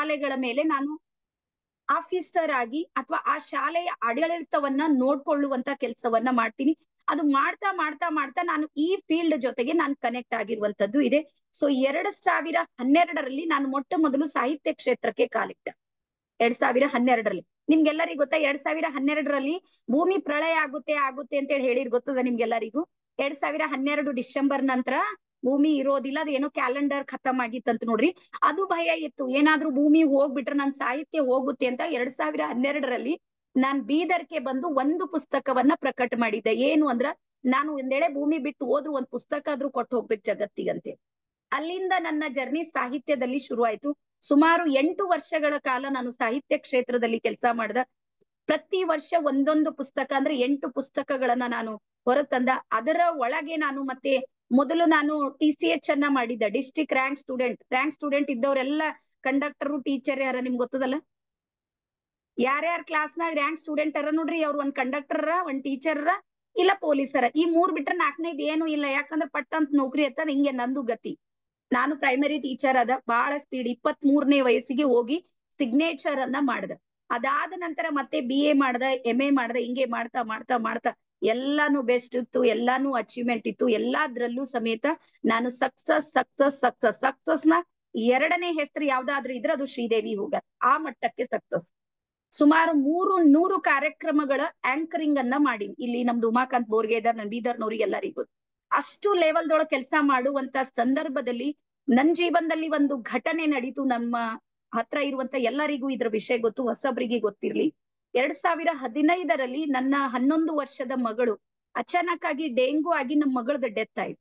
ಶಾಲೆಗಳ ಮೇಲೆ ನಾನು ಆಫೀಸರ್ ಆಗಿ ಅಥವಾ ಆ ಶಾಲೆಯ ಆಡಳಿತವನ್ನ ನೋಡ್ಕೊಳ್ಳುವಂತ ಕೆಲಸವನ್ನ ಮಾಡ್ತೀನಿ ಅದು ಮಾಡ್ತಾ ಮಾಡ್ತಾ ಮಾಡ್ತಾ ನಾನು ಈ ಫೀಲ್ಡ್ ಜೊತೆಗೆ ನಾನು ಕನೆಕ್ಟ್ ಆಗಿರುವಂತದ್ದು ಇದೆ ಸೊ ಎರಡ್ ಸಾವಿರ ಹನ್ನೆರಡರಲ್ಲಿ ನಾನು ಮೊಟ್ಟ ಮೊದಲು ಸಾಹಿತ್ಯ ಕ್ಷೇತ್ರಕ್ಕೆ ಕಾಲಿಟ್ಟ ಎರಡ್ ಸಾವಿರ ಹನ್ನೆರಡರಲ್ಲಿ ನಿಮ್ಗೆಲ್ಲರಿಗೂ ಗೊತ್ತಾ ಎರಡ್ ಸಾವಿರ ಹನ್ನೆರಡರಲ್ಲಿ ಭೂಮಿ ಪ್ರಳಯ ಆಗುತ್ತೆ ಆಗುತ್ತೆ ಅಂತ ಹೇಳಿ ಹೇಳಿರ್ ಗೊತ್ತದ ನಿಮ್ಗೆಲ್ಲರಿಗೂ ಎರಡ್ ಸಾವಿರ ಹನ್ನೆರಡು ಡಿಸೆಂಬರ್ ನಂತರ ಭೂಮಿ ಇರೋದಿಲ್ಲ ಅದೇನೋ ಕ್ಯಾಲೆಂಡರ್ ಖತಮ್ ಆಗಿತ್ತಂತ ನೋಡ್ರಿ ಅದು ಭಯ ಇತ್ತು ಏನಾದ್ರೂ ಭೂಮಿ ಹೋಗ್ಬಿಟ್ರೆ ನನ್ ಸಾಹಿತ್ಯ ಹೋಗುತ್ತೆ ಅಂತ ಎರಡ್ ಸಾವಿರ ಹನ್ನೆರಡರಲ್ಲಿ ನಾನ್ ಬೀದರ್ಗೆ ಬಂದು ಒಂದು ಪುಸ್ತಕವನ್ನ ಪ್ರಕಟ ಮಾಡಿದ್ದೆ ಏನು ಅಂದ್ರ ನಾನು ಒಂದೆಡೆ ಭೂಮಿ ಬಿಟ್ಟು ಹೋದ್ರು ಒಂದ್ ಪುಸ್ತಕ ಆದ್ರೂ ಕೊಟ್ಟು ಹೋಗ್ಬೇಕು ಜಗತ್ತಿಗಂತೆ ಅಲ್ಲಿಂದ ನನ್ನ ಜರ್ನಿ ಸಾಹಿತ್ಯದಲ್ಲಿ ಶುರುವಾಯ್ತು ಸುಮಾರು ಎಂಟು ವರ್ಷಗಳ ಕಾಲ ನಾನು ಸಾಹಿತ್ಯ ಕ್ಷೇತ್ರದಲ್ಲಿ ಕೆಲಸ ಮಾಡ್ದ ಪ್ರತಿ ವರ್ಷ ಒಂದೊಂದು ಪುಸ್ತಕ ಅಂದ್ರೆ ಎಂಟು ಪುಸ್ತಕಗಳನ್ನ ನಾನು ಹೊರತಂದ ಅದರ ಒಳಗೆ ನಾನು ಮತ್ತೆ ಮೊದಲು ನಾನು ಟಿ ಸಿ ಎಚ್ ಅನ್ನ ಮಾಡಿದ್ದ district rank student rank student ಇದ್ದವರೆಲ್ಲ ಕಂಡಕ್ಟರ್ ಟೀಚರ್ ಯಾರ ನಿಮ್ಗೆ ಗೊತ್ತದಲ್ಲ ಯಾರ್ಯಾರ ಕ್ಲಾಸ್ನಾಗ ರ್ಯಾಂಕ್ ಸ್ಟೂಡೆಂಟ್ ಅರ ನೋಡ್ರಿ ಅವ್ರು ಒಂದ್ ಕಂಡಕ್ಟರ್ ಒಂದ್ ಟೀಚರ್ ಇಲ್ಲ ಪೊಲೀಸರ ಈ ಮೂರ್ ಬಿಟ್ರೆ ನಾಲ್ಕನೇದ್ ಏನು ಇಲ್ಲ ಯಾಕಂದ್ರೆ ಪಟ್ಟ ಅಂತ ನೌಕರಿ ಎತ್ತದ ಹಿಂಗೆ ನಂದು ಗತಿ ನಾನು ಪ್ರೈಮರಿ ಟೀಚರ್ ಅದ ಬಹಳ ಸ್ಪೀಡ್ ಇಪ್ಪತ್ತ್ ಮೂರನೇ ವಯಸ್ಸಿಗೆ ಹೋಗಿ ಸಿಗ್ನೇಚರ್ ಅನ್ನ ಮಾಡ್ದ ಅದಾದ ನಂತರ ಮತ್ತೆ ಬಿ ಎ ಮಾಡ್ದ ಎಂ ಎ ಮಾಡ್ದ ಹಿಂಗೆ ಮಾಡ್ತಾ ಮಾಡ್ತಾ ಮಾಡ್ತಾ ಎಲ್ಲಾನು ಬೆಸ್ಟ್ ಇತ್ತು ಎಲ್ಲಾನು ಅಚೀವ್ಮೆಂಟ್ ಇತ್ತು ಎಲ್ಲಾದ್ರಲ್ಲೂ ಸಮೇತ ನಾನು ಸಕ್ಸಸ್ ಸಕ್ಸಸ್ ಸಕ್ಸಸ್ ಸಕ್ಸಸ್ ನ ಎರಡನೇ ಹೆಸರು ಯಾವ್ದಾದ್ರು ಇದ್ರೆ ಅದು ಶ್ರೀದೇವಿ ಹೋಗ ಆ ಮಟ್ಟಕ್ಕೆ ಸಕ್ಸಸ್ ಸುಮಾರು ಮೂರು ನೂರು ಕಾರ್ಯಕ್ರಮಗಳ ಆಂಕರಿಂಗ್ ಅನ್ನ ಮಾಡೀನಿ ಇಲ್ಲಿ ನಮ್ದು ಉಮಾಕಾಂತ್ ಬೋರ್ಗೇದಾರ್ ನನ್ ಬೀದರ್ನವ್ರಿಗೆ ಎಲ್ಲರಿಗೂ ಅಷ್ಟು ಲೆವೆಲ್ದೊಳಗೆ ಕೆಲಸ ಮಾಡುವಂತ ಸಂದರ್ಭದಲ್ಲಿ ನನ್ ಜೀವನದಲ್ಲಿ ಒಂದು ಘಟನೆ ನಡೀತು ನಮ್ಮ ಹತ್ರ ಇರುವಂತ ಎಲ್ಲರಿಗೂ ಇದ್ರ ವಿಷಯ ಗೊತ್ತು ಹೊಸಬ್ರಿಗೆ ಗೊತ್ತಿರ್ಲಿ ಎರಡ್ ಸಾವಿರ ಹದಿನೈದರಲ್ಲಿ ನನ್ನ ಹನ್ನೊಂದು ವರ್ಷದ ಮಗಳು ಅಚಾನಕ್ ಆಗಿ ಡೆಂಗು ಆಗಿ ನಮ್ಮ ಮಗಳದ ಡೆತ್ ಆಯ್ತು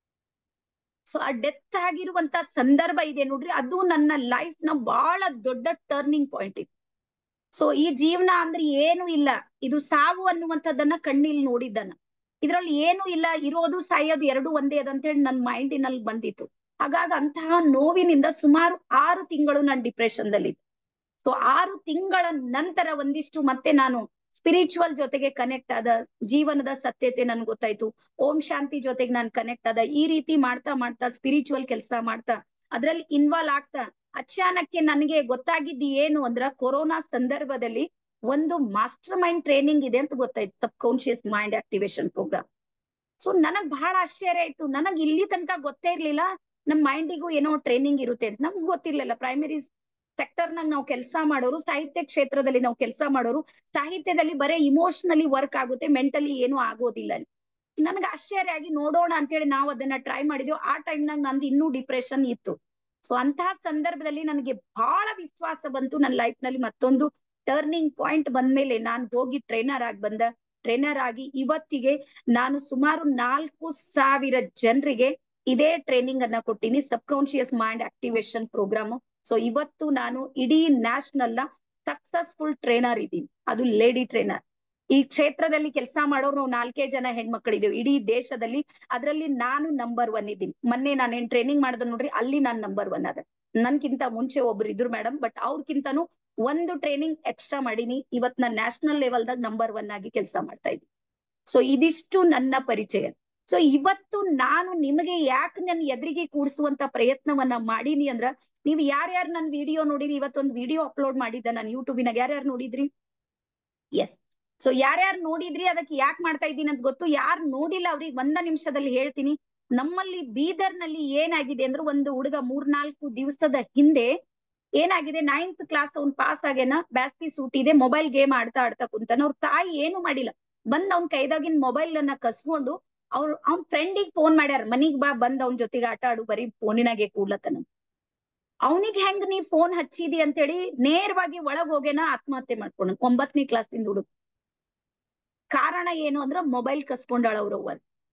ಸೊ ಆ ಡೆತ್ ಆಗಿರುವಂತ ಸಂದರ್ಭ ಇದೆ ನೋಡ್ರಿ ಅದು ನನ್ನ ಲೈಫ್ ನ ಬಹಳ ದೊಡ್ಡ ಟರ್ನಿಂಗ್ ಪಾಯಿಂಟ್ ಇತ್ತು ಸೊ ಈ ಜೀವನ ಅಂದ್ರೆ ಏನು ಇಲ್ಲ ಇದು ಸಾವು ಅನ್ನುವಂಥದ್ದನ್ನ ಕಣ್ಣಿಲ್ ನೋಡಿದ್ದನ ಇದ್ರಲ್ಲಿ ಏನು ಇಲ್ಲ ಇರೋದು ಸಾಯೋದು ಎರಡು ಒಂದೇ ಅದಂತೇಳಿ ನನ್ನ ಮೈಂಡಿನಲ್ಲಿ ಬಂದಿತ್ತು ಹಾಗಾಗಿ ಅಂತಹ ನೋವಿನಿಂದ ಸುಮಾರು ಆರು ತಿಂಗಳು ನಾನು ಡಿಪ್ರೆಷನ್ ದಲ್ಲಿ ಸೊ ಆರು ತಿಂಗಳ ನಂತರ ಒಂದಿಷ್ಟು ಮತ್ತೆ ನಾನು ಸ್ಪಿರಿಚುವಲ್ ಜೊತೆಗೆ ಕನೆಕ್ಟ್ ಆದ ಜೀವನದ ಸತ್ಯತೆ ನನ್ಗೆ ಗೊತ್ತಾಯ್ತು ಓಂ ಶಾಂತಿ ಜೊತೆಗೆ ನಾನು ಕನೆಕ್ಟ್ ಆದ ಈ ರೀತಿ ಮಾಡ್ತಾ ಮಾಡ್ತಾ ಸ್ಪಿರಿಚುವಲ್ ಕೆಲಸ ಮಾಡ್ತಾ ಅದ್ರಲ್ಲಿ ಇನ್ವಾಲ್ವ್ ಆಗ್ತಾ ಅಚಾನಕ್ಕೆ ನನಗೆ ಗೊತ್ತಾಗಿದ್ದು ಏನು ಅಂದ್ರ ಕೊರೋನಾ ಸಂದರ್ಭದಲ್ಲಿ ಒಂದು ಮಾಸ್ಟರ್ ಮೈಂಡ್ ಟ್ರೈನಿಂಗ್ ಇದೆ ಅಂತ ಗೊತ್ತಾಯ್ತು subconscious mind activation program so ನನಗ್ ಬಹಳ ಆಶ್ಚರ್ಯ ಆಯ್ತು ನನಗ್ ಇಲ್ಲಿ ತನಕ ಗೊತ್ತೇ ಇರ್ಲಿಲ್ಲ ನಮ್ ಮೈಂಡಿಗೂ ಏನೋ ಟ್ರೈನಿಂಗ್ ಇರುತ್ತೆ ಅಂತ ನಮ್ಗೆ ಗೊತ್ತಿರ್ಲಿಲ್ಲ ಪ್ರೈಮರಿ ಸೆಕ್ಟರ್ನಾಗ ನಾವು ಕೆಲಸ ಮಾಡೋರು ಸಾಹಿತ್ಯ ಕ್ಷೇತ್ರದಲ್ಲಿ ನಾವು ಕೆಲಸ ಮಾಡೋರು ಸಾಹಿತ್ಯದಲ್ಲಿ ಬರೇ ಇಮೋಷನಲಿ ವರ್ಕ್ ಆಗುತ್ತೆ ಮೆಂಟಲಿ ಏನು ಆಗೋದಿಲ್ಲ ನನಗೆ ಆಶ್ಚರ್ಯ ಆಗಿ ನೋಡೋಣ ಅಂತೇಳಿ ನಾವು ಅದನ್ನ ಟ್ರೈ ಮಾಡಿದ್ವಿ ಆ ಟೈಮ್ನಾಗ ನಂದು ಇನ್ನೂ ಡಿಪ್ರೆಷನ್ ಇತ್ತು ಸೊ ಅಂತಹ ಸಂದರ್ಭದಲ್ಲಿ ನನಗೆ ಬಹಳ ವಿಶ್ವಾಸ ಬಂತು ನನ್ನ ಲೈಫ್ ನಲ್ಲಿ ಮತ್ತೊಂದು ಟರ್ನಿಂಗ್ ಪಾಯಿಂಟ್ ಬಂದ್ಮೇಲೆ ನಾನು ಹೋಗಿ ಟ್ರೈನರ್ ಆಗಿ ಬಂದ ಟ್ರೈನರ್ ಆಗಿ ಇವತ್ತಿಗೆ ನಾನು ಸುಮಾರು ನಾಲ್ಕು ಸಾವಿರ ಜನರಿಗೆ ಇದೇ ಟ್ರೈನಿಂಗ್ ಅನ್ನ ಕೊಟ್ಟಿನಿ subconscious mind activation program so ಇವತ್ತು ನಾನು ಇಡೀ ನ್ಯಾಷನಲ್ ನ ಸಕ್ಸಸ್ಫುಲ್ ಟ್ರೈನರ್ ಇದ್ದೀನಿ ಅದು ಲೇಡಿ ಟ್ರೈನರ್ ಈ ಕ್ಷೇತ್ರದಲ್ಲಿ ಕೆಲಸ ಮಾಡೋರು ನಾವು ನಾಲ್ಕೇ ಜನ ಹೆಣ್ಮಕ್ಳಿದ್ದೇವೆ ಇಡೀ ದೇಶದಲ್ಲಿ ಅದರಲ್ಲಿ ನಾನು ನಂಬರ್ ಒನ್ ಇದ್ದೀನಿ ಮೊನ್ನೆ ನಾನೇನ್ ಟ್ರೈನಿಂಗ್ ಮಾಡ್ದೆ ನೋಡ್ರಿ ಅಲ್ಲಿ ನಾನು ನಂಬರ್ ಒನ್ ಅದ ನನ್ಕಿಂತ ಮುಂಚೆ ಒಬ್ರು ಇದ್ರು ಮೇಡಮ್ ಬಟ್ ಅವ್ರಕ್ಕಿಂತನೂ ಒಂದು ಟ್ರೈನಿಂಗ್ ಎಕ್ಸ್ಟ್ರಾ ಮಾಡೀನಿ ಇವತ್ ನಾನು ನ್ಯಾಷನಲ್ ಲೆವೆಲ್ದಾಗ ನಂಬರ್ ಒನ್ ಆಗಿ ಕೆಲಸ ಮಾಡ್ತಾ ಇದ್ದೀನಿ ಸೊ ಇದಿಷ್ಟು ನನ್ನ ಪರಿಚಯ ಸೊ ಇವತ್ತು ನಾನು ನಿಮಗೆ ಯಾಕೆ ನನ್ನ ಎದುರಿಗೆ ಕೂಡಿಸುವಂತ ಪ್ರಯತ್ನವನ್ನ ಮಾಡೀನಿ ಅಂದ್ರ ನೀವು ಯಾರ್ಯಾರು ನನ್ನ ವಿಡಿಯೋ ನೋಡಿರಿ ಇವತ್ತೊಂದು ವಿಡಿಯೋ ಅಪ್ಲೋಡ್ ಮಾಡಿದ್ದೆ ನಾನು ಯೂಟ್ಯೂಬಿನಾಗ ಯಾರ್ಯಾರು ನೋಡಿದ್ರಿ ಎಸ್ ಸೊ ಯಾರ್ಯಾರು ನೋಡಿದ್ರಿ ಅದಕ್ಕೆ ಯಾಕೆ ಮಾಡ್ತಾ ಇದ್ದೀನಿ ಅಂತ ಗೊತ್ತು ಯಾರು ನೋಡಿಲ್ಲ ಅವ್ರಿಗೆ ಒಂದ ನಿಮಿಷದಲ್ಲಿ ಹೇಳ್ತೀನಿ ನಮ್ಮಲ್ಲಿ ಬೀದರ್ನಲ್ಲಿ ಏನಾಗಿದೆ ಅಂದ್ರೆ ಒಂದು ಹುಡುಗ ಮೂರ್ನಾಲ್ಕು ದಿವಸದ ಹಿಂದೆ ಏನಾಗಿದೆ ನೈನ್ತ್ ಕ್ಲಾಸ್ ಅವ್ನ್ ಪಾಸ್ ಆಗ್ಯಾನ ಬ್ಯಾಸ್ತಿ ಸೂಟಿದೆ ಮೊಬೈಲ್ ಗೇಮ್ ಆಡ್ತಾ ಆಡ್ತಾ ಕುಂತಾನ ಅವ್ರ ತಾಯಿ ಏನು ಮಾಡಿಲ್ಲ ಬಂದ್ ಅವ್ನ ಕೈದಾಗಿನ ಮೊಬೈಲ್ ಅನ್ನ ಕಸ್ಕೊಂಡು ಅವ್ರ ಅವ್ನ ಫ್ರೆಂಡಿಗೆ ಫೋನ್ ಮಾಡ್ಯಾರ ಮನಿಗ್ ಬಾ ಬಂದ್ ಅವ್ನ ಜೊತೆಗೆ ಆಟ ಆಡು ಬರೀ ಫೋನಿನಾಗೆ ಕೂಡ್ಲತ್ತನ ಅವನಿಗೆ ಹೆಂಗ್ ನೀ ಫೋನ್ ಹಚ್ಚಿದಿ ಅಂತೇಳಿ ನೇರವಾಗಿ ಒಳಗ್ ಹೋಗ್ಯಾನ ಆತ್ಮಹತ್ಯೆ ಮಾಡ್ಕೊಂಡ ಒಂಬತ್ತನೇ ಕ್ಲಾಸಿಂದ ಹುಡುಗ ಕಾರಣ ಏನು ಅಂದ್ರ ಮೊಬೈಲ್ ಕಸ್ಕೊಂಡಾಳ ಅವ್ರವ್ವ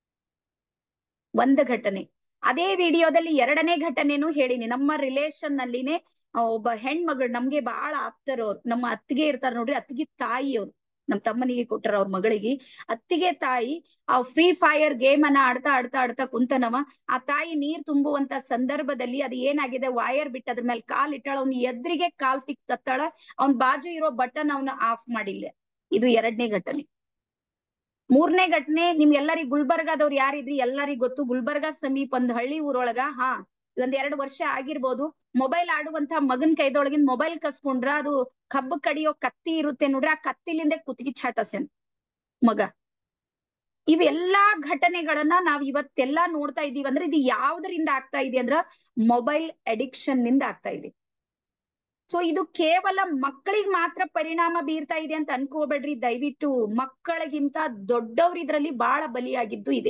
ಒಂದ್ ಘಟನೆ ಅದೇ ವಿಡಿಯೋದಲ್ಲಿ ಎರಡನೇ ಘಟನೆನೂ ಹೇಳಿನಿ ನಮ್ಮ ರಿಲೇಶನ್ ನಲ್ಲಿನೇ ಒಬ್ಬ ಹೆಣ್ಮಗಳು ನಮ್ಗೆ ಬಹಳ ಆಪ್ತರವ್ರು ನಮ್ಮ ಅತ್ತಿಗೆ ಇರ್ತಾರ ನೋಡ್ರಿ ಅತ್ತಿಗೆ ತಾಯಿ ಅವ್ರು ನಮ್ ತಮ್ಮನಿಗೆ ಕೊಟ್ಟರ ಅವ್ರ ಮಗಳಿಗೆ ಅತ್ತಿಗೆ ತಾಯಿ ಆ ಫ್ರೀ ಫೈರ್ ಗೇಮ್ ಅನ್ನ ಆಡ್ತಾ ಆಡ್ತಾ ಆಡ್ತಾ ಕುಂತನವ ಆ ತಾಯಿ ನೀರ್ ತುಂಬುವಂತ ಸಂದರ್ಭದಲ್ಲಿ ಅದು ಏನಾಗಿದೆ ವಾಯರ್ ಬಿಟ್ಟು ಅದ್ರ ಮೇಲೆ ಕಾಲ್ ಇಟ್ಟಾಳ ಅವ್ನ ಎದುರಿಗೆ ಕಾಲ್ ಫಿಕ್ಸ್ ತತ್ತಾಳ ಅವ್ನ್ ಬಾಜು ಇರೋ ಬಟನ್ ಅವನ ಆಫ್ ಮಾಡಿಲ್ಲ ಇದು ಎರಡನೇ ಘಟನೆ ಮೂರನೇ ಘಟನೆ ನಿಮ್ಗೆಲ್ಲರಿಗೂ ಗುಲ್ಬರ್ಗಾದವ್ರು ಯಾರಿದ್ರಿ ಎಲ್ಲರಿಗೂ ಗೊತ್ತು ಗುಲ್ಬರ್ಗಾ ಸಮೀಪ ಒಂದ್ ಹಳ್ಳಿ ಊರೊಳಗ ಹಾ ಒಂದ್ ಎರಡು ವರ್ಷ ಆಗಿರ್ಬೋದು ಮೊಬೈಲ್ ಆಡುವಂತ ಮಗನ್ ಕೈದೊಳಗಿನ ಮೊಬೈಲ್ ಕಸ್ಕೊಂಡ್ರ ಅದು ಕಬ್ಬು ಕಡಿಯೋ ಕತ್ತಿ ಇರುತ್ತೆ ನೋಡ್ರಿ ಆ ಕತ್ತಿಲಿಂದ ಕುತ್ತಿಗೆ ಚಾಟಸೆನ್ ಮಗ ಇವೆಲ್ಲಾ ಘಟನೆಗಳನ್ನ ನಾವ್ ಇವತ್ತೆಲ್ಲಾ ನೋಡ್ತಾ ಇದೀವಿ ಅಂದ್ರೆ ಇದು ಯಾವ್ದರಿಂದ ಆಗ್ತಾ ಇದೆ ಅಂದ್ರ ಮೊಬೈಲ್ ಅಡಿಕ್ಷನ್ ನಿಂದ ಆಗ್ತಾ ಇದೆ ಸೊ ಇದು ಕೇವಲ ಮಕ್ಕಳಿಗೆ ಮಾತ್ರ ಪರಿಣಾಮ ಬೀರ್ತಾ ಇದೆ ಅಂತ ಅನ್ಕೋಬೇಡ್ರಿ ದಯವಿಟ್ಟು ಮಕ್ಕಳಿಗಿಂತ ದೊಡ್ಡವ್ರ ಇದ್ರಲ್ಲಿ ಬಹಳ ಬಲಿಯಾಗಿದ್ದು ಇದೆ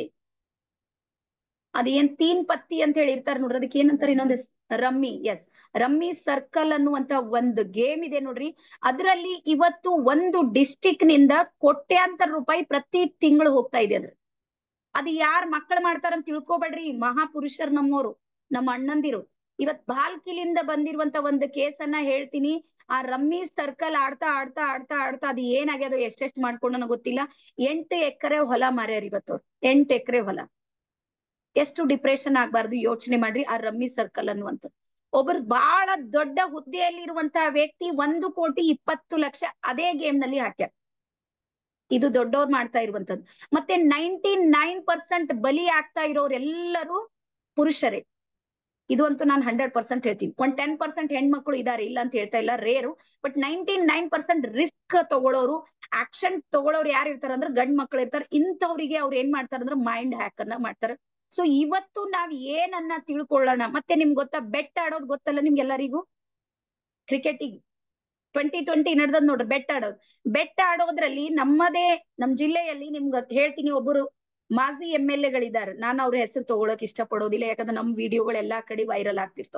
ಅದೇನ್ ತೀನ್ ಪತ್ತಿ ಅಂತ ಹೇಳಿ ಇರ್ತಾರ ನೋಡ್ರಿ ಅದಕ್ಕೆ ಏನಂತಾರೆ ಇನ್ನೊಂದು ರಮ್ಮಿ ಎಸ್ ರಮ್ಮಿ ಸರ್ಕಲ್ ಅನ್ನುವಂತ ಒಂದು ಗೇಮ್ ಇದೆ ನೋಡ್ರಿ ಅದರಲ್ಲಿ ಇವತ್ತು ಒಂದು ಡಿಸ್ಟಿಕ್ ನಿಂದ ಕೋಟ್ಯಾಂತರ ರೂಪಾಯಿ ಪ್ರತಿ ತಿಂಗಳು ಹೋಗ್ತಾ ಇದೆ ಅದ್ರ ಅದು ಯಾರ್ ಮಕ್ಕಳು ಮಾಡ್ತಾರಂತ ತಿಳ್ಕೊಬೇಡ್ರಿ ಮಹಾಪುರುಷರು ನಮ್ಮೋರು ನಮ್ಮ ಅಣ್ಣಂದಿರು ಇವತ್ ಬಾಲ್ಕಿಲಿಂದ ಬಂದಿರುವಂತ ಒಂದು ಕೇಸನ್ನ ಹೇಳ್ತೀನಿ ಆ ರಮ್ಮಿ ಸರ್ಕಲ್ ಆಡ್ತಾ ಆಡ್ತಾ ಆಡ್ತಾ ಆಡ್ತಾ ಅದು ಏನಾಗ್ಯದ ಎಷ್ಟೆಷ್ಟು ಮಾಡ್ಕೊಂಡನೋ ಗೊತ್ತಿಲ್ಲ ಎಂಟು ಎಕರೆ ಹೊಲ ಮಾರ್ಯಾರ ಇವತ್ತು ಎಂಟು ಎಕರೆ ಹೊಲ ಎಷ್ಟು ಡಿಪ್ರೆಷನ್ ಆಗ್ಬಾರ್ದು ಯೋಚನೆ ಮಾಡ್ರಿ ಆ ರಮ್ಮಿ ಸರ್ಕಲ್ ಅನ್ನುವಂಥದ್ದು ಒಬ್ರು ಬಹಳ ದೊಡ್ಡ ಹುದ್ದೆಯಲ್ಲಿ ಇರುವಂತಹ ವ್ಯಕ್ತಿ ಒಂದು ಕೋಟಿ ಇಪ್ಪತ್ತು ಲಕ್ಷ ಅದೇ ಗೇಮ್ ನಲ್ಲಿ ಹಾಕ್ಯಾರ ಇದು ದೊಡ್ಡವ್ರು ಮಾಡ್ತಾ ಇರುವಂತದ್ದು ಮತ್ತೆ ನೈಂಟಿ ನೈನ್ ಪರ್ಸೆಂಟ್ ಬಲಿ ಆಗ್ತಾ ಇರೋರೆಲ್ಲರೂ ಪುರುಷರೇ ಇದು ಅಂತೂ ನಾನು ಹಂಡ್ರೆಡ್ ಪರ್ಸೆಂಟ್ ಹೇಳ್ತೀನಿ ಒಂದ್ ಟೆನ್ ಪರ್ಸೆಂಟ್ ಹೆಣ್ಮಕ್ಳು ಇದಾರೆ ಇಲ್ಲ ಅಂತ ಹೇಳ್ತಾ ಇಲ್ಲ rare but ninety nine percent risk ತಗೊಳ್ಳೋರು ಆಕ್ಷನ್ ತಗೊಳ್ಳೋರು ಯಾರು ಇರ್ತಾರ ಅಂದ್ರೆ ಗಂಡ್ ಮಕ್ಳು ಇರ್ತಾರೆ ಇಂಥವ್ರಿಗೆ ಅವ್ರು ಏನ್ ಮಾಡ್ತಾರ ಅಂದ್ರೆ ಮೈಂಡ್ ಹ್ಯಾಕ್ ಅನ್ನ ಮಾಡ್ತಾರೆ ಸೊ ಇವತ್ತು ನಾವ್ ಏನನ್ನ ತಿಳ್ಕೊಳ್ಳೋಣ ಮತ್ತೆ ನಿಮ್ಗೆ ಗೊತ್ತಾ ಬೆಟ್ ಆಡೋದು ಗೊತ್ತಲ್ಲ ನಿಮ್ಗೆಲ್ಲರಿಗೂ ಕ್ರಿಕೆಟಿಗೆ ಟ್ವೆಂಟಿ ಟ್ವೆಂಟಿ ನಡೆದದ್ ನೋಡ್ರಿ ಬೆಟ್ ಆಡೋದು ಬೆಟ್ ಆಡೋದ್ರಲ್ಲಿ ನಮ್ಮದೇ ನಮ್ ಜಿಲ್ಲೆಯಲ್ಲಿ ನಿಮ್ಗೆ ಹೇಳ್ತೀನಿ ಒಬ್ಬರು ಮಾಜಿ ಎಂ ಎಲ್ ಎಗಳಿದ್ದಾರೆ ನಾನು ಅವ್ರ ಹೆಸರು ತಗೊಳಕ್ ಇಷ್ಟ ಪಡೋದಿಲ್ಲ ಯಾಕಂದ್ರೆ ನಮ್ ವಿಡಿಯೋಗಳು ಎಲ್ಲಾ ಕಡೆ ವೈರಲ್ ಆಗ್ತಿರ್ತಾವ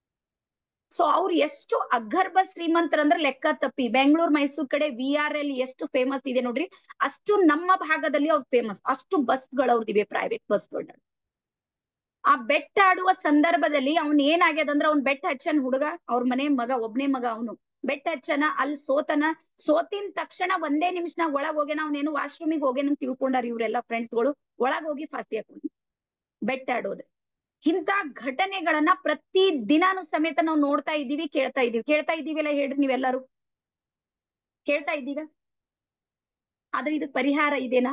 ಸೊ ಅವ್ರು ಎಷ್ಟು ಅಗರ್ಭ ಶ್ರೀಮಂತರಂದ್ರೆ ಲೆಕ್ಕ ತಪ್ಪಿ ಬೆಂಗಳೂರು ಮೈಸೂರ್ ಕಡೆ ವಿ ಆರ್ ಎಲ್ ಎಷ್ಟು ಫೇಮಸ್ ಇದೆ ನೋಡ್ರಿ ಅಷ್ಟು ನಮ್ಮ ಭಾಗದಲ್ಲಿ ಅವ್ರು ಫೇಮಸ್ ಅಷ್ಟು ಬಸ್ಗಳು ಅವ್ರದಿವೆ ಪ್ರೈವೇಟ್ ಬಸ್ಗಳನ್ನ ಆ ಬೆಟ್ ಆಡುವ ಸಂದರ್ಭದಲ್ಲಿ ಅವ್ನ್ ಏನಾಗ್ಯದ ಅಂದ್ರೆ ಅವ್ನ್ ಬೆಟ್ ಹಚ್ಚನ್ ಹುಡುಗ ಅವ್ರ ಮನೆ ಮಗ ಒಬ್ನೇ ಮಗ ಅವನು ಬೆಟ್ ಹಚ್ಚನ ಅಲ್ಲಿ ಸೋತನ ಸೋತಿನ ತಕ್ಷಣ ಒಂದೇ ನಿಮಿಷನಾಗ ಒಳಗ್ ಹೋಗ್ಯಾನ ಅವ್ನೇನು ವಾಶ್ರೂಮಿಗೆ ಹೋಗ್ಯಾನ ಅಂತ ತಿಳ್ಕೊಂಡಾರ ಇವ್ರೆಲ್ಲಾ ಫ್ರೆಂಡ್ಸ್ಗಳು ಒಳಗ್ ಹೋಗಿ ಫಾಸ್ತಿ ಹಾಕೊಂಡ್ ಬೆಟ್ ಆಡೋದು ಇಂತ ಘಟನೆಗಳನ್ನ ಪ್ರತಿ ದಿನಾನು ಸಮೇತ ನಾವು ನೋಡ್ತಾ ಇದ್ದೀವಿ ಕೇಳ್ತಾ ಇದೀವಿ ಕೇಳ್ತಾ ಇದ್ದೀವಿಲ್ಲ ಹೇಳ್ರಿ ನೀವೆಲ್ಲರೂ ಕೇಳ್ತಾ ಇದ್ದೀವ ಆದ್ರೆ ಇದಕ್ ಪರಿಹಾರ ಇದೆನಾ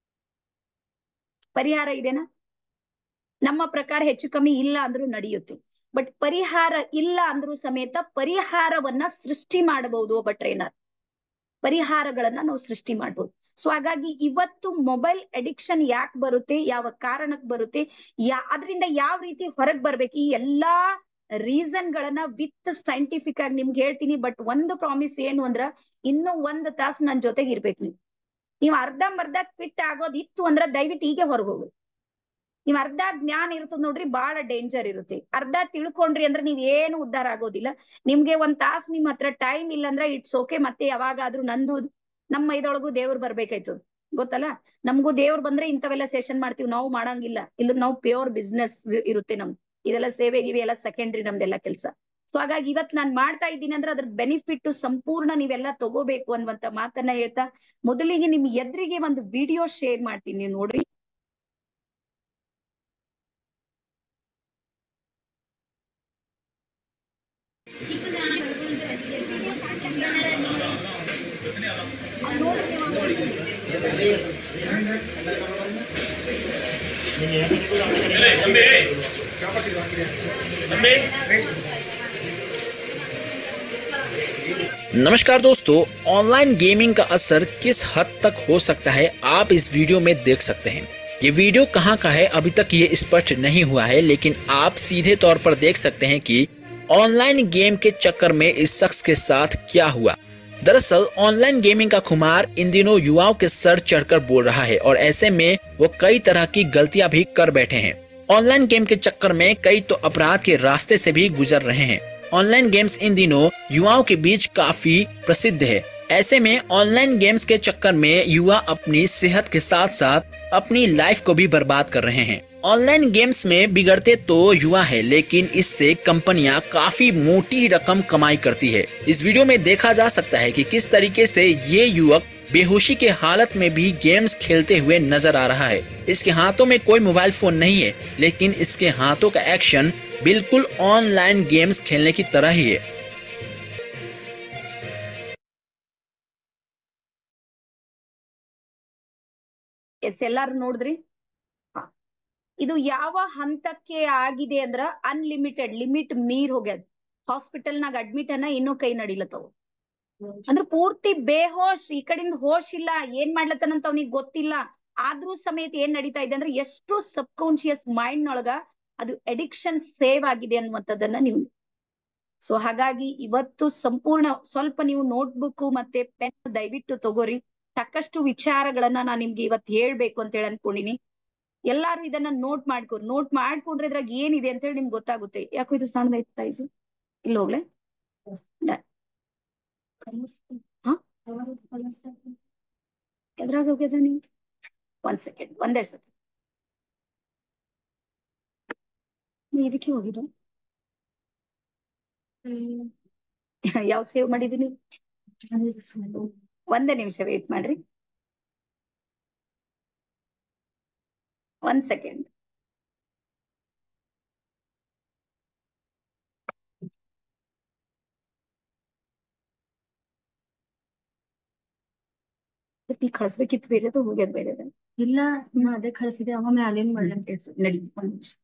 ಪರಿಹಾರ ಇದೆನಾ ನಮ್ಮ ಪ್ರಕಾರ ಹೆಚ್ಚು ಕಮ್ಮಿ ಇಲ್ಲ ಅಂದ್ರೂ ನಡೆಯುತ್ತೆ ಬಟ್ ಪರಿಹಾರ ಇಲ್ಲ ಅಂದ್ರೂ ಸಮೇತ ಪರಿಹಾರವನ್ನ ಸೃಷ್ಟಿ ಮಾಡಬಹುದು ಒಬ್ಬ ಟ್ರೈನರ್ ಪರಿಹಾರಗಳನ್ನ ನಾವು ಸೃಷ್ಟಿ ಮಾಡ್ಬೋದು ಸೊ ಹಾಗಾಗಿ ಇವತ್ತು ಮೊಬೈಲ್ ಅಡಿಕ್ಷನ್ ಯಾಕೆ ಬರುತ್ತೆ ಯಾವ ಕಾರಣಕ್ಕೆ ಬರುತ್ತೆ ಯಾ ಅದರಿಂದ ಯಾವ ರೀತಿ ಹೊರಗ್ ಬರ್ಬೇಕು ಈ ಎಲ್ಲಾ ರೀಸನ್ ಗಳನ್ನ ವಿತ್ ಸೈಂಟಿಫಿಕ್ ಆಗಿ ನಿಮ್ಗೆ ಹೇಳ್ತೀನಿ ಬಟ್ ಒಂದು ಪ್ರಾಮಿಸ್ ಏನು ಅಂದ್ರ ಇನ್ನೂ ಒಂದ್ ತಾಸು ನನ್ ಜೊತೆಗೆ ಇರ್ಬೇಕು ನೀವು ನೀವು ಅರ್ಧಂಬರ್ಧ ಫಿಟ್ ಆಗೋದ್ ಇತ್ತು ಅಂದ್ರ ದಯವಿಟ್ಟು ಹೀಗೆ ಹೊರಗೆ ಹೋಗು ನೀವ್ ಅರ್ಧ ಜ್ಞಾನ ಇರ್ತದ ನೋಡ್ರಿ ಬಹಳ ಡೇಂಜರ್ ಇರುತ್ತೆ ಅರ್ಧ ತಿಳ್ಕೊಂಡ್ರಿ ಅಂದ್ರೆ ನೀವ್ ಏನು ಉದ್ಧಾರ ಆಗೋದಿಲ್ಲ ನಿಮ್ಗೆ ಒಂದ್ ತಾಸ್ ನಿಮ್ ಹತ್ರ ಟೈಮ್ ಇಲ್ಲ ಅಂದ್ರೆ ಇಟ್ಸ್ ಓಕೆ ಮತ್ತೆ ಯಾವಾಗಾದ್ರೂ ನಂದು ನಮ್ಮ ಇದೊಳಗು ದೇವ್ರು ಬರ್ಬೇಕಾಯ್ತದ ಗೊತ್ತಲ್ಲ ನಮಗೂ ದೇವ್ರು ಬಂದ್ರೆ ಇಂಥವೆಲ್ಲ ಸೆಷನ್ ಮಾಡ್ತೀವಿ ನಾವು ಮಾಡಂಗಿಲ್ಲ ಇಲ್ಲ ನಾವು ಪ್ಯೂರ್ ಬಿಸ್ನೆಸ್ ಇರುತ್ತೆ ನಮ್ದು ಇದೆಲ್ಲ ಸೇವೆ ಗಿವೆ ಎಲ್ಲ ಸೆಕೆಂಡ್ರಿ ನಮ್ದೆಲ್ಲ ಕೆಲಸ ಸೊ ಹಾಗಾಗಿ ಇವತ್ ನಾನ್ ಮಾಡ್ತಾ ಇದ್ದೀನಿ ಅಂದ್ರೆ ಅದ್ರ ಬೆನಿಫಿಟ್ ಸಂಪೂರ್ಣ ನೀವೆಲ್ಲ ತಗೋಬೇಕು ಅನ್ನುವಂತ ಮಾತನ್ನ ಹೇಳ್ತಾ ಮೊದಲಿಗೆ ನಿಮ್ ಎದುರಿಗೆ ಒಂದು ವಿಡಿಯೋ ಶೇರ್ ಮಾಡ್ತೀನಿ ನೀವು ನೋಡ್ರಿ नमस्कार दोस्तों ऑनलाइन गेमिंग का असर किस हद तक हो सकता है आप इस वीडियो में देख सकते हैं ये वीडियो कहाँ का है अभी तक ये स्पष्ट नहीं हुआ है लेकिन आप सीधे तौर पर देख सकते हैं कि ऑनलाइन गेम के चक्कर में इस शख्स के साथ क्या हुआ दरअसल ऑनलाइन गेमिंग का खुमार इन दिनों युवाओं के सर चढ़कर बोल रहा है और ऐसे में वो कई तरह की गलतियां भी कर बैठे हैं ऑनलाइन गेम के चक्कर में कई तो अपराध के रास्ते से भी गुजर रहे हैं ऑनलाइन गेम्स इन दिनों युवाओं के बीच काफी प्रसिद्ध है ऐसे में ऑनलाइन गेम्स के चक्कर में युवा अपनी सेहत के साथ साथ अपनी लाइफ को भी बर्बाद कर रहे हैं ऑनलाइन गेम्स में बिगड़ते तो युवा है लेकिन इससे कंपनियां काफी मोटी रकम कमाई करती है इस वीडियो में देखा जा सकता है कि किस तरीके से ये युवक बेहोशी के हालत में भी गेम्स खेलते हुए नजर आ रहा है इसके हाथों में कोई मोबाइल फोन नहीं है लेकिन इसके हाथों का एक्शन बिल्कुल ऑनलाइन गेम्स खेलने की तरह ही है ಎಸ್ ಎಲ್ಲಾರು ನೋಡಿದ್ರಿ ಹ. ಇದು ಯಾವ ಹಂತಕ್ಕೆ ಆಗಿದೆ ಅಂದ್ರ ಅನ್ಲಿಮಿಟೆಡ್ ಲಿಮಿಟ್ ಮೀರ್ ಹೋಗ್ಯದ ಹಾಸ್ಪಿಟಲ್ನಾಗ ಅಡ್ಮಿಟ್ ಅನ್ನ ಇನ್ನೂ ಕೈ ನಡಿಲತ್ತವ ಅಂದ್ರ ಪೂರ್ತಿ ಬೇಹೋಶ್ ಈ ಕಡೆಯಿಂದ ಹೋಶ್ ಇಲ್ಲ ಏನ್ ಮಾಡ್ಲತ್ತನಂತ ಅವನಿಗೆ ಗೊತ್ತಿಲ್ಲ ಆದ್ರೂ ಸಮೇತ ಏನ್ ನಡೀತಾ ಇದೆ ಅಂದ್ರೆ ಎಷ್ಟು ಸಬ್ ಕಾನ್ಶಿಯಸ್ ಮೈಂಡ್ ನೊಳಗ ಅದು ಅಡಿಕ್ಷನ್ ಸೇವ್ ಆಗಿದೆ ಅನ್ನುವಂಥದ್ದನ್ನ ನೀವು ಸೊ ಹಾಗಾಗಿ ಇವತ್ತು ಸಂಪೂರ್ಣ ಸ್ವಲ್ಪ ನೀವು ನೋಟ್ಬುಕ್ ಮತ್ತೆ ಪೆನ್ ದಯವಿಟ್ಟು ತಗೋರಿ ಸಾಕಷ್ಟು ವಿಚಾರಗಳನ್ನ ನಾನ್ ನಿಮ್ಗೆ ಇವತ್ತು ಹೇಳ್ಬೇಕು ಅಂತ ಹೇಳಿ ಅನ್ಕೊಂಡಿನಿ ಎಲ್ಲಾರು ಇದನ್ನ ನೋಟ್ ಮಾಡ್ಕೊ ನೋಟ್ ಮಾಡ್ಕೊಂಡ್ರೆ ಇದ್ರಾಗ ಏನಿದೆ ಅಂತ ಹೇಳಿ ನಿಮ್ಗೆ ಗೊತ್ತಾಗುತ್ತೆ ಯಾಕೋ ಇದು ಸಣ್ಣದೈತೆ ಸೈಜು ಇಲ್ಲಿ ಹೋಗ್ಲೆ ಹಾ ಎದ್ರಾಗ ಹೋಗ್ಯದ ನೀವು ಒಂದ್ ಸೆಕೆಂಡ್ ಒಂದೇ ಸೆಕೆಂಡ್ ನೀ ಇದಕ್ಕೆ ಹೋಗಿದ್ದು ಯಾವ ಸೇವ್ ಮಾಡಿದೀನಿ ಒಂದೇ ನಿಮಿಷ ವೇಟ್ ಮಾಡ್ರಿ ಒಂದ್ ಸೆಕೆಂಡ್ ನೀ ಕಳ್ಸ್ಬೇಕಿತ್ತು ಬೇರೆದು ಹೋಗ್ಯದ ಬೇರೆದ ಇಲ್ಲ ನಾ ಅದೇ ಕಳ್ಸಿದೆ ಅವ ಮ್ಯಾಲಿನ್ ಮಾಡ್ಲಂತ ಹೇಳ್ಸು ನಡಿ ಒಂದ್ ನಿಮಿಷ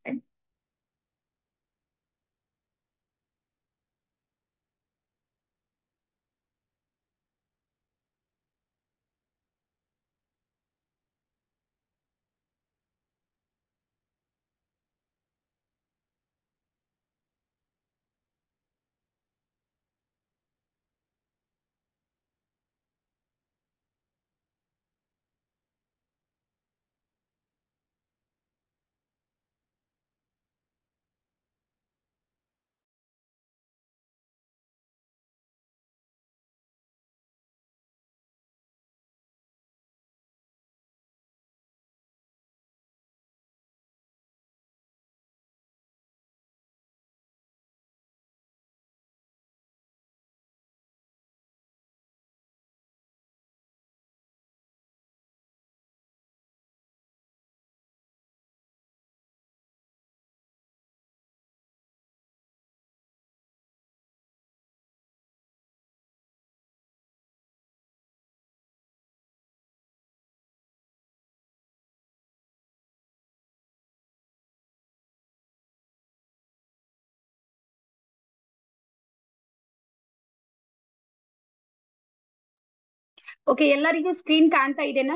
ಓಕೆ ಎಲ್ಲರಿಗೂ ಸ್ಕ್ರೀನ್ ಕಾಣ್ತಾ ಇದೆನಾ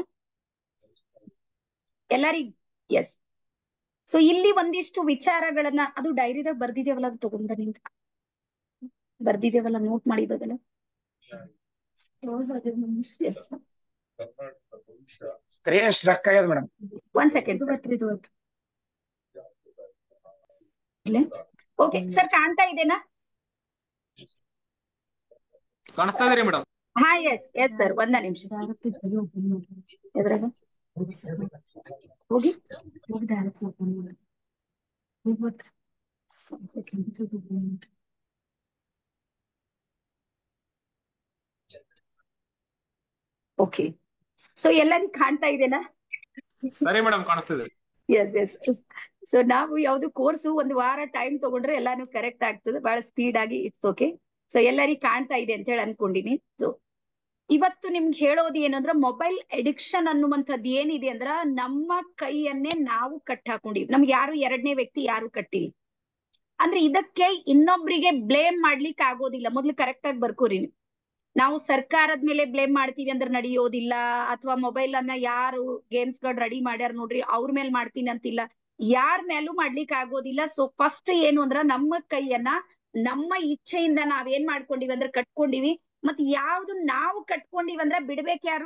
ಎಲ್ಲರಿಗೂ ಎಸ್ ಸೊ ಇಲ್ಲಿ ಒಂದಿಷ್ಟು ವಿಚಾರಗಳನ್ನ ಅದು ಡೈರಿದಾಗ ಬರ್ದಿದೇವಲ್ಲ ಅದು ತಗೊಂಡ ನಿಂತ ಬರ್ದಿದೇವಲ್ಲ ನೋಟ್ ಮಾಡಿದದಲ್ಲ ಎಸ್ ಸ್ಕ್ರೀನ್ ಸ್ಟ್ರಕ್ ಆಗ್ಯದ ಮೇಡಮ್ ಒಂದ್ ಸೆಕೆಂಡ್ ಓಕೆ ಸರ್ ಕಾಣ್ತಾ ಇದೆನಾ ಕಾಣಿಸ್ತಾ ಇದೀರಿ ಮೇಡಮ್ ಹಾ ಎಸ್ ಎಸ್ ಸರ್ ಒಂದ ನಿಮಿಷ ಎದ್ರಾಗ ಹೋಗಿ ಓಕೆ ಸೊ ಎಲ್ಲರಿಗೂ ಕಾಣ್ತಾ ಇದೆನಾ ಸರಿ ಮೇಡಮ್ ಕಾಣಿಸ್ತಿದೆ ಎಸ್ ಎಸ್ ಸೊ ನಾವು ಯಾವ್ದು ಕೋರ್ಸು ಒಂದು ವಾರ ಟೈಮ್ ತಗೊಂಡ್ರೆ ಎಲ್ಲಾನು ಕರೆಕ್ಟ್ ಆಗ್ತದೆ ಬಹಳ ಸ್ಪೀಡ್ ಆಗಿ ಇಟ್ಸ್ ಓಕೆ ಸೊ ಎಲ್ಲರಿಗೂ ಕಾಣ್ತಾ ಇದೆ ಅಂತ ಹೇಳಿ ಅನ್ಕೊಂಡಿನಿ ಸೊ ಇವತ್ತು ನಿಮ್ಗೆ ಹೇಳೋದು ಏನಂದ್ರ ಮೊಬೈಲ್ ಅಡಿಕ್ಷನ್ ಅನ್ನುವಂಥದ್ದು ಏನಿದೆ ಅಂದ್ರ ನಮ್ಮ ಕೈಯನ್ನೇ ನಾವು ಕಟ್ ಹಾಕೊಂಡಿವಿ ನಮ್ಗೆ ಯಾರು ಎರಡನೇ ವ್ಯಕ್ತಿ ಯಾರು ಕಟ್ಟಿಲ್ಲ ಅಂದ್ರೆ ಇದಕ್ಕೆ ಇನ್ನೊಬ್ರಿಗೆ ಬ್ಲೇಮ್ ಮಾಡ್ಲಿಕ್ಕೆ ಆಗೋದಿಲ್ಲ ಮೊದ್ಲು ಕರೆಕ್ಟ್ ಆಗಿ ಬರ್ಕೋರಿ ನೀವು ನಾವು ಸರ್ಕಾರದ ಮೇಲೆ ಬ್ಲೇಮ್ ಮಾಡ್ತೀವಿ ಅಂದ್ರೆ ನಡೆಯೋದಿಲ್ಲ ಅಥವಾ ಮೊಬೈಲ್ ಅನ್ನ ಯಾರು ಗೇಮ್ಸ್ ಗಳು ರೆಡಿ ಮಾಡ್ಯಾರ ನೋಡ್ರಿ ಅವ್ರ ಮೇಲೆ ಮಾಡ್ತೀನಿ ಅಂತಿಲ್ಲ ಯಾರ ಮೇಲೂ ಮಾಡ್ಲಿಕ್ಕೆ ಆಗೋದಿಲ್ಲ ಸೊ ಫಸ್ಟ್ ಏನು ಅಂದ್ರ ನಮ್ಮ ಕೈಯನ್ನ ನಮ್ಮ ಇಚ್ಛೆಯಿಂದ ನಾವೇನ್ ಮಾಡ್ಕೊಂಡಿವಿ ಅಂದ್ರೆ ಕಟ್ಕೊಂಡಿವಿ ಮತ್ ಯಾವ್ದು ನಾವು ಕಟ್ಕೊಂಡಿವಿ ಅಂದ್ರ ಬಿಡ್ಬೇಕು ಯಾರು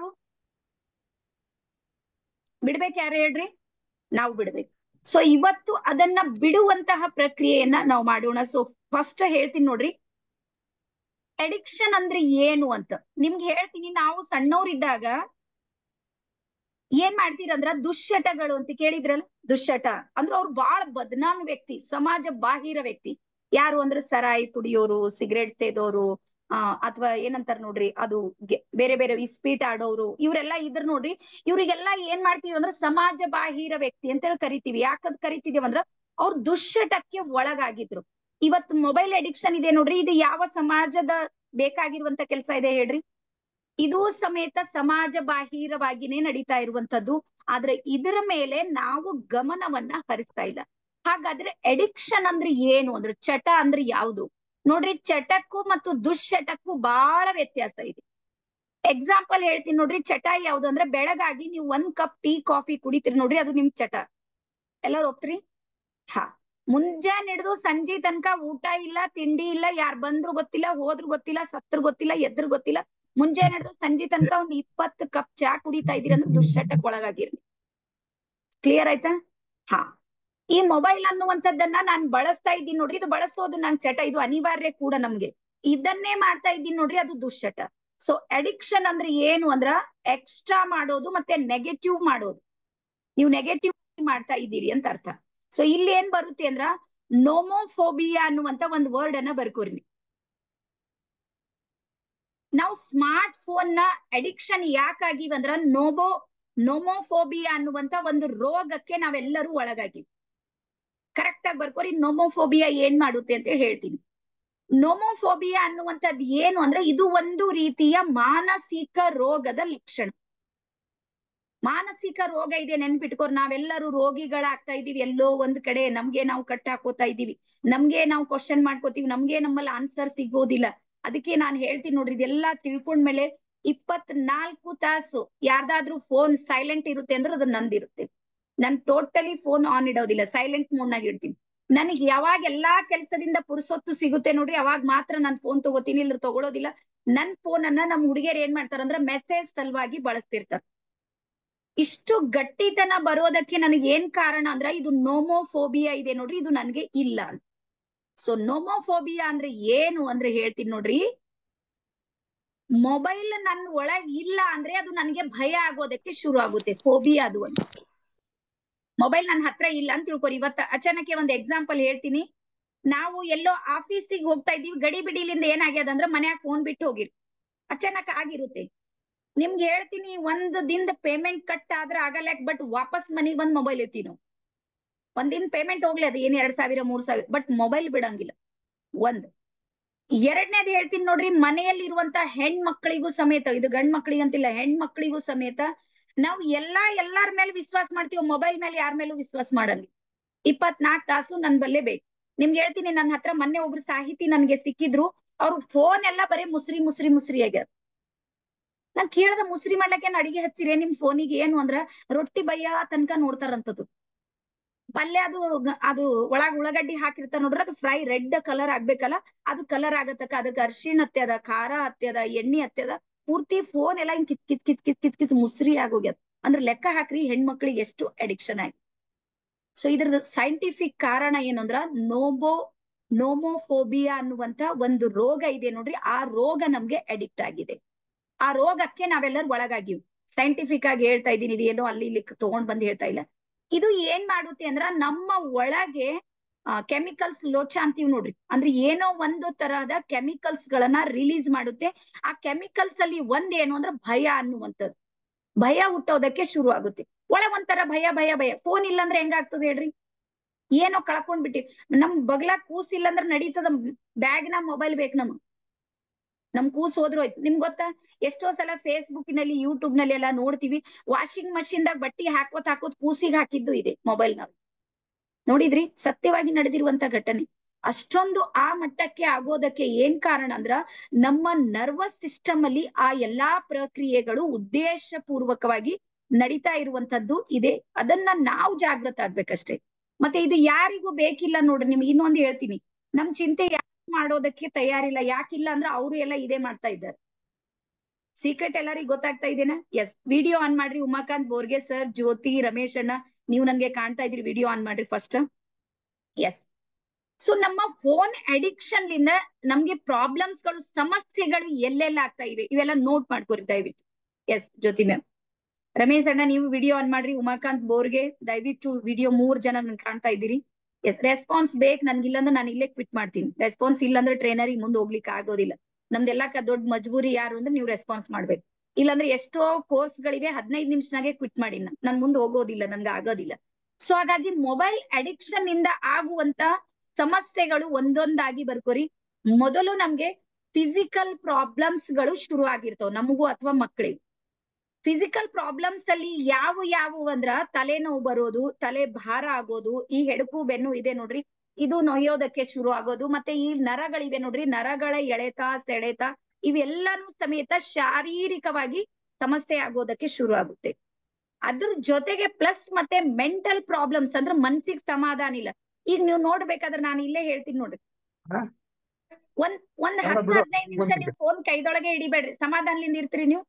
ಬಿಡ್ಬೇಕು ಯಾರು ಹೇಳ್ರಿ ನಾವು ಬಿಡ್ಬೇಕು ಸೊ ಇವತ್ತು ಅದನ್ನ ಬಿಡುವಂತಹ ಪ್ರಕ್ರಿಯೆಯನ್ನ ನಾವು ಮಾಡೋಣ ಸೊ ಫಸ್ಟ್ ಹೇಳ್ತೀನಿ ನೋಡ್ರಿ ಅಡಿಕ್ಷನ್ ಅಂದ್ರೆ ಏನು ಅಂತ ನಿಮ್ಗೆ ಹೇಳ್ತೀನಿ ನಾವು ಸಣ್ಣವ್ರಿದ್ದಾಗ ಏನ್ ಮಾಡ್ತೀರಂದ್ರ ದುಶ್ಚಟಗಳು ಅಂತ ಕೇಳಿದ್ರಲ್ಲ ದುಶ್ಚಟ ಅಂದ್ರೆ ಅವ್ರು ಬಹಳ ಬದನಾಮ್ ವ್ಯಕ್ತಿ ಸಮಾಜ ಬಾಹಿರ ವ್ಯಕ್ತಿ ಯಾರು ಅಂದ್ರೆ ಸರಾಯಿ ಕುಡಿಯೋರು ಸಿಗರೇಟ್ ಸೇದೋರು ಆ ಅಥವಾ ಏನಂತಾರ ನೋಡ್ರಿ ಅದು ಗೆ- ಬೇರೆ ಬೇರೆ ಇಸ್ಪೀಟ್ ಆಡೋರು ಇವರೆಲ್ಲ ಇದ್ರ ನೋಡ್ರಿ ಇವ್ರಿಗೆಲ್ಲ ಏನ್ ಮಾಡ್ತೀವಿ ಅಂದ್ರೆ ಸಮಾಜ ಬಾಹಿರ ವ್ಯಕ್ತಿ ಅಂತ ಹೇಳಿ ಕರಿತೀವಿ ಯಾಕಂದ್ ಕರಿತಿದೀವಿ ಅಂದ್ರ ಅವ್ರ ದುಶ್ಚಟಕ್ಕೆ ಒಳಗಾಗಿದ್ರು ಇವತ್ತು ಮೊಬೈಲ್ ಅಡಿಕ್ಷನ್ ಇದೆ ನೋಡ್ರಿ ಇದು ಯಾವ ಸಮಾಜದ ಬೇಕಾಗಿರುವಂತ ಕೆಲಸ ಇದೆ ಹೇಳ್ರಿ ಇದು ಸಮೇತ ಸಮಾಜ ಬಾಹಿರವಾಗಿನೇ ನಡೀತಾ ಇರುವಂತದ್ದು ಆದ್ರೆ ಇದರ ಮೇಲೆ ನಾವು ಗಮನವನ್ನ ಹರಿಸ್ತಾ ಇಲ್ಲ ಹಾಗಾದ್ರೆ ಎಡಿಕ್ಷನ್ ಅಂದ್ರೆ ಏನು ಅಂದ್ರೆ ಚಟ ಅಂದ್ರೆ ಯಾವುದು ನೋಡ್ರಿ ಚಟಕ್ಕೂ ಮತ್ತು ದುಶ್ಚಟಕ್ಕೂ ಬಹಳ ವ್ಯತ್ಯಾಸ ಇದೆ ಎಕ್ಸಾಂಪಲ್ ಹೇಳ್ತೀನಿ ನೋಡ್ರಿ ಚಟ ಯಾವ್ದು ಅಂದ್ರೆ ಬೆಳಗಾಗಿ ನೀವು ಒಂದ್ ಕಪ್ ಟೀ ಕಾಫಿ ಕುಡಿತೀರಿ ನೋಡ್ರಿ ಅದು ನಿಮ್ ಚಟ ಎಲ್ಲಾರು ಒಪ್ತ್ರಿ ಹಾ ಮುಂಜಾನೆ ಹಿಡಿದು ಸಂಜೆ ತನಕ ಊಟ ಇಲ್ಲ ತಿಂಡಿ ಇಲ್ಲ ಯಾರ್ ಬಂದ್ರು ಗೊತ್ತಿಲ್ಲ ಹೋದ್ರು ಗೊತ್ತಿಲ್ಲ ಸತ್ರು ಗೊತ್ತಿಲ್ಲ ಎದ್ರು ಗೊತ್ತಿಲ್ಲ ಮುಂಜಾನೆ ಹಿಡಿದು ಸಂಜೆ ತನಕ ಒಂದ್ ಇಪ್ಪತ್ತು ಕಪ್ ಚಾ ಕುಡಿತಾ ಇದೀರಿ ಅಂದ್ರೆ ದುಶ್ಚಟಕ್ ಒಳಗಾಗಿರಿ ಕ್ಲಿಯರ್ ಆಯ್ತಾ ಹಾ ಈ ಮೊಬೈಲ್ ಅನ್ನುವಂಥದ್ದನ್ನ ನಾನ್ ಬಳಸ್ತಾ ಇದ್ದೀನಿ ನೋಡ್ರಿ ಇದು ಬಳಸೋದು ನನ್ ಚಟ ಇದು ಅನಿವಾರ್ಯ ಕೂಡ ನಮ್ಗೆ ಇದನ್ನೇ ಮಾಡ್ತಾ ಇದ್ದೀನಿ ನೋಡ್ರಿ ಅದು ದುಶ್ಚಟ ಸೊ ಅಡಿಕ್ಷನ್ ಅಂದ್ರೆ ಏನು ಅಂದ್ರ ಎಕ್ಸ್ಟ್ರಾ ಮಾಡೋದು ಮತ್ತೆ ನೆಗೆಟಿವ್ ಮಾಡೋದು ನೀವು ನೆಗೆಟಿವ್ ಮಾಡ್ತಾ ಇದ್ದೀರಿ ಅಂತ ಅರ್ಥ ಸೊ ಇಲ್ಲಿ ಏನ್ ಬರುತ್ತೆ ಅಂದ್ರ ನೋಮೋಫೋಬಿಯಾ ಅನ್ನುವಂತ ಒಂದು ವರ್ಡ್ ಅನ್ನ ಬರ್ಕೋರಿ ನಾವು ಸ್ಮಾರ್ಟ್ ಫೋನ್ ನ ಅಡಿಕ್ಷನ್ ಯಾಕಾಗಿವಿ ಅಂದ್ರ ನೋಬೋ ನೋಮೋಫೋಬಿಯಾ ಅನ್ನುವಂತ ಒಂದು ರೋಗಕ್ಕೆ ನಾವೆಲ್ಲರೂ ಒಳಗಾಗಿವಿ ಕರೆಕ್ಟ್ ಆಗಿ ಬರ್ಕೋರಿ ನೋಮೋಫೋಬಿಯಾ ಏನ್ ಮಾಡುತ್ತೆ ಅಂತ ಹೇಳ್ತೀನಿ ನೋಮೋಫೋಬಿಯಾ ಅನ್ನುವಂಥದ್ದು ಏನು ಅಂದ್ರೆ ಇದು ಒಂದು ರೀತಿಯ ಮಾನಸಿಕ ರೋಗದ ಲಕ್ಷಣ ಮಾನಸಿಕ ರೋಗ ಇದೆ ನೆನ್ಪಿಟ್ಕೋರ್ ನಾವೆಲ್ಲರೂ ರೋಗಿಗಳಾಗ್ತಾ ಇದೀವಿ ಎಲ್ಲೋ ಒಂದ್ ಕಡೆ ನಮ್ಗೆ ನಾವು ಕಟ್ ಹಾಕೋತಾ ಇದೀವಿ ನಮ್ಗೆ ನಾವು ಕ್ವಶನ್ ಮಾಡ್ಕೋತೀವಿ ನಮ್ಗೆ ನಮ್ಮಲ್ಲಿ ಆನ್ಸರ್ ಸಿಗೋದಿಲ್ಲ ಅದಕ್ಕೆ ನಾನ್ ಹೇಳ್ತೀನಿ ನೋಡ್ರಿ ಇದೆಲ್ಲಾ ತಿಳ್ಕೊಂಡ್ಮೇಲೆ ಇಪ್ಪತ್ನಾಲ್ಕು ತಾಸು ಯಾರ್ದಾದ್ರೂ ಫೋನ್ ಸೈಲೆಂಟ್ ಇರುತ್ತೆ ಅಂದ್ರೆ ಅದು ನಂದಿರುತ್ತೆ ನಾನ್ ಟೋಟಲಿ ಫೋನ್ ಆನ್ ಇಡೋದಿಲ್ಲ ಸೈಲೆಂಟ್ ಮೋಡ್ ನಾಗ ಇಡ್ತೀನಿ ನನಗೆ ಯಾವಾಗ ಎಲ್ಲಾ ಕೆಲ್ಸದಿಂದ ಪುರುಸೊತ್ತು ಸಿಗುತ್ತೆ ನೋಡ್ರಿ ಅವಾಗ ಮಾತ್ರ ನಾನ್ ಫೋನ್ ತಗೋತೀನಿ ಇಲ್ಲ ತಗೊಳೋದಿಲ್ಲ ನನ್ ಫೋನ್ ಅನ್ನ ನಮ್ ಹುಡುಗಿಯರ್ ಏನ್ ಮಾಡ್ತಾರಂದ್ರ ಮೆಸೇಜ್ ಸಲುವಾಗಿ ಬಳಸ್ತಿರ್ತಾರ ಇಷ್ಟು ಗಟ್ಟಿತನ ಬರೋದಕ್ಕೆ ನನಗೆ ಏನ್ ಕಾರಣ ಅಂದ್ರ ಇದು ನೋಮೋಫೋಬಿಯಾ ಇದೆ ನೋಡ್ರಿ ಇದು ನನ್ಗೆ ಇಲ್ಲ ಸೊ ನೋಮೋಫೋಬಿಯಾ ಅಂದ್ರೆ ಏನು ಅಂದ್ರೆ ಹೇಳ್ತೀನಿ ನೋಡ್ರಿ ಮೊಬೈಲ್ ನನ್ ಒಳಗ್ ಇಲ್ಲ ಅಂದ್ರೆ ಅದು ನನ್ಗೆ ಭಯ ಆಗೋದಕ್ಕೆ ಶುರು ಆಗುತ್ತೆ ಫೋಬಿಯಾ ಅದು ಒಂದು ಮೊಬೈಲ್ ನನ್ನ ಹತ್ರ ಇಲ್ಲ ಅಂತ ತಿಳ್ಕೊರಿ ಇವತ್ತ ಅಚಾನಕ್ಕೆ ಒಂದ್ ಎಕ್ಸಾಂಪಲ್ ಹೇಳ್ತೀನಿ ನಾವು ಎಲ್ಲೋ ಆಫೀಸಿಗೆ ಹೋಗ್ತಾ ಇದೀವಿ ಗಡಿ ಬಿಡಿಲಿಂದ ಏನಾಗ್ಯದ ಅಂದ್ರ ಮನ್ಯಾಗ ಫೋನ್ ಬಿಟ್ಟು ಹೋಗಿರಿ ಅಚಾನಕ್ ಆಗಿರುತ್ತೆ ನಿಮ್ಗೆ ಹೇಳ್ತೀನಿ ಒಂದ್ ದಿನದ ಪೇಮೆಂಟ್ ಕಟ್ ಆದ್ರ ಆಗಲ್ಲ ಬಟ್ ವಾಪಸ್ ಮನಿಗ್ ಬಂದ್ ಮೊಬೈಲ್ ಎತ್ತಿ ನಾವು ಒಂದಿನ ಪೇಮೆಂಟ್ ಹೋಗ್ಲಿ ಅದು ಏನ್ ಎರಡ್ ಸಾವಿರ ಮೂರ್ ಸಾವಿರ ಬಟ್ ಮೊಬೈಲ್ ಬಿಡಂಗಿಲ್ಲ ಒಂದ್ ಎರಡನೇದ್ ಹೇಳ್ತೀನಿ ನೋಡ್ರಿ ಮನೆಯಲ್ಲಿರುವಂತ ಹೆಣ್ ಮಕ್ಕಳಿಗೂ ಸಮೇತ ಇದು ಗಂಡ್ ಮಕ್ಳಿಗೆ ಅಂತಿಲ್ಲ ಹೆಣ್ ಮಕ್ಳಿಗೂ ಸಮೇತ ನಾವು ಎಲ್ಲಾ ಎಲ್ಲಾರ ಮೇಲೆ ವಿಶ್ವಾಸ ಮಾಡ್ತೀವಿ ಮೊಬೈಲ್ ಮೇಲೆ ಯಾರ ಮೇಲೂ ವಿಶ್ವಾಸ ಮಾಡಂಗಿಲ್ಲ ಇಪ್ಪತ್ನಾಲ್ಕು ತಾಸು ನನ್ ಬಲ್ಲೆ ಬೇಕು ನಿಮ್ಗೆ ಹೇಳ್ತೀನಿ ನನ್ನ ಹತ್ರ ಮೊನ್ನೆ ಒಬ್ರು ಸಾಹಿತಿ ನನ್ಗೆ ಸಿಕ್ಕಿದ್ರು ಅವ್ರ ಫೋನ್ ಎಲ್ಲ ಬರೀ ಮುಸ್ರಿ ಮುಸ್ರಿ ಮುಸ್ರಿ ಆಗ್ಯಾರ ನಾನ್ ಕೇಳ್ದ ಮುಸ್ರಿ ಮಾಡ್ಲಕ್ಕೆ ಏನ್ ಅಡಿಗೆ ಹಚ್ಚಿರಿ ನಿಮ್ ಫೋನಿಗೆ ಏನು ಅಂದ್ರ ರೊಟ್ಟಿ ಬಯ್ಯ ತನಕ ನೋಡ್ತಾರಂತದ್ದು ಪಲ್ಯ ಅದು ಗ- ಅದು ಒಳಗ್ ಉಳ್ಳಾಗಡ್ಡಿ ಹಾಕಿರ್ತಾರ ನೋಡ್ರಿ ಅದು ಫ್ರೈ ರೆಡ್ ಕಲರ್ ಆಗ್ಬೇಕಲ್ಲ ಅದು ಕಲರ್ ಆಗತ್ತಕ್ಕ ಅದಕ್ಕೆ ಅರ್ಶಿಣ ಹತ್ಯದ ಖಾರ ಹತ್ಯದ ಎಣ್ಣೆ ಹತ್ಯದ ಪೂರ್ತಿ ಫೋನ್ ಎಲ್ಲ ಹಿಂಗ್ ಕಿಚ್ ಕಿಚ್ ಕಿಚ್ ಕಿಚ್ ಕಿಚ್ ಕಿಚ್ ಮುಸ್ರಿ ಆಗೋಗ್ಯದ ಅಂದ್ರೆ ಲೆಕ್ಕ ಹಾಕ್ರಿ ಹೆಣ್ಮಕ್ಳಿಗೆ ಎಷ್ಟು ಅಡಿಕ್ಷನ್ ಆಗಿ ಸೊ ಇದ್ರದ್ದು ಸೈಂಟಿಫಿಕ್ ಕಾರಣ ಏನು ಅಂದ್ರ ನೋಬೋ ನೋಮೋಫೋಬಿಯಾ ಅನ್ನುವಂತ ಒಂದು ರೋಗ ಇದೆ ನೋಡ್ರಿ ಆ ರೋಗ ನಮ್ಗೆ ಅಡಿಕ್ಟ್ ಆಗಿದೆ ಆ ರೋಗಕ್ಕೆ ನಾವೆಲ್ಲರೂ ಒಳಗಾಗಿವಿ ಸೈಂಟಿಫಿಕ್ ಆಗಿ ಹೇಳ್ತಾ ಇದೀನಿ ಇದು ಏನೋ ಅಲ್ಲಿ ಇಲ್ಲಿ ತಗೊಂಡ್ ಬಂದ್ ಹೇಳ್ತಾ ಇಲ್ಲ ಇದು ಏನ್ ಮಾಡುತ್ತೆ ಅಂದ್ರ ನಮ್ಮ ಒಳಗೆ ಕೆಮಿಕಲ್ಸ್ ಲೋಚ ಅಂತೀವಿ ನೋಡ್ರಿ ಅಂದ್ರೆ ಏನೋ ಒಂದು ತರಹದ ಕೆಮಿಕಲ್ಸ್ ಗಳನ್ನ ರಿಲೀಸ್ ಮಾಡುತ್ತೆ ಆ ಕೆಮಿಕಲ್ಸ್ ಅಲ್ಲಿ ಒಂದ್ ಏನು ಅಂದ್ರೆ ಭಯ ಅನ್ನುವಂಥದ್ದು ಭಯ ಹುಟ್ಟೋದಕ್ಕೆ ಶುರು ಆಗುತ್ತೆ ಒಳಗ್ ಒಂಥರ ಭಯ ಭಯ ಭಯ ಫೋನ್ ಇಲ್ಲ ಅಂದ್ರೆ ಹೆಂಗಾಗ್ತದೆ ಹೇಳ್ರಿ ಏನೋ ಕಳ್ಕೊಂಡ್ ಬಿಟ್ಟಿ ನಮ್ ಬಗ್ಲ ಕೂಸ್ ಇಲ್ಲ ಅಂದ್ರೆ ನಡೀತದ ಬ್ಯಾಗ್ ನ ಮೊಬೈಲ್ ಬೇಕು ನಮಗ್ ನಮ್ ಕೂಸ್ ಹೋದ್ರು ಹೋಯ್ತು ನಿಮ್ಗ್ ಗೊತ್ತಾ ಎಷ್ಟೋ ಸಲ ಫೇಸ್ಬುಕ್ ನಲ್ಲಿ ಯೂಟ್ಯೂಬ್ ನಲ್ಲಿ ಎಲ್ಲ ನೋಡ್ತೀವಿ ವಾಷಿಂಗ್ ಮಷಿನ್ ದಾಗ ಬಟ್ಟಿ ಹಾಕೋತ್ ಹಾಕೋತ್ ಕೂಸಿಗೆ ಹಾಕಿದ್ದು ಇದೆ ಮೊಬೈಲ್ ನಾವು ನೋಡಿದ್ರಿ ಸತ್ಯವಾಗಿ ನಡೆದಿರುವಂತ ಘಟನೆ ಅಷ್ಟೊಂದು ಆ ಮಟ್ಟಕ್ಕೆ ಆಗೋದಕ್ಕೆ ಏನ್ ಕಾರಣ ಅಂದ್ರ ನಮ್ಮ ನರ್ವಸ್ ಸಿಸ್ಟಮ್ ಅಲ್ಲಿ ಆ ಎಲ್ಲಾ ಪ್ರಕ್ರಿಯೆಗಳು ಉದ್ದೇಶ ಪೂರ್ವಕವಾಗಿ ನಡೀತಾ ಇರುವಂತದ್ದು ಇದೆ ಅದನ್ನ ನಾವು ಜಾಗೃತ ಆಗ್ಬೇಕಷ್ಟೇ ಮತ್ತೆ ಇದು ಯಾರಿಗೂ ಬೇಕಿಲ್ಲ ನೋಡ್ರಿ ನಿಮ್ಗೆ ಇನ್ನೊಂದು ಹೇಳ್ತೀನಿ ನಮ್ ಚಿಂತೆ ಯಾರು ಮಾಡೋದಕ್ಕೆ ತಯಾರಿಲ್ಲ ಯಾಕಿಲ್ಲ ಅಂದ್ರೆ ಅವರು ಎಲ್ಲ ಇದೇ ಮಾಡ್ತಾ ಇದ್ದಾರೆ ಸೀಕ್ರೆಟ್ ಎಲ್ಲರಿಗೂ ಗೊತ್ತಾಗ್ತಾ ಇದೆನಾ ಎಸ್ ವಿಡಿಯೋ ಆನ್ ಮಾಡ್ರಿ ಉಮಾಕಾಂತ್ ಬೋರ್ಗೆ ಸರ್ ಜ್ಯೋತಿ ರಮೇಶ್ ಅಣ್ಣ ನೀವು ನನ್ಗೆ ಕಾಣ್ತಾ ಇದ್ರಿ ವಿಡಿಯೋ ಆನ್ ಮಾಡ್ರಿ ಫಸ್ಟ್ ಎಸ್ ಸೊ ನಮ್ಮ ಫೋನ್ ಅಡಿಕ್ಷನ್ ಲಿಂದ ನಮ್ಗೆ ಪ್ರಾಬ್ಲಮ್ಸ್ ಗಳು ಸಮಸ್ಯೆಗಳು ಎಲ್ಲೆಲ್ಲ ಆಗ್ತಾ ಇವೆ ಇವೆಲ್ಲ ನೋಟ್ ಮಾಡ್ಕೊರಿ ದಯವಿಟ್ಟು ಎಸ್ ಜ್ಯೋತಿ ಮ್ಯಾಮ್ ರಮೇಶ್ ಅಣ್ಣ ನೀವು ವಿಡಿಯೋ ಆನ್ ಮಾಡ್ರಿ ಉಮಾಕಾಂತ್ ಬೋರ್ಗೆ ದಯವಿಟ್ಟು ವಿಡಿಯೋ ಮೂರ್ ಜನ ನನ್ ಕಾಣ್ತಾ ಇದ್ದೀರಿ ಎಸ್ ರೆಸ್ಪಾನ್ಸ್ ಬೇಕ್ ನನ್ಗಿಲ್ಲ ಅಂದ್ರೆ ನಾನು ಇಲ್ಲೇ ಕ್ವಿಟ್ ಮಾಡ್ತೀನಿ ರೆಸ್ಪಾನ್ಸ್ ಇಲ್ಲ ಅಂದ್ರೆ ಟ್ರೈನರಿಗೆ ಮುಂದೆ ಹೋಗ್ಲಿಕ್ಕೆ ಆಗೋದಿಲ್ಲ ನಮ್ದೆಲ್ಲ ದೊಡ್ಡ ಮಜಬೂರಿ ಯಾರು ಅಂದ್ರೆ ನೀವು ರೆಸ್ಪಾನ್ಸ್ ಮಾಡ್ಬೇಕು ಇಲ್ಲಾಂದ್ರೆ ಎಷ್ಟೋ ಕೋರ್ಸ್ ಗಳಿವೆ ಹದಿನೈದು ನಿಮಿಷನಾಗೆ ಕ್ವಿಟ್ ಮಾಡಿ ನಾನು ಮುಂದೆ ಹೋಗೋದಿಲ್ಲ ನನ್ಗೆ ಆಗೋದಿಲ್ಲ ಸೊ ಹಾಗಾಗಿ ಮೊಬೈಲ್ ಅಡಿಕ್ಷನ್ ಇಂದ ಆಗುವಂತ ಸಮಸ್ಯೆಗಳು ಒಂದೊಂದಾಗಿ ಬರ್ಕೋರಿ ಮೊದಲು ನಮ್ಗೆ ಫಿಸಿಕಲ್ ಪ್ರಾಬ್ಲಮ್ಸ್ ಗಳು ಶುರು ಆಗಿರ್ತಾವ ನಮಗೂ ಅಥವಾ ಮಕ್ಕಳಿಗೆ ಫಿಸಿಕಲ್ ಪ್ರಾಬ್ಲಮ್ಸ್ ಅಲ್ಲಿ ಯಾವ ಯಾವ ಅಂದ್ರ ತಲೆನೋವು ಬರೋದು ತಲೆ ಭಾರ ಆಗೋದು ಈ ಹೆಡಕು ಬೆನ್ನು ಇದೆ ನೋಡ್ರಿ ಇದು ನೋಯೋದಕ್ಕೆ ಶುರು ಆಗೋದು ಮತ್ತೆ ಈ ನರಗಳಿವೆ ನೋಡ್ರಿ ನರಗಳ ಎಳೆತ ಸೆಳೆತ ಇವೆಲ್ಲಾನು ಸಮೇತ ಶಾರೀರಿಕವಾಗಿ ಸಮಸ್ಯೆ ಆಗೋದಕ್ಕೆ ಶುರು ಆಗುತ್ತೆ ಅದ್ರ ಜೊತೆಗೆ ಪ್ಲಸ್ ಮತ್ತೆ ಮೆಂಟಲ್ ಪ್ರಾಬ್ಲಮ್ಸ್ ಅಂದ್ರೆ ಮನ್ಸಿಗೆ ಸಮಾಧಾನ ಇಲ್ಲ ಈಗ ನೀವು ನೋಡ್ಬೇಕಾದ್ರೆ ನಾನು ಇಲ್ಲೇ ಹೇಳ್ತೀನಿ ನೋಡ್ರಿ ಹಾ? ಒಂದ್ ಒಂದ್ ಬೇಡ ಹತ್ತು ಬಿಡು, ಹದಿನೈದು ನಿಮಿಷ ಬಂದ್ಬಿಡು. ನೀವು ಫೋನ್ ಕೈದೊಳಗೆ ಹಿಡಿಬೇಡ್ರಿ ಸಮಾಧಾನದಿಂದ ಇರ್ತೀರಿ ನೀವು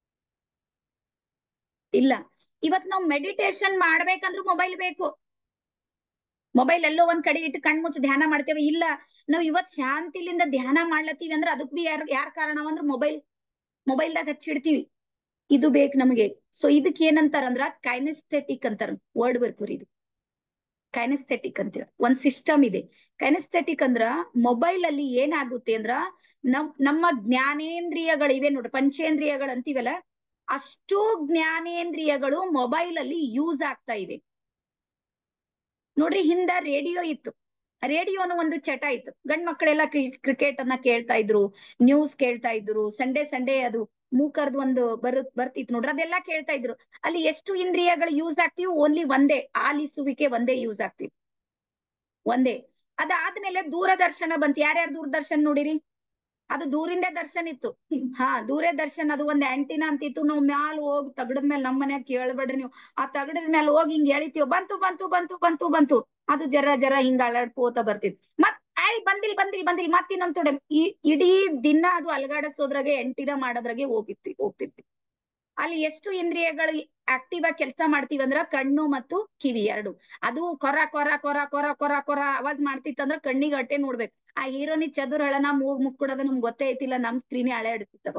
ಇಲ್ಲ ಇವತ್ ನಾವು ಮೆಡಿಟೇಷನ್ ಮಾಡ್ಬೇಕಂದ್ರೂ ಮೊಬೈಲ್ ಬೇಕು ಮೊಬೈಲ್ ಎಲ್ಲೋ ಒಂದ್ ಕಡೆ ಇಟ್ಟು ಕಣ್ ಮುಚ್ಚಿ ಧ್ಯಾನ ಮಾಡ್ತೇವೆ ಇಲ್ಲ ನಾವ್ ಇವತ್ ಶಾಂತಿಲಿಂದ ಧ್ಯಾನ ಮಾಡ್ಲತ್ತೀವಿ ಅಂದ್ರೆ ಅದಕ್ ಬಿ ಯಾರ್ ಯಾರ್ ಕಾರಣ ಅಂದ್ರೆ ಮೊಬೈಲ್ ಮೊಬೈಲ್ದಾಗ ಹಚ್ಚಿಡ್ತೀವಿ ಇದು ಬೇಕು ನಮಗೆ ಸೊ ಇದಕ್ ಏನಂತಾರಂದ್ರ ಕೈನೆಸ್ಥೆಟಿಕ್ ಅಂತಾರ ವರ್ಡ್ ಬರ್ಕೋರಿ ಇದು ಕೈನೆಸ್ಥೆಟಿಕ್ ಅಂತೀರ ಒಂದ್ ಸಿಸ್ಟಮ್ ಇದೆ ಕೈನೆಸ್ಥೆಟಿಕ್ ಅಂದ್ರ ಮೊಬೈಲ್ ಅಲ್ಲಿ ಏನಾಗುತ್ತೆ ಅಂದ್ರ ನಮ್ ನಮ್ಮ ಜ್ಞಾನೇಂದ್ರಿಯಗಳಿವೆ ನೋಡ್ರಿ ಪಂಚೇಂದ್ರಿಯಗಳು ಅಂತೀವಲ್ಲ ಅಷ್ಟು ಜ್ಞಾನೇಂದ್ರಿಯಗಳು ಮೊಬೈಲ್ ಅಲ್ಲಿ ಯೂಸ್ ಆಗ್ತಾ ಇವೆ ನೋಡ್ರಿ ಹಿಂದ ರೇಡಿಯೋ ಇತ್ತು ರೇಡಿಯೋನು ಒಂದು ಚಟ ಇತ್ತು ಗಂಡ್ ಮಕ್ಕಳೆಲ್ಲ ಕ್ರಿಕೆಟ್ ಅನ್ನ ಕೇಳ್ತಾ ಇದ್ರು ನ್ಯೂಸ್ ಕೇಳ್ತಾ ಇದ್ರು ಸಂಡೇ ಸಂಡೇ ಅದು ಮೂಕರ್ದು ಒಂದು ಬರು ಬರ್ತಿತ್ತು ನೋಡ್ರಿ ಅದೆಲ್ಲ ಕೇಳ್ತಾ ಇದ್ರು ಅಲ್ಲಿ ಎಷ್ಟು ಇಂದ್ರಿಯಗಳು ಯೂಸ್ ಆಗ್ತಿವಿ ಓನ್ಲಿ ಒಂದೇ ಆಲಿಸುವಿಕೆ ಒಂದೇ ಯೂಸ್ ಆಗ್ತಿವಿ ಒಂದೇ ಅದಾದ್ಮೇಲೆ ದೂರದರ್ಶನ ಬಂತು ಯಾರ್ಯಾರು ದೂರದರ್ಶನ್ ನೋಡಿರಿ ಅದು ದೂರಿಂದ ದರ್ಶನ್ ಇತ್ತು ಹಾ ದೂರೇ ದರ್ಶನ್ ಅದು ಒಂದ್ ಆಂಟಿನಾ ಅಂತಿತ್ತು ನಾವ್ ಮ್ಯಾಲ ಹೋಗಿ ತಗಡದ ಮೇಲೆ ನಮ್ ಮನ್ಯಾಗ ಕೇಳ್ಬೇಡ್ರಿ ನೀವು ಆ ತಗಡದ ಮೇಲೆ ಹೋಗಿ ಹಿಂಗ್ ಎಳಿತೀವ್ ಬಂತು ಬಂತು ಬಂತು ಬಂತು ಬಂತು ಅದು ಜರ ಜರ ಹಿಂಗ ಅಲಾಡ್ಕೋತ ಬರ್ತಿತ್ತು ಮತ್ ಆಯ್ ಬಂದಿಲ್ ಬಂದಿಲ್ ಬಂದಿಲ್ ಮತ್ ಇನ್ನೊಂದ್ ತೊಡೆ ಈ ಇಡೀ ದಿನ ಅದು ಅಲಗಾಡಸೋದ್ರಾಗೆ ಎಂಟಿನ ಮಾಡೋದ್ರಾಗೆ ಹೋಗಿರ್ತಿ ಹೋಗ್ತಿರ್ತಿ ಅಲ್ಲಿ ಎಷ್ಟು ಇಂದ್ರಿಯಗಳು ಆಕ್ಟಿವ್ ಆಗಿ ಕೆಲಸ ಮಾಡ್ತೀವಿ ಅಂದ್ರ ಕಣ್ಣು ಮತ್ತು ಕಿವಿ ಎರಡು ಅದು ಕೊರ ಕೊರ ಕೊರ ಕೊರ ಕೊರ ಕೊರ ಆವಾಜ್ ಮಾಡ್ತಿತ್ತಂದ್ರ ಕಣ್ಣಿಗೆ ಅಟ್ಟೆ ನೋಡ್ಬೇಕು ಆ ಹೀರೋನಿ ಚದುರ್ ಹಳನ ಮೂಗ್ ಮುಕ್ಕೊಡೋದ ನಮ್ಗೆ ಗೊತ್ತೇ ಐತಿಲ್ಲ ನಮ್ ಸ್ಕ್ರೀನ್ ಹಳೆ ಇಡ್ತಿತ್ತವ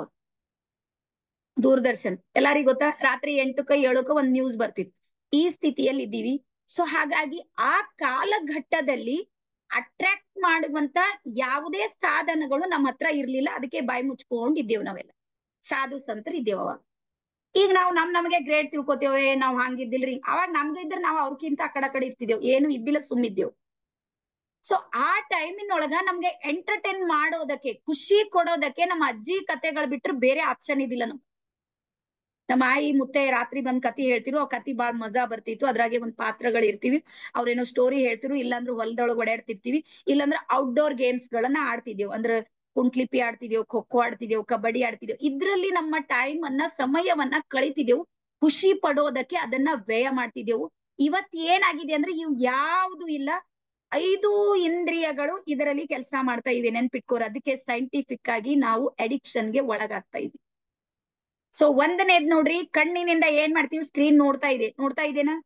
ದೂರದರ್ಶನ್ ಎಲ್ಲಾರಿಗೂ ಗೊತ್ತಾ ರಾತ್ರಿ ಎಂಟಕ್ಕ ಏಳಕ್ಕ ಒಂದ್ ನ್ಯೂಸ್ ಬರ್ತಿತ್ತು ಈ ಸ್ಥಿತಿಯಲ್ಲಿ ಇದ್ದೀವಿ ಸೊ ಹಾಗಾಗಿ ಆ ಕಾಲಘಟ್ಟದಲ್ಲಿ ಅಟ್ರಾಕ್ಟ್ ಮಾಡುವಂತ ಯಾವುದೇ ಸಾಧನಗಳು ನಮ್ಮ ಹತ್ರ ಇರ್ಲಿಲ್ಲ ಅದಕ್ಕೆ ಬಾಯಿ ಮುಚ್ಕೊಂಡ್ ಇದ್ದೇವ್ ನಾವೆಲ್ಲ ಸಾಧು ಸಂತರು ಇದ್ದೇವ ಅವಾಗ ಈಗ ನಾವು ನಮ್ ನಮಗೆ ಗ್ರೇಡ್ ತಿಳ್ಕೊತೇವೆ ನಾವ್ ಹಂಗಿದ್ದಿಲ್ರಿ ಅವಾಗ ನಮ್ಗ ಇದ್ರ ನಾವ್ ಅವ್ರಕ್ಕಿಂತ ಆ ಕಡೆ ಕಡೆ ಇರ್ತಿದ್ದೇವ್ ಏನು ಇದ್ದಿಲ್ಲ ಸುಮ್ಮಿದ್ದೇವ್ ಸೊ ಆ ಟೈಮಿನೊಳಗ ನಮ್ಗೆ ಎಂಟರ್ಟೈನ್ ಮಾಡೋದಕ್ಕೆ ಖುಷಿ ಕೊಡೋದಕ್ಕೆ ನಮ್ಮ ಅಜ್ಜಿ ಕತೆಗಳು ಬಿಟ್ರೆ ಬೇರೆ ಆಪ್ಷನ್ ಇದಿಲ್ಲ ನಮ್ಗೆ ನಮ್ಮ ಆಯಿ ಮುತ್ತೆ ರಾತ್ರಿ ಬಂದ್ ಕತಿ ಹೇಳ್ತಿರು ಆ ಕತಿ ಬಾಳ್ ಮಜಾ ಬರ್ತಿತ್ತು ಅದ್ರಾಗೆ ಒಂದ್ ಪಾತ್ರಗಳು ಇರ್ತಿವಿ ಅವ್ರೇನೋ ಸ್ಟೋರಿ ಹೇಳ್ತಿರು ಇಲ್ಲಾಂದ್ರೆ ಹೊಲದೊಳಗ್ ಓಡಾಡ್ತಿರ್ತೀವಿ ಇಲ್ಲಾಂದ್ರೆ ಔಟ್ಡೋರ್ ಗೇಮ್ಸ್ ಗಳನ್ನ ಆಡ್ತಿದ್ದೇವ್ ಅಂದ್ರೆ ಕುಂಟ್ಲಿಪಿ ಆಡ್ತಿದ್ದೇವ್ ಖೋ ಖೋ ಆಡ್ತಿದ್ದೇವ್ ಕಬಡ್ಡಿ ಆಡ್ತಿದ್ದೇವ್ ಇದ್ರಲ್ಲಿ ನಮ್ಮ ಟೈಮ್ ಅನ್ನ ಸಮಯವನ್ನ ಕಳಿತಿದ್ದೆವು ಖುಷಿ ಪಡೋದಕ್ಕೆ ಅದನ್ನ ವ್ಯಯ ಮಾಡ್ತಿದ್ದೆವು ಇವತ್ ಏನಾಗಿದೆ ಅಂದ್ರೆ ಇವ್ ಯಾವ್ದು ಇಲ್ಲ ಐದು ಇಂದ್ರಿಯಗಳು ಇದರಲ್ಲಿ ಕೆಲಸ ಮಾಡ್ತಾ ಇವೆ ನೆನ್ಪಿಟ್ಕೋರ ಅದಕ್ಕೆ ಸೈಂಟಿಫಿಕ್ ಆಗಿ ನಾವು ಅಡಿಕ್ಷನ್ ಗೆ ಒಳಗಾಗ್ತಾ ಇದ್ವಿ ಸೊ ಒಂದನೇದ್ ನೋಡ್ರಿ ಕಣ್ಣಿನಿಂದ ಏನ್ ಮಾಡ್ತೀವಿ ಸ್ಕ್ರೀನ್ ನೋಡ್ತಾ ಇದೆ ನೋಡ್ತಾ ಇದೇನಾ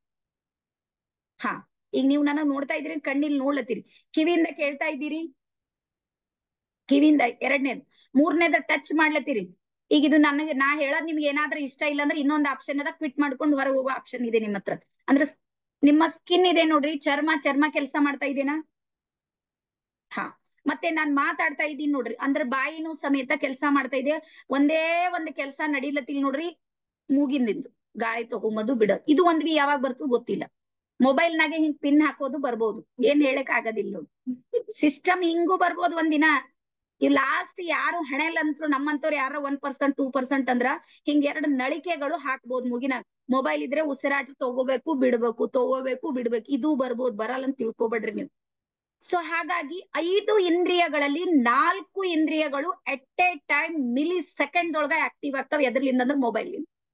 ಹಾ ಈಗ ನೀವು ನನಗ್ ನೋಡ್ತಾ ಇದ್ದೀರಿ ಕಣ್ಣಿಲ್ ನೋಡ್ಲತ್ತೀರಿ ಕಿವಿಯಿಂದ ಕೇಳ್ತಾ ಇದ್ದೀರಿ ಕಿವಿಯಿಂದ ಎರಡನೇದ್ ಮೂರನೇದ ಟಚ್ ಮಾಡ್ಲತ್ತೀರಿ ಈಗ ಇದು ನನಗೆ ನಾ ಹೇಳೋದ್ ನಿಮ್ಗೆ ಏನಾದ್ರೂ ಇಷ್ಟ ಇಲ್ಲ ಅಂದ್ರೆ ಇನ್ನೊಂದ್ ಆಪ್ಷನ್ ಅದ ಕ್ವಿಟ್ ಮಾಡ್ಕೊಂಡು ಹೊರಗೆ ಹೋಗೋ ಆಪ್ಷನ್ ಇದೆ ನಿಮ್ಮ ಹತ್ರ ಅಂದ್ರೆ ನಿಮ್ಮ ಸ್ಕಿನ್ ಇದೆ ನೋಡ್ರಿ ಚರ್ಮ ಚರ್ಮ ಕೆಲಸ ಮಾಡ್ತಾ ಇದೆನಾ ಹಾ ಮತ್ತೆ ನಾನ್ ಮಾತಾಡ್ತಾ ಇದ್ದೀನಿ ನೋಡ್ರಿ ಅಂದ್ರೆ ಬಾಯಿನೂ ಸಮೇತ ಕೆಲಸ ಮಾಡ್ತಾ ಇದೆ ಒಂದೇ ಒಂದ್ ಕೆಲಸ ನಡೀಲತ್ತಿಲ್ ನೋಡ್ರಿ ಮೂಗಿಂದಿಂದು ಗಾಳಿ ತಗೊಂಬದು ಬಿಡೋದು ಇದು ಒಂದ್ ಬಿ ಯಾವಾಗ ಬರ್ತದ ಗೊತ್ತಿಲ್ಲ ಮೊಬೈಲ್ ನಾಗೆ ಹಿಂಗ್ ಪಿನ್ ಹಾಕೋದು ಬರ್ಬೋದು ಏನ್ ಹೇಳಕ್ ಆಗೋದಿಲ್ಲ ನೋಡಿ ಸಿಸ್ಟಮ್ ಹಿಂಗೂ ಬರ್ಬೋದು ಒಂದಿನ ಈ ಲಾಸ್ಟ್ ಯಾರು ಹಣೆಲಂತ್ರು ನಮ್ಮಂತವ್ರು ಯಾರೋ ಒನ್ ಪರ್ಸೆಂಟ್ ಟೂ ಪರ್ಸೆಂಟ್ ಅಂದ್ರ ಹಿಂಗ್ ಎರಡು ನಳಿಕೆಗಳು ಹಾಕ್ಬೋದು ಮುಗಿನಾಗ ಮೊಬೈಲ್ ಇದ್ರೆ ಉಸಿರಾಟ ತಗೋಬೇಕು ಬಿಡ್ಬೇಕು ತಗೋಬೇಕು ಬಿಡ್ಬೇಕು ಇದು ಬರ್ಬೋದು ಬರಲ್ಲ ಅಂತ ತಿಳ್ಕೊಬೇಡ್ರಿ ನೀವು ಸೊ ಹಾಗಾಗಿ ಐದು ಇಂದ್ರಿಯಗಳಲ್ಲಿ ನಾಲ್ಕು ಇಂದ್ರಿಯಗಳು at a time millisecond ಒಳಗ ಆಕ್ಟಿವ್ ಆಗ್ತಾವ ಎದ್ರಲಿಂದ ಅಂದ್ರೆ ಮೊಬೈಲ್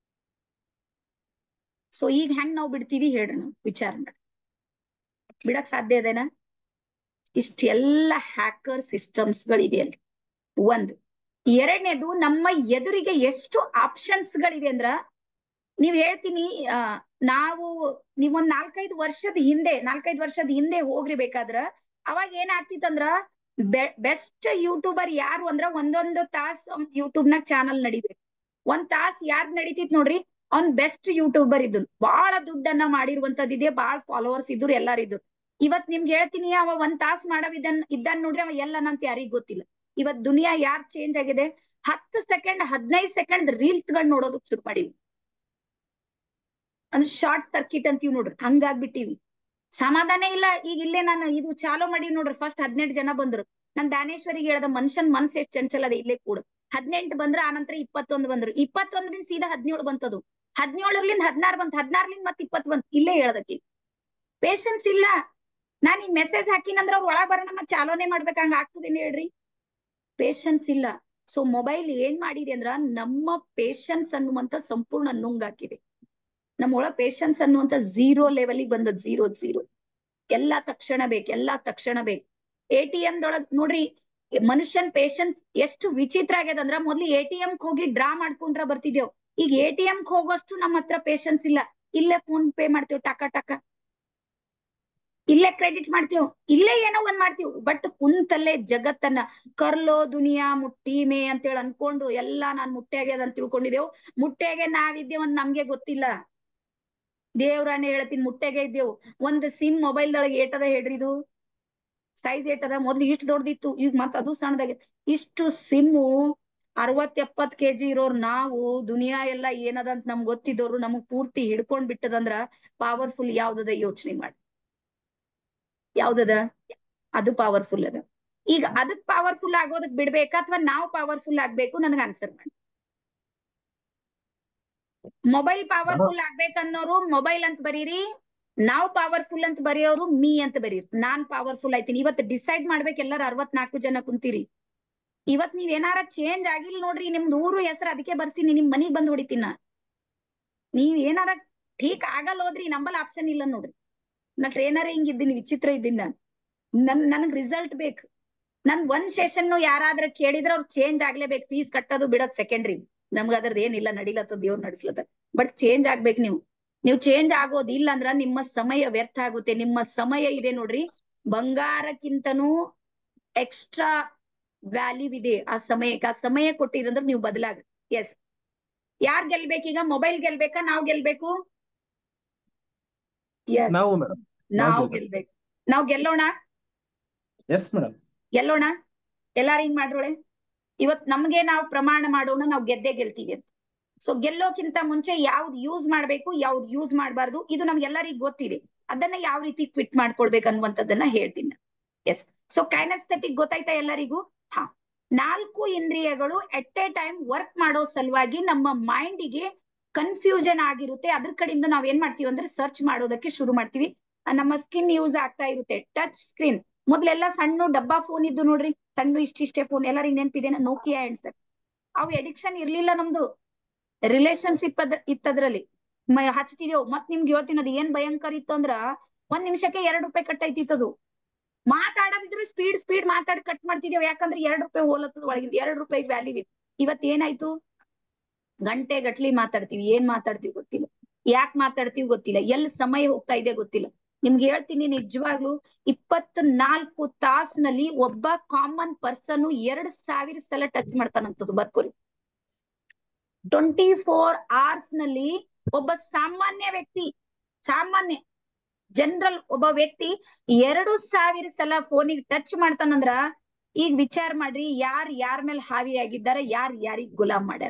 ಸೊ ಈಗ ಹೆಂಗ್ ನಾವು ಬಿಡ್ತೀವಿ ಹೇಳ್ರಿ ನಾವು ವಿಚಾರ ಮಾಡಿ ಬಿಡಕ್ ಸಾಧ್ಯ ಇದೇನಾ ಇಷ್ಟೆಲ್ಲ ಹ್ಯಾಕರ್ ಸಿಸ್ಟಮ್ಸ್ ಗಳಿವೆ ಅಲ್ಲಿ ಒಂದು ಎರಡನೇದು ನಮ್ಮ ಎದುರಿಗೆ ಎಷ್ಟು ಆಪ್ಷನ್ಸ್ ಗಳಿವೆ ಅಂದ್ರ ನೀವ್ ಹೇಳ್ತೀನಿ ಆ ನಾವು ನೀವೊಂದ್ ನಾಲ್ಕೈದು ವರ್ಷದ ಹಿಂದೆ ನಾಲ್ಕೈದು ವರ್ಷದ ಹಿಂದೆ ಹೋಗ್ರಿ ಬೇಕಾದ್ರ ಅವಾಗ ಏನ್ ಆಗ್ತಿತ್ತಂದ್ರ ಬೆಸ್ಟ್ ಯೂಟ್ಯೂಬರ್ ಯಾರು ಅಂದ್ರ ಒಂದೊಂದು ತಾಸ್ ಯೂಟ್ಯೂಬ್ ನಾಗ ಚಾನಲ್ ನಡಿಬೇಕು ಒಂದ್ ತಾಸ್ ಯಾರ್ದ್ ನಡೀತಿತ್ ನೋಡ್ರಿ ಅವ್ನ್ ಬೆಸ್ಟ್ ಯೂಟ್ಯೂಬರ್ ಇದ್ದು ಬಹಳ ದುಡ್ಡನ್ನ ಮಾಡಿರುವಂತದ್ ಇದೆ ಬಾಳ್ ಫಾಲೋವರ್ಸ್ ಇದ್ರು ಎಲ್ಲಾರು ಇದ್ರು ಇವತ್ ನಿಮ್ಗೆ ಹೇಳ್ತೀನಿ ಅವ ಒಂದ್ ತಾಸ್ ಮಾಡವ್ ಇದನ್ ಇದ್ದಾನ್ ನೋಡ್ರಿ ಅವ ಎಲ್ಲನಂತ ಯಾರಿಗ್ ಗೊತ್ತಿಲ್ಲ ಇವತ್ ದುನಿಯಾ ಯಾರ್ ಚೇಂಜ್ ಆಗಿದೆ ಹತ್ತು ಸೆಕೆಂಡ್ ಹದಿನೈದು ಸೆಕೆಂಡ್ ರೀಲ್ಸ್ ಗಳ್ ನೋಡೋದಕ್ ಶುರು ಮಾಡಿವಿ ಅಂದ್ರೆ ಶಾರ್ಟ್ ಸರ್ಕಿಟ್ ಅಂತೀವಿ ನೋಡ್ರಿ ಹಂಗಾಗ್ಬಿಟ್ಟಿವಿ ಸಮಾಧಾನ ಇಲ್ಲ ಈಗ ಇಲ್ಲೇ ನಾನು ಇದು ಚಾಲೋ ಮಾಡಿ ನೋಡ್ರಿ ಫಸ್ಟ್ ಹದಿನೆಂಟು ಜನ ಬಂದ್ರು ನಾನ್ ದಾನೇಶ್ವರಿಗೆ ಹೇಳ್ದ ಮನುಷ್ಯನ್ ಮನ್ಸ್ ಎಷ್ಟ್ ಚಂಚಲ ಅದ ಇಲ್ಲೇ ಕೂಡ ಹದಿನೆಂಟು ಬಂದ್ರ ಆನಂತರ ಇಪ್ಪತ್ತೊಂದು ಬಂದ್ರು ಇಪ್ಪತ್ತೊಂದರಿಂದ ಸೀದಾ ಹದಿನೇಳು ಬಂತದು ಹದಿನೇಳರ್ಲಿಂದ ಹದಿನಾರು ಬಂತು ಹದಿನಾರ್ಲಿಂದ ಮತ್ತೆ ಇಪ್ಪತ್ತು ಬಂತು ಇಲ್ಲೇ ಹೇಳದಕ್ಕೆ ಪೇಶನ್ಸ್ ಇಲ್ಲ ನಾನ್ ಈ ಮೆಸೇಜ್ ಹಾಕಿನಂದ್ರ ಅವ್ರ ಒಳಗ್ ಬರೋಣ ಮತ್ ಚಾಲೋನೆ ಮಾಡ್ಬೇಕ ಹಂಗ ಆಗ್ತದೇನ್ ಹೇಳ್ರಿ ಪೇಶನ್ಸ್ ಇಲ್ಲ ಸೊ ಮೊಬೈಲ್ ಏನ್ ಮಾಡಿದೆ ಅಂದ್ರ ನಮ್ಮ ಪೇಶನ್ಸ್ ಅನ್ನುವಂತ ಸಂಪೂರ್ಣ ನುಂಗಾಕಿದೆ ನಮ್ಮ ಒಳಗ್ ಪೇಶನ್ಸ್ ಅನ್ನುವಂತ ಝೀರೋ ಲೆವೆಲಿಗೆ ಬಂದದ್ ಝೀರೋ ಝೀರೋ ಎಲ್ಲಾ ತಕ್ಷಣ ಬೇಕು ಎಲ್ಲಾ ತಕ್ಷಣ ಬೇಕು ಎ ಟಿ ಎಂ ದೊಳಗ್ ನೋಡ್ರಿ ಮನುಷ್ಯನ್ ಪೇಶನ್ಸ್ ಎಷ್ಟು ವಿಚಿತ್ರ ಆಗ್ಯದ ಅಂದ್ರ ಮೊದ್ಲು ಎ ಟಿ ಎಂ ಹೋಗಿ ಡ್ರಾ ಮಾಡ್ಕೊಂಡ್ರ ಬರ್ತಿದ್ದೇವ್ ಈಗ ಎ ಟಿ ಎಂ ಹೋಗೋಷ್ಟು ನಮ್ಮ ಹತ್ರ ಪೇಶನ್ಸ್ ಇಲ್ಲ ಇಲ್ಲೇ ಫೋನ್ ಪೇ ಮಾಡ್ತೇವ್ ಟಕ ಟಕ ಇಲ್ಲೇ ಕ್ರೆಡಿಟ್ ಮಾಡ್ತೇವ್ ಇಲ್ಲೇ ಏನೋ ಒಂದ್ ಮಾಡ್ತೀವ್ ಬಟ್ ಕುಂತಲ್ಲೇ ಜಗತ್ತನ್ನ ಕರ್ಲೋ ದುನಿಯಾ ಮುಟ್ಟಿ ಮೇ ಅಂತೇಳಿ ಅನ್ಕೊಂಡು ಎಲ್ಲಾ ನಾನ್ ಮುಟ್ಟೆ ಆಗ್ಯದ ಅಂತ ತಿಳ್ಕೊಂಡಿದ್ದೇವ್ ಮುಟ್ಟೆಗೆ ನಾವಿದ್ದೇವ್ ಅಂತ ನಮ್ಗೆ ಗೊತ್ತಿಲ್ಲ ದೇವ್ರನ್ನ ಹೇಳ್ತೀನಿ ಮುಟ್ಟೆಗೆ ಇದ್ದೇವು ಒಂದ್ ಸಿಮ್ ಮೊಬೈಲ್ ದೊಳಗೆ ಏಟದ ಹೇಳ್ರಿ ಇದು ಸೈಜ್ ಏಟದ ಮೊದ್ಲು ಇಷ್ಟು ದೊಡ್ಡದಿತ್ತು ಈಗ ಮತ್ ಅದು ಸಣ್ಣದಾಗೈತಿ ಇಷ್ಟು ಸಿಮ್ಮು ಅರವತ್ ಎಪ್ಪತ್ ಕೆಜಿ ಇರೋರ್ ನಾವು ದುನಿಯಾ ಎಲ್ಲ ಏನದ ಅಂತ ನಮ್ಗ್ ಗೊತ್ತಿದ್ದವ್ರು ನಮಗ್ ಪೂರ್ತಿ ಹಿಡ್ಕೊಂಡ್ ಬಿಟ್ಟದಂದ್ರ ಪವರ್ಫುಲ್ ಯಾವ್ದದ ಯೋಚನೆ ಮಾಡಿ ಯಾವ್ದದ ಅದು ಪವರ್ಫುಲ್ ಅದ ಈಗ ಅದಕ್ ಪವರ್ಫುಲ್ ಆಗೋದಕ್ ಬಿಡ್ಬೇಕಾ ಅಥವಾ ನಾವು ಪವರ್ಫುಲ್ ಆಗ್ಬೇಕು ನನಗ ಆನ್ಸರ್ ಮಾಡಿ ಮೊಬೈಲ್ ಪವರ್ಫುಲ್ ಆಗ್ಬೇಕನ್ನೋರು ಮೊಬೈಲ್ ಅಂತ ಬರೀರಿ ನಾವ್ ಪವರ್ಫುಲ್ ಅಂತ ಬರೆಯೋರು ಮೀ ಅಂತ ಬರೀರಿ ನಾನ್ ಪವರ್ಫುಲ್ ಆಯ್ತೀನಿ ಇವತ್ ಡಿಸೈಡ್ ಮಾಡ್ಬೇಕು ಎಲ್ಲಾರು ಅರವತ್ನಾಲ್ಕು ಜನ ಕುಂತೀರಿ ಇವತ್ ನೀವ್ ಏನಾರ ಚೇಂಜ್ ಆಗಿಲ್ಲ ನೋಡ್ರಿ ನಿಮ್ದು ಊರು ಹೆಸರು ಅದಕ್ಕೆ ಬರ್ಸಿನಿ ನಿಮ್ ಮನಿಗ್ ಬಂದ್ ಹೊಡಿತೀನ ನಾ. ನೀವ್ ಏನಾರ ಠೀಕ್ ಆಗಲ್ಲ ಹೋದ್ರಿ ನಂಬಲ್ ಆಪ್ಷನ್ ಇಲ್ಲ ನೋಡ್ರಿ ನಾ ಟ್ರೈನರ್ ಹಿಂಗ್ ಇದ್ದೀನಿ ವಿಚಿತ್ರ ಇದ್ದೀನಿ ನಾನು ನನ್ ನನಗ್ ರಿಸಲ್ಟ್ ಬೇಕು ನನ್ ಒಂದ್ ಸೆಷನ್ ಯಾರಾದ್ರ ಕೇಳಿದ್ರ ಅವ್ರು ಚೇಂಜ್ ಆಗ್ಲೇಬೇಕು ಫೀಸ್ ಕಟ್ಟೋದು ಬಿಡೋದ್ ಸೆಕೆಂಡ್ರಿ ನಮ್ಗ ಅದ್ರದ್ದು ಏನಿಲ್ಲ ನಡಿಲತ್ತ ದೇವ್ರು ನಡ್ಸ್ಲತ್ತ ಬಟ್ ಚೇಂಜ್ ಆಗ್ಬೇಕು ನೀವು ನೀವು ಚೇಂಜ್ ಆಗೋದಿಲ್ಲ ಅಂದ್ರ ನಿಮ್ಮ ಸಮಯ ವ್ಯರ್ಥ ಆಗುತ್ತೆ ನಿಮ್ಮ ಸಮಯ ಇದೆ ನೋಡ್ರಿ ಬಂಗಾರಕ್ಕಿಂತನೂ ಎಕ್ಸ್ಟ್ರಾ ವ್ಯಾಲ್ಯೂ ಇದೆ ಆ ಸಮಯಕ್ಕೆ ಆ ಸಮಯ ಕೊಟ್ಟಿರಂದ್ರ ನೀವು ಬದಲಾಗ ಎಸ್ ಯಾರ್ ಗೆಲ್ಬೇಕೀಗ ಮೊಬೈಲ್ ಗೆಲ್ಬೇಕಾ ನಾವ್ ಗೆಲ್ಬೇಕು ಎಸ್ ನಾವು ಮೇಡಮ್ ನಾವ್ ನಾವ್ ಗೆಲ್ಬೇಕು ನಾವ್ ಗೆಲ್ಲೋಣ ಎಸ್ ಮೇಡಮ್ ಗೆಲ್ಲೋಣ ಎಲ್ಲಾರು ಹಿಂಗ್ ಮಾಡ್ರೋಳೆ ಇವತ್ ನಮ್ಗೆ ನಾವು ಪ್ರಮಾಣ ಮಾಡೋಣ ನಾವು ಗೆದ್ದೆ ಗೆಲ್ತೀವಿ ಅಂತ ಸೊ ಗೆಲ್ಲೋಕ್ಕಿಂತ ಮುಂಚೆ ಯಾವ್ದು ಯೂಸ್ ಮಾಡ್ಬೇಕು ಯಾವ್ದು ಯೂಸ್ ಮಾಡಬಾರ್ದು ಇದು ನಮ್ಗೆಲ್ಲರಿಗೂ ಗೊತ್ತಿದೆ ಅದನ್ನ ಯಾವ ರೀತಿ ಕ್ವಿಟ್ ಮಾಡ್ಕೊಳ್ಬೇಕು ಅನ್ನುವಂಥದ್ದನ್ನ ಹೇಳ್ತೀನಿ ಎಸ್ ಸೊ ಕೈನಸ್ಥೆಟಿಕ್ ಗೊತ್ತಾಯ್ತಾ ಎಲ್ಲರಿಗೂ ಹಾ ನಾಲ್ಕು ಇಂದ್ರಿಯಗಳು ಎಟ್ ಎ ಟೈಮ್ ವರ್ಕ್ ಮಾಡೋ ಸಲುವಾಗಿ ನಮ್ಮ ಮೈಂಡಿಗೆ ಕನ್ಫ್ಯೂಷನ್ ಆಗಿರುತ್ತೆ ಅದ್ರ ಕಡೆಯಿಂದ ನಾವ್ ಏನ್ ಮಾಡ್ತೀವಿ ಅಂದ್ರೆ ಸರ್ಚ್ ಮಾಡೋದಕ್ಕೆ ಶುರು ಮಾಡ್ತೀವಿ ಆ, ನಮ್ಮ ಸ್ಕಿನ್ ಯೂಸ್ ಆಗ್ತಾ ಇರುತ್ತೆ ಟಚ್ ಸ್ಕ್ರೀನ್ ಮೊದ್ಲೆಲ್ಲ ಸಣ್ಣ ಡಬ್ಬಾ ಫೋನ್ ಇದ್ದು ನೋಡ್ರಿ ಸಣ್ಣ ಇಷ್ಟಿಷ್ಟೇ ಫೋನ್ ಎಲ್ಲರಿಗೂ ನೆನ್ಪಿದೆ ನೋಕಿಯಾ ಸರ್ ಅವು ಎಡಿಕ್ಷನ್ ಇರ್ಲಿಲ್ಲ ನಮ್ದು ರಿಲೇಶನ್ಶಿಪ್ ಅದ ಇತ್ತದ್ರಲ್ಲಿ ಮ- ಹಚ್ತಿದೇವ್ ಮತ್ ನಿಮ್ಗೆ ಹೇಳ್ತೀನಿ ಅದು ಏನ್ ಭಯಂಕರ ಇತ್ತು ಅಂದ್ರ ಒಂದ್ ನಿಮಿಷಕ್ಕೆ ಎರಡ್ ರೂಪಾಯಿ ಕಟ್ ಆಯ್ತಿತ್ತದು ಮಾತಾಡೋದಿದ್ರು ಸ್ಪೀಡ್ ಸ್ಪೀಡ್ ಮಾತಾಡಿ ಕಟ್ ಮಾಡ್ತಿದೇವ್ ಯಾಕಂದ್ರೆ ಎರಡ್ ರೂಪಾಯಿ ಹೋಲತ್ತದ ಒಳಗಿಂದ ಎರಡ್ ರೂಪಾಯಿ ವ್ಯಾಲ್ಯೂ ಇತ್ತು ಇವತ್ ಏನಾಯ್ತು ಗಂಟೆ ಗಟ್ಲಿ ಮಾತಾಡ್ತೀವಿ ಏನ್ ಮಾತಾಡ್ತೀವಿ ಗೊತ್ತಿಲ್ಲ ಯಾಕ್ ಮಾತಾಡ್ತೀವಿ ಗೊತ್ತಿಲ್ಲ ಎಲ್ಲಿ ಸಮಯ ಹೋಗ್ತಾ ಇದೆ ಗೊತ್ತಿಲ್ಲ ನಿಮ್ಗೆ ಹೇಳ್ತೀನಿ ನಿಜವಾಗ್ಲು ಇಪ್ಪತ್ ನಾಲ್ಕು ತಾಸ್ನಲ್ಲಿ ಒಬ್ಬ ಕಾಮನ್ ಪರ್ಸನ್ ಎರಡ್ ಸಾವಿರ ಸಲ ಟಚ್ ಮಾಡ್ತಾನಂತದ್ದು ಬರ್ಕೋರಿ ಟ್ವೆಂಟಿ ಫೋರ್ ಅವರ್ಸ್ ನಲ್ಲಿ ಒಬ್ಬ ಸಾಮಾನ್ಯ ವ್ಯಕ್ತಿ ಸಾಮಾನ್ಯ ಜನರಲ್ ಒಬ್ಬ ವ್ಯಕ್ತಿ ಎರಡು ಸಾವಿರ ಸಲ ಫೋನಿಗೆ ಟಚ್ ಮಾಡ್ತಾನಂದ್ರ ಈಗ ವಿಚಾರ ಮಾಡ್ರಿ ಯಾರ್ ಯಾರ ಮೇಲೆ ಹಾವಿ ಆಗಿದ್ದಾರೆ ಯಾರ್ ಯಾರಿಗ್ ಗುಲಾಮ್ ಮಾಡ್ಯಾರ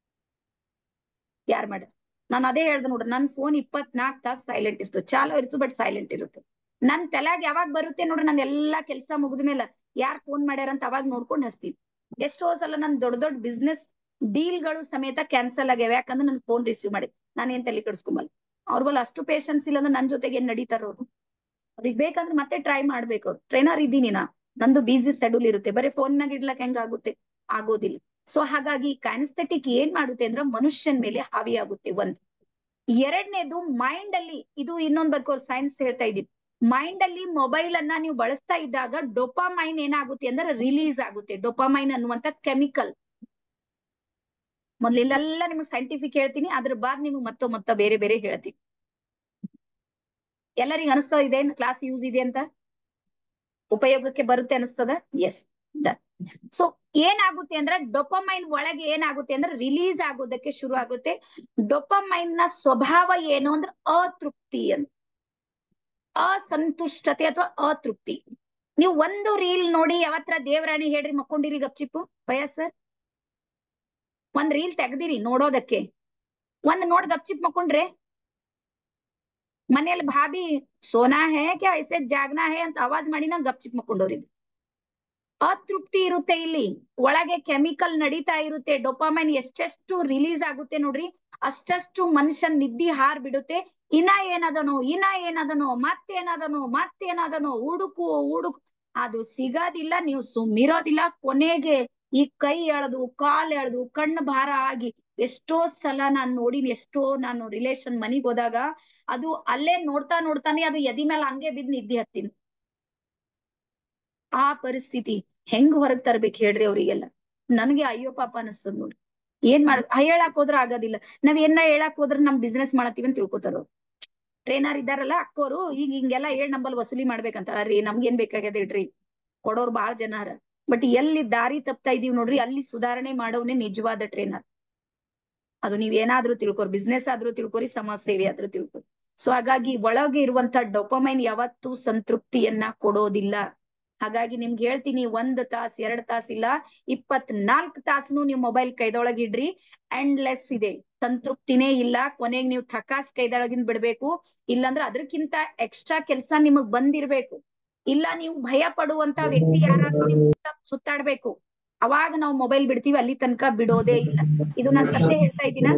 ಯಾರ್ ಮಾಡ್ಯಾರ ನಾನು ಅದೇ ಹೇಳ್ದೆ ನೋಡ್ರಿ ನನ್ ಫೋನ್ ಇಪ್ಪತ್ನಾಲ್ಕ್ ತಾಸ್ ಸೈಲೆಂಟ್ ಇರ್ತದೆ ಚಾಲೋ ಇರ್ತದೆ ಬಟ್ ಸೈಲೆಂಟ್ ಇರುತ್ತೆ ನನ್ ತಲೆಯಾಗ ಯಾವಾಗ ಬರುತ್ತೆ ನೋಡ್ರಿ ನನ್ ಎಲ್ಲಾ ಕೆಲಸ ಮುಗಿದ ಮೇಲೆ ಯಾರ್ ಫೋನ್ ಮಾಡ್ಯಾರ ಅಂತ ಅವಾಗ ನೋಡ್ಕೊಂಡ್ ಹಚ್ತೀನಿ ಎಷ್ಟೋ ಸಲ ನನ್ ದೊಡ್ಡ ದೊಡ್ಡ ಬಿಸ್ನೆಸ್ ಡೀಲ್ಗಳು ಸಮೇತ ಕ್ಯಾನ್ಸಲ್ ಆಗ್ಯಾವ ಯಾಕಂದ್ರೆ ನನ್ ಫೋನ್ ರಿಸೀವ್ ಮಾಡಿ ನಾನು ಏನ್ ತಲೆ ಕೆಡಿಸ್ಕೊಂಬಲ್ಲ ಅವ್ರ ಬಲ್ ಅಷ್ಟು ಪೇಷನ್ಸ್ ಇಲ್ಲ ಅಂದ್ರೆ ನನ್ ಜೊತೆಗೆ ಏನ್ ನಡೀತಾರ ಅವ್ರು ಅವ್ರಿಗೆ ಬೇಕಂದ್ರೆ ಮತ್ತೆ ಟ್ರೈ ಮಾಡ್ಬೇಕು ಅವ್ರು ಟ್ರೈನರ್ ಇದ್ದೀನಿ ನಾ ನಂದು ಬಿಸಿ ಶೆಡ್ಯೂಲ್ ಇರುತ್ತೆ ಬರೀ ಫೋನ್ ನಾಗ ಇಡ್ಲಕ್ ಹೆಂಗ ಆಗುತ್ತೆ ಆಗೋದಿಲ್ಲ ಸೊ ಹಾಗಾಗಿ ಕಾನ್ಸ್ಥೆಟಿಕ್ ಏನ್ ಮಾಡುತ್ತೆ ಅಂದ್ರೆ ಮನುಷ್ಯನ್ ಮೇಲೆ ಹಾವಿ ಆಗುತ್ತೆ ಒಂದ್ ಎರಡನೇದು ಮೈಂಡ್ ಅಲ್ಲಿ ಇದು ಇನ್ನೊಂದ್ ಬರ್ಕೋರ್ ಸೈನ್ಸ್ ಹೇಳ್ತಾ ಇದ್ದೀನಿ ಮೈಂಡ್ ಅಲ್ಲಿ ಮೊಬೈಲ್ ಅನ್ನ ನೀವು ಬಳಸ್ತಾ ಇದ್ದಾಗ ಡೊಪಾಮೈನ್ ಏನಾಗುತ್ತೆ ಅಂದ್ರೆ ರಿಲೀಸ್ ಆಗುತ್ತೆ ಡೊಪಾಮೈನ್ ಅನ್ನುವಂತ ಕೆಮಿಕಲ್ ಮೊದ್ಲೆಲ್ಲ ನಿಮ್ಗೆ ಸೈಂಟಿಫಿಕ್ ಹೇಳ್ತೀನಿ ಅದ್ರ ಬಾದ್ ನಿಮ್ಗೆ ಮತ್ತೊ ಮತ್ತ ಬೇರೆ ಬೇರೆ ಹೇಳ್ತೀನಿ ಎಲ್ಲರಿಗೂ ಅನಿಸ್ತಾ ಇದೆ ಕ್ಲಾಸ್ ಯೂಸ್ ಇದೆ ಅಂತ ಉಪಯೋಗಕ್ಕೆ ಬರುತ್ತೆ ಅನಿಸ್ತದ ಎಸ್ ಡನ್ ಸೊ ಏನಾಗುತ್ತೆ ಅಂದ್ರೆ ಡೊಪಮೈನ್ ಒಳಗೆ ಏನಾಗುತ್ತೆ ಅಂದ್ರೆ ರಿಲೀಸ್ ಆಗೋದಕ್ಕೆ ಶುರು ಆಗುತ್ತೆ ಡೊಪಮೈನ್ ನ ಸ್ವಭಾವ ಏನು ಅಂದ್ರೆ ಅತೃಪ್ತಿ ಅಂತ ಅಸಂತುಷ್ಟತೆ ಅಥವಾ ಅತೃಪ್ತಿ ನೀವು ಒಂದು ರೀಲ್ ನೋಡಿ ಯಾವತ್ರ ದೇವರಾಣಿ ಹೇಳ್ರಿ ಮಕ್ಕೊಂಡಿರಿ ಗಪ್ಚಿಪ್ಪು ಭಯ ಸರ್ ಒಂದ್ ರೀಲ್ ತೆಗ್ದಿರಿ ನೋಡೋದಕ್ಕೆ ಒಂದ್ ನೋಡ್ ಗಪ್ಚಿಪ್ ಮಕ್ಕೊಂಡ್ರೆ ಮನೇಲಿ ಭಾಬಿ ಸೋನಾ ಹೇ ಕ್ಯಾ ಐಸೆ ಜಾಗ್ನಾ ಹೇ ಅಂತ ಆವಾಜ್ ಮಾಡಿ ನಾ ಗಪ್ಚಿಪ್ ಮಕ್ಕೊಂಡವ್ರಿದ್ ಅತೃಪ್ತಿ ಇರುತ್ತೆ ಇಲ್ಲಿ ಒಳಗೆ ಕೆಮಿಕಲ್ ನಡೀತಾ ಇರುತ್ತೆ ಡೊಪಾಮೈನ್ ಎಷ್ಟೆಷ್ಟು ರಿಲೀಸ್ ಆಗುತ್ತೆ ನೋಡ್ರಿ ಅಷ್ಟಷ್ಟು ಮನುಷ್ಯನ್ ನಿದ್ದಿ ಹಾರ್ ಬಿಡುತ್ತೆ ಇನ್ನ ಏನದನೋ ಇನ್ನ ಏನದನೋ ಮತ್ತೇನದನೋ ಮತ್ತೇನದನೋ ಹುಡುಕು ಹುಡುಕು ಅದು ಸಿಗೋದಿಲ್ಲ ನೀವು ಸುಮ್ಮಿರೋದಿಲ್ಲ ಕೊನೆಗೆ ಈ ಕೈ ಎಳೆದು ಕಾಲ್ ಎಳೆದು ಕಣ್ಣು ಭಾರ ಆಗಿ ಎಷ್ಟೋ ಸಲ ನಾನ್ ನೋಡಿನಿ ಎಷ್ಟೋ ನಾನು ರಿಲೇಶನ್ ಮನಿಗ್ ಹೋದಾಗ ಅದು ಅಲ್ಲೇ ನೋಡ್ತಾ ನೋಡ್ತಾನೆ ಅದು ಎದಿ ಮೇಲೆ ಹಂಗೆ ಬಿದ್ದು ನಿದ್ದೆ ಹತ್ತೀನಿ ಆ ಪರಿಸ್ಥಿತಿ ಹೆಂಗ್ ಹೊರಗ್ ತರ್ಬೇಕು ಹೇಳ್ರಿ ಅವ್ರಿಗೆಲ್ಲ ನನ್ಗೆ ಅಯ್ಯೋ ಪಾಪ ಅನಸ್ತದ ನೋಡ್ರಿ ಏನ್ ಮಾಡ್ ಹೇಳಕ್ ಹೋದ್ರ ಆಗೋದಿಲ್ಲ ನಾವ್ ಏನ ಹೇಳಕ್ ಹೋದ್ರ ನಮ್ ಬಿಸ್ನೆಸ್ ಮಾಡತ್ತೀವಿ ಅಂತ ತಿಳ್ಕೊತಾರ ಅವ್ರು ಟ್ರೈನರ್ ಇದ್ದಾರಲ್ಲ ಅಕ್ಕೋರು ಈಗ ಹಿಂಗೆಲ್ಲ ಹೇಳ್ ನಂಬಲ್ ವಸೂಲಿ ಮಾಡ್ಬೇಕಂತಾರ ರೀ ನಮ್ಗೇನ್ ಬೇಕಾಗ್ಯದ ಇಡ್ರಿ ಕೊಡೋರ್ ಬಾಳ್ ಜನ ಅರ ಬಟ್ ಎಲ್ಲಿ ದಾರಿ ತಪ್ತಾ ಇದೀವಿ ನೋಡ್ರಿ ಅಲ್ಲಿ ಸುಧಾರಣೆ ಮಾಡೋನೆ ನಿಜವಾದ ಟ್ರೈನರ್ ಅದು ನೀವ್ ಏನಾದ್ರೂ ತಿಳ್ಕೊರಿ ಬಿಸ್ನೆಸ್ ಆದ್ರೂ ತಿಳ್ಕೊರಿ ಸಮಾಜ ಸೇವೆ ಆದ್ರೂ ತಿಳ್ಕೊರಿ ಸೊ ಹಾಗಾಗಿ ಒಳಗೆ ಇರುವಂತ ಡೊಪಮೈನ್ ಯಾವತ್ತೂ ಸಂತೃಪ್ತಿಯನ್ನ ಕೊಡೋದಿಲ್ಲ ಹಾಗಾಗಿ ನಿಮ್ಗೆ ಹೇಳ್ತೀನಿ ಒಂದ್ ತಾಸ್ ಎರಡ್ ತಾಸ್ ಇಲ್ಲ ಇಪ್ಪತ್ನಾಲ್ಕು ತಾಸ್ನು ನೀವು ಮೊಬೈಲ್ ಕೈದೊಳಗ್ ಇಡ್ರಿ ಎಂಡ್ಲೆಸ್ ಇದೆ ಸಂತೃಪ್ತಿನೇ ಇಲ್ಲ ಕೊನೆಗ್ ನೀವು ಥಕಾಸ್ ಕೈದೊಳಗಿಂದ ಬಿಡ್ಬೇಕು ಇಲ್ಲಾಂದ್ರೆ ಅದಕ್ಕಿಂತ ಎಕ್ಸ್ಟ್ರಾ ಕೆಲ್ಸ ನಿಮಗ್ ಬಂದಿರ್ಬೇಕು ಇಲ್ಲ ನೀವು ಭಯ ಪಡುವಂತ ವ್ಯಕ್ತಿ ಯಾರಾದ್ರೂ ನಿಮ್ ಸುತ್ತ ಸುತ್ತಾಡ್ಬೇಕು ಅವಾಗ ನಾವು ಮೊಬೈಲ್ ಬಿಡ್ತೀವಿ ಅಲ್ಲಿ ತನಕ ಬಿಡೋದೇ ಇಲ್ಲ ಇದು ನಾನ್ ಸತ್ಯ ಹೇಳ್ತಾ ಇದ್ದೀನ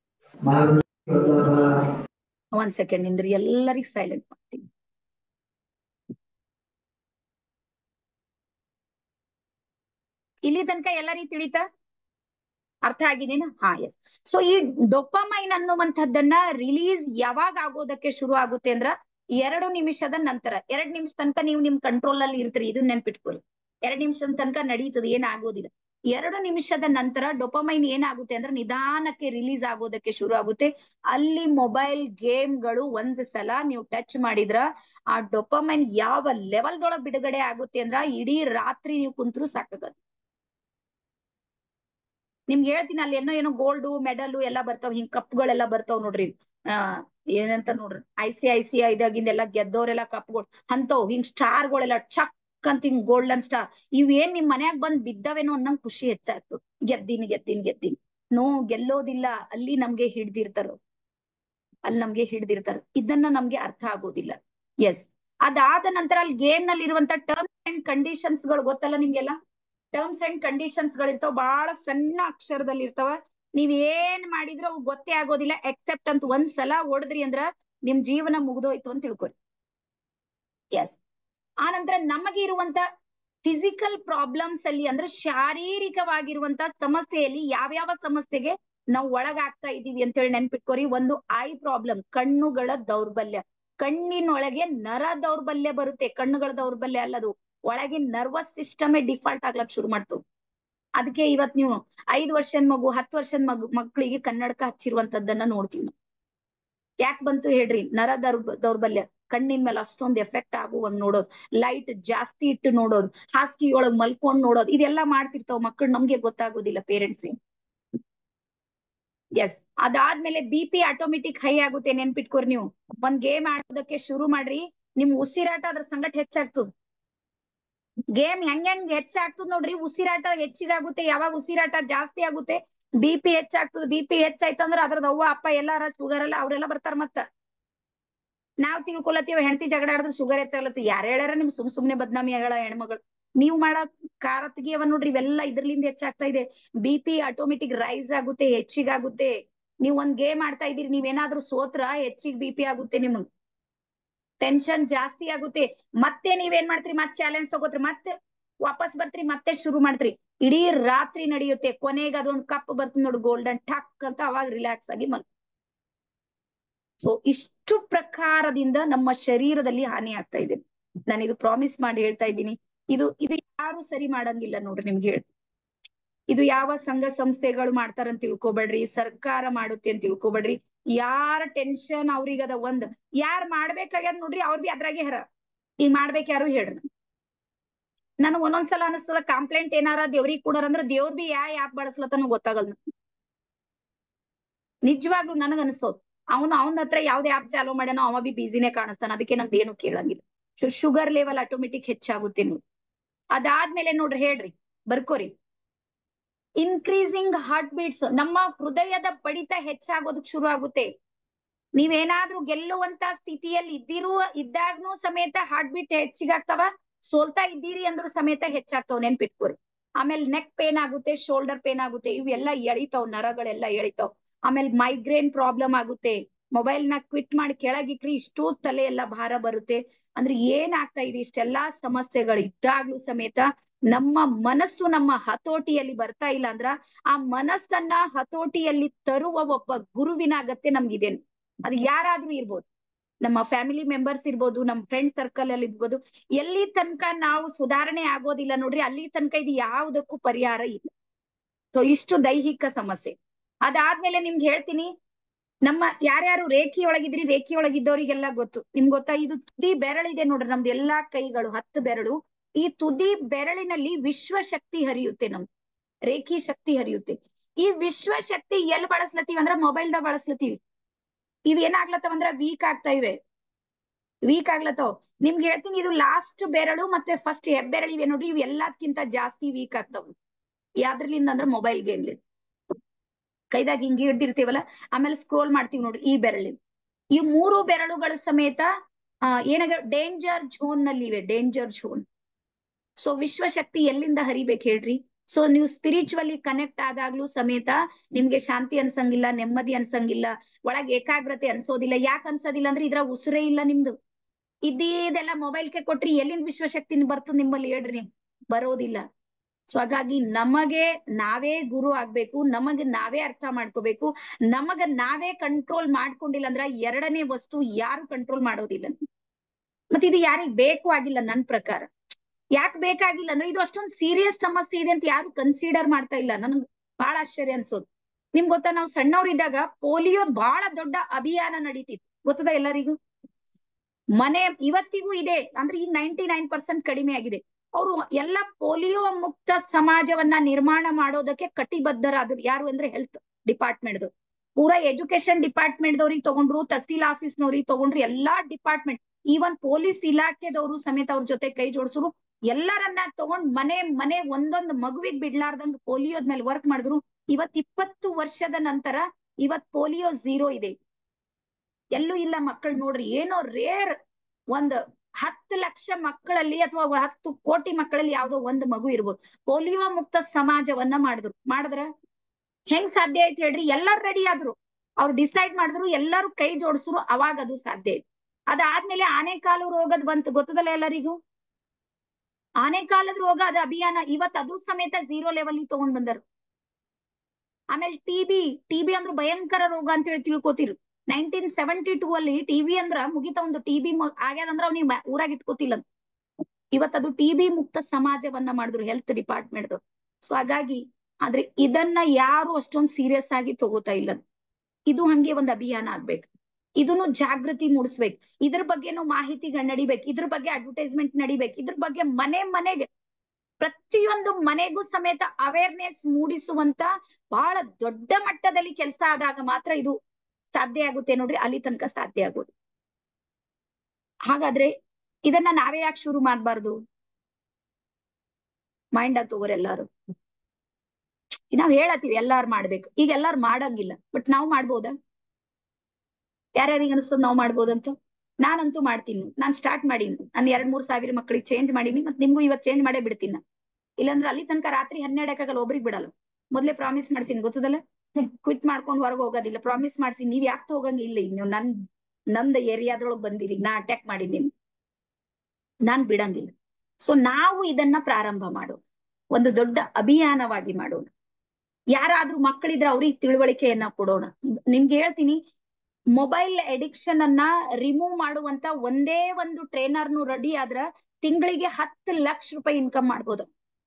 ಒಂದ್ ಸೆಕೆಂಡ್ ನಿಂದ್ರಿ ಎಲ್ಲರಿಗ್ ಸೈಲೆಂಟ್ ಮಾಡ್ತೀನಿ ಇಲ್ಲಿ ತನಕ ಎಲ್ಲರಿಗ್ ತಿಳಿತಾ ಅರ್ಥ ಆಗಿದೇನಾ ಹಾ ಎಸ್ ಸೊ ಈ ಡೊಪಾಮೈನ್ ಅನ್ನುವಂಥದ್ದನ್ನ ರಿಲೀಸ್ ಯಾವಾಗ ಆಗೋದಕ್ಕೆ ಶುರು ಆಗುತ್ತೆ ಅಂದ್ರ ಎರಡು ನಿಮಿಷದ ನಂತರ ಎರಡ್ ನಿಮಿಷ ತನಕ ನೀವು ನಿಮ್ ಕಂಟ್ರೋಲ್ ಅಲ್ಲಿ ಇರ್ತೀರಿ ಇದನ್ನ ನೆನ್ಪಿಟ್ಕೊಳ್ಳಿ ಎರಡ್ ನಿಮಿಷದ ತನಕ ನಡೀತದೆ ಏನ್ ಆಗೋದಿಲ್ಲ ಎರಡು ನಿಮಿಷದ ನಂತರ ಡೊಪಾಮೈನ್ ಏನಾಗುತ್ತೆ ಅಂದ್ರೆ ನಿಧಾನಕ್ಕೆ ರಿಲೀಸ್ ಆಗೋದಕ್ಕೆ ಶುರು ಆಗುತ್ತೆ ಅಲ್ಲಿ ಮೊಬೈಲ್ ಗೇಮ್ಗಳು ಒಂದ್ ಸಲ ನೀವು ಟಚ್ ಮಾಡಿದ್ರ ಆ ಡೊಪಾಮೈನ್ ಯಾವ ಲೆವೆಲ್ದೊಳಗ್ ಬಿಡುಗಡೆ ಆಗುತ್ತೆ ಅಂದ್ರ ಇಡೀ ರಾತ್ರಿ ನೀವು ಕುಂತ್ರು ಸಾಕಾಗತ್ತೆ ನಿಮ್ಗೆ ಹೇಳ್ತೀನಿ ಅಲ್ಲಿ ಏನೋ ಏನೋ ಗೋಲ್ಡ್ ಮೆಡಲ್ ಎಲ್ಲಾ ಬರ್ತಾವ್ ಹಿಂಗ್ ಕಪ್ಗಳೆಲ್ಲ ಬರ್ತಾವ್ ನೋಡ್ರಿ ಆ ಏನಂತ ನೋಡ್ರಿ ಐ ಸಿ ಐ ಸಿ ಐದಾಗಿಂದೆಲ್ಲ ಗೆದ್ದವ್ರೆಲ್ಲ ಕಪ್ಗಳು ಅಂತವ್ ಹಿಂಗ್ ಸ್ಟಾರ್ಗಳೆಲ್ಲ ಚಕ್ ಅಂತ ಹಿಂಗ್ ಗೋಲ್ಡನ್ ಸ್ಟಾರ್ ಇವ್ ಏನ್ ನಿಮ್ ಮನ್ಯಾಗ ಬಂದ್ ಬಿದ್ದವೇನೋ ಅನ್ನಂಗ್ ಖುಷಿ ಹೆಚ್ಚಾಯ್ತು ಗೆದ್ದಿನಿ ಗೆದ್ದಿನಿ ಗೆದ್ದಿನಿ ನೋ ಗೆಲ್ಲೋದಿಲ್ಲ ಅಲ್ಲಿ ನಮ್ಗೆ ಹಿಡ್ದಿರ್ತಾರ ಅಲ್ಲಿ ನಮ್ಗೆ ಹಿಡ್ದಿರ್ತಾರ ಇದನ್ನ ನಮ್ಗೆ ಅರ್ಥ ಆಗೋದಿಲ್ಲ ಎಸ್ ಅದಾದ ನಂತರ ಅಲ್ಲಿ ಗೇಮ್ ನಲ್ಲಿ ಇರುವಂತ ಟರ್ಮ್ಸ್ ಅಂಡ್ ಕಂಡೀಷನ್ಸ್ ಗಳು ಗೊತ್ತಲ್ಲ ನಿಮ್ಗೆಲ್ಲ ಟರ್ಮ್ಸ್ ಅಂಡ್ ಕಂಡೀಷನ್ಸ್ ಗಳಿರ್ತಾವ ಬಹಳ ಸಣ್ಣ ಅಕ್ಷರದಲ್ಲಿ ಇರ್ತಾವ ನೀವ್ ಏನ್ ಮಾಡಿದ್ರು ಅವು ಗೊತ್ತೇ ಆಗೋದಿಲ್ಲ ಎಕ್ಸೆಪ್ಟ್ ಅಂತ ಒಂದ್ ಸಲ ಹೊಡೆದ್ರಿ ಅಂದ್ರ ನಿಮ್ ಜೀವನ ಮುಗ್ದೋಯ್ತು ಅಂತ ತಿಳ್ಕೊರಿ ಎಸ್ ಆ ನಂತರ ನಮಗೆ ಇರುವಂತ ಫಿಸಿಕಲ್ ಪ್ರಾಬ್ಲಮ್ಸ್ ಅಲ್ಲಿ ಅಂದ್ರೆ ಶಾರೀರಿಕವಾಗಿರುವಂತ ಸಮಸ್ಯೆಯಲ್ಲಿ ಯಾವ್ಯಾವ ಸಮಸ್ಯೆಗೆ ನಾವು ಒಳಗಾಗ್ತಾ ಇದೀವಿ ಅಂತ ಹೇಳಿ ನೆನ್ಪಿಟ್ಕೋರಿ ಒಂದು ಐ ಪ್ರಾಬ್ಲಮ್ ಕಣ್ಣುಗಳ ದೌರ್ಬಲ್ಯ ಕಣ್ಣಿನೊಳಗೆ ನರ ದೌರ್ಬಲ್ಯ ಬರುತ್ತೆ ಕಣ್ಣುಗಳ ದೌರ್ಬಲ್ಯ ಅಲ್ಲದು ಒಳಗೆ ನರ್ವಸ್ ಸಿಸ್ಟಮೇ ಡಿಫಾಲ್ಟ್ ಆಗ್ಲಕ್ ಶುರು ಮಾಡ್ತು ಅದಕ್ಕೆ ಇವತ್ ನೀವು ಐದ್ ವರ್ಷದ ಮಗು ಹತ್ತು ವರ್ಷದ ಮಗು ಮಕ್ಕಳಿಗೆ ಕನ್ನಡಕ ಹಚ್ಚಿರುವಂತದ್ದನ್ನ ನೋಡ್ತೀವಿ ನಾವು ಯಾಕೆ ಬಂತು ಹೇಳ್ರಿ ನರ ದೌರ್ಬ ದೌರ್ಬಲ್ಯ ಕಣ್ಣಿನ ಮೇಲೆ ಅಷ್ಟೊಂದು ಎಫೆಕ್ಟ್ ಆಗುವಂಗ್ ನೋಡೋದು ಲೈಟ್ ಜಾಸ್ತಿ ಇಟ್ಟು ನೋಡೋದು ಹಾಸಿಗೆ ಒಳಗ್ ಮಲ್ಕೊಂಡ್ ನೋಡೋದು ಇದೆಲ್ಲಾ ಮಾಡ್ತಿರ್ತಾವ ಮಕ್ಕಳು ನಮ್ಗೆ ಗೊತ್ತಾಗೋದಿಲ್ಲ ಪೇರೆಂಟ್ಸ್ ಎಸ್ ಅದಾದ್ಮೇಲೆ ಬಿ ಪಿ ಆಟೋಮೆಟಿಕ್ ಹೈ ಆಗುತ್ತೆ ನೆನ್ಪಿಟ್ಕೋರಿ ನೀವು ಒಂದ್ ಗೇಮ್ ಆಡೋದಕ್ಕೆ ಶುರು ಮಾಡ್ರಿ ನಿಮ್ ಉಸಿರಾಟ ಅದ್ರ ಸಂಗಟ ಹೆಚ್ಚಾಗ್ತದ ಗೇಮ್ ಹೆಂಗ್ ಹೆಂಗ್ ಹೆಚ್ಚಾಗ್ತದ ನೋಡ್ರಿ ಉಸಿರಾಟ ಹೆಚ್ಚಿಗಾಗುತ್ತೆ ಯಾವಾಗ ಉಸಿರಾಟ ಜಾಸ್ತಿ ಆಗುತ್ತೆ ಬಿ ಪಿ ಹೆಚ್ಚಾಗ್ತದ ಬಿ ಪಿ ಹೆಚ್ಚಾಯ್ತಂದ್ರ ಅದ್ರದ್ ಅವ್ವ ಅಪ್ಪ ಎಲ್ಲಾರ ಶುಗರ್ ಎಲ್ಲ ಅವ್ರೆಲ್ಲ ಬರ್ತಾರ ಮತ್ತ ನಾವ್ ತಿಳ್ಕೊಳತ್ತೀವಿ ಹೆಂಡತಿ ಜಗಳ ಆಡಿದ್ರೆ ಶುಗರ್ ಹೆಚ್ಚಾಗ್ಲತ್ತ ಯಾರ ಹೇಳ್ಯಾರ ನಿಮ್ ಸುಮ್ ಸುಮ್ನೆ ಬದ್ನಾಮಿ ಆಗಳ ಹೆಣ್ಮಗಳು ನೀವ್ ಮಾಡೋ ಕಾರತ್ಗಿ ಅವ ನೋಡ್ರಿ ಇವೆಲ್ಲ ಇದ್ರಲಿಂದ ಹೆಚ್ಚಾಗ್ತಾ ಇದೆ ಬಿ ಪಿ ಆಟೋಮೆಟಿಕ್ ರೈಸ್ ಆಗುತ್ತೆ ಹೆಚ್ಚಿಗಾಗುತ್ತೆ ನೀವ್ ಒಂದ್ ಗೇಮ್ ಆಡ್ತಾ ಇದೀರಿ ನೀವೇನಾದ್ರೂ ಸೋತ್ರ ಹೆಚ್ಚಿಗ್ ಬಿ ಪಿ ಆಗುತ್ತೆ ನಿಮಗ್ ಟೆನ್ಷನ್ ಜಾಸ್ತಿ ಆಗುತ್ತೆ ಮತ್ತೆ ನೀವೇನ್ ಮಾಡ್ತೀರಿ ಮತ್ ಚಾಲೆಂಜ್ ತಗೋತ್ರಿ ಮತ್ತೆ ವಾಪಸ್ ಬರ್ತೀರಿ ಮತ್ತೆ ಶುರು ಮಾಡ್ತೀರಿ ಇಡೀ ರಾತ್ರಿ ನಡೆಯುತ್ತೆ ಕೊನೆಗೆ ಅದೊಂದ್ ಕಪ್ ಬರ್ತದೆ ನೋಡಿ ಗೋಲ್ಡನ್ ಠಕ್ ಅಂತ ಅವಾಗ ರಿಲ್ಯಾಕ್ಸ್ ಆಗಿ ಮಲ್ ಸೊ ಇಷ್ಟು ಪ್ರಕಾರದಿಂದ ನಮ್ಮ ಶರೀರದಲ್ಲಿ ಹಾನಿ ಆಗ್ತಾ ಇದೆ ನಾನು ಇದು ಪ್ರಾಮಿಸ್ ಮಾಡಿ ಹೇಳ್ತಾ ಇದ್ದೀನಿ ಇದು ಇದು ಯಾರು ಸರಿ ಮಾಡಂಗಿಲ್ಲ ನೋಡ್ರಿ ನಿಮ್ಗೆ ಹೇಳಿ ಇದು ಯಾವ ಸಂಘ ಸಂಸ್ಥೆಗಳು ಮಾಡ್ತಾರಂತ ತಿಳ್ಕೊಬೇಡ್ರಿ ಸರ್ಕಾರ ಮಾಡುತ್ತೆ ಅಂತ ತಿಳ್ಕೊಬೇಡ್ರಿ ಯಾರ ಟೆನ್ಷನ್ ಅವ್ರಿಗದ ಒಂದ್ ಯಾರ್ ಮಾಡ್ಬೇಕಾಗ್ಯದ ನೋಡ್ರಿ ಅವ್ರ ಬಿ ಅದ್ರಾಗೆ ಹರ ಈಗ ಮಾಡ್ಬೇಕು ಯಾರು ಹೇಳ್ರಿ ನನಗ್ ಒಂದೊಂದ್ಸಲ ಅನಸ್ತದ ಕಂಪ್ಲೇಂಟ್ ಏನಾರ ದೇವ್ರಿಗೆ ಕೊಡೋರ್ ಅಂದ್ರ ದೇವ್ರ ಬಿ ಯಾ ಆಪ್ ಬಳಸ್ಲತ್ತನ ಗೊತ್ತಾಗಲ್ಲ ನಿಜವಾಗ್ಲು ನನಗ್ ಅನ್ಸೋದು ಅವನು ಅವನ ಹತ್ರ ಯಾವ್ದೇ ಆಪ್ ಚಾಲೂ ಮಾಡ್ಯಾನೋ ಅವ ಬಿ ಬಿಸಿನೇ ಕಾಣಿಸ್ತಾನ ಅದಕ್ಕೆ ನಮ್ದು ಏನು ಕೇಳಂಗಿಲ್ಲ ಶುಗರ್ ಲೆವೆಲ್ ಆಟೋಮೆಟಿಕ್ ಹೆಚ್ಚಾಗುತ್ತೆ ನೋಡಿ ಅದಾದ್ಮೇಲೆ ನೋಡ್ರಿ ಹೇಳ್ರಿ ಬರ್ಕೋರಿ ಇನ್ಕ್ರೀಸಿಂಗ್ ಹಾರ್ಟ್ ಬೀಟ್ಸ್ ನಮ್ಮ ಹೃದಯದ ಬಡಿತ ಹೆಚ್ಚಾಗೋದಕ್ ಶುರು ಆಗುತ್ತೆ ನೀವೇನಾದ್ರೂ ಗೆಲ್ಲುವಂತ ಸ್ಥಿತಿಯಲ್ಲಿ ಇದ್ದಿರುವ ಇದ್ದಾಗ್ನೂ ಸಮೇತ ಹಾರ್ಟ್ ಬೀಟ್ ಹೆಚ್ಚಿಗಾಗ್ತಾವ ಸೋಲ್ತಾ ಇದ್ದೀರಿ ಅಂದ್ರೂ ಸಮೇತ ಹೆಚ್ಚಾಗ್ತಾವ್ ನೆನ್ಪಿಟ್ಕೋರಿ ಆಮೇಲೆ ನೆಕ್ ಪೇನ್ ಆಗುತ್ತೆ ಶೋಲ್ಡರ್ ಪೇನ್ ಆಗುತ್ತೆ ಇವೆಲ್ಲ ಎಳಿತಾವ್ ನರಗಳೆಲ್ಲ ಎಳಿತಾವ್ ಆಮೇಲೆ ಮೈಗ್ರೇನ್ ಪ್ರಾಬ್ಲಮ್ ಆಗುತ್ತೆ ಮೊಬೈಲ್ ನ ಕ್ವಿಟ್ ಮಾಡಿ ಕೆಳಗಿಕ್ರಿ ಇಷ್ಟೂ ತಲೆ ಎಲ್ಲ ಭಾರ ಬರುತ್ತೆ ಅಂದ್ರೆ ಏನ್ ಆಗ್ತಾ ಇದೆ ಇಷ್ಟೆಲ್ಲಾ ಸಮಸ್ಯೆಗಳು ಇದ್ದಾಗ್ಲೂ ಸಮೇತ ನಮ್ಮ ಮನಸ್ಸು ನಮ್ಮ ಹತೋಟಿಯಲ್ಲಿ ಬರ್ತಾ ಇಲ್ಲ ಅಂದ್ರ ಆ ಮನಸ್ಸನ್ನ ಹತೋಟಿಯಲ್ಲಿ ತರುವ ಒಬ್ಬ ಗುರುವಿನ ಅಗತ್ಯ ನಮ್ಗಿದೇನು ಅದು ಯಾರಾದ್ರೂ ಇರ್ಬೋದು ನಮ್ಮ ಫ್ಯಾಮಿಲಿ ಮೆಂಬರ್ಸ್ ಇರ್ಬೋದು ನಮ್ ಫ್ರೆಂಡ್ ಸರ್ಕಲ್ ಅಲ್ಲಿ ಇರ್ಬೋದು ಎಲ್ಲಿ ತನಕ ನಾವು ಸುಧಾರಣೆ ಆಗೋದಿಲ್ಲ ನೋಡ್ರಿ ಅಲ್ಲಿ ತನಕ ಇದು ಯಾವುದಕ್ಕೂ ಪರಿಹಾರ ಇಲ್ಲ ಸೊ ಇಷ್ಟು ದೈಹಿಕ ಸಮಸ್ಯೆ ಅದಾದ್ಮೇಲೆ ನಿಮ್ಗೆ ಹೇಳ್ತೀನಿ ನಮ್ಮ ಯಾರ್ಯಾರು ರೇಖಿ ಒಳಗಿದ್ರಿ ರೇಖಿ ಒಳಗಿದ್ದವರಿಗೆಲ್ಲ ಗೊತ್ತು ನಿಮ್ಗೆ ಗೊತ್ತಾ ಇದು ತುದಿ ಬೆರಳಿದೆ ನೋಡ್ರಿ ನಮ್ದು ಎಲ್ಲಾ ಕೈಗಳು ಹತ್ತು ಬೆರಳು ಈ ತುದಿ ಬೆರಳಿನಲ್ಲಿ ವಿಶ್ವ ಶಕ್ತಿ ಹರಿಯುತ್ತೆ ನಮ್ದು ರೇಖಿ ಶಕ್ತಿ ಹರಿಯುತ್ತೆ ಈ ವಿಶ್ವ ಶಕ್ತಿ ಎಲ್ಲಿ ಬಳಸ್ಲತ್ತೀವಿ ಅಂದ್ರ ಮೊಬೈಲ್ ದಾಗ ಬಳಸ್ಲತ್ತೀವಿ ಇವ್ ಏನಾಗ್ಲತ್ತವ ಅಂದ್ರ ವೀಕ್ ಆಗ್ತಾ ಇವೆ ವೀಕ್ ಆಗ್ಲತ್ತವ್ ನಿಮ್ಗೆ ಹೇಳ್ತೀನಿ ಇದು ಲಾಸ್ಟ್ ಬೆರಳು ಮತ್ತೆ ಫಸ್ಟ್ ಹೆಬ್ಬೆರಳಿವೆ ನೋಡ್ರಿ ಇವ್ ಎಲ್ಲದಕ್ಕಿಂತ ಜಾಸ್ತಿ ವೀಕ್ ಆಗ್ತಾವ ಯಾವ್ದ್ರಲಿಂದ ಅಂದ್ರ ಮೊಬೈಲ್ ಗೇಮ್ಲಿಂದ ಕೈದಾಗ ಹಿಂಗ್ ಹಿಡ್ದಿರ್ತೀವಲ್ಲ ಆಮೇಲೆ ಸ್ಕ್ರೋಲ್ ಮಾಡ್ತೀವಿ ನೋಡ್ರಿ ಈ ಬೆರಳಿ ಈ ಮೂರು ಬೆರಳುಗಳ ಸಮೇತ ಆ ಏನಾಗ ಡೇಂಜರ್ ಝೋನ್ ನಲ್ಲಿ ಇವೆ ಡೇಂಜರ್ ಝೋನ್ ಸೊ ವಿಶ್ವಶಕ್ತಿ ಎಲ್ಲಿಂದ ಹರಿಬೇಕು ಹೇಳ್ರಿ ಸೊ ನೀವು ಸ್ಪಿರಿಚುವಲಿ ಕನೆಕ್ಟ್ ಆದಾಗ್ಲೂ ಸಮೇತ ನಿಮ್ಗೆ ಶಾಂತಿ ಅನ್ಸಂಗಿಲ್ಲ ನೆಮ್ಮದಿ ಅನ್ಸಂಗಿಲ್ಲ ಒಳಗ್ ಏಕಾಗ್ರತೆ ಅನ್ಸೋದಿಲ್ಲ ಯಾಕೆ ಅನ್ಸೋದಿಲ್ಲ ಅಂದ್ರೆ ಇದ್ರ ಉಸಿರೇ ಇಲ್ಲ ನಿಮ್ದು ಇದ್ದೀದೆಲ್ಲ ಮೊಬೈಲ್ಗೆ ಕೊಟ್ರಿ ಎಲ್ಲಿಂದ ವಿಶ್ವಶಕ್ತಿ ಬರ್ತದ ನಿಮ್ಮಲ್ಲಿ ಹೇಳ್ರಿ ನೀವು ಬರೋದಿಲ್ಲ ಸೊ ಹಾಗಾಗಿ ನಮಗೆ ನಾವೇ ಗುರು ಆಗ್ಬೇಕು ನಮಗೆ ನಾವೇ ಅರ್ಥ ಮಾಡ್ಕೋಬೇಕು ನಮಗ ನಾವೇ ಕಂಟ್ರೋಲ್ ಮಾಡ್ಕೊಂಡಿಲ್ಲ ಅಂದ್ರ ಎರಡನೇ ವಸ್ತು ಯಾರು ಕಂಟ್ರೋಲ್ ಮಾಡೋದಿಲ್ಲ ಮತ್ತೆ ಇದು ಯಾರಿಗ್ ಬೇಕು ಆಗಿಲ್ಲ ನನ್ ಪ್ರಕಾರ ಯಾಕೆ ಬೇಕಾಗಿಲ್ಲ ಅಂದ್ರೆ ಇದು ಅಷ್ಟೊಂದು ಸೀರಿಯಸ್ ಸಮಸ್ಯೆ ಇದೆ ಅಂತ ಯಾರು ಕನ್ಸಿಡರ್ ಮಾಡ್ತಾ ಇಲ್ಲ ನನ್ಗ್ ಬಹಳ ಆಶ್ಚರ್ಯ ಅನ್ಸೋದು ನಿಮ್ಗ್ ಗೊತ್ತಾ ನಾವು ಸಣ್ಣವ್ರಿದ್ದಾಗ ಪೋಲಿಯೋದ್ ಬಹಳ ದೊಡ್ಡ ಅಭಿಯಾನ ನಡೀತಿತ್ತು ಗೊತ್ತದ ಎಲ್ಲರಿಗೂ ಮನೆ ಇವತ್ತಿಗೂ ಇದೆ ಅಂದ್ರೆ ಈಗ ನೈಂಟಿ ನೈನ್ ಪರ್ಸೆಂಟ್ ಕಡಿಮೆ ಆಗಿದೆ ಅವರು ಎಲ್ಲ ಪೋಲಿಯೋ ಮುಕ್ತ ಸಮಾಜವನ್ನ ನಿರ್ಮಾಣ ಮಾಡೋದಕ್ಕೆ ಕಟಿಬದ್ಧರಾದ್ರು ಯಾರು ಅಂದ್ರೆ ಹೆಲ್ತ್ ಡಿಪಾರ್ಟ್ಮೆಂಟ್ ಪೂರಾ ಎಜುಕೇಶನ್ ಡಿಪಾರ್ಟ್ಮೆಂಟ್ ದವ್ರಿಗೆ ತಗೊಂಡ್ರು ತಹಸೀಲ್ ಆಫೀಸ್ನವ್ರಿಗೆ ತಗೊಂಡ್ರು ಎಲ್ಲಾ ಡಿಪಾರ್ಟ್ಮೆಂಟ್ ಈವನ್ ಪೊಲೀಸ್ ಇಲಾಖೆದವರು ಸಮೇತ ಅವ್ರ ಜೊತೆ ಕೈ ಜೋಡಿಸಿದ್ರು ಎಲ್ಲರನ್ನ ತಗೊಂಡ್ ಮನೆ ಮನೆ ಒಂದೊಂದು ಮಗುವಿಗ್ ಬಿಡ್ಲಾರ್ದಂಗ್ ಪೋಲಿಯೋದ್ ಮೇಲೆ ವರ್ಕ್ ಮಾಡಿದ್ರು ಇವತ್ ಇಪ್ಪತ್ತು ವರ್ಷದ ನಂತರ ಇವತ್ ಪೋಲಿಯೋ ಝೀರೋ ಇದೆ ಎಲ್ಲೂ ಇಲ್ಲ ಮಕ್ಕಳು ನೋಡ್ರಿ ಏನೋ ರೇರ್ ಒಂದ್ ಹತ್ತು ಲಕ್ಷ ಮಕ್ಕಳಲ್ಲಿ ಅಥವಾ ಹತ್ತು ಕೋಟಿ ಮಕ್ಕಳಲ್ಲಿ ಯಾವ್ದೋ ಒಂದ್ ಮಗು ಇರ್ಬೋದು ಪೋಲಿಯೋ ಮುಕ್ತ ಸಮಾಜವನ್ನ ಮಾಡಿದ್ರು ಮಾಡಿದ್ರ ಹೆಂಗ್ ಸಾಧ್ಯ ಆಯ್ತು ಹೇಳ್ರಿ ಎಲ್ಲಾರು ರೆಡಿ ಆದ್ರು ಅವ್ರು ಡಿಸೈಡ್ ಮಾಡಿದ್ರು ಎಲ್ಲಾರು ಕೈ ಜೋಡಿಸಿದ್ರು ಅವಾಗ ಅದು ಸಾಧ್ಯ ಆಯ್ತು ಅದಾದ್ಮೇಲೆ ಆನೆಕಾಲು ರೋಗದ್ ಬಂತು ಗೊತ್ತದಲ್ಲ ಎಲ್ಲರಿಗೂ ಆನೆಕಾಲದ ರೋಗ ಅದ ಅಭಿಯಾನ ಇವತ್ ಅದು ಸಮೇತ ಝೀರೋ ಲೆವೆಲ್ ತಗೊಂಡ್ ಬಂದರು ಆಮೇಲೆ ಟಿಬಿ ಟಿಬಿ ಅಂದ್ರ ಭಯಂಕರ ರೋಗ ಅಂತ ಹೇಳಿ ತಿಳ್ಕೊತಿರು ನೈನ್ಟೀನ್ ಸೆವೆಂಟಿ ಟೂ ಅಲ್ಲಿ ಟಿಬಿ ಅಂದ್ರ ಮುಗಿತ ಒಂದು ಟಿಬಿ ಆಗ್ಯಾದಂದ್ರ ಅವ್ನಿಗೆ ಊರಾಗ ಇಟ್ಕೋತಿಲ್ಲ ಇವತ್ ಅದು ಟಿಬಿ ಮುಕ್ತ ಸಮಾಜವನ್ನ ಮಾಡಿದ್ರು ಹೆಲ್ತ್ ಡಿಪಾರ್ಟ್ಮೆಂಟ್ ಸೊ ಹಾಗಾಗಿ ಆದ್ರೆ ಇದನ್ನ ಯಾರು ಅಷ್ಟೊಂದ್ ಸೀರಿಯಸ್ ಆಗಿ ತಗೋತಾ ಇಲ್ಲ ಇದು ಹಂಗೆ ಒಂದ್ ಅಭಿಯಾನ ಆಗ್ಬೇಕು ಇದನ್ನು ಜಾಗೃತಿ ಮೂಡಿಸ್ಬೇಕು ಇದ್ರ ಬಗ್ಗೆನು ಮಾಹಿತಿಗಳು ನಡಿಬೇಕು ಇದ್ರ ಬಗ್ಗೆ ಅಡ್ವರ್ಟೈಸ್ಮೆಂಟ್ ನಡಿಬೇಕು ಇದ್ರ ಬಗ್ಗೆ ಮನೆ ಮನೆಗೆ ಪ್ರತಿಯೊಂದು ಮನೆಗೂ ಸಮೇತ ಅವೇರ್ನೆಸ್ ಮೂಡಿಸುವಂತ ಬಹಳ ದೊಡ್ಡ ಮಟ್ಟದಲ್ಲಿ ಕೆಲಸ ಆದಾಗ ಮಾತ್ರ ಇದು ಸಾಧ್ಯ ಆಗುತ್ತೆ ನೋಡ್ರಿ ಅಲ್ಲಿ ತನಕ ಸಾಧ್ಯ ಆಗೋದು ಹಾಗಾದ್ರೆ ಇದನ್ನ ನಾವೇ ಯಾಕೆ ಶುರು ಮಾಡ್ಬಾರ್ದು ಮೈಂಡ್ ತಗೋರಿ ಎಲ್ಲಾರು ನಾವ್ ಹೇಳತ್ತೀವಿ ಎಲ್ಲಾರು ಮಾಡ್ಬೇಕು ಈಗ ಎಲ್ಲಾರು ಮಾಡಂಗಿಲ್ಲ ಬಟ್ ನಾವ್ ಮಾಡ್ಬೋದಾ ಯಾರ್ಯಾರಿಗೆ ಅನಿಸ್ತದ ನಾವ್ ಮಾಡ್ಬೋದಂತ ನಾನಂತೂ ಮಾಡ್ತೀನಿ ನಾನ್ ಸ್ಟಾರ್ಟ್ ಮಾಡೀನಿ ನಾನು ಎರಡ್ ಮೂರ್ ಸಾವಿರ ಮಕ್ಕಳಿಗೆ ಚೇಂಜ್ ಮಾಡೀನಿ ಮತ್ ನಿಮ್ಗೂ ಇವತ್ ಚೇಂಜ್ ಮಾಡೇ ಬಿಡ್ತೀನಿ ನಾ ಇಲ್ಲಾಂದ್ರೆ ಅಲ್ಲಿ ತನಕ ರಾತ್ರಿ ಹನ್ನೆರಡಕ್ಕಾಗಲ್ಲ ಒಬ್ರಿಗೆ ಬಿಡಲ್ಲ ಮೊದ್ಲೇ ಪ್ರಾಮಿಸ್ ಮಾಡ್ತೀನಿ ಗೊತ್ತದಲ್ಲ ಕ್ವಿಟ್ ಮಾಡ್ಕೊಂಡು ಹೊರಗೆ ಹೋಗೋದಿಲ್ಲ ಪ್ರಾಮಿಸ್ ಮಾಡ್ತೀನಿ ನೀವ್ ಯಾಕೆ ಹೋಗಂಗಿಲ್ಲ ಈಗ ನೀವು ನನ್ ನಂದ್ ಏರಿಯಾದೊಳಗ್ ಬಂದಿರಿ ನಾ ಅಟ್ಯಾಕ್ ಮಾಡಿದ್ದೀನಿ ನಾನ್ ಬಿಡಂಗಿಲ್ಲ ಸೊ ನಾವು ಇದನ್ನ ಪ್ರಾರಂಭ ಮಾಡೋಣ ಒಂದು ದೊಡ್ಡ ಅಭಿಯಾನವಾಗಿ ಮಾಡೋಣ ಯಾರಾದ್ರೂ ಮಕ್ಕಳಿದ್ರೆ ಅವ್ರಿಗೆ ತಿಳುವಳಿಕೆಯನ್ನ ಕೊಡೋಣ ನಿಮ್ಗೆ ಹೇಳ್ತೀನಿ ಮೊಬೈಲ್ ಅಡಿಕ್ಷನ್ ಅನ್ನ ರಿಮೂವ್ ಮಾಡುವಂತ ಒಂದೇ ಒಂದು ಟ್ರೈನರ್ನು ರೆಡಿ ಆದ್ರ ತಿಂಗಳಿಗೆ ಹತ್ತು ಲಕ್ಷ ರೂಪಾಯಿ ಇನ್ಕಮ್ ಮಾಡ್ಬೋದು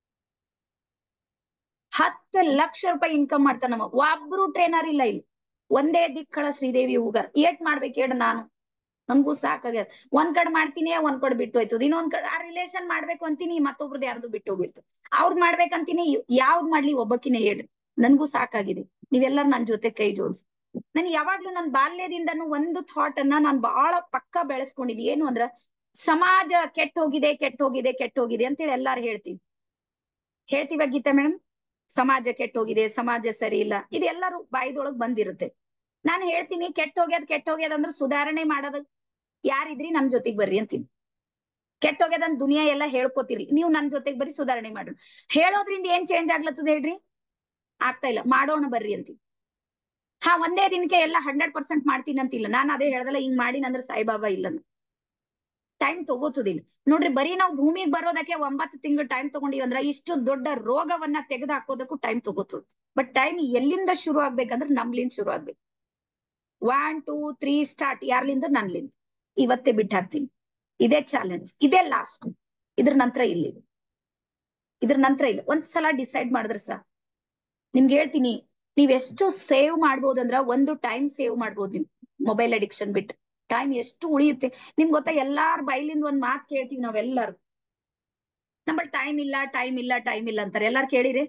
ಹತ್ತು ಲಕ್ಷ ರೂಪಾಯಿ ಇನ್ಕಮ್ ಮಾಡ್ತಾನ ನಮ್ಮ ಒಬ್ರು ಟ್ರೈನರ್ ಇಲ್ಲ ಇಲ್ಲಿ ಒಂದೇ ದಿಕ್ಕಳ ಶ್ರೀದೇವಿ ಹೂಗಾರ್ ಏಟ್ ಮಾಡ್ಬೇಕು ಹೇಳ ನಾನು ನನ್ಗೂ ಸಾಕಾಗ್ಯದ ಒಂದ್ ಕಡೆ ಮಾಡ್ತೀನಿ ಒಂದ್ ಕಡೆ ಬಿಟ್ಟು ಹೋಯ್ತದ ಇನ್ನೊಂದ್ ಕಡೆ ಆ ರಿಲೇಷನ್ ಮಾಡ್ಬೇಕು ಅಂತೀನಿ ಮತ್ತೊಬ್ರದ್ದು ಯಾರ್ದು ಬಿಟ್ಟು ಹೋಗಿರ್ತದೆ ಅವ್ರದ್ ಮಾಡ್ಬೇಕಂತೀನಿ ಯಾವ್ದ್ ಮಾಡ್ಲಿ ಒಬ್ಬಕಿನೇ ಹೇಳ್ರಿ ನನ್ಗೂ ಸಾಕಾಗಿದೆ ನೀವೆಲ್ಲರೂ ನನ್ ಜೊತೆ ಕೈ ಜೋಡಿಸಿ ನನ್ ಯಾವಾಗ್ಲೂ ನನ್ ಬಾಲ್ಯದಿಂದನೂ ಒಂದು ಥಾಟ್ ಅನ್ನ ನಾನ್ ಬಹಳ ಪಕ್ಕ ಬೆಳೆಸ್ಕೊಂಡಿದ್ದೆ ಏನು ಅಂದ್ರ ಸಮಾಜ ಕೆಟ್ಟ ಹೋಗಿದೆ ಕೆಟ್ಟ ಹೋಗಿದೆ ಕೆಟ್ಟ ಹೋಗಿದೆ ಅಂತೇಳಿ ಎಲ್ಲಾರು ಹೇಳ್ತೀವಿ ಹೇಳ್ತೀವ ಗೀತಾ ಮೇಡಮ್ ಸಮಾಜ ಕೆಟ್ಟ ಹೋಗಿದೆ ಸಮಾಜ ಸರಿ ಇಲ್ಲ ಇದು ಎಲ್ಲಾರು ಬಾಯಿದೊಳಗ್ ಬಂದಿರುತ್ತೆ ನಾನು ಹೇಳ್ತೀನಿ ಕೆಟ್ಟ ಹೋಗ್ಯದ್ ಕೆಟ್ಟ ಹೋಗ್ಯದ ಅಂದ್ರೆ ಸುಧಾರಣೆ ಮಾಡೋದ್ ಯಾರಿದ್ರಿ ನಮ್ ಜೊತೆಗ್ ಬರ್ರಿ ಅಂತೀನಿ ಕೆಟ್ಟೋಗ್ಯದನ್ ದುನಿಯಾ ಎಲ್ಲ ಹೇಳ್ಕೊತೀರಿ ನೀವು ನನ್ ಜೊತೆಗ್ ಬರೀ ಸುಧಾರಣೆ ಮಾಡ್ರಿ ಹೇಳೋದ್ರಿಂದ ಏನ್ ಚೇಂಜ್ ಆಗ್ಲತ್ತದ ಹೇಳ್ರಿ ಆಗ್ತಾ ಇಲ್ಲ ಮಾಡೋಣ ಬರ್ರಿ ಅಂತೀವಿ ಹಾ ಒಂದೇ ದಿನಕ್ಕೆ ಎಲ್ಲ ಹಂಡ್ರೆಡ್ ಪರ್ಸೆಂಟ್ ಮಾಡ್ತೀನಿ ಅಂತಿಲ್ಲ ನಾನ್ ಅದೇ ಹೇಳ್ದಲ್ಲ ಹಿಂಗ್ ಮಾಡಿನಂದ್ರ ಸಾಯಿಬಾಬಾ ಇಲ್ಲ ಟೈಮ್ ತಗೋತದಿಲ್ಲ ನೋಡ್ರಿ ಬರೀ ನಾವು ಭೂಮಿಗೆ ಬರೋದಕ್ಕೆ ಒಂಬತ್ತು ತಿಂಗಳು ಟೈಮ್ ತಗೊಂಡಿವಿ ಅಂದ್ರ ಇಷ್ಟು ದೊಡ್ಡ ರೋಗವನ್ನ ತೆಗೆದು ಹಾಕೋದಕ್ಕೂ ಟೈಮ್ ತಗೋತದ ಬಟ್ ಟೈಮ್ ಎಲ್ಲಿಂದ ಶುರು ಆಗ್ಬೇಕಂದ್ರ ನಮ್ಲಿಂದ ಶುರು ಆಗ್ಬೇಕು ಒನ್ ಟೂ ತ್ರೀ ಸ್ಟಾರ್ಟ್ ಯಾರ್ಲಿಂದ ನನ್ಲಿಂದ ಇವತ್ತೇ ಬಿಟ್ಟು ಹಾಕ್ತೀನಿ ಇದೇ ಚಾಲೆಂಜ್ ಇದೇ ಲಾಸ್ಟ್ ಇದ್ರ ನಂತರ ಇಲ್ಲಿ ಇದ್ರ ನಂತರ ಇಲ್ಲ ಒಂದ್ಸಲ ಡಿಸೈಡ್ ಮಾಡಿದ್ರೆ ಸಾ ನಿಮ್ಗೆ ಹೇಳ್ತೀನಿ ನೀವ್ ಎಷ್ಟು ಸೇವ್ ಮಾಡ್ಬೋದಂದ್ರ ಒಂದು ಟೈಮ್ ಸೇವ್ ಮಾಡ್ಬೋದು ನೀವು ಮೊಬೈಲ್ ಅಡಿಕ್ಷನ್ ಬಿಟ್ಟು ಟೈಮ್ ಎಷ್ಟು ಉಳಿಯುತ್ತೆ ನಿಮ್ಗೆ ಗೊತ್ತಾ ಎಲ್ಲಾರ ಬೈಲಿಂದ ಒಂದ್ ಮಾತ್ ಕೇಳ್ತೀವಿ ನಾವೆಲ್ಲರೂ ನಮ್ಮಲ್ಲಿ ಟೈಮ್ ಇಲ್ಲ ಟೈಮ್ ಇಲ್ಲ ಟೈಮ್ ಇಲ್ಲ ಅಂತಾರೆ ಎಲ್ಲಾರು ಕೇಳಿರಿ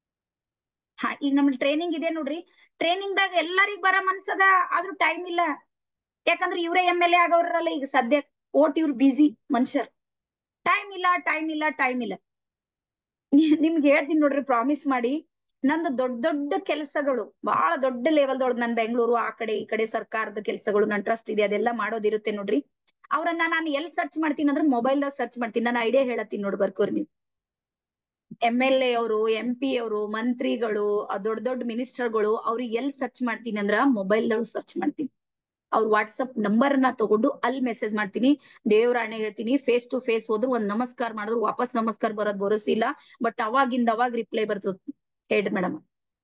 ಹಾ ಈಗ ನಮ್ ಟ್ರೈನಿಂಗ್ ಇದೆ ನೋಡ್ರಿ ಟ್ರೈನಿಂಗ್ ದಾಗ ಎಲ್ಲರಿಗ್ ಬರ ಮನ್ಸದ ಆದ್ರೂ ಟೈಮ್ ಇಲ್ಲ ಯಾಕಂದ್ರೆ ಇವ್ರೇ ಎಮ್ ಎಲ್ ಎ ಆಗವ್ರಲ್ಲ ಈಗ ಸದ್ಯ ಓಟ್ ಇವ್ರು ಬಿಸಿ ಮನುಷ್ಯರ್ ಟೈಮ್ ಇಲ್ಲ ಟೈಮ್ ಇಲ್ಲ ಟೈಮ್ ಇಲ್ಲ ನಿ- ನಿಮ್ಗೆ ಹೇಳ್ತೀನಿ ನೋಡ್ರಿ ಪ್ರಾಮಿಸ್ ಮಾಡಿ ನಂದು ದೊಡ್ಡ ದೊಡ್ಡ ಕೆಲಸಗಳು ಬಹಳ ದೊಡ್ಡ ಲೆವೆಲ್ದೊಳಗ್ ನನ್ ಬೆಂಗಳೂರು ಆ ಕಡೆ ಈ ಕಡೆ ಸರ್ಕಾರದ ಕೆಲಸಗಳು ನನ್ ಟ್ರಸ್ಟ್ ಇದೆ ಅದೆಲ್ಲ ಮಾಡೋದಿರುತ್ತೆ ನೋಡ್ರಿ ಅವ್ರನ್ನ ನಾನು ಎಲ್ ಸರ್ಚ್ ಮಾಡ್ತೀನಿ ಅಂದ್ರೆ ಮೊಬೈಲ್ದಾಗ ಸರ್ಚ್ ಮಾಡ್ತೀನಿ ನಾನು ಐಡಿಯಾ ಹೇಳತ್ತೀನಿ ನೋಡಿ ಬರ್ಕೋರಿ ನೀವು ಎಂ ಎಲ್ ಎ ಅವರು ಎಂ ಪಿ ಅವರು ಮಂತ್ರಿಗಳು ಆ ದೊಡ್ಡ ದೊಡ್ಡ ಮಿನಿಸ್ಟರ್ಗಳು ಅವ್ರಿಗೆ ಎಲ್ ಸರ್ಚ್ ಮಾಡ್ತೀನಿ ಅಂದ್ರ ಮೊಬೈಲ್ದೊಳಗ್ ಸರ್ಚ್ ಮಾಡ್ತೀನಿ ಅವ್ರ ವಾಟ್ಸಪ್ ನಂಬರ್ ನ ತಗೊಂಡು ಅಲ್ಲಿ ಮೆಸೇಜ್ ಮಾಡ್ತೀನಿ ದೇವ್ರಾಣೆ ಹೇಳ್ತೀನಿ ಫೇಸ್ ಟು ಫೇಸ್ ಹೋದ್ರು ಒಂದ್ ನಮಸ್ಕಾರ ಮಾಡಿದ್ರು ವಾಪಸ್ ನಮಸ್ಕಾರ ಬರೋದ್ ಭರೋಸಿ ಇಲ್ಲ ಬಟ್ ಅವಾಗಿಂದ ಅವಾಗ ರಿಪ್ಲೈ ಬರ್ತದ ಹೇಳ್ರಿ ಮೇಡಮ್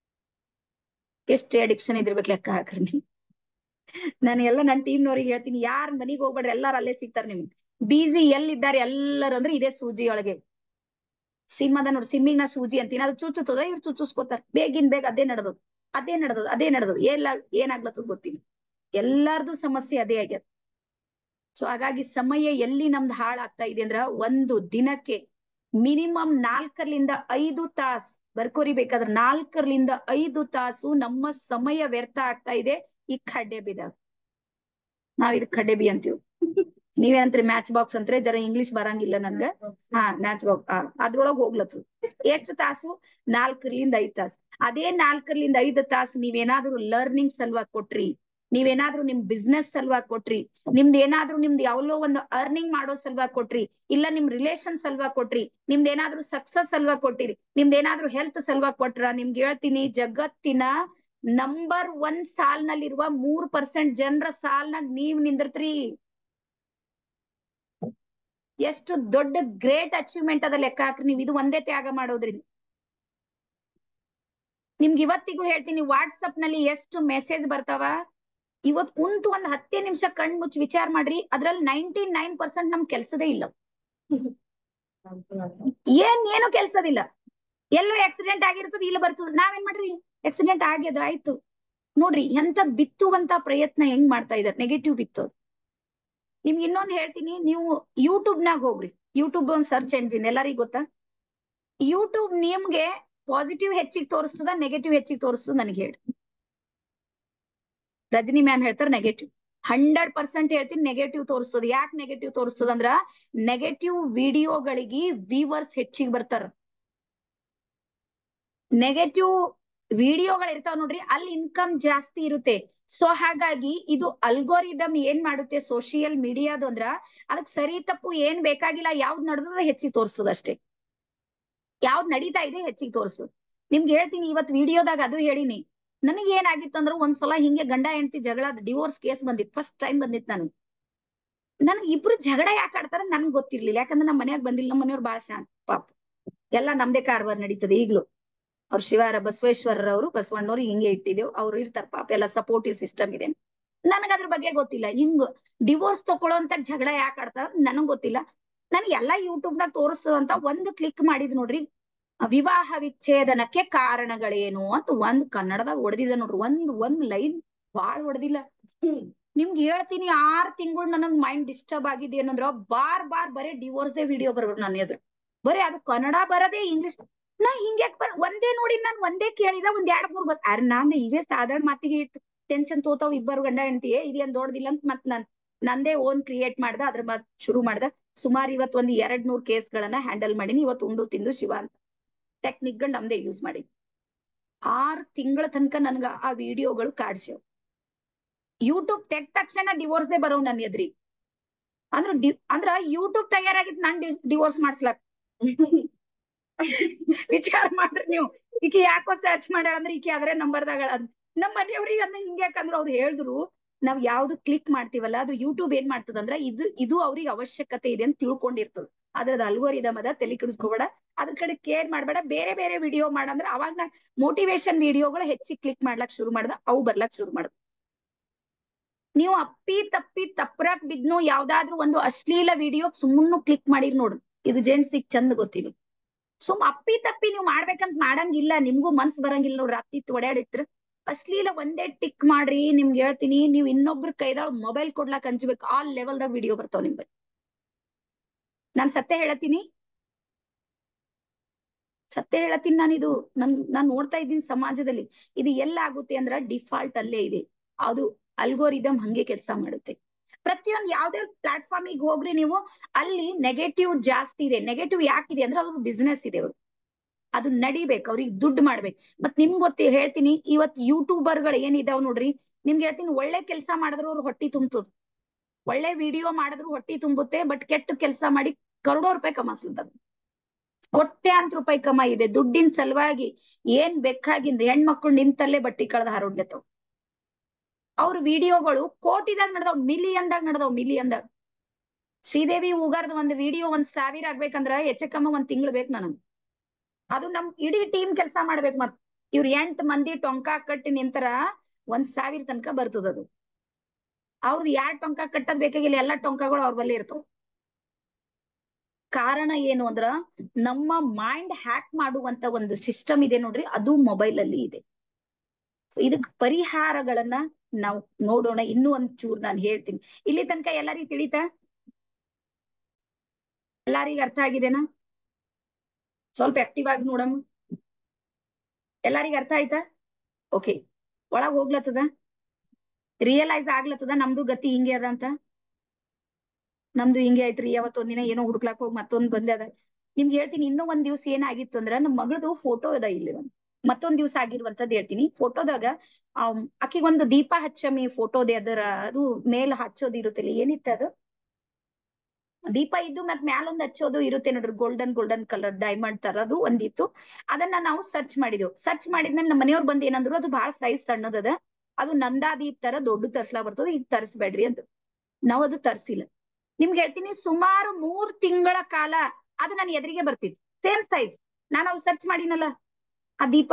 ಎಷ್ಟು ಅಡಿಕ್ಷನ್ ಇದಿರ್ಬೇಕು ಲೆಕ್ಕ ಹಾಕ್ರಿ ನೀವು ನಾನು ಎಲ್ಲ ನನ್ನ ಟೀಮ್ನವ್ರಿಗೆ ಹೇಳ್ತೀನಿ ಯಾರ್ ಮನಿಗ್ ಹೋಗ್ಬೇಡ್ರಿ ಎಲ್ಲಾರು ಅಲ್ಲೇ ಸಿಗ್ತಾರ ನಿಮ್ಗೆ ಬಿಸಿ ಎಲ್ಲಿದ್ದಾರೆ ಎಲ್ಲರೂ ಅಂದ್ರೆ ಇದೇ ಸೂಜಿ ಒಳಗೆ ಸಿಮ್ ಅದ ನೋಡಿ ಸಿಮ್ಮಿಗ್ ನಾ ಸೂಜಿ ಅಂತೀನಿ ಅದು ಚುಚ್ಚುತ್ತದ ಇವ್ರು ಚುಚ್ಚುಸ್ಕೋತಾರ ಬೇಗಿನ್ ಬೇಗ ಅದೇ ನಡೆದದ ಅದೇ ನಡೆದದ ಅದೇ ನಡೆದದ ಎಲ್ಲ ಏನಾಗ್ಲತ್ತದ ಗೊತ್ತಿಲ್ಲ ಎಲ್ಲಾರ್ದು ಸಮಸ್ಯೆ ಅದೇ ಆಗ್ಯದ ಸೊ ಹಾಗಾಗಿ ಸಮಯ ಎಲ್ಲಿ ನಮ್ದು ಹಾಳಾಗ್ತಾ ಇದೆ ಅಂದ್ರ ಒಂದು ದಿನಕ್ಕೆ ಮಿನಿಮಮ್ ನಾಲ್ಕರಿಂದ ಐದು ತಾಸ್ ಬರ್ಕೋರಿ ಬೇಕಾದ್ರೆ ನಾಲ್ಕರಿಂದ ಐದು ತಾಸು ನಮ್ಮ ಸಮಯ ವ್ಯರ್ಥ ಆಗ್ತಾ ಇದೆ ಈ ಖಡ್ಡೆ ಬಿದಾಗ ನಾವ್ ಇದಕ್ ಖಡ್ಡೆ ಬಿ ಅಂತೀವಿ ನೀವೇನಂತ್ರಿ ಮ್ಯಾಚ್ ಬಾಕ್ಸ್ ಅಂತ್ರೆ ಜರ ಇಂಗ್ಲಿಷ್ ಬರಂಗಿಲ್ಲ ನನ್ಗ ಹಾ ಮ್ಯಾಚ್ ಬಾಕ್ಸ್ ಅದ್ರೊಳಗ್ ಹೋಗ್ಲತ್ತು ಎಷ್ಟು ತಾಸು ನಾಲ್ಕರಿಂದ ಐದ್ ತಾಸು ಅದೇ ನಾಲ್ಕರಿಂದ ಐದು ತಾಸು ನೀವೇನಾದ್ರೂ ಲರ್ನಿಂಗ್ ಸಲುವಾಗಿ ಕೊಟ್ರಿ ನೀವೇನಾದ್ರೂ ನಿಮ್ ಬಿಸ್ನೆಸ್ ಸಲುವಾಗಿ ಕೊಟ್ರಿ ನಿಮ್ದ್ ಏನಾದ್ರೂ ನಿಮ್ದು ಯಾವ್ಲೋ ಒಂದು ಅರ್ನಿಂಗ್ ಮಾಡೋ ಸಲುವಾಗಿ ಕೊಟ್ರಿ ಇಲ್ಲ ನಿಮ್ ರಿಲೇಶನ್ ಸಲುವಾಗಿ ಕೊಟ್ರಿ ನಿಮ್ದ್ ಏನಾದ್ರೂ ಸಕ್ಸಸ್ ಸಲುವಾಗಿ ಕೊಟ್ಟಿರಿ ನಿಮ್ದ್ ಏನಾದ್ರೂ ಹೆಲ್ತ್ ಸಲುವಾಗಿ ಕೊಟ್ರ ನಿಮ್ಗೆ ಹೇಳ್ತೀನಿ ಜಗತ್ತಿನ ನಂಬರ್ ಒನ್ ಸಾಲ್ನಲ್ಲಿರುವ ಮೂರ್ ಪರ್ಸೆಂಟ್ ಜನರ ಸಾಲ್ನಾಗ ನೀವ್ ನಿಂದಿರ್ತ್ರಿ ಎಷ್ಟು ದೊಡ್ಡ ಗ್ರೇಟ್ ಅಚೀವ್ಮೆಂಟ್ ಅದ ಲೆಕ್ಕ ಹಾಕ್ರಿ ನೀವು ಇದು ಒಂದೇ ತ್ಯಾಗ ಮಾಡೋದ್ರಿಂದ ನಿಮ್ಗೆ ಇವತ್ತಿಗೂ ಹೇಳ್ತೀನಿ ವಾಟ್ಸಪ್ ನಲ್ಲಿ ಎಷ್ಟು ಮೆಸೇಜ್ ಬರ್ತಾವ ಇವತ್ ಕುಂತು ಒಂದ್ ಹತ್ತೇ ನಿಮಿಷ ಕಣ್ ಮುಚ್ಚಿ ವಿಚಾರ ಮಾಡ್ರಿ ಅದ್ರಲ್ಲಿ ನೈಂಟಿ ನೈನ್ ಪರ್ಸೆಂಟ್ ನಮ್ ಕೆಲ್ಸದೇ ಇಲ್ಲ ಏನ್ ಏನು ಕೆಲ್ಸದಿಲ್ಲ ಎಲ್ಲೋ ಆಕ್ಸಿಡೆಂಟ್ ಆಗಿರ್ತದ ಇಲ್ಲ ಬರ್ತದ ನಾವೇನ್ ಮಾಡ್ರಿ ಆಕ್ಸಿಡೆಂಟ್ ಆಗ್ಯದ ಆಯ್ತು ನೋಡ್ರಿ ಎಂತದ್ ಬಿತ್ತುವಂತ ಪ್ರಯತ್ನ ಹೆಂಗ್ ಮಾಡ್ತಾ ಇದಾರೆ ನೆಗೆಟಿವ್ ಬಿತ್ತೋದು ನಿಮ್ಗೆ ಇನ್ನೊಂದ್ ಹೇಳ್ತೀನಿ ನೀವು ಯೂಟ್ಯೂಬ್ ನಾಗ ಹೋಗ್ರಿ ಯೂಟ್ಯೂಬ್ ಒಂದ್ ಸರ್ಚ್ ಎಂಜಿನ್ ಎಲ್ಲರಿಗೂ ಗೊತ್ತಾ ಯೂಟ್ಯೂಬ್ ನಿಮ್ಗೆ ಪಾಸಿಟಿವ್ ಹೆಚ್ಚಿಗೆ ತೋರಿಸ್ತದ ನೆಗೆಟಿವ್ ಹೆಚ್ಚಿಗೆ ತೋರಿಸ್ತದ ನನಗೆ ಹೇಳಿ ರಜನಿ ಮ್ಯಾಮ್ ಹೇಳ್ತಾರೆ ನೆಗೆಟಿವ್ ಹಂಡ್ರೆಡ್ ಪರ್ಸೆಂಟ್ ಹೇಳ್ತೀನಿ ನೆಗೆಟಿವ್ ತೋರಿಸ್ತದ ಯಾಕೆ ನೆಗೆಟಿವ್ ತೋರಿಸ್ತದ ಅಂದ್ರ ನೆಗೆಟಿವ್ ವಿಡಿಯೋಗಳಿಗೆ ವ್ಯೂವರ್ಸ್ ಹೆಚ್ಚಿಗೆ ಬರ್ತಾರ ನೆಗೆಟಿವ್ ವಿಡಿಯೋಗಳು ಇರ್ತಾವ ನೋಡ್ರಿ ಅಲ್ಲಿ ಇನ್ಕಮ್ ಜಾಸ್ತಿ ಇರುತ್ತೆ ಸೊ ಹಾಗಾಗಿ ಇದು ಅಲ್ಗೋರಿದಮ್ ಏನ್ ಮಾಡುತ್ತೆ ಸೋಷಿಯಲ್ ಮೀಡಿಯಾದು ಅಂದ್ರ ಅದಕ್ ಸರಿ ತಪ್ಪು ಏನ್ ಬೇಕಾಗಿಲ್ಲ ಯಾವ್ದ್ ನಡೆದದ ಹೆಚ್ಚಿಗೆ ತೋರಿಸ್ತದ ಅಷ್ಟೇ ಯಾವ್ದ್ ನಡೀತಾ ಇದೆ ಹೆಚ್ಚಿಗೆ ತೋರಿಸ್ತದ ನಿಮ್ಗೆ ಹೇಳ್ತೀನಿ ಇವತ್ ವಿಡಿಯೋದಾಗ ಅದು ಹೇಳಿನಿ ನನಗೆ ಏನಾಗಿತ್ತು ಅಂದ್ರೆ ಒಂದ್ಸಲ ಹಿಂಗೆ ಗಂಡ ಹೆಂಡತಿ ಜಗಳ ಡಿವೋರ್ಸ್ ಕೇಸ್ ಬಂದಿತ್ತು ಫಸ್ಟ್ ಟೈಮ್ ಬಂದಿತ್ತು ನನಗೆ ನನ್ಗೆ ಇಬ್ರು ಜಗಳ ಯಾಕೆ ಆಡ್ತಾರ ನನ್ಗೆ ಗೊತ್ತಿರ್ಲಿಲ್ಲ ಯಾಕಂದ್ರೆ ನಮ್ಮ ಮನ್ಯಾಗ ಬಂದಿಲ್ಲ ನಮ್ಮ ಮನೆಯವ್ರು ಬಾಳ ಶಾಂತ ಪಾಪ ಎಲ್ಲ ನಮ್ದೇ ಕಾರ್ಬಾರ್ ನಡೀತದೆ ಈಗ್ಲೂ ಅವ್ರ ಶಿವಾರ ಬಸವೇಶ್ವರರವರು ಬಸವಣ್ಣವ್ರು ಹಿಂಗೆ ಇಟ್ಟಿದ್ದೇವ್ ಅವ್ರು ಇರ್ತಾರ ಪಾಪ ಎಲ್ಲ ಸಪೋರ್ಟಿವ್ ಸಿಸ್ಟಮ್ ಇದೆ ನನಗ ಅದ್ರ ಬಗ್ಗೆ ಗೊತ್ತಿಲ್ಲ ಹಿಂಗ್ ಡಿವೋರ್ಸ್ ತಗೊಳ್ಳೋಂತ ಜಗಳ ಯಾಕೆ ಆಡ್ತಾರ ನನಗ್ ಗೊತ್ತಿಲ್ಲ ನನ್ಗೆ ಎಲ್ಲಾ ಯೂಟ್ಯೂಬ್ ದಾಗ ತೋರಿಸ್ತದಂತ ಒಂದು ಕ್ಲಿಕ್ ಮಾಡಿದ್ ನೋಡ್ರಿ ವಿವಾಹ ವಿಚ್ಛೇದನಕ್ಕೆ ಕಾರಣಗಳೇನು ಅಂತ ಒಂದ್ ಕನ್ನಡದಾಗ ಹೊಡೆದಿದೆ ನೋಡ್ರಿ ಒಂದ್ ಒಂದ್ ಲೈನ್ ಬಾಳ್ ಹೊಡೆದಿಲ್ಲ ನಿಮ್ಗೆ ಹೇಳ್ತೀನಿ ಆರ್ ತಿಂಗಳು ನನಗ್ ಮೈಂಡ್ ಡಿಸ್ಟರ್ಬ್ ಆಗಿದೆ ಏನಂದ್ರ ಬಾರ್ ಬಾರ್ ಬರೀ ಡಿವೋರ್ಸ್ ದೇ ವಿಡಿಯೋ ಬರ್ಬೇಕು ನನ್ನ ಎದುರು ಬರೀ ಅದು ಕನ್ನಡ ಬರದೇ ಇಂಗ್ಲಿಷ್ ನಾ ಹಿಂಗ್ಯಾಕ್ ಬರ್ ಒಂದೇ ನೋಡಿ ನಾನ್ ಒಂದೇ ಕೇಳಿದ ಒಂದ್ ಎರಡ್ ಮೂರ್ ಗೊತ್ತ ಅರ್ ನಾನ್ ಇವೇ ಸಾಧಾರಣ ಮಾತಿಗೆ ಇಟ್ಟು ಟೆನ್ಷನ್ ತೋತಾವ್ ಇಬ್ಬರು ಗಂಡ ಹೆಂಡತಿ ಇದೇನ್ ದೊಡ್ಡದಿಲ್ಲ ಅಂತ ಮತ್ ನಾನ್ ನಂದೇ ಓನ್ ಕ್ರಿಯೇಟ್ ಮಾಡ್ದ ಅದ್ರ ಮತ್ ಶುರು ಮಾಡ್ದ ಸುಮಾರು ಇವತ್ ಒಂದ್ ಎರಡ್ ನೂರ್ ಕೇಸ್ಗಳನ್ನ ಹ್ಯಾಂಡಲ್ ಮಾಡೀನಿ ಇವತ್ತು ಉಂಡು ತಿಂದು ಶಿವ ಅಂತ ಟೆಕ್ನಿಕ್ ಗಳು ನಮ್ದೇ ಯೂಸ್ ಮಾಡಿ ಆರ್ ತಿಂಗಳ ತನಕ ನನ್ಗ ಆ ವಿಡಿಯೋಗಳು ಕಾಡ್ಸ್ಯಾವ್ ಯೂಟ್ಯೂಬ್ ತೆಗ್ದ ತಕ್ಷಣ ಡಿವೋರ್ಸ್ ದೇ ಬರೋ ನನ್ನ ಎದ್ರಿ ಅಂದ್ರ ಡಿ ಅಂದ್ರ ಯೂಟ್ಯೂಬ್ ತಯಾರಾಗಿದ್ ನಾನ್ ಡಿವೋರ್ಸ್ ಮಾಡ್ಸ್ಲಕ್ ವಿಚಾರ ಮಾಡ್ರಿ ನೀವು ಈಕಿ ಯಾಕೋ ಸರ್ಚ್ ಮಾಡ್ಯಾಳ ಅಂದ್ರೆ ಈಕಿ ಅದ್ರೆ ನಂಬರ್ದಾಗ ನಮ್ಮ ಮನೆಯವ್ರಿಗೆ ಅದನ್ನ ಹಿಂಗೆ ಯಾಕಂದ್ರ ಅವ್ರು ಹೇಳಿದ್ರು ನಾವ್ ಯಾವ್ದು ಕ್ಲಿಕ್ ಮಾಡ್ತೀವಲ್ಲ ಅದು ಯೂಟ್ಯೂಬ್ ಏನ್ ಮಾಡ್ತದಂದ್ರ ಇದು ಇದು ಅವ್ರಿಗೆ ಅವಶ್ಯಕತೆ ಇದೆ ಅಂತ ತಿಳ್ಕೊಂಡಿರ್ತದ ಅದ್ರದ್ದು ಅಲ್ಗೋರಿದಮ್ ಅದ ತಲೆ ಕೆಡಿಸ್ಕೋಬೇಡ ಅದ್ರ ಕಡೆ ಕೇರ್ ಮಾಡ್ಬೇಡ ಬೇರೆ ಬೇರೆ ವಿಡಿಯೋ ಮಾಡಂದ್ರ ಅವಾಗ ನಾ ಮೋಟಿವೇಶನ್ ವಿಡಿಯೋಗಳು ಹೆಚ್ಚಿಗೆ ಕ್ಲಿಕ್ ಮಾಡ್ಲಕ್ ಶುರು ಮಾಡ್ದ ಅವು ಬರ್ಲಕ್ ಶುರು ಮಾಡ್ದ ನೀವು ಅಪ್ಪಿ ತಪ್ಪಿ ತಪ್ಪರಾಕ್ ಬಿದ್ನು ಯಾವ್ದಾದ್ರು ಒಂದು ಅಶ್ಲೀಲ ವಿಡಿಯೋ ಸುಮ್ಮನು ಕ್ಲಿಕ್ ಮಾಡಿರ್ ನೋಡ್ರಿ ಇದು ಜೆಂಟ್ಸಿಗ್ ಚಂದ ಗೊತ್ತಿದೆ ಸುಮ್ ಅಪ್ಪಿ ತಪ್ಪಿ ನೀವು ಮಾಡ್ಬೇಕಂತ ಮಾಡಂಗಿಲ್ಲ ನಿಮ್ಗೂ ಮನ್ಸ್ ಬರಂಗಿಲ್ಲ ನೋಡ್ರಿ ಅತ್ತಿತ್ ಒಡ್ಯಾಡಿತ್ರ ಅಶ್ಲೀಲ ಒಂದೇ ಟಿಕ್ ಮಾಡ್ರಿ ನಿಮ್ಗೆ ಹೇಳ್ತೀನಿ ನೀವ್ ಇನ್ನೊಬ್ರ ಕೈದಾಳ ಮೊಬೈಲ್ ಕೊಡ್ಲಾಕ್ ಹಂಚ್ಬೇಕು ಆ ಲೆವೆಲ್ದಾಗ ವಿಡಿಯೋ ಬರ್ತಾವ ನಿಮ್ ಬಳಿ ನಾನ್ ಸತ್ಯ ಹೇಳತೀನಿ ಸತ್ಯ ಹೇಳತೀನಿ ನಾನಿದು ನನ್ ನಾನ್ ನೋಡ್ತಾ ಇದ್ದೀನಿ ಸಮಾಜದಲ್ಲಿ ಇದು ಎಲ್ಲ ಆಗುತ್ತೆ ಅಂದ್ರ ಡಿಫಾಲ್ಟ್ ಅಲ್ಲೇ ಇದೆ ಅದು ಅಲ್ಗೋರಿದಮ್ ಹಂಗೆ ಕೆಲಸ ಮಾಡುತ್ತೆ ಪ್ರತಿಯೊಂದು ಯಾವ್ದೇ ಪ್ಲಾಟ್ಫಾರ್ಮಿಗೆ ಹೋಗ್ರಿ ನೀವು ಅಲ್ಲಿ ನೆಗೆಟಿವ್ ಜಾಸ್ತಿ ಇದೆ ನೆಗೆಟಿವ್ ಯಾಕಿದೆ ಅಂದ್ರೆ ಅವ್ರ ಬಿಸ್ನೆಸ್ ಇದೆ ಅವ್ರು ಅದು ನಡಿಬೇಕು ಅವ್ರಿಗೆ ದುಡ್ಡು ಮಾಡ್ಬೇಕು ಮತ್ ನಿಮ್ಗೆ ಗೊತ್ತಿ ಹೇಳ್ತೀನಿ ಇವತ್ ಯೂಟ್ಯೂಬರ್ಗಳು ಏನಿದಾವ್ ನೋಡ್ರಿ ನಿಮ್ಗೆ ಹೇಳ್ತೀನಿ ಒಳ್ಳೆ ಕೆಲಸ ಮಾಡಿದ್ರು ಅವ್ರು ಹೊಟ್ಟಿ ತುಂಬುತ್ತದ ಒಳ್ಳೆ ವಿಡಿಯೋ ಮಾಡಿದ್ರು ಹೊಟ್ಟಿ ತುಂಬುತ್ತೆ ಬಟ್ ಕೆಟ್ಟ ಕೆಲಸ ಮಾಡಿ ಕರೋಡೋ ರೂಪಾಯಿ ಕಮಾಸ್ಲದ ಕೋಟ್ಯಾಂತರ ರೂಪಾಯಿ ಕಮ ಇದೆ ದುಡ್ಡಿನ ಸಲುವಾಗಿ ಏನ್ ಬೇಕಾಗಿಂದ ಹೆಣ್ಮಕ್ಳು ನಿಂತಲ್ಲೇ ಬಟ್ಟಿ ಕಳ್ದ ಹಾರೋಡ್ಲತ್ತವ್ ಅವ್ರ ವಿಡಿಯೋಗಳು ಕೋಟಿದಾಗ ನಡೆದವ್ ಮಿಲಿಯನ್ದಾಗ ನಡೆದವ್ ಮಿಲಿಯನ್ದಾಗ ಶ್ರೀದೇವಿ ಹೂಗಾರ್ದ ಒಂದ್ ವಿಡಿಯೋ ಒಂದ್ ಸಾವಿರ ಆಗ್ಬೇಕಂದ್ರ ಹೆಚ್ಚಕಮ್ಮ ಒಂದ್ ತಿಂಗಳು ಬೇಕು ನನಗ್ ಅದು ನಮ್ ಇಡೀ ಟೀಮ್ ಕೆಲಸ ಮಾಡ್ಬೇಕು ಮತ್ ಇವ್ರ ಎಂಟ್ ಮಂದಿ ಟೊಂಕ ಕಟ್ಟಿ ನಿಂತರ ಒಂದ್ ಸಾವಿರ ತನಕ ಬರ್ತದ ಅದು ಅವ್ರದ್ದು ಯಾರ್ ಟೊಂಕ ಕಟ್ಟದ್ ಬೇಕಾಗಿಲ್ಲ ಎಲ್ಲಾ ಟೊಂಕಗಳು ಅವ್ರ ಬಲ್ಲಿ ಇರ್ತಾವ ಕಾರಣ ಏನು ಅಂದ್ರ ನಮ್ಮ ಮೈಂಡ್ ಹ್ಯಾಕ್ ಮಾಡುವಂತ ಒಂದು ಸಿಸ್ಟಮ್ ಇದೆ ನೋಡ್ರಿ ಅದು ಮೊಬೈಲ್ ಅಲ್ಲಿ ಇದೆ ಸೊ ಇದಕ್ ಪರಿಹಾರಗಳನ್ನ ನಾವು ನೋಡೋಣ ಇನ್ನೂ ಒಂದ್ ಚೂರ್ ನಾನು ಹೇಳ್ತೀನಿ ಇಲ್ಲಿ ತನಕ ಎಲ್ಲರಿಗೂ ತಿಳಿತಾ ಎಲ್ಲರಿಗ ಅರ್ಥ ಆಗಿದೆನಾ ಸ್ವಲ್ಪ ಆಕ್ಟಿವ್ ಆಗಿ ನೋಡಮ್ಮ ಎಲ್ಲರಿಗ ಅರ್ಥ ಆಯ್ತಾ ಓಕೆ ಒಳಗ್ ಹೋಗ್ಲತ್ತದ ರಿಯಲೈಸ್ ಆಗ್ಲತ್ತದ ನಮ್ದು ಗತಿ ಹಿಂಗೆ ಅದ ಅಂತ ನಮ್ದು ಹಿಂಗೆ ಐತ್ರಿ ಯಾವತ್ತೊಂದಿನ ಏನೋ ಹುಡುಕ್ಲಾಕ್ ಹೋಗಿ ಮತ್ತೊಂದ್ ಬಂದೆ ಅದ ನಿಮ್ಗೆ ಹೇಳ್ತೀನಿ ಇನ್ನೂ ಒಂದ್ ದಿವ್ಸ ಏನಾಗಿತ್ತು ಅಂದ್ರ ನಮ್ ಮಗಳದು ಫೋಟೋ ಅದ ಇಲ್ಲಿ ಒಂದ್ ಮತ್ತೊಂದ್ ದಿವ್ಸ ಆಗಿರುವಂತದ್ ಹೇಳ್ತೀನಿ ಫೋಟೋದಾಗ ಆಕಿಗೊಂದು ದೀಪ ಹಚ್ಚಮಿ ಫೋಟೋದೆ ಅದರ ಅದು ಮೇಲ್ ಹಚ್ಚೋದು ಇರುತ್ತಿಲ್ಲ ಏನಿತ್ತ ಅದು ದೀಪ ಇದ್ದು ಮತ್ ಮ್ಯಾಲೊಂದ್ ಹಚ್ಚೋದು ಇರುತ್ತೆ ನೋಡ್ರಿ ಗೋಲ್ಡನ್ ಗೋಲ್ಡನ್ ಕಲರ್ ಡೈಮಂಡ್ ತರದು ಒಂದಿತ್ತು ಅದನ್ನ ನಾವು ಸರ್ಚ್ ಮಾಡಿದೆವು ಸರ್ಚ್ ಮಾಡಿದ್ಮೇಲೆ ನಮ್ಮ ಮನೆಯವ್ರು ಬಂದ್ ಏನಂದ್ರು ಅದು ಬಹಳ ಸೈಜ್ ಸಣ್ಣದದ ಅದು ನಂದಾದೀಪ್ ತರ ದೊಡ್ಡ ತರ್ಸ್ಲಾ ಬರ್ತದ ಈಗ ತರ್ಸ್ಬೇಡ್ರಿ ಅಂತ ನಾವ್ ಅದು ತರ್ಸಿಲ್ಲ ನಿಮ್ಗೆ ಹೇಳ್ತೀನಿ ಸುಮಾರು ಮೂರ್ ತಿಂಗಳ ಕಾಲ ಅದು ನನ್ನ ಎದುರಿಗೆ ಬರ್ತಿತ್ತು ಸೇಮ್ ಸೈಜ್ ನಾನು ಅವ್ ಸರ್ಚ್ ಮಾಡಿನಲ್ಲ ಆ ದೀಪ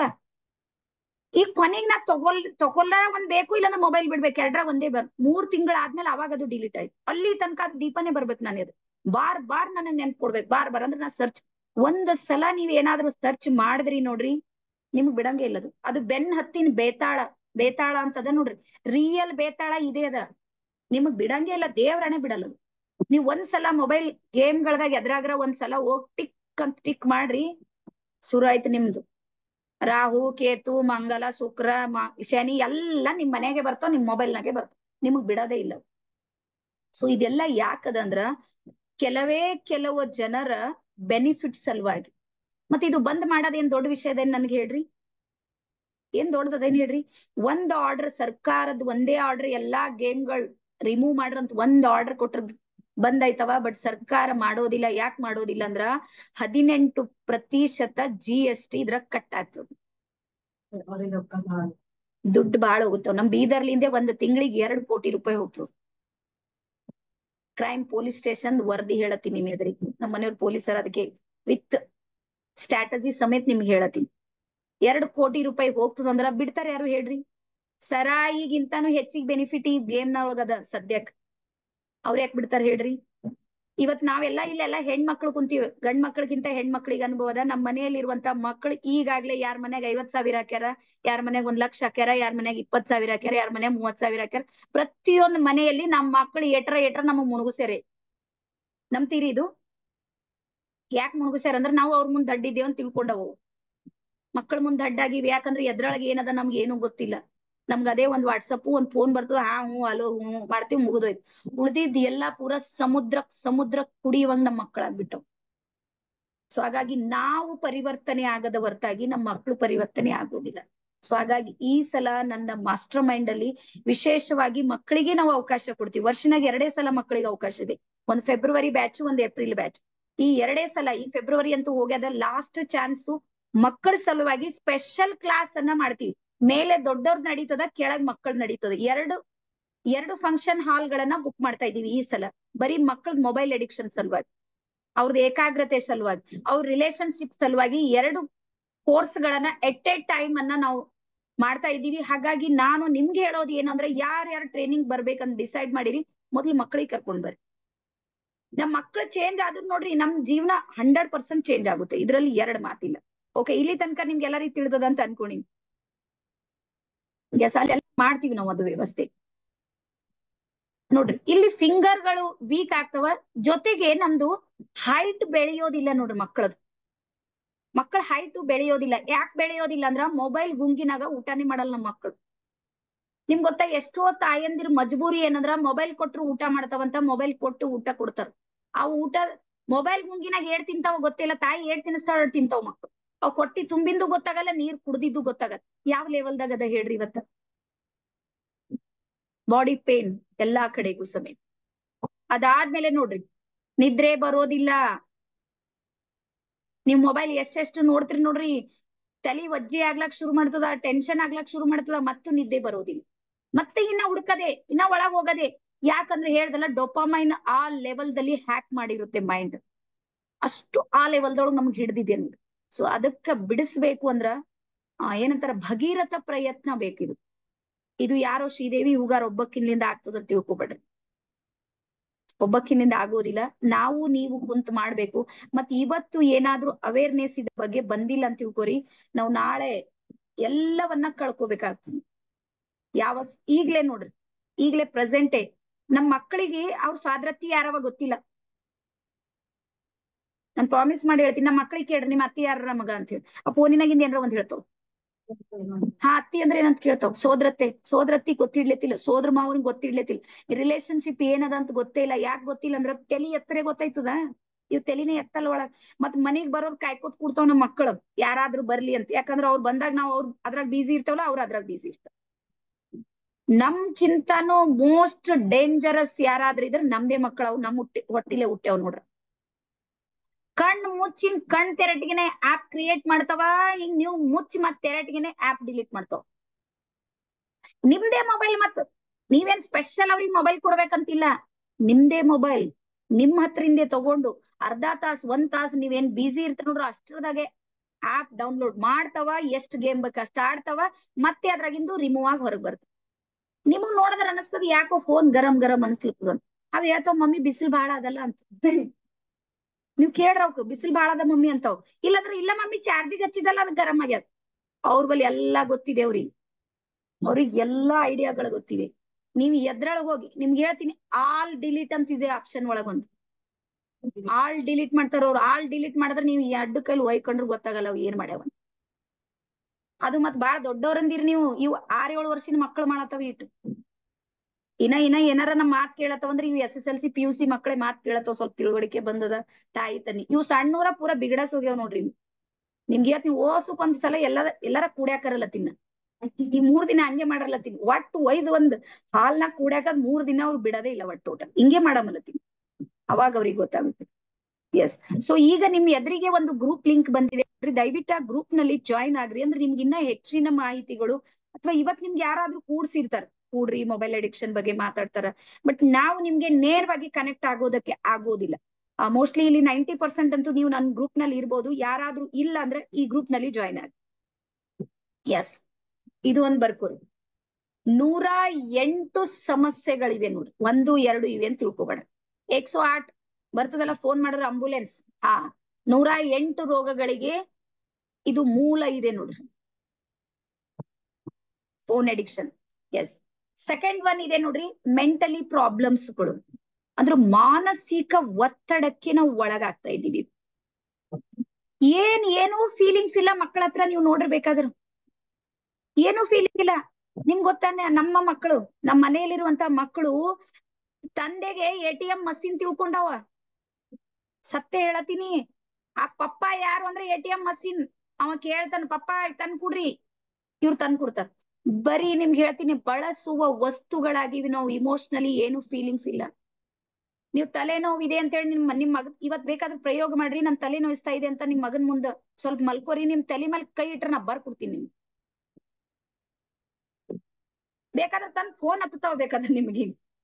ಈಗ ಕೊನೆಗ್ ನಾ ತಗೊಲ್ ತಗೊಲ್ಲ ಒಂದ್ ಬೇಕು ಇಲ್ಲ ಮೊಬೈಲ್ ಬಿಡ್ಬೇಕು ಎರಡ್ರ ಒಂದೇ ಬರ್ ಮೂರ್ ತಿಂಗಳ ಆದ್ಮೇಲೆ ಅವಾಗ ಅದು ಡಿಲೀಟ್ ಆಯ್ತು ಅಲ್ಲಿ ತನಕ ಅದು ದೀಪನೇ ಬರ್ಬೇಕು ನಾನು ಅದು ಬಾರ್ ಬಾರ್ ನನಗ್ ನೆನ್ಪ್ ಕೊಡ್ಬೇಕು ಬಾರ್ ಬಾರ್ ಅಂದ್ರೆ ನಾ ಸರ್ಚ್ ಒಂದ್ ಸಲ ನೀವ್ ಏನಾದ್ರೂ ಸರ್ಚ್ ಮಾಡಿದ್ರಿ ನೋಡ್ರಿ ನಿಮ್ಗ್ ಬಿಡಂಗೆ ಇಲ್ಲದು ಅದು ಬೆನ್ ಹತ್ತಿನ ಬೇತಾಳ ಬೇತಾಳ ಅಂತದ ನೋಡ್ರಿ ರಿಯಲ್ ಬೇತಾಳ ಇದೇ ಅದ ನಿಮಗ್ ಬಿಡಂಗೆ ಇಲ್ಲ ದೇವ್ರನೇ ಬಿಡಲ್ಲ ಅದು ನೀವ್ ಒಂದ್ಸಲ ಮೊಬೈಲ್ ಗೇಮ್ಗಳದಾಗ ಎದ್ರಾಗ್ರ ಒಂದ್ಸಲ ಹೋಗ್ ಟಿಕ್ ಅಂತ ಟಿಕ್ ಮಾಡ್ರಿ ಶುರು ಆಯ್ತು ನಿಮ್ದು ರಾಹು ಕೇತು ಮಂಗಲ ಶುಕ್ರ ಮ- ಶನಿ ಎಲ್ಲ ನಿಮ್ ಮನೆಗೆ ಬರ್ತಾವ ನಿಮ್ ಮೊಬೈಲ್ನಾಗೆ ಬರ್ತಾವ ನಿಮಗ್ ಬಿಡೋದೇ ಇಲ್ಲ ಸೊ ಇದೆಲ್ಲ ಯಾಕದಂದ್ರ ಕೆಲವೇ ಕೆಲವು ಜನರ ಬೆನಿಫಿಟ್ ಸಲುವಾಗಿ ಮತ್ತೆ ಇದು ಬಂದ್ ಮಾಡೋದೇನ್ ದೊಡ್ಡ ವಿಷಯದೇನ್ ನನ್ಗೆ ಹೇಳ್ರಿ ಏನ್ ದೊಡ್ಡದೇನ್ ಹೇಳ್ರಿ ಒಂದ್ ಆರ್ಡರ್ ಸರ್ಕಾರದ ಒಂದೇ ಆರ್ಡರ್ ಎಲ್ಲಾ ಗೇಮ್ಗಳು ರಿಮೂವ್ ಮಾಡ್ರಂತ ಒಂದ್ ಆರ್ಡರ್ ಕೊಟ್ರ ಬಂದಾಯ್ತವ ಬಟ್ ಸರ್ಕಾರ ಮಾಡೋದಿಲ್ಲ ಯಾಕೆ ಮಾಡೋದಿಲ್ಲ ಅಂದ್ರ ಹದಿನೆಂಟು ಪ್ರತಿಶತ ಜಿ ಎಸ್ ಟಿ ಇದ್ರ ಕಟ್ ಆಗ್ತದ ಅವ್ರಿಗೆ ರೊಕ್ಕ ಭಾಳ ದುಡ್ಡು ಬಾಳ ಹೋಗುತ್ತಾವ ನಮ್ ಬೀದರ್ಲಿಂದೆ ಒಂದ್ ತಿಂಗಳಿಗೆ ಎರಡ್ ಕೋಟಿ ರೂಪಾಯಿ ಹೋಗ್ತದ ಕ್ರೈಮ್ ಪೊಲೀಸ್ ಸ್ಟೇಷನ್ ವರದಿ ಹೇಳತ್ತೀನಿ ನಿಮ್ ಎದುರಿಗೆ ನಮ್ಮ ಮನೆಯವ್ರ ಪೊಲೀಸರ ಅದಕ್ಕೆ ವಿತ್ ಸ್ಟ್ರಾಟಜಿ ಸಮೇತ ನಿಮ್ಗೆ ಹೇಳತ್ತೀನಿ ಎರಡ್ ಕೋಟಿ ರೂಪಾಯಿ ಹೋಗ್ತದಂದ್ರ ಬಿಡ್ತಾರ ಯಾರು ಹೇಳ್ರಿ ಸರಾಯಿಗಿಂತಾನು ಹೆಚ್ಚಿಗೆ ಬೆನಿಫಿಟ್ ಈ ಗೇಮ್ ಒಳಗದ ಸದ್ಯಕ್ ಅವ್ರ ಯಾಕೆ ಬಿಡ್ತಾರ ಹೇಳ್ರಿ ಇವತ್ ನಾವೆಲ್ಲ ಇಲ್ಲೆಲ್ಲ ಹೆಣ್ಮಕ್ಳು ಕುಂತೀವಿ ಗಂಡ್ ಮಕ್ಳಿಗಿಂತ ಹೆಣ್ಮಕ್ಳಿಗೆ ಅನುಭವ ಅದ ನಮ್ ಮನೆಯಲ್ಲಿ ಇರುವಂತ ಮಕ್ಳು ಈಗಾಗ್ಲೇ ಯಾರ್ ಮನ್ಯಾಗ ಐವತ್ ಸಾವಿರ ಹಾಕ್ಯಾರ ಯಾರ್ ಮನ್ಯಾಗ ಒಂದ್ ಲಕ್ಷ ಹಾಕ್ಯಾರ ಯಾರ್ ಮನ್ಯಾಗ ಇಪ್ಪತ್ ಸಾವಿರ ಹಾಕ್ಯಾರ ಯಾರ್ ಮನ್ಯಾಗ ಮೂವತ್ ಸಾವಿರ ಹಾಕ್ಯಾರ ಪ್ರತಿಯೊಂದ್ ಮನೆಯಲ್ಲಿ ನಮ್ ಮಕ್ಳು ಏಟ್ರ ಏಟ್ರ ನಮಗ್ ಮುಣುಗುಸ್ಯಾರೆ ನಂಬ್ತೀರಿ ಇದು ಯಾಕ್ ಮುಣುಗುಸ್ಯಾರ ಅಂದ್ರ ನಾವು ಅವ್ರ ಮುಂದ್ ದಡ್ಡಿದ್ದೇವ್ ಅಂತ ತಿಳ್ಕೊಂಡವು ಮಕ್ಕಳ ಮುಂದ್ ದಡ್ಡಾಗಿವಿ ಯಾಕಂದ್ರೆ ಎದ್ರೊಳಗೆ ಏನದ ನಮ್ಗೆ ಏನು ಗೊತ್ತಿಲ್ಲ ನಮ್ಗ ಅದೇ ಒಂದ್ ವಾಟ್ಸಪ್ ಒಂದ್ ಫೋನ್ ಬರ್ತದ ಹಾ ಹ್ಞೂ ಅಲೋ ಹ್ಞೂ ಮಾಡ್ತೀವಿ ಮುಗಿದೋಯ್ತು ಉಳ್ದಿದ್ ಎಲ್ಲಾ ಪೂರಾ ಸಮುದ್ರ ಸಮುದ್ರ ಕುಡಿಯುವಂಗ್ ನಮ್ ಮಕ್ಕಳಾಗ್ಬಿಟ್ಟವ್ ಸೊ ಹಾಗಾಗಿ ನಾವು ಪರಿವರ್ತನೆ ಆಗದ ಹೊರತಾಗಿ ನಮ್ಮ ಮಕ್ಕಳು ಪರಿವರ್ತನೆ ಆಗೋದಿಲ್ಲ ಸೊ ಹಾಗಾಗಿ ಈ ಸಲ ನನ್ನ ಮಾಸ್ಟರ್ ಮೈಂಡ್ ಅಲ್ಲಿ ವಿಶೇಷವಾಗಿ ಮಕ್ಕಳಿಗೆ ನಾವು ಅವಕಾಶ ಕೊಡ್ತೀವಿ ವರ್ಷನಾಗ ಎರಡೇ ಸಲ ಮಕ್ಕಳಿಗೆ ಅವಕಾಶ ಇದೆ ಒಂದ್ ಫೆಬ್ರವರಿ ಬ್ಯಾಚ್ ಒಂದ್ ಏಪ್ರಿಲ್ ಬ್ಯಾಚ್ ಈ ಎರಡೇ ಸಲ ಈ ಫೆಬ್ರವರಿ ಅಂತೂ ಹೋಗ್ಯದ ಲಾಸ್ಟ್ ಚಾನ್ಸ್ ಮಕ್ಕಳ ಸಲುವಾಗಿ ಸ್ಪೆಷಲ್ ಕ್ಲಾಸ್ ಅನ್ನ ಮಾಡ್ತೀವಿ ಮೇಲೆ ದೊಡ್ಡವ್ರ ನಡೀತದ ಕೆಳಗ್ ಮಕ್ಕಳ ನಡೀತದ ಎರಡು ಎರಡು ಫಂಕ್ಷನ್ ಹಾಲ್ ಗಳನ್ನ ಬುಕ್ ಮಾಡ್ತಾ ಇದೀವಿ ಈ ಸಲ ಬರೀ ಮಕ್ಕಳ ಮೊಬೈಲ್ ಅಡಿಕ್ಷನ್ ಸಲುವಾಗಿ ಅವ್ರದ್ದು ಏಕಾಗ್ರತೆ ಸಲುವಾಗಿ ಅವ್ರ ರಿಲೇಶನ್ಶಿಪ್ ಸಲುವಾಗಿ ಎರಡು ಕೋರ್ಸ್ ಗಳನ್ನ ಎಟ್ ಎ ಟೈಮ್ ಅನ್ನ ನಾವು ಮಾಡ್ತಾ ಇದ್ದೀವಿ ಹಾಗಾಗಿ ನಾನು ನಿಮ್ಗೆ ಹೇಳೋದು ಏನಂದ್ರೆ ಯಾರ್ಯಾರು ಟ್ರೈನಿಂಗ್ ಬರ್ಬೇಕಂತ ಡಿಸೈಡ್ ಮಾಡಿರಿ ಮೊದ್ಲು ಮಕ್ಕಳಿಗೆ ಕರ್ಕೊಂಡ್ ಬರ್ರಿ ನಮ್ ಮಕ್ಳು ಚೇಂಜ್ ಆದ್ರು ನೋಡ್ರಿ ನಮ್ ಜೀವನ ಹಂಡ್ರೆಡ್ ಪರ್ಸೆಂಟ್ ಚೇಂಜ್ ಆಗುತ್ತೆ ಇದ್ರಲ್ಲಿ ಎರಡ್ ಮಾತಿಲ್ಲ ಓಕೆ ಇಲ್ಲಿ ತನಕ ನಿಮ್ಗೆ ಎಲ್ಲರಿಗೂ ತಿಳಿದದ ಅಂತ ಅನ್ಕೊಂಡಿ ಎಸ್ ಅಲ್ಲಿ ಎಲ್ಲ ಮಾಡ್ತೀವಿ ನಾವು ಅದು ವ್ಯವಸ್ಥೆ ನೋಡ್ರಿ ಇಲ್ಲಿ ಫಿಂಗರ್ ಗಳು ವೀಕ್ ಆಗ್ತವ ಜೊತೆಗೆ ನಮ್ದು ಹೈಟ್ ಬೆಳೆಯೋದಿಲ್ಲ ನೋಡ್ರಿ ಮಕ್ಕಳದು ಮಕ್ಕಳ ಹೈಟ್ ಬೆಳೆಯೋದಿಲ್ಲ ಯಾಕೆ ಬೆಳೆಯೋದಿಲ್ಲ ಅಂದ್ರ ಮೊಬೈಲ್ ಗುಂಗಿನಾಗ ಊಟನೇ ಮಾಡಲ್ಲ ನಮ್ಮ ಮಕ್ಕಳು ನಿಮ್ಗ್ ಗೊತ್ತಾ ಎಷ್ಟೋ ತಾಯಂದಿರ್ ಮಜಬೂರಿ ಏನಂದ್ರ ಮೊಬೈಲ್ ಕೊಟ್ರು ಊಟ ಮಾಡ್ತಾವಂತ ಮೊಬೈಲ್ ಕೊಟ್ಟು ಊಟ ಕೊಡ್ತಾರ ಆ ಊಟ ಮೊಬೈಲ್ ಗುಂಗಿನಾಗ ಏಡ್ ತಿಂತಾವ ಗೊತ್ತಿಲ್ಲ ತಾಯಿ ಏಡ್ ತಿನ್ನಿಸ್ತಾಳ ಏಡ್ ತಿಂತಾವ್ ಮಕ್ಕಳು ಅವ್ ಕೊಟ್ಟಿ ತುಂಬಿಂದು ಗೊತ್ತಾಗಲ್ಲ ನೀರ್ ಕುಡ್ದಿದ್ದು ಗೊತ್ತಾಗಲ್ಲ ಯಾವ ಲೆವೆಲ್ದಾಗ ಅದ ಹೇಳ್ರಿ ಇವತ್ತ ಬಾಡಿ ಪೇನ್ ಎಲ್ಲಾ ಕಡೆಗೂ ಸಮೇತ ಅದಾದ್ಮೇಲೆ ನೋಡ್ರಿ ನಿದ್ರೆ ಬರೋದಿಲ್ಲ ನೀವ್ ಮೊಬೈಲ್ ಎಷ್ಟೆಷ್ಟು ನೋಡ್ತೀರಿ ನೋಡ್ರಿ ತಲಿ ವಜ್ಜೆ ಆಗ್ಲಕ್ ಶುರು ಮಾಡ್ತದ ಟೆನ್ಷನ್ ಆಗ್ಲಕ್ ಶುರು ಮಾಡ್ತದ ಮತ್ತು ನಿದ್ದೆ ಬರೋದಿಲ್ಲ ಮತ್ತೆ ಇನ್ನ ಹುಡ್ಕದೆ ಇನ್ನ ಒಳಗ್ ಹೋಗದೆ ಯಾಕಂದ್ರೆ ಹೇಳ್ದಲ್ಲ ಡೊಪಾಮೈನ್ ಆ ಲೆವೆಲ್ ದಲ್ಲಿ ಹ್ಯಾಕ್ ಮಾಡಿರುತ್ತೆ ಮೈಂಡ್ ಅಷ್ಟು ಆ ಲೆವೆಲ್ದೊಳಗ್ ನಮ್ಗೆ ಹಿಡ್ದಿದೆ ನೋಡಿ ಸೊ ಅದಕ್ಕ ಬಿಡಿಸ್ಬೇಕು ಅಂದ್ರ ಆ ಏನಂತಾರ ಭಗೀರಥ ಪ್ರಯತ್ನ ಬೇಕಿದು ಇದು ಯಾರೋ ಶ್ರೀದೇವಿ ಹೂಗಾರ್ ಒಬ್ಬಕ್ಕಿನ್ಲಿಂದ ಆಗ್ತದ ತಿಳ್ಕೊಬೇಡ್ರಿ ಒಬ್ಬಕ್ಕಿನಿಂದ ಆಗೋದಿಲ್ಲ ನಾವು ನೀವು ಕುಂತ್ ಮಾಡ್ಬೇಕು ಮತ್ ಇವತ್ತು ಏನಾದ್ರೂ ಅವೇರ್ನೆಸ್ ಇದ್ರ ಬಗ್ಗೆ ಬಂದಿಲ್ಲ ಅಂತ ತಿಳ್ಕೊರಿ ನಾವ್ ನಾಳೆ ಎಲ್ಲವನ್ನ ಕಳ್ಕೊಬೇಕಾಗ್ತದೆ ಯಾವ ಈಗ್ಲೇ ನೋಡ್ರಿ ಈಗ್ಲೇ ಪ್ರೆಸೆಂಟೇ ನಮ್ ಮಕ್ಕಳಿಗೆ ಅವ್ರ ಸ್ವಾದ್ರತಿ ಯಾರವ ಗೊತ್ತಿಲ್ಲ ನಾನ್ ಪ್ರಾಮಿಸ್ ಮಾಡಿ ಹೇಳ್ತೀನಿ ನಮ್ಮ ಮಕ್ಕಳಿಗೆ ಕೇಳ್ರಿ ನಿಮ್ಮ ಅತ್ತಿ ಯಾರ ಮಗ ಅಂತ ಹೇಳಿ ಆ ಫೋನಿನಾಗಿಂದ ಏನಾರ ಒಂದ್ ಹೇಳ್ತಾವ್ ಹಾ ಅತ್ತಿ ಅಂದ್ರೆ ಏನಂತ ಕೇಳ್ತಾವ್ ಸೋದ್ರತ್ತೆ ಸೋದ್ರತ್ತಿ ಗೊತ್ತಿಡ್ಲೆತಿಲ್ಲ ಸೋದ್ರ ಮಾವನ್ ಗೊತ್ತಿಡ್ಲೆತಿಲ್ಲ ರಿಲೇಶನ್ಶಿಪ್ ಏನದ ಅಂತ ಗೊತ್ತೇ ಇಲ್ಲ ಯಾಕೆ ಗೊತ್ತಿಲ್ಲ ಅಂದ್ರ ತಲಿ ಎತ್ತರೆ ಗೊತ್ತಾಯ್ತದ ಇವ್ ತಲಿನೇ ಎತ್ತಲ್ ಒಳಗ್ ಮತ್ ಮನಿಗ್ ಬರೋರ್ ಕಾಯ್ಕೋತ್ ಕೂಡ್ತಾವ್ ನಮ್ ಮಕ್ಕಳು ಯಾರಾದ್ರೂ ಬರ್ಲಿ ಅಂತ ಯಾಕಂದ್ರ ಅವ್ರು ಬಂದಾಗ ನಾವ್ ಅವ್ರ ಅದ್ರಾಗ ಬಿಸಿ ಇರ್ತಾವಲ್ಲ ಅವ್ರ ಅದ್ರಾಗ ಬಿಸಿ ಇರ್ತಾವ ನಮ್ಕಿಂತಾನು ಮೋಸ್ಟ್ ಡೇಂಜರಸ್ ಯಾರಾದ್ರೂ ಇದ್ರ ನಮ್ದೇ ಮಕ್ಕಳು ಅವ್ ನಮ್ ಹುಟ್ಟಿ ಹೊಟ್ಟಿಲೆ ಹುಟ್ಟ್ಯಾವ್ ನೋಡ್ರ ಕಣ್ ಮುಚ್ಚಿ ಕಣ್ ತೆರಟಿಗೆನೆ ಆಪ್ ಕ್ರಿಯೇಟ್ ಮಾಡ್ತಾವ ಹಿಂಗ್ ನೀವು ಮುಚ್ಚಿ ಮತ್ ತೆರಟಿಗೆನೆ ಆಪ್ ಡಿಲೀಟ್ ಮಾಡ್ತಾವ ನಿಮ್ದೇ ಮೊಬೈಲ್ ಮತ್ ನೀವೇನ್ ಸ್ಪೆಷಲ್ ಅವ್ರಿಗೆ ಮೊಬೈಲ್ ಕೊಡ್ಬೇಕಂತಿಲ್ಲ ನಿಮ್ದೇ ಮೊಬೈಲ್ ನಿಮ್ ಹತ್ರಿಂದೆ ತಗೊಂಡು ಅರ್ಧ ತಾಸ್ ಒಂದ್ ತಾಸ್ ನೀವೇನ್ ಬಿಸಿ ಇರ್ತ ನೋಡ್ರ ಅಷ್ಟ್ರದಾಗೆ ಆಪ್ ಡೌನ್ಲೋಡ್ ಮಾಡ್ತಾವ ಎಷ್ಟ್ ಗೇಮ್ ಬೇಕು ಅಷ್ಟ ಆಡ್ತಾವ ಮತ್ತೆ ಅದ್ರಾಗಿಂದು ರಿಮೂವ್ ಆಗಿ ಹೊರಗ್ ಬರ್ತವ ನಿಮಗ್ ನೋಡಿದ್ರ ಅನಸ್ತದ ಯಾಕೋ ಫೋನ್ ಗರಂ ಗರಂ ಅನ್ಸ್ಲಿಕ್ಕದ ಅವ್ ಹೇಳ್ತಾವ ಮಮ್ಮಿ ಬಿಸಿಲು ಬಾಳ ಅದಲ್ಲ ಅಂತ ನೀವ್ ಕೇಳ್ರ ಅವಕ್ ಬಿಸಿಲು ಬಾಳ ಅದ ಮಮ್ಮಿ ಅಂತಾವ್ ಇಲ್ಲಂದ್ರ ಇಲ್ಲ ಮಮ್ಮಿ ಚಾರ್ಜಿಗ್ ಹಚ್ಚಿದಲ್ಲ ಅದ್ ಗರಂ ಆಗ್ಯದ ಅವ್ರ ಬಳಿ ಎಲ್ಲಾ ಗೊತ್ತಿದೆ ಅವ್ರಿಗೆ ಅವ್ರಿಗೆ ಎಲ್ಲಾ ಐಡಿಯಾಗಳು ಗೊತ್ತಿವೆ ನೀವ್ ಎದ್ರೊಳಗ್ ಹೋಗಿ ನಿಮ್ಗೆ ಹೇಳ್ತೀನಿ ಆಲ್ ಡಿಲೀಟ್ ಅಂತಿದೆ ಆಪ್ಷನ್ ಒಳಗೊಂದು ಆಲ್ ಡಿಲೀಟ್ ಮಾಡ್ತಾರ ಅವ್ರು ಆಲ್ ಡಿಲೀಟ್ ಮಾಡಿದ್ರೆ ನೀವು ಈ ಅಡ್ಡ ಕೈಲಿ ಒಯ್ಕೊಂಡ್ರು ಗೊತ್ತಾಗಲ್ಲ ಅವ್ ಏನ್ ಮಾಡ್ಯಾವ ಅದು ಮತ್ ಬಾಳ ದೊಡ್ಡವ್ರಂದಿರ್ ನೀವು ಇವ್ ಆರ್ ಏಳು ವರ್ಷದ ಮಕ್ಕಳು ಮಾಡತ್ತವ ಇಟ್ಟು ಇನ್ನ ಇನ್ನ ಏನಾರ ನಮ್ ಮಾತ್ ಕೇಳತ್ತವ ಅಂದ್ರೆ ಇವ್ S S L C P U C ಮಕ್ಕಳೇ ಮಾತ್ ಕೇಳತ್ತವ ಸ್ವಲ್ಪ ತಿಳುವಳಿಕೆ ಬಂದದ ತಾಯಿ ತನ್ನಿ ಇವ್ ಸಣ್ಣೂರ ಪೂರ ಬಿಗಡಸ್ ಹೋಗ್ಯಾವ ನೋಡ್ರಿ ಇವ್. ನಿಮ್ಗೆ ಇವತ್ ನೀವು ಓಸುಕ್ ಒಂದ್ ಸಲ ಎಲ್ಲ ಎಲ್ಲಾರ ಕೂಡ್ಯಾಕರಲ್ಲ ತಿನ್ನ ಈ ಮೂರ್ ದಿನ ಹಂಗೆ ಮಾಡರ್ಲತ್ತೀನಿ ಒಟ್ಟು ಒಯ್ದು ಒಂದ್ ಹಾಲ್ನಾಗ ಕೂಡ್ಯಾಕ ಮೂರ್ ದಿನ ಅವ್ರು ಬಿಡದೇ ಇಲ್ಲ ಒಟ್ಟು ಊಟ ಹಿಂಗೆ ಮಾಡಮಲತ್ತೀನಿ ಅವಾಗ ಅವ್ರಿಗೆ ಗೊತ್ತಾಗುತ್ತೆ ಎಸ್ ಸೊ ಈಗ ನಿಮ್ ಎದುರಿಗೆ ಒಂದು ಗ್ರೂಪ್ ಲಿಂಕ್ ಬಂದಿದೆ ನೋಡ್ರಿ, ದಯವಿಟ್ಟು ಆ ಗ್ರೂಪ್ ನಲ್ಲಿ ಜಾಯಿನ್ ಆಗ್ರಿ ಅಂದ್ರೆ ನಿಮ್ಗೆ ಇನ್ನ ಹೆಚ್ಚಿನ ಮಾಹಿತಿಗಳು ಅಥವಾ ಇವತ್ ನಿಮ್ಗೆ ಯಾರಾದ್ರೂ ಕೂಡ್ಸಿರ್ತಾರ ಕೂಡ್ರಿ ಮೊಬೈಲ್ ಅಡಿಕ್ಷನ್ ಬಗ್ಗೆ ಮಾತಾಡ್ತಾರ ಬಟ್ ನಾವು ನಿಮ್ಗೆ ನೇರವಾಗಿ ಕನೆಕ್ಟ್ ಆಗೋದಕ್ಕೆ ಆಗೋದಿಲ್ಲ ಮೋಸ್ಟ್ಲಿ ಇಲ್ಲಿ ನೈಂಟಿ ಪರ್ಸೆಂಟ್ ಅಂತೂ ನೀವು ನನ್ನ ಗ್ರೂಪ್ ನಲ್ಲಿ ಇರ್ಬೋದು ಯಾರಾದ್ರೂ ಇಲ್ಲ ಅಂದ್ರೆ ಈ ಗ್ರೂಪ್ ನಲ್ಲಿ ಜಾಯಿನ್ ಆಗಿ ಎಸ್ ಇದು ಒಂದ್ ಬರ್ಕೋರಿ ನೂರ ಎಂಟು ಸಮಸ್ಯೆಗಳಿವೆ ನೋಡಿ ಒಂದು ಎರಡು ಇವೆ ಅಂತ ತಿಳ್ಕೊಬೇಡ ಎಕ್ಸೋ ಆಟ್ ಬರ್ತದಲ್ಲ ಫೋನ್ ಮಾಡಿದ್ರೆ ಅಂಬುಲೆನ್ಸ್ ಹಾ ನೂರ ಎಂಟು ರೋಗಗಳಿಗೆ ಇದು ಮೂಲ ಇದೆ ನೋಡ್ರಿ phone addiction yes second one ಇದೆ ನೋಡ್ರಿ ಮೆಂಟಲಿ ಪ್ರಾಬ್ಲಮ್ಸ್ಗಳು ಅಂದ್ರೆ ಮಾನಸಿಕ ಒತ್ತಡಕ್ಕೆ ನಾವು ಒಳಗಾಗ್ತಾ ಇದ್ದೀವಿ ಏನ್ ಏನೂ ಫೀಲಿಂಗ್ಸ್ ಇಲ್ಲ ಮಕ್ಕಳ ಹತ್ರ ನೀವು ನೋಡಿರ್ಬೇಕಾದ್ರ ಏನು ಫೀಲಿಂಗ್ ಇಲ್ಲ ನಿಮ್ಗ್ ಗೊತ್ತಾನೆ ನಮ್ಮ ಮಕ್ಕಳು ನಮ್ಮ ಮನೆಯಲ್ಲಿರುವಂತ ಮಕ್ಕಳು ತಂದೆಗೆ ಎ ಟಿ ಎಂ ಮಷಿನ್ ತಿಳ್ಕೊಂಡವ ಸತ್ಯ ಹೇಳತೀನಿ ಆ ಪಪ್ಪ ಯಾರು ಅಂದ್ರೆ ಎ ಟಿ ಎಂ ಮಷಿನ್ ಅವ ಕೇಳ್ತಾನ ಪಪ್ಪ ತಂದ್ ಕೊಡ್ರಿ ಇವ್ರು ತಂದ್ ಕೊಡ್ತಾರ ಬರೀ ನಿಮ್ಗೆ ಹೇಳ್ತೀನಿ ಬಳಸುವ ವಸ್ತುಗಳಾಗಿವಿ ನಾವು ಇಮೋಷನಲಿ ಏನು ಫೀಲಿಂಗ್ಸ್ ಇಲ್ಲ ನೀವು ತಲೆನೋವು ಇದೆ ಅಂತ ಹೇಳಿ ನಿಮ್ ನಿಮ್ ಮಗ ಇವತ್ ಬೇಕಾದ್ರೆ ಪ್ರಯೋಗ ಮಾಡ್ರಿ ನನ್ ತಲೆ ನೋಯಿಸ್ತಾ ಇದೆ ಅಂತ ನಿಮ್ ಮಗನ್ ಮುಂದ ಸ್ವಲ್ಪ ಮಲ್ಕೋರಿ ನಿಮ್ ತಲೆ ಮೇಲೆ ಕೈ ಇಟ್ರೆ ನಾ ಬರ್ಕೊಡ್ತೀನಿ ನಿಮ್ಗೆ ಬೇಕಾದ್ರೆ ತನ್ ಫೋನ್ ಹತ್ತತಾವ ಬೇಕಾದ್ರೆ ನಿಮ್ಗೆ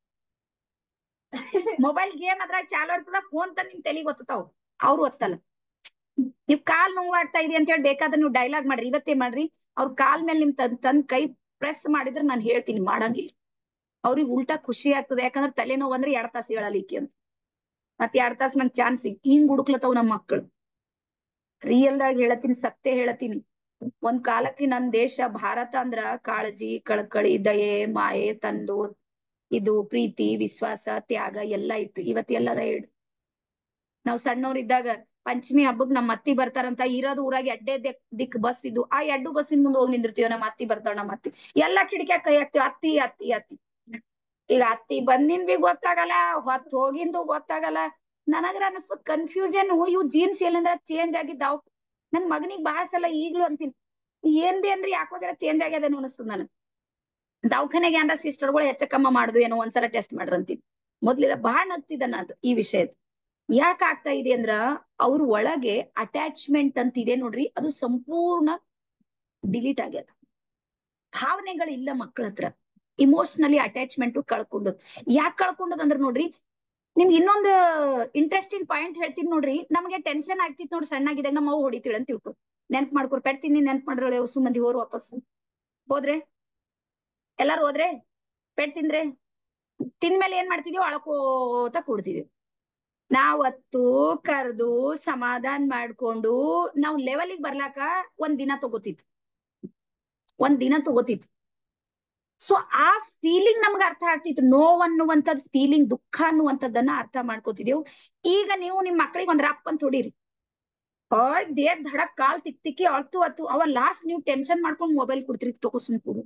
ಮೊಬೈಲ್ ಗೇಮ್ ಅದ್ರಾಗ ಚಾಲು ಇರ್ತದ ಫೋನ್ ತಂದ್ ನಿಮ್ ತಲೆಗೆ ಒತ್ತತಾವ್ ಅವ್ರು ಒತ್ತಲ್ಲ ನೀವ್ ಕಾಲ್ ನೋವಾಡ್ತಾ ಇದೆ ಅಂತ ಹೇಳಿ ಬೇಕಾದ್ರೆ ನೀವು ಡೈಲಾಗ್ ಮಾಡ್ರಿ ಇವತ್ತೇ ಮಾಡ್ರಿ ಅವ್ರ ಕಾಲ್ ಮೇಲೆ ನಿಮ್ ತನ್ ತನ್ ಕೈ ಪ್ರೆಸ್ ಮಾಡಿದ್ರೆ ನಾನು ಹೇಳ್ತೀನಿ ಮಾಡಂಗಿಲ್ಲ ಅವ್ರಿಗೆ ಉಲ್ಟಾ ಖುಷಿ ಆಗ್ತದೆ ಯಾಕಂದ್ರೆ ತಲೆನೋವು ಅಂದ್ರೆ ಎರಡ್ ತಾಸು ಹೇಳಲಿಕ್ಕೆ ಅಂತ ಮತ್ ಎರಡ್ ತಾಸು ನಂಗೆ ಚಾನ್ಸ್ ಹಿಂಗ್ ಹುಡುಕ್ಲತ್ತಾವ್ ನಮ್ಮ ಮಕ್ಕಳು ರಿಯಲ್ ದಾಗ ಹೇಳತೀನಿ ಸತ್ಯ ಹೇಳತೀನಿ ಒಂದ್ ಕಾಲಕ್ಕೆ ನನ್ ದೇಶ ಭಾರತ ಅಂದ್ರ ಕಾಳಜಿ ಕಳಕಳಿ ದಯೆ ಮಾಯೆ ತಂದು ಇದು ಪ್ರೀತಿ ವಿಶ್ವಾಸ ತ್ಯಾಗ ಎಲ್ಲಾ ಇತ್ತು ಇವತ್ ಎಲ್ಲದ ಹೇಳು ನಾವ್ ಸಣ್ಣವ್ರಿದ್ದಾಗ ಪಂಚಮಿ ಹಬ್ಬಕ್ ನಮ್ಮ ಅತ್ತಿ ಬರ್ತಾರಂತ ಇರೋದು ಊರಾಗ ಎಡ್ಡೆ ದಿಕ್ ದಿಕ್ ಬಸ್ ಇದು ಆ ಎಡ್ಡು ಬಸ್ಸಿನ ಮುಂದೆ ಹೋಗಿ ನಿಂದಿರ್ತೀವ ನಮ್ಮ ಅತ್ತಿ ಬರ್ತಾಳ ನಮ್ಮ ಅತ್ತಿ ಎಲ್ಲಾ ಕಿಡಿಕ್ಯಾಗ ಕೈ ಹಾಕ್ತಿವಿ ಅತ್ತಿ ಅತ್ತಿ ಅತ್ತಿ ಈಗ ಅತ್ತಿ ಬಂದಿನ್ ಬಿ ಗೊತ್ತಾಗಲ್ಲ ಹೊತ್ ಹೋಗಿಂದು ಗೊತ್ತಾಗಲ್ಲ ನನಗ್ರ ಅನಸ್ತು ಕನ್ಫ್ಯೂಷನ್ ಇವ್ ಜೀನ್ಸ್ ಎಲ್ಲಿಂದ ಚೇಂಜ್ ಆಗಿದ್ದಾವ್ ನನ್ ಮಗನಿಗ್ ಬಾಳ ಸಲ ಈಗ್ಲೂ ಅಂತೀನಿ ಏನ್ ಬಿ ಅನ್ರಿ ಯಾಕೋ ಜರ ಚೇಂಜ್ ಆಗ್ಯದೇನೋ ಅನಸ್ತದ ನನಗ್ ದವಾಖಾನೆಗೆ ಏನಾರ ಸಿಸ್ಟರ್ಗಳು ಹೆಚ್ಚ ಕಮ್ಮ ಮಾಡುದು ಏನೋ ಒಂದ್ಸಲ ಟೆಸ್ಟ್ ಮಾಡ್ರಿ ಅಂತೀನಿ ಮೊದ್ಲೆಲ್ಲ ಬಾಳ ನಗ್ತಿದ್ದ ನಾನು ಈ ವಿಷಯದ ಯಾಕ ಆಗ್ತಾ ಇದೆ ಅಂದ್ರ ಅವ್ರ ಒಳಗೆ ಅಟ್ಯಾಚ್ಮೆಂಟ್ ಅಂತ ಇದೆ ನೋಡ್ರಿ ಅದು ಸಂಪೂರ್ಣ ಡಿಲೀಟ್ ಆಗ್ಯದ ಭಾವನೆಗಳಿಲ್ಲ ಮಕ್ಕಳ ಹತ್ರ ಇಮೋಷನಲಿ ಅಟ್ಯಾಚ್ಮೆಂಟ್ ಕಳ್ಕೊಂಡದ್ ಯಾಕೆ ಕಳ್ಕೊಂಡದ್ ಅಂದ್ರ ನೋಡ್ರಿ ನಿಮ್ಗೆ ಇನ್ನೊಂದು ಇಂಟ್ರೆಸ್ಟಿಂಗ್ ಪಾಯಿಂಟ್ ಹೇಳ್ತೀನಿ ನೋಡ್ರಿ ನಮಗೆ ಟೆನ್ಷನ್ ಆಗ್ತಿತ್ತು ನೋಡ್ರಿ ಸಣ್ಣಾಗಿದ್ದಾಗ ನಮ್ಮ ಅವ್ವ ಹೊಡಿತೀಳ ಅಂತ ತಿಳ್ಕೊ ನೆನ್ಪ್ ಮಾಡ್ಕೊರ್ ಪೆಟ್ ತಿಂದಿ ನೆನ್ಪ್ ಮಾಡ್ರಳೆ ಹೊಸ ಮಂದಿ ಹೋರ್ ವಾಪಸ್ ಹೋದ್ರೆ ಎಲ್ಲಾರು ಹೋದ್ರೆ ಪೆಟ್ ತಿಂದ್ರೆ ತಿಂದ್ಮೇಲೆ ಏನ್ ಮಾಡ್ತಿದೀವಿ ಅಳ್ಕೋತ ಕೂಡ್ತಿದೀವಿ ನಾವತ್ತು ಕರ್ದು ಸಮಾಧಾನ ಮಾಡ್ಕೊಂಡು ನಾವ್ ಲೆವೆಲಿಗೆ ಬರ್ಲಾಕ ಒಂದ್ ದಿನ ತಗೋತಿತ್ತು ಒಂದ್ ದಿನ ತಗೋತಿತ್ತು ಸೊ ಆ ಫೀಲಿಂಗ್ ನಮ್ಗೆ ಅರ್ಥ ಆಗ್ತಿತ್ತು ನೋವ್ ಅನ್ನುವಂಥದ್ ಫೀಲಿಂಗ್ ದುಃಖ ಅನ್ನುವಂಥದ್ದನ್ನ ಅರ್ಥ ಮಾಡ್ಕೋತಿದೆವು ಈಗ ನೀವು ನಿಮ್ ಮಕ್ಳಿಗೆ ಒಂದ್ ರಪ್ ಅಂತ ಹೊಡೀರಿ ಓಯ್ ದೇರ್ ಧಡಕ್ ಕಾಲ್ ತಿಕ್ ತಿಕ್ಕಿ ಅಳ್ತು ಅತ್ತು ಅವ ಲಾಸ್ಟ್ ನೀವು ಟೆನ್ಷನ್ ಮಾಡ್ಕೊಂಡ್ ಮೊಬೈಲ್ ಕೊಡ್ತೀರಿ ತಗೋ ಸುಮ್ ಕೂಡು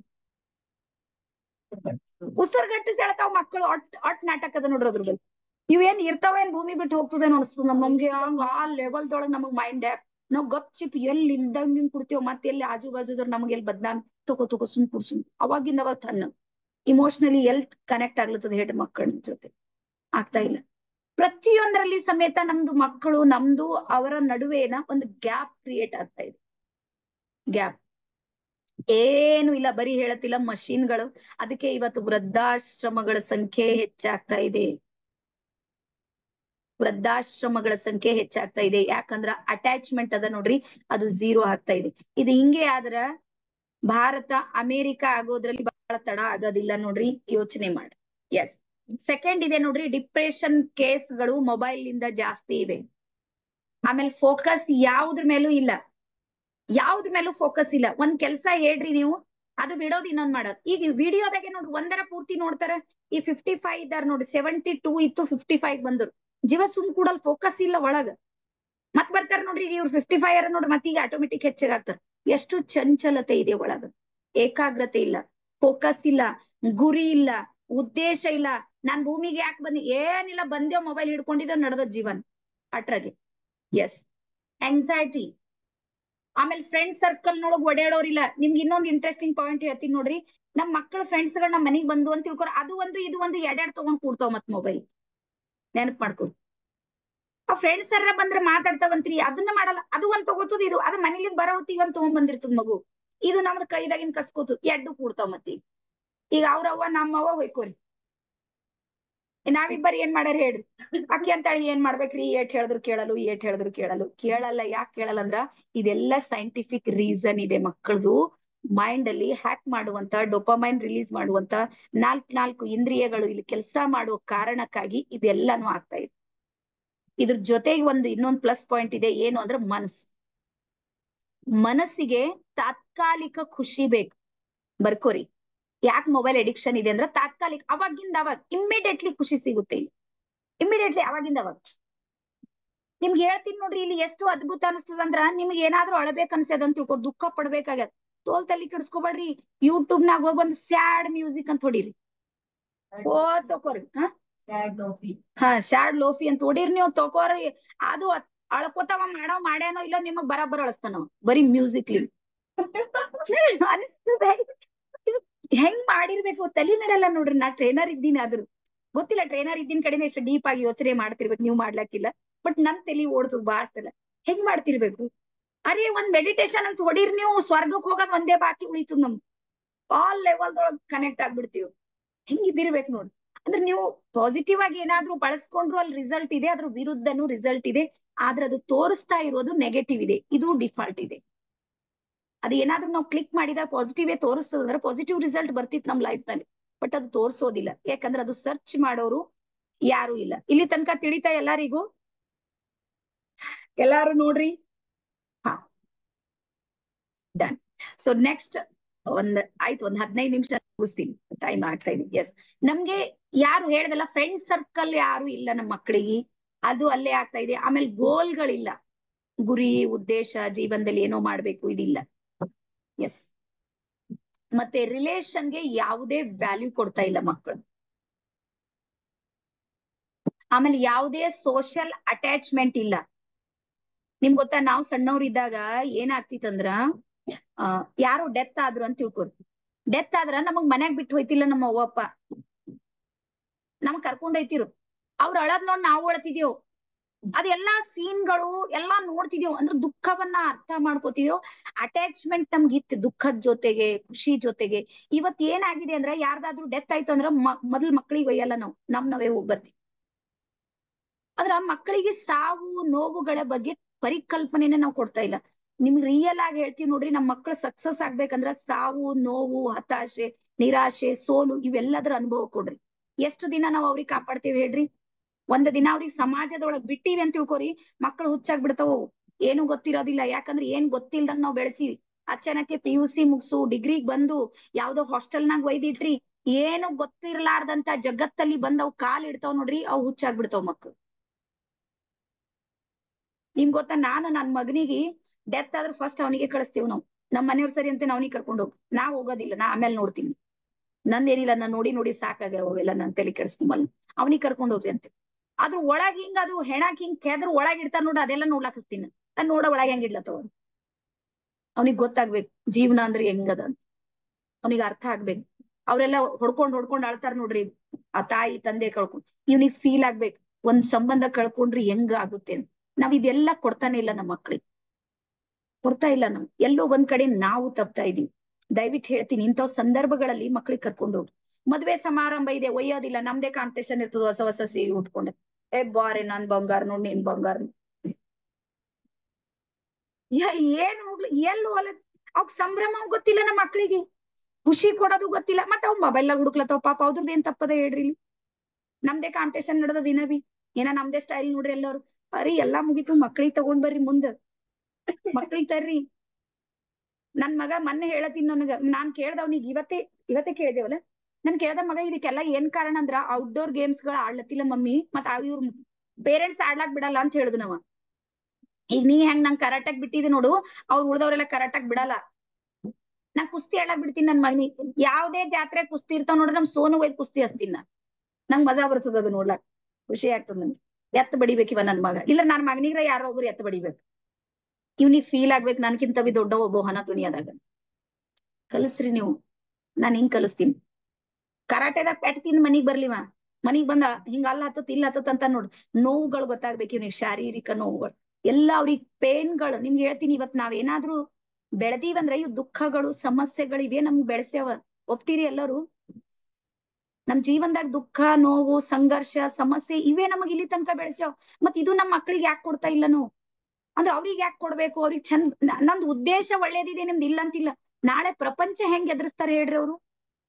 ಉಸಿರುಗಟ್ಟಿಸಿ ಹೇಳ್ತಾವ್ ಮಕ್ಕಳು ಅಟ್ ಅಟ್ ನಾಟಕ ಅದ ನೋಡ್ರಿ ಅದ್ರ ಬಗ್ಗೆ ಇವೇನ್ ಇರ್ತಾವ ಏನ್ ಭೂಮಿ ಬಿಟ್ಟು ಹೋಗ್ತದೆ ಅನಿಸ್ತದ ನಮ್ ನಮ್ಗೆ ಹಂಗ ಆ ಲೆವೆಲ್ದೊಳಗ್ ನಮಗ್ ಮೈಂಡ್ ನಾವ್ ಗಪ್ ಚಿಪ್ ಎಲ್ಲಿ ಇಲ್ದಂಗ್ ನಿಂಗ್ ಕುಡ್ತೀವ್ ಮತ್ತೆ ಎಲ್ಲಿ ಆಜು ಬಾಜುದವ್ರ ನಮಗ್ ಎಲ್ಲಿ ಬದ್ನಾಮ್ ತಗೋ ತಗೋ ಸುಮ್ ಕುಡ್ ಸುಮ್ ಅವಾಗಿಂದ ಅವಾಗ ತಣ್ಣ ಇಮೋಷನಲಿ ಎಲ್ ಕನೆಕ್ಟ್ ಆಗ್ಲತ್ತದ ಹೆಡ್ ಮಕ್ಕಳ ಜೊತೆ ಆಗ್ತಾ ಇಲ್ಲ ಪ್ರತಿಯೊಂದರಲ್ಲಿ ಸಮೇತ ನಮ್ದು ಮಕ್ಕಳು ನಮ್ದು ಅವರ ನಡುವೆನ ಒಂದು ಗ್ಯಾಪ್ ಕ್ರಿಯೇಟ್ ಆಗ್ತಾ ಇದೆ ಗ್ಯಾಪ್ ಏನು ಇಲ್ಲ ಬರೀ ಹೇಳತಿಲ್ಲ ಮಷೀನ್ಗಳು ಅದಕ್ಕೆ ಇವತ್ತು ವೃದ್ಧಾಶ್ರಮಗಳ ಸಂಖ್ಯೆ ಹೆಚ್ಚಾಗ್ತಾ ಇದೆ ವೃದ್ಧಾಶ್ರಮಗಳ ಸಂಖ್ಯೆ ಹೆಚ್ಚಾಗ್ತಾ ಇದೆ ಯಾಕಂದ್ರ ಅಟ್ಯಾಚ್ಮೆಂಟ್ ಅದ ನೋಡ್ರಿ ಅದು ಝೀರೋ ಆಗ್ತಾ ಇದೆ ಇದು ಹಿಂಗೆ ಆದ್ರ ಭಾರತ ಅಮೆರಿಕ ಆಗೋದ್ರಲ್ಲಿ ಬಹಳ ತಡ ಆಗೋದಿಲ್ಲ ನೋಡ್ರಿ ಯೋಚನೆ ಮಾಡಿ ಎಸ್ ಸೆಕೆಂಡ್ ಇದೆ ನೋಡ್ರಿ ಡಿಪ್ರೆಷನ್ ಕೇಸ್ಗಳು ಮೊಬೈಲ್ ಇಂದ ಜಾಸ್ತಿ ಇವೆ ಆಮೇಲೆ ಫೋಕಸ್ ಯಾವ್ದ್ರ ಮೇಲೂ ಇಲ್ಲ ಯಾವ್ದ್ರ ಮೇಲೂ ಫೋಕಸ್ ಇಲ್ಲ ಒಂದ್ ಕೆಲ್ಸ ಹೇಳ್ರಿ ನೀವು ಅದು ಬಿಡೋದ್ ಇನ್ನೊಂದ್ ಮಾಡೋದ್ ಈಗ ವಿಡಿಯೋದಾಗೆ ನೋಡ್ರಿ ಒಂದರ ಪೂರ್ತಿ ನೋಡ್ತಾರ ಈ ಫಿಫ್ಟಿ ಫೈವ್ ಇದಾರ ನೋಡ್ರಿ ಸೆವೆಂಟಿ ಟೂ ಇತ್ತು ಫಿಫ್ಟಿ ಫೈವ್ ಬಂದ್ರು ಜೀವ ಸುಮ್ ಕೂಡಲ್ ಫೋಕಸ್ ಇಲ್ಲ ಒಳಗ ಮತ್ ಬರ್ತಾರ ನೋಡ್ರಿ ಈಗ ಇವ್ರು ಫಿಫ್ಟಿ ಫೈವ್ ಅರ ನೋಡ್ರಿ ಮತ್ ಈಗ ಆಟೋಮೆಟಿಕ್ ಹೆಚ್ಚಾಗ್ತಾರ ಎಷ್ಟು ಚಂಚಲತೆ ಇದೆ ಒಳಗ ಏಕಾಗ್ರತೆ ಇಲ್ಲ ಫೋಕಸ್ ಇಲ್ಲ ಗುರಿ ಇಲ್ಲ ಉದ್ದೇಶ ಇಲ್ಲ ನಾನ್ ಭೂಮಿಗೆ ಯಾಕೆ ಬಂದಿ ಏನಿಲ್ಲ ಬಂದೇವ್ ಮೊಬೈಲ್ ಹಿಡ್ಕೊಂಡಿದ್ದೇವ್ ನಡೆದ ಜೀವನ್ ಅಟ್ರಾಗೆ ಎಸ್ ಆಂಗ್ಸೈಟಿ ಆಮೇಲೆ ಫ್ರೆಂಡ್ ಸರ್ಕಲ್ ನೊಳಗ್ ಓಡಾಡೋರಿಲ್ಲ ನಿಮ್ಗೆ ಇನ್ನೊಂದು ಇಂಟ್ರೆಸ್ಟಿಂಗ್ ಪಾಯಿಂಟ್ ಹೇಳ್ತೀನಿ ನೋಡ್ರಿ ನಮ್ ಮಕ್ಕಳ ಫ್ರೆಂಡ್ಸ್ ಗಳು ನಮ್ ಮನಿಗ್ ಬಂದು ಅಂತ ತಿಳ್ಕೊರ ಅದು ಒಂದು ಇದು ಒಂದು ಎರಡೆರಡ್ ತಗೊಂಡ್ ಕೂಡ್ತಾವ ಮತ್ ಮೊಬೈಲ್ ನೆನಪ್ ಮಾಡ್ಕೊ ಆ ಫ್ರೆಂಡ್ಸ್ ಅರ ಬಂದ್ರೆ ಮಾತಾಡ್ತಾವಂತ್ರಿ ಅದನ್ನ ಮಾಡಲ್ಲ ಅದು ಒಂದ್ ತಗೋತದ ಇದು ಅದು ಮನೇಲಿ ಬರೋ ಹೊತ್ತಿಗೆ ಒಂದ್ ತಗೊಂಡ್ ಬಂದಿರ್ತದ ಮಗು ಇದು ನಮ್ದು ಕೈದಾಗಿನ್ ಕಸ್ಕೋತು ಎಡ್ಡು ಕೂಡ್ತಾವ ಮತ್ತಿ ಈಗ ಅವ್ರವ್ವ ನಮ್ಮವ್ವ ಹೊಯ್ಕೋರಿ ನಾವಿಬ್ಬರು ಏನ್ ಮಾಡ್ಯಾರ ಹೇಳ್ರಿ ಅಕ್ಕಿ ಅಂತಾಳಿ ಏನ್ ಮಾಡ್ಬೇಕ್ರಿ ಏಟ್ ಹೇಳಿದ್ರು ಕೇಳಲು ಏಟ್ ಹೇಳಿದ್ರು ಕೇಳಲು ಕೇಳಲ್ಲ ಯಾಕೆ ಕೇಳಲ್ಲ ಅಂದ್ರ ಇದೆಲ್ಲ ಸೈಂಟಿಫಿಕ್ ರೀಸನ್ ಇದೆ ಮಕ್ಕಳದು ಮೈಂಡ್ ಅಲ್ಲಿ ಹ್ಯಾಕ್ ಮಾಡುವಂತ ಡೊಪಮೈನ್ ರಿಲೀಸ್ ಮಾಡುವಂತ ನಾಲ್ಕ್ ನಾಲ್ಕು ಇಂದ್ರಿಯಗಳು ಇಲ್ಲಿ ಕೆಲಸ ಮಾಡುವ ಕಾರಣಕ್ಕಾಗಿ ಇದೆಲ್ಲಾನು ಆಗ್ತಾ ಇದೆ ಇದ್ರ ಜೊತೆಗೆ ಒಂದು ಇನ್ನೊಂದು ಪ್ಲಸ್ ಪಾಯಿಂಟ್ ಇದೆ ಏನು ಅಂದ್ರೆ ಮನಸ್ಸು ಮನಸ್ಸಿಗೆ ತಾತ್ಕಾಲಿಕ ಖುಷಿ ಬೇಕು ಬರ್ಕೋರಿ ಯಾಕೆ ಮೊಬೈಲ್ ಅಡಿಕ್ಷನ್ ಇದೆ ಅಂದ್ರೆ ತಾತ್ಕಾಲಿಕ ಅವಾಗಿಂದ ಅವಾಗ ಇಮ್ಮಿಡಿಯೇಟ್ಲಿ ಖುಷಿ ಸಿಗುತ್ತೆ ಇಲ್ಲಿ ಇಮ್ಮಿಡಿಯೇಟ್ಲಿ ಅವಾಗಿಂದ ಅವಾಗ ನಿಮ್ಗೆ ಹೇಳ್ತೀನಿ ನೋಡ್ರಿ ಇಲ್ಲಿ ಎಷ್ಟು ಅದ್ಭುತ ಅನಿಸ್ತದ ಅಂದ್ರ ನಿಮ್ಗೆ ಏನಾದ್ರೂ ಅಳಬೇಕ್ ಅನ್ಸದ ಅಂತ ತಿಳ್ಕೊ ದುಃಖ ಪಡ್ಬೇಕಾಗ್ಯದ ತೋಲ್ ತಲಿ ಕೆಡ್ಸ್ಕೊಬೇಡ್ರಿ ಯೂಟ್ಯೂಬ್ ನಾಗ ಹೋಗಿ ಒಂದ್ ಸ್ಯಾಡ್ ಮ್ಯೂಸಿಕ್ ಅಂತ ಹೊಡೀರಿ ಓ ತಕೋರಿ ಹಾ Sad Lofi. ಹಾ ಶಾಡ್ ಲೋಫಿ ಅಂತ ಹೊಡೀರಿ ನೀವು ತಗೋರಿ ಅದು ಅತ್- ಅಳ್ಕೊತಾವ ಮಾಡೋ ಮಾಡ್ಯಾನೋ ಇಲ್ಲ ನಿಮಗ್ ಬರಾಬರ್ ಅಳಸ್ತಾನವ ಬರೀ ಮ್ಯೂಸಿಕ್ ಅನಿಸ್ತದೆ ಇದು ಹೆಂಗ್ ಮಾಡಿರ್ಬೇಕು ತಲಿ ನಡಲ್ಲ ನೋಡ್ರಿ ನಾ ಟ್ರೈನರ್ ಇದ್ದೀನಿ ಆದ್ರು ಗೊತ್ತಿಲ್ಲ ಟ್ರೈನರ್ ಇದ್ದಿನ ಕಡೆನೇ ಎಷ್ಟು ಡೀಪ್ ಆಗಿ ಯೋಚನೆ ಮಾಡ್ತಿರ್ಬೇಕು ನೀವು ಮಾಡ್ಲಕ್ಕಿಲ್ಲ ಬಟ್ ನನ್ ತಲಿ ಓಡ್ತು ಬಾಳ್ ಸಲ ಹೆಂಗ್ ಮಾಡ್ತಿರ್ಬೇಕು ಅರೆ ಒಂದ್ ಮೆಡಿಟೇಷನ್ ಅಂತ ಹೊಡೀರ್ ನೀವು ಸ್ವರ್ಗಕ್ ಹೋಗೋದ್ ಒಂದೇ ಬಾಕಿ ಉಳಿತದ ನಮ್ದು ಆಲ್ ಲೆವೆಲ್ದೊಳಗ್ ಕನೆಕ್ಟ್ ಆಗ್ಬಿಡ್ತೀವಿ ಹೆಂಗಿದಿರ್ಬೇಕು ನೋಡಿ ಅಂದ್ರೆ ನೀವು ಪಾಸಿಟಿವ್ ಆಗಿ ಏನಾದ್ರೂ ಬಳಸ್ಕೊಂಡ್ರು ಅಲ್ಲಿ ರಿಸಲ್ಟ್ ಇದೆ ಅದ್ರ ವಿರುದ್ಧನೂ ರಿಸಲ್ಟ್ ಇದೆ ಆದ್ರೆ ಅದು ತೋರಿಸ್ತಾ ಇರೋದು ನೆಗೆಟಿವ್ ಇದೆ ಇದು ಡಿಫಾಲ್ಟ್ ಇದೆ ಅದು ಏನಾದ್ರೂ ನಾವು ಕ್ಲಿಕ್ ಮಾಡಿದಾಗ ಪಾಸಿಟಿವ್ ತೋರಿಸ್ತದ ಅಂದ್ರೆ ಪಾಸಿಟಿವ್ ರಿಸಲ್ಟ್ ಬರ್ತಿತ್ತು ನಮ್ ಲೈಫ್ ನಲ್ಲಿ ಬಟ್ ಅದು ತೋರ್ಸೋದಿಲ್ಲ ಯಾಕಂದ್ರೆ ಅದು ಸರ್ಚ್ ಮಾಡೋರು ಯಾರು ಇಲ್ಲ ಇಲ್ಲಿ ತನಕ ತಿಳಿತಾ ಎಲ್ಲರಿಗೂ ಎಲ್ಲಾರು ನೋಡ್ರಿ ಹಾ ಡನ್ ಸೊ ನೆಕ್ಸ್ಟ್ ಒಂದ್ ಆಯ್ತು ಒಂದ್ ಹದಿನೈದು ನಿಮಿಷ ಮುಗಿಸ್ತೀನಿ ಟೈಮ್ ಆಗ್ತಾ ಇದೆ ಎಸ್ ನಮ್ಗೆ ಯಾರು ಹೇಳ್ದಲ್ಲ ಫ್ರೆಂಡ್ ಸರ್ಕಲ್ ಯಾರು ಇಲ್ಲ ನಮ್ಮ ಮಕ್ಕಳಿಗೆ ಅದು ಅಲ್ಲೇ ಆಗ್ತಾ ಇದೆ ಆಮೇಲೆ ಗೋಲ್ಗಳಿಲ್ಲ ಗುರಿ ಉದ್ದೇಶ ಜೀವನದಲ್ಲಿ ಏನೋ ಮಾಡ್ಬೇಕು ಇದಿಲ್ಲ ಎಸ್ ಮತ್ತೆ ರಿಲೇಷನ್ಗೆ ಯಾವುದೇ ವ್ಯಾಲ್ಯೂ ಕೊಡ್ತಾ ಇಲ್ಲ ಮಕ್ಕಳು ಆಮೇಲೆ ಯಾವುದೇ ಸೋಷಿಯಲ್ ಅಟ್ಯಾಚ್ಮೆಂಟ್ ಇಲ್ಲ ನಿಮ್ಗ್ ಗೊತ್ತಾ ನಾವು ಸಣ್ಣವ್ರಿದ್ದಾಗ ಏನಾಗ್ತಿತ್ತಂದ್ರ ಆ ಯಾರೋ ಡೆತ್ ಆದ್ರು ಅಂತ ತಿಳ್ಕೊರಿ ಡೆತ್ ಆದ್ರ ನಮಗ್ ಮನ್ಯಾಗ ಬಿಟ್ಟು ಹೋಯ್ತಿಲ್ಲ ನಮ್ಮ ಅವ್ವಪ್ಪ ನಮಗ್ ಕರ್ಕೊಂಡ್ ಹೋಯ್ತಿರು ಅವ್ರ ಅಳದ್ ನೋಡ್ ನಾವು ಅಳತಿದೇವು ಅದೆಲ್ಲಾ ಸೀನ್ಗಳು ಎಲ್ಲಾ ನೋಡ್ತಿದೇವು ಅಂದ್ರೆ ದುಃಖವನ್ನ ಅರ್ಥ ಮಾಡ್ಕೋತಿದೇವು ಅಟ್ಯಾಚ್ಮೆಂಟ್ ನಮ್ಗೆ ಇತ್ತು ದುಃಖದ ಜೊತೆಗೆ ಖುಷಿ ಜೊತೆಗೆ ಇವತ್ ಏನಾಗಿದೆ ಅಂದ್ರೆ ಯಾರ್ದಾದ್ರೂ ಡೆತ್ ಆಯ್ತು ಅಂದ್ರ ಮೊದಲ್ ಮಕ್ಳಿಗೆ ಒಯ್ಯಲ್ಲ ನಾವು ನಮ್ ನಾವೇ ಹೋಗ್ ಬರ್ತೀವಿ ಅದ್ರ ಮಕ್ಕಳಿಗೆ ಸಾವು ನೋವುಗಳ ಬಗ್ಗೆ ಪರಿಕಲ್ಪನೆನ ನಾವು ಕೊಡ್ತಾ ಇಲ್ಲ ನಿಮ್ಗೆ ರಿಯಲ್ ಆಗಿ ಹೇಳ್ತೀವಿ ನೋಡ್ರಿ ನಮ್ ಮಕ್ಳು ಸಕ್ಸಸ್ ಆಗ್ಬೇಕಂದ್ರ ಸಾವು ನೋವು ಹತಾಶೆ ನಿರಾಶೆ ಸೋಲು ಇವೆಲ್ಲದ್ರ ಅನುಭವ ಕೊಡ್ರಿ ಎಷ್ಟು ದಿನ ನಾವ್ ಅವ್ರಿಗೆ ಕಾಪಾಡ್ತೇವೆ ಹೇಳ್ರಿ ಒಂದ್ ದಿನ ಅವ್ರಿಗೆ ಸಮಾಜದೊಳಗ್ ಬಿಟ್ಟಿವಿ ಅಂತ ತಿಳ್ಕೊರಿ ಮಕ್ಳು ಹುಚ್ಚಾಗ್ ಬಿಡ್ತಾವ ಏನು ಗೊತ್ತಿರೋದಿಲ್ಲ ಯಾಕಂದ್ರೆ ಏನ್ ಗೊತ್ತಿಲ್ದಂಗ್ ನಾವ್ ಬೆಳೆಸಿವಿ ಅಚಾನಕ್ಕೆ ಪಿ ಯು ಸಿ ಮುಗ್ಸು ಡಿಗ್ರಿಗ್ ಬಂದು ಯಾವ್ದೋ ಹಾಸ್ಟೆಲ್ನಾಗ ಒಯ್ದಿಟ್ರಿ ಏನು ಗೊತ್ತಿರ್ಲಾರ್ದಂತ ಜಗತ್ತಲ್ಲಿ ಬಂದ್ ಅವ್ ಕಾಲ್ ಇಡ್ತಾವ್ ನೋಡ್ರಿ ಅವ್ ಹುಚ್ಚಾಗ್ ಬಿಡ್ತಾವ್ ಮಕ್ಳು ನಿಮ್ ಗೊತ್ತಾ ನಾನು ನನ್ ಮಗನಿಗೆ ಡೆತ್ ಆದ್ರೆ ಫಸ್ಟ್ ಅವನಿಗೆ ಕಳಿಸ್ತೇವ್ ನಾವು ನಮ್ ಮನೆಯವ್ರ ಸರಿ ಅಂತ ಅವನಿಗೆ ಕರ್ಕೊಂಡು ಹೋಗ್ ನಾ ಹೋಗೋದಿಲ್ಲ ನಾ ಆಮೇಲೆ ನೋಡ್ತೀನಿ ನಂದೇನಿಲ್ಲ ನಾನ್ ನೋಡಿ ನೋಡಿ ಸಾಕಾಗ್ಯಾವ ಅವೆಲ್ಲ ನನ್ ತಲೆ ಕೆಡ್ಸ್ಕೊಂಬಲ್ಲ ಅವನಿಗೆ ಕರ್ಕೊಂಡು ಹೋಗ್ರಿ ಅಂತ ಅದ್ರ ಒಳಗ್ ಹಿಂಗ ಅದು ಹೆಣಾಕ್ ಹಿಂಗ್ ಕೆದ್ರ ಒಳಗ್ ಇಡ್ತಾರ ನೋಡ್ರಿ ಅದೆಲ್ಲ ನೋಡ್ಲಾಕ್ ಹಸ್ತೀನಿ ನಾನ್ ನೋಡ ಒಳಗ್ ಹೆಂಗ್ ಇಡ್ಲತ್ತವ ಅವನಿಗೆ ಗೊತ್ತಾಗ್ಬೇಕು ಜೀವನ ಅಂದ್ರೆ ಹೆಂಗದ ಅಂತ ಅವನಿಗೆ ಅರ್ಥ ಆಗ್ಬೇಕು ಅವ್ರೆಲ್ಲ ಹೊಡ್ಕೊಂಡ್ ಹೊಡ್ಕೊಂಡ್ ಅಳ್ತಾರ ನೋಡ್ರಿ ಆ ತಾಯಿ ತಂದೆ ಕಳ್ಕೊಂಡ್ ಇವ್ನಿಗೆ ಫೀಲ್ ಆಗ್ಬೇಕು ಒಂದ್ ಸಂಬಂಧ ಕಳ್ಕೊಂಡ್ರಿ ಹೆಂಗ ಆಗುತ್ತೆ ಅಂತ ನಾವ್ ಇದೆಲ್ಲ ಕೊಡ್ತಾನೆ ಇಲ್ಲ ನಮ್ಮ ಮಕ್ಳಿಗೆ ಕೊಡ್ತಾ ಇಲ್ಲ ನಾವು ಎಲ್ಲೋ ಒಂದ್ ಕಡೆ ನಾವು ತಪ್ತಾ ಇದೀವಿ ದಯವಿಟ್ಟು ಹೇಳ್ತೀನಿ ಇಂಥವ್ ಸಂದರ್ಭಗಳಲ್ಲಿ ಮಕ್ಳಿಗೆ ಕರ್ಕೊಂಡು ಹೋಗಿ ಮದ್ವೆ ಸಮಾರಂಭ ಇದೆ ಒಯ್ಯೋದಿಲ್ಲ ನಮ್ದೇ ಕಾಂಪಿಟೇಷನ್ ಇರ್ತದ ಹೊಸ ಹೊಸ ಸೀರೆ ಉಟ್ಕೊಂಡೆ ಏ ಬಾರೆ ನನ್ ಬಂಗಾರ ನೋಡ್ ನೀನ್ ಬಂಗಾರ ಏನ್ ಹೋಗ್ಲಿ ಎಲ್ಲಿ ಹೊಲ ಅವ್ ಸಂಭ್ರಮ ಗೊತ್ತಿಲ್ಲ ನಮ್ಮ ಮಕ್ಳಿಗೆ ಖುಷಿ ಕೊಡೋದು ಗೊತ್ತಿಲ್ಲ ಮತ್ತ ಅವ್ ಮೊಬೈಲ್ ಹುಡುಕ್ಲತ್ತವ ಪಾಪ ಅವ್ರದ್ದು ಏನ್ ತಪ್ಪದ ಹೇಳ್ರಿ ಇಲ್ಲಿ ನಮ್ದೇ ಕಾಂಪಿಟೇಷನ್ ನಡೆದ ದಿನ ಬಿ ಏನ ನಮ್ದೇ ಸ್ಟೈಲ್ ನೋಡ್ರಿ ಎಲ್ಲಾರು ಅರಿ ಎಲ್ಲಾ ಮುಗೀತು ಮಕ್ಳಿಗೆ ತಗೊಂಡ್ ಬರ್ರಿ ಮುಂದ ಮಕ್ಳಿಗೆ ತರ್ರಿ ನನ್ ಮಗ ಮೊನ್ನೆ ಹೇಳತೀನಿ ನನಗ ನಾನ್ ಕೇಳ್ದವ್ನಿಗೆ ಇವತ್ತೇ ಇವತ್ತೇ ಕೇಳ್ದೇವಲ್ಲ ನನ್ ಕೇಳ್ದ ಮಗ ಇದಕ್ಕೆಲ್ಲ ಏನ್ ಕಾರಣ ಅಂದ್ರ ಔಟ್ಡೋರ್ ಗೇಮ್ಸ್ ಗಳು ಆಡ್ಲತ್ತಿಲ್ಲ ಮಮ್ಮಿ ಮತ್ ಅವ್ ಇವ್ರ ಪೇರೆಂಟ್ಸ್ ಆಡ್ಲಾಕ್ ಬಿಡಲ್ಲ ಅಂತ ಹೇಳುದು ನಾವ ಈಗ ನೀ ಹೆಂಗ್ ನಂಗ್ ಕರಾಟಕ್ ಬಿಟ್ಟಿದೆ ನೋಡು ಅವ್ರು ಉಳ್ದವ್ರೆಲ್ಲ ಕರಾಟಕ್ ಬಿಡಲ್ಲ ನಾ ಕುಸ್ತಿ ಆಡಕ್ ಬಿಡ್ತೀನಿ ನನ್ ಮಗನಿ ಯಾವ್ದೇ ಜಾತ್ರೆ ಕುಸ್ತಿ ಇರ್ತಾವ ನೋಡ್ರಿ ನಮ್ ಸೋನು ಒಯ್ದ್ ಕುಸ್ತಿ ಹಚ್ತೀನಿ ನಾ ನಂಗ್ ಮಜಾ ಬರ್ತದ ಅದು ನೋಡ್ಲಾಕ್ ಖುಷಿ ಆಗ್ತದ ನನ್ಗೆ ಎತ್ ಬಡಿಬೇಕ್ ಇವ ನನ್ ಮಗ ಇಲ್ಲ ನನ್ ಮಗನಿಗ್ರ ಯಾರೋ ಒಬ್ರು ಎತ್ ಬಡಿಬೇಕು ಇವ್ನಿಗ್ ಫೀಲ್ ಆಗ್ಬೇಕು ನನ್ಕಿಂತ ಬಿ ದೊಡ್ಡ ಒಬ್ಬ ಹನ ದುನಿಯಾದಾಗ ಕಲಸ್ರಿ ನೀವು ನಾನ್ ಹಿಂಗ್ ಕಲಿಸ್ತೀನಿ ಕರಾಟೆದಾಗ ಪೆಟ್ ತಿಂದ್ ಮನಿಗ್ ಬರ್ಲಿವ ಮನಿಗ್ ಬಂದ ಹಿಂಗ ಅಲ್ಲ ಹತ್ತತ್ ಇಲ್ಲ ಹತ್ತತ್ ಅಂತ ನೋಡ್ರಿ ನೋವುಗಳು ಗೊತ್ತಾಗ್ಬೇಕು ಇವ್ನಿಗೆ ಶಾರೀರಿಕ ನೋವುಗಳು ಎಲ್ಲ ಅವ್ರಿಗೆ ಪೇನ್ಗಳು ನಿಮ್ಗೆ ಹೇಳ್ತೀನಿ ಇವತ್ ನಾವೇನಾದ್ರೂ ಬೆಳೆದೀವಂದ್ರೆ ಇವ್ ದುಃಖಗಳು ಸಮಸ್ಯೆಗಳು ಇವೇ ನಮ್ಗ್ ಬೆಳೆಸ್ಯಾವ ಒಪ್ತೀರಿ ಎಲ್ಲರೂ ನಮ್ ಜೀವನದಾಗ ದುಃಖ ನೋವು ಸಂಘರ್ಷ ಸಮಸ್ಯೆ ಇವೇ ನಮಗ್ ಇಲ್ಲಿ ತನಕ ಬೆಳೆಸ್ಯಾವ ಮತ್ ಇದು ನಮ್ ಮಕ್ಳಿಗೆ ಯಾಕೆ ಕೊಡ್ತಾ ಇಲ್ಲ ನಾವು ಅಂದ್ರೆ ಅವ್ರಿಗೆ ಯಾಕೆ ಕೊಡ್ಬೇಕು ಅವ್ರಿಗೆ ಚಂದ್ ನ- ನಂದ್ ಉದ್ದೇಶ ಒಳ್ಳೇದಿದೆ ನಿಮ್ದು ಇಲ್ಲ ಅಂತಿಲ್ಲ ನಾಳೆ ಪ್ರಪಂಚ ಹೆಂಗ್ ಎದುರಿಸ್ತಾರೆ ಹೇಳ್ರಿ ಅವ್ರು